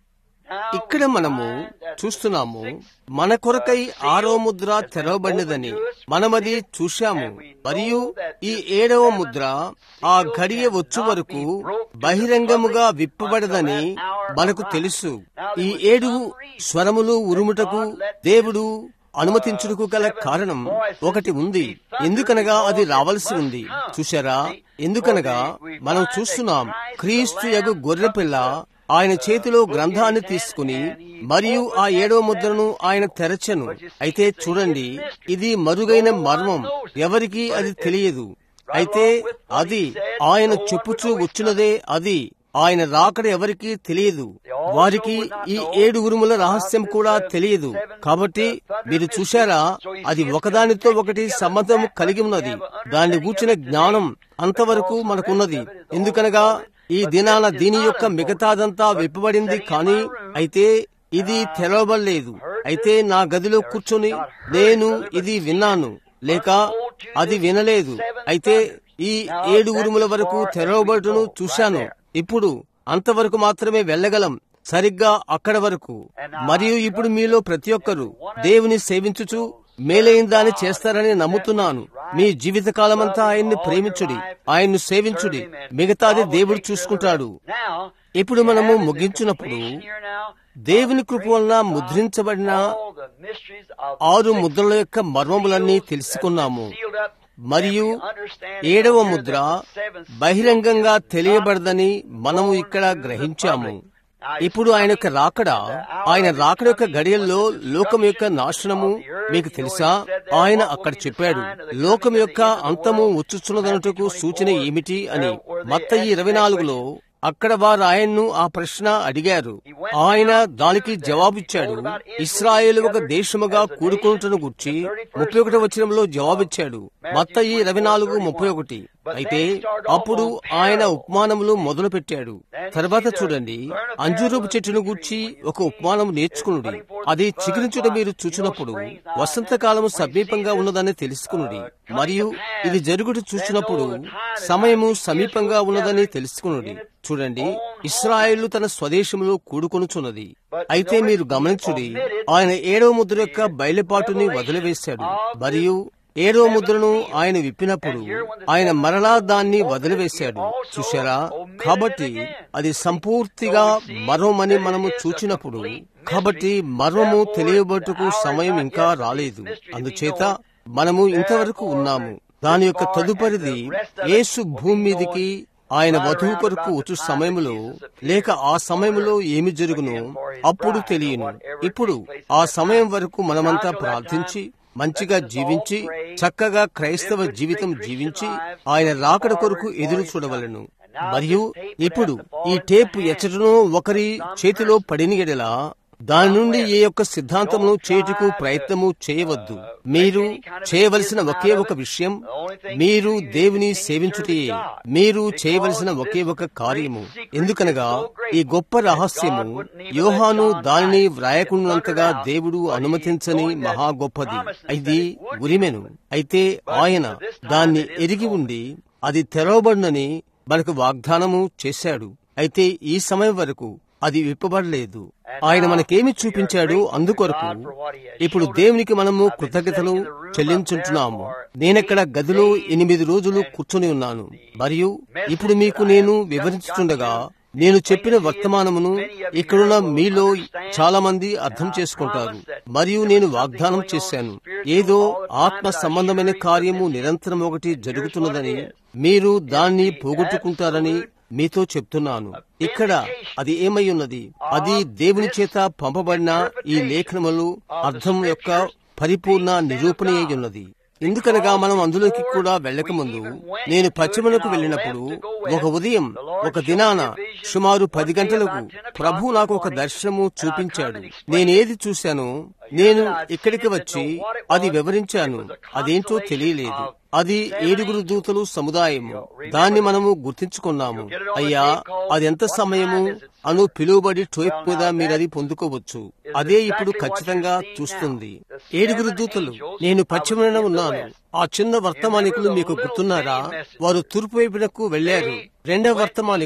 A: ఇక్కడ మనము చూస్తున్నాము మన కొరకై ఆరో ముద్ర తెరవబడినదని మనమది చూశాము మరియు ఈ ఏడవ ముద్ర ఆ గడియ వచ్చు వరకు బహిరంగముగా విప్పబడదని మనకు తెలుసు ఈ ఏడు స్వరములు ఉరుముటకు దేవుడు అనుమతించుటకు గల కారణం ఒకటి ఉంది ఎందుకనగా అది రావలసి ఉంది చూశారా ఎందుకనగా మనం చూస్తున్నాం క్రీస్తు యగు గొర్రెపిల్ల ఆయన చేతిలో గ్రంథాన్ని తీసుకుని మరియు ఆ ఏడవ ముద్రను ఆయన తెరచెను అయితే చూడండి ఇది మరుగైన మర్మం ఎవరికి అది తెలియదు అయితే అది ఆయన చెప్పుచూ వచ్చినదే అది ఆయన రాకడ ఎవరికీ తెలియదు వారికి ఈ ఏడు ఉరుముల రహస్యం కూడా తెలియదు కాబట్టి మీరు చూశారా అది ఒకదానితో ఒకటి సంబంధం కలిగి ఉన్నది దాన్ని గూర్చిన జ్ఞానం అంతవరకు మనకున్నది ఎందుకనగా ఈ దినాన దీని యొక్క మిగతాదంతా విప్పబడింది కానీ అయితే ఇది తెరవబడలేదు అయితే నా గదిలో కూర్చొని నేను ఇది విన్నాను లేక అది వినలేదు అయితే ఈ ఏడు ఉరుముల వరకు తెరవబడును చూశాను ఇప్పుడు అంతవరకు మాత్రమే వెళ్ళగలం సరిగ్గా అక్కడ వరకు మరియు ఇప్పుడు మీలో ప్రతి ఒక్కరూ దేవుని సేవించుచు మేలైన దాన్ని చేస్తారని నమ్ముతున్నాను మీ జీవితకాలమంతా ఆయన్ని ప్రేమించుడి ఆయన్ను సేవించుడి మిగతాది దేవుడు చూసుకుంటాడు ఇప్పుడు మనము ముగించినప్పుడు దేవుని కృప వలన ముద్రించబడిన ఆరు ముద్రల యొక్క మర్మములన్నీ తెలుసుకున్నాము మరియు ఏడవ ముద్ర బహిరంగంగా తెలియబడదని మనము ఇక్కడ గ్రహించాము ఇప్పుడు ఆయన యొక్క రాకడ ఆయన రాకడ యొక్క గడియల్లో లోకం యొక్క నాశనము మీకు తెలుసా ఆయన అక్కడ చెప్పాడు లోకం యొక్క అంతము వచ్చుచున్నదనుటకు సూచన ఏమిటి అని మత్తయి ఇరవై నాలుగులో అక్కడ వారు ఆయన్ను ఆ ప్రశ్న అడిగారు ఆయన దానికి జవాబిచ్చాడు ఇస్రాయేల్ ఒక దేశముగా కూడుకుంటున్న గుర్చి ముప్పై ఒకటి వచనంలో జవాబిచ్చాడు మత్తయి ఇరవై నాలుగు ముప్పై ఒకటి అయితే అప్పుడు ఆయన ఉపమానములు మొదలు పెట్టాడు తర్వాత చూడండి అంజూరపు చెట్టును గూర్చి ఒక ఉపమానం నేర్చుకునుడి అది చిగురించుట మీరు చూచినప్పుడు వసంతకాలము సమీపంగా ఉన్నదని తెలుసుకునుడి మరియు ఇది జరుగుట చూచినప్పుడు సమయము సమీపంగా ఉన్నదని తెలుసుకునుడి చూడండి ఇస్రాయేళ్లు తన స్వదేశంలో కూడుకొనుచున్నది అయితే మీరు గమనించుడి ఆయన ఏడవ ముద్ర యొక్క బయలుపాటుని వదిలివేశాడు మరియు ఏడవ ముద్రను ఆయన విప్పినప్పుడు ఆయన మరలా దాన్ని వదిలివేశాడు చూశారా కాబట్టి అది సంపూర్తిగా మర్మమని మనము చూచినప్పుడు కాబట్టి మర్మము తెలియబట్టుకు సమయం ఇంకా రాలేదు అందుచేత మనము ఇంతవరకు ఉన్నాము దాని యొక్క తదుపరిది యేసు భూమి మీదికి ఆయన వధువు కొరకు వచ్చు సమయంలో లేక ఆ సమయంలో ఏమి జరుగునో అప్పుడు తెలియను ఇప్పుడు ఆ సమయం వరకు మనమంతా ప్రార్థించి మంచిగా జీవించి చక్కగా క్రైస్తవ జీవితం జీవించి ఆయన రాకడ కొరకు ఎదురు చూడవలను మరియు ఇప్పుడు ఈ టేప్ ఎచ్చటనో ఒకరి చేతిలో పడిన ఎడలా దాని నుండి ఏ యొక్క సిద్ధాంతమును చేయుటకు ప్రయత్నము చేయవద్దు మీరు చేయవలసిన ఒకే ఒక విషయం మీరు దేవుని సేవించుటే మీరు చేయవలసిన ఒకే ఒక కార్యము ఎందుకనగా ఈ గొప్ప రహస్యము యోహాను దానిని వ్రాయకుండాంతగా దేవుడు అనుమతించని మహా గొప్పది ఇది ఉరిమెను అయితే ఆయన దాన్ని ఎరిగి ఉండి అది తెరవబడినని మనకు వాగ్దానము చేశాడు అయితే ఈ సమయం వరకు అది విప్పబడలేదు ఆయన మనకేమి చూపించాడు అందుకొరకు ఇప్పుడు దేవునికి మనము కృతజ్ఞతలు చెల్లించుంటున్నాము నేనెక్కడ గదిలో ఎనిమిది రోజులు కూర్చొని ఉన్నాను మరియు ఇప్పుడు మీకు నేను వివరించుతుండగా నేను చెప్పిన వర్తమానమును ఇక్కడున్న మీలో చాలా మంది అర్థం చేసుకుంటారు మరియు నేను వాగ్దానం చేశాను ఏదో ఆత్మ సంబంధమైన కార్యము నిరంతరం ఒకటి జరుగుతున్నదని మీరు దాన్ని పోగొట్టుకుంటారని మీతో చెప్తున్నాను ఇక్కడ అది ఏమై ఉన్నది అది దేవుని చేత పంపబడిన ఈ లేఖనములు అర్థం యొక్క పరిపూర్ణ నిరూపణ అయి ఉన్నది ఎందుకనగా మనం అందులోకి కూడా వెళ్లకముందు నేను పశ్చిమలకు వెళ్ళినప్పుడు ఒక ఉదయం ఒక దినాన సుమారు పది గంటలకు ప్రభు నాకు ఒక దర్శనము చూపించాడు నేనేది చూశానో నేను ఇక్కడికి వచ్చి అది వివరించాను అదేంటో తెలియలేదు అది ఏడుగురు దూతలు సముదాయము దాన్ని మనము గుర్తించుకున్నాము అయ్యా అది ఎంత సమయము అను పిలువబడి టోప్ మీద మీరది పొందుకోవచ్చు అదే ఇప్పుడు ఖచ్చితంగా చూస్తుంది ఏడుగురు దూతలు నేను పశ్చిమన ఉన్నాను ఆ చిన్న వర్తమానికులు మీకు గుర్తున్నారా వారు తూర్పు వైపునకు వెళ్లారు రెండవ వర్తమానికులు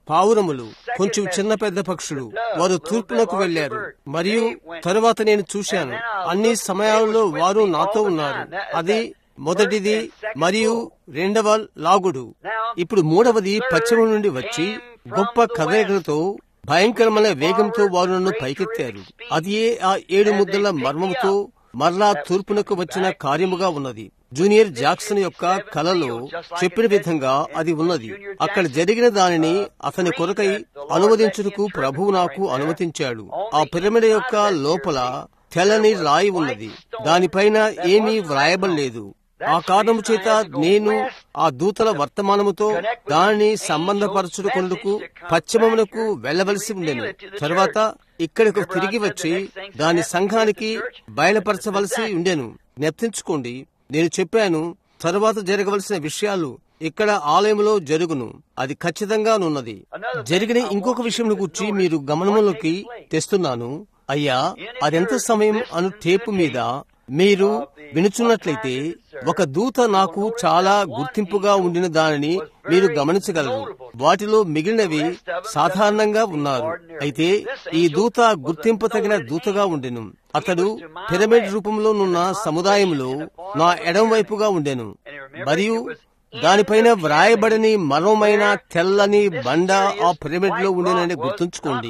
A: పావురములు కొంచెం చిన్న పెద్ద పక్షులు వారు తూర్పునకు వెళ్లారు మరియు తరువాత నేను చూశాను అన్ని సమయాల్లో వారు నాతో ఉన్నారు అది మొదటిది మరియు రెండవ లాగుడు ఇప్పుడు మూడవది పశ్చిమ నుండి వచ్చి గొప్ప కదలికలతో భయంకరమైన వేగంతో వారు నన్ను పైకెత్తారు అది ఆ ఏడు ముద్దల మర్మముతో మరలా తూర్పునకు వచ్చిన కార్యముగా ఉన్నది జూనియర్ జాక్సన్ యొక్క కలలో చెప్పిన విధంగా అది ఉన్నది అక్కడ జరిగిన దానిని అతని కొరకై అనువదించుటకు ప్రభువు నాకు అనుమతించాడు ఆ పిరమిడ్ యొక్క లోపల తెల్లని రాయి ఉన్నది దానిపైన ఏమీ వ్రాయబడలేదు ఆ కారణము చేత నేను ఆ దూతల వర్తమానముతో దానిని సంబంధపరచుకున్నకు పశ్చిమమునకు వెళ్లవలసి ఉండెను తర్వాత ఇక్కడకు తిరిగి వచ్చి దాని సంఘానికి బయలుపరచవలసి ఉండెను జ్ఞప్తించుకోండి నేను చెప్పాను తరువాత జరగవలసిన విషయాలు ఇక్కడ ఆలయంలో జరుగును అది ఖచ్చితంగానున్నది జరిగిన ఇంకొక విషయం గురించి మీరు గమనంలోకి తెస్తున్నాను అయ్యా అదెంత సమయం అను టేపు మీద మీరు వినుచున్నట్లయితే ఒక దూత నాకు చాలా గుర్తింపుగా ఉండిన దానిని మీరు గమనించగలరు వాటిలో మిగిలినవి సాధారణంగా ఉన్నారు అయితే ఈ దూత గుర్తింపతగిన దూతగా ఉండెను అతడు పిరమిడ్ రూపంలోనున్న సముదాయంలో నా ఎడం వైపుగా ఉండెను మరియు దానిపైన వ్రాయబడని మరోమైన తెల్లని బండ ఆ పిరమిడ్ లో ఉండేనని గుర్తుంచుకోండి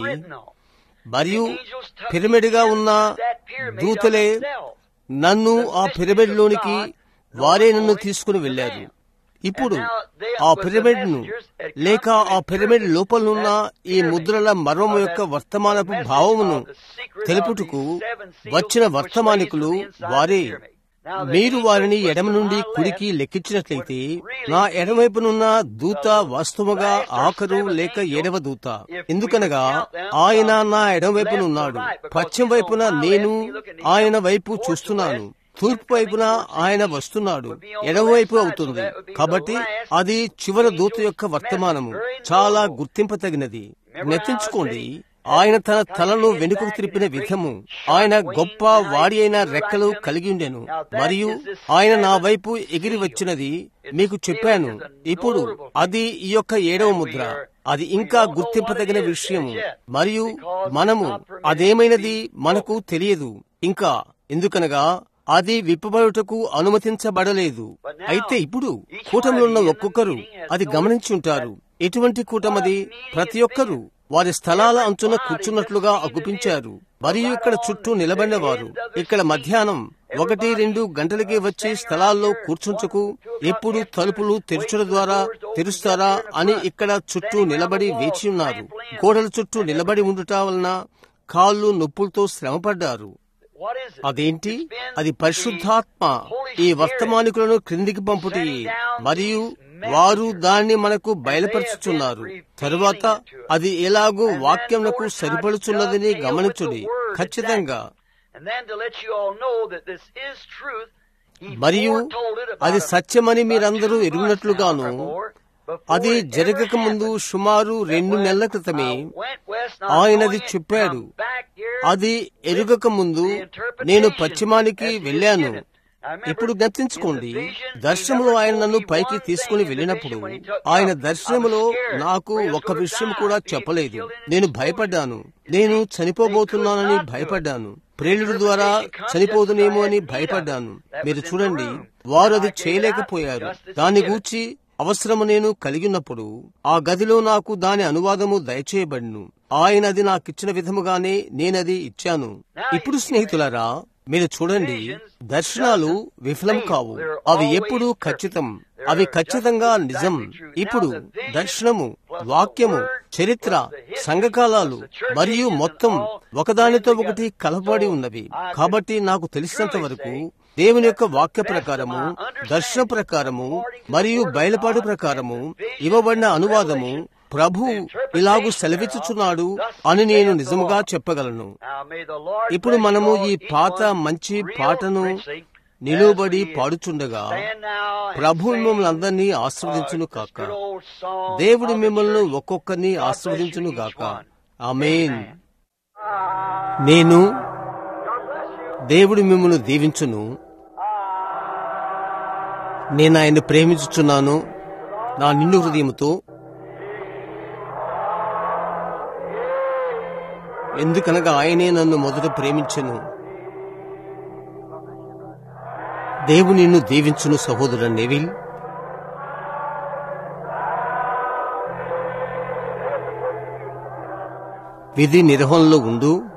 A: మరియు పిరమిడ్ గా ఉన్న దూతలే నన్ను ఆ పిరమిడ్ లోనికి వారే నన్ను తీసుకుని వెళ్లారు ఇప్పుడు ఆ పిరమిడ్ ను లేక ఆ పిరమిడ్ లోపలనున్న ఈ ముద్రల మర్మం యొక్క వర్తమానపు భావమును తెలుపుటకు వచ్చిన వర్తమానికులు వారే మీరు వారిని ఎడమ నుండి కుడికి లెక్కించినట్లయితే నా ఎడమవైపునున్న దూత వాస్తవగా ఆఖరు లేక ఏడవ దూత ఎందుకనగా ఆయన నా ఎడమవైపునున్నాడు పశ్చిమ వైపున నేను ఆయన వైపు చూస్తున్నాను తూర్పు వైపున ఆయన వస్తున్నాడు ఎడమవైపు అవుతుంది కాబట్టి అది చివరి దూత యొక్క వర్తమానము చాలా గుర్తింపతగినది నెత్తించుకోండి ఆయన తన తలను వెనుకకు తిరిపిన విధము ఆయన గొప్ప వాడి అయిన రెక్కలు కలిగి ఉండెను మరియు ఆయన నా వైపు ఎగిరి వచ్చినది మీకు చెప్పాను ఇప్పుడు అది ఈ యొక్క ఏడవ ముద్ర అది ఇంకా గుర్తింపదగిన విషయము మరియు మనము అదేమైనది మనకు తెలియదు ఇంకా ఎందుకనగా అది విప్పబడుటకు అనుమతించబడలేదు అయితే ఇప్పుడు కూటమిలో ఉన్న ఒక్కొక్కరు అది గమనించి ఉంటారు ఎటువంటి కూటమది ప్రతి ఒక్కరూ వారి స్థలాల అంచున కూర్చున్నట్లుగా అగుపించారు మరియు ఇక్కడ చుట్టూ నిలబడిన వారు ఇక్కడ మధ్యాహ్నం ఒకటి రెండు గంటలకి వచ్చి స్థలాల్లో కూర్చుంచుకు ఎప్పుడు తలుపులు తెరుచుల ద్వారా తెరుస్తారా అని ఇక్కడ చుట్టూ నిలబడి వేచి ఉన్నారు గోడల చుట్టూ నిలబడి ఉండుట వలన కాళ్ళు నొప్పులతో శ్రమపడ్డారు అదేంటి అది పరిశుద్ధాత్మ ఈ వర్తమానికులను క్రిందికి పంపుటి మరియు వారు దాన్ని మనకు బయలుపరుచుచున్నారు తరువాత అది ఎలాగూ వాక్యములకు సరిపడుచున్నదని గమనించుడి ఖచ్చితంగా మరియు అది సత్యమని మీరందరూ ఎరుగునట్లుగాను అది జరగక ముందు సుమారు రెండు నెలల క్రితమే ఆయనది చెప్పాడు అది ఎరుగక ముందు నేను పశ్చిమానికి వెళ్ళాను ఇప్పుడు గమనించుకోండి దర్శనములో ఆయన నన్ను పైకి తీసుకుని వెళ్ళినప్పుడు ఆయన దర్శనములో నాకు ఒక విషయం కూడా చెప్పలేదు నేను భయపడ్డాను నేను చనిపోబోతున్నానని భయపడ్డాను ప్రేలుడు ద్వారా చనిపోదునేమో అని భయపడ్డాను మీరు చూడండి వారు అది చేయలేకపోయారు దాని గూర్చి అవసరము నేను కలిగినప్పుడు ఆ గదిలో నాకు దాని అనువాదము దయచేయబడిను ఆయన అది నాకిచ్చిన విధముగానే నేనది ఇచ్చాను ఇప్పుడు స్నేహితులారా మీరు చూడండి దర్శనాలు విఫలం కావు అవి ఎప్పుడూ ఖచ్చితం అవి ఖచ్చితంగా నిజం ఇప్పుడు దర్శనము వాక్యము చరిత్ర సంఘకాలాలు మరియు మొత్తం ఒకదానితో ఒకటి కలపబడి ఉన్నవి కాబట్టి నాకు తెలిసినంత వరకు దేవుని యొక్క వాక్య ప్రకారము దర్శన ప్రకారము మరియు బయలుపాటు ప్రకారము ఇవ్వబడిన అనువాదము ప్రభు ఇలాగూ సెలవిచ్చుచున్నాడు అని నేను నిజముగా చెప్పగలను ఇప్పుడు మనము ఈ పాత మంచి పాటను నిలువబడి పాడుచుండగా ప్రభు మిమ్మల్ని అందరినీ ఆస్వాదించును కాక దేవుడు మిమ్మల్ని ఒక్కొక్కరిని ఆస్వాదించును గాక ఆమెన్ నేను దేవుడు మిమ్మల్ని దీవించును నేను ఆయన్ని ప్రేమించుచున్నాను నా నిండు హృదయముతో ఎందుకనగా ఆయనే నన్ను మొదట ప్రేమించెను దేవుని నిన్ను దీవించును సహోదరు నెవిల్ విధి నిర్వహణలో ఉండు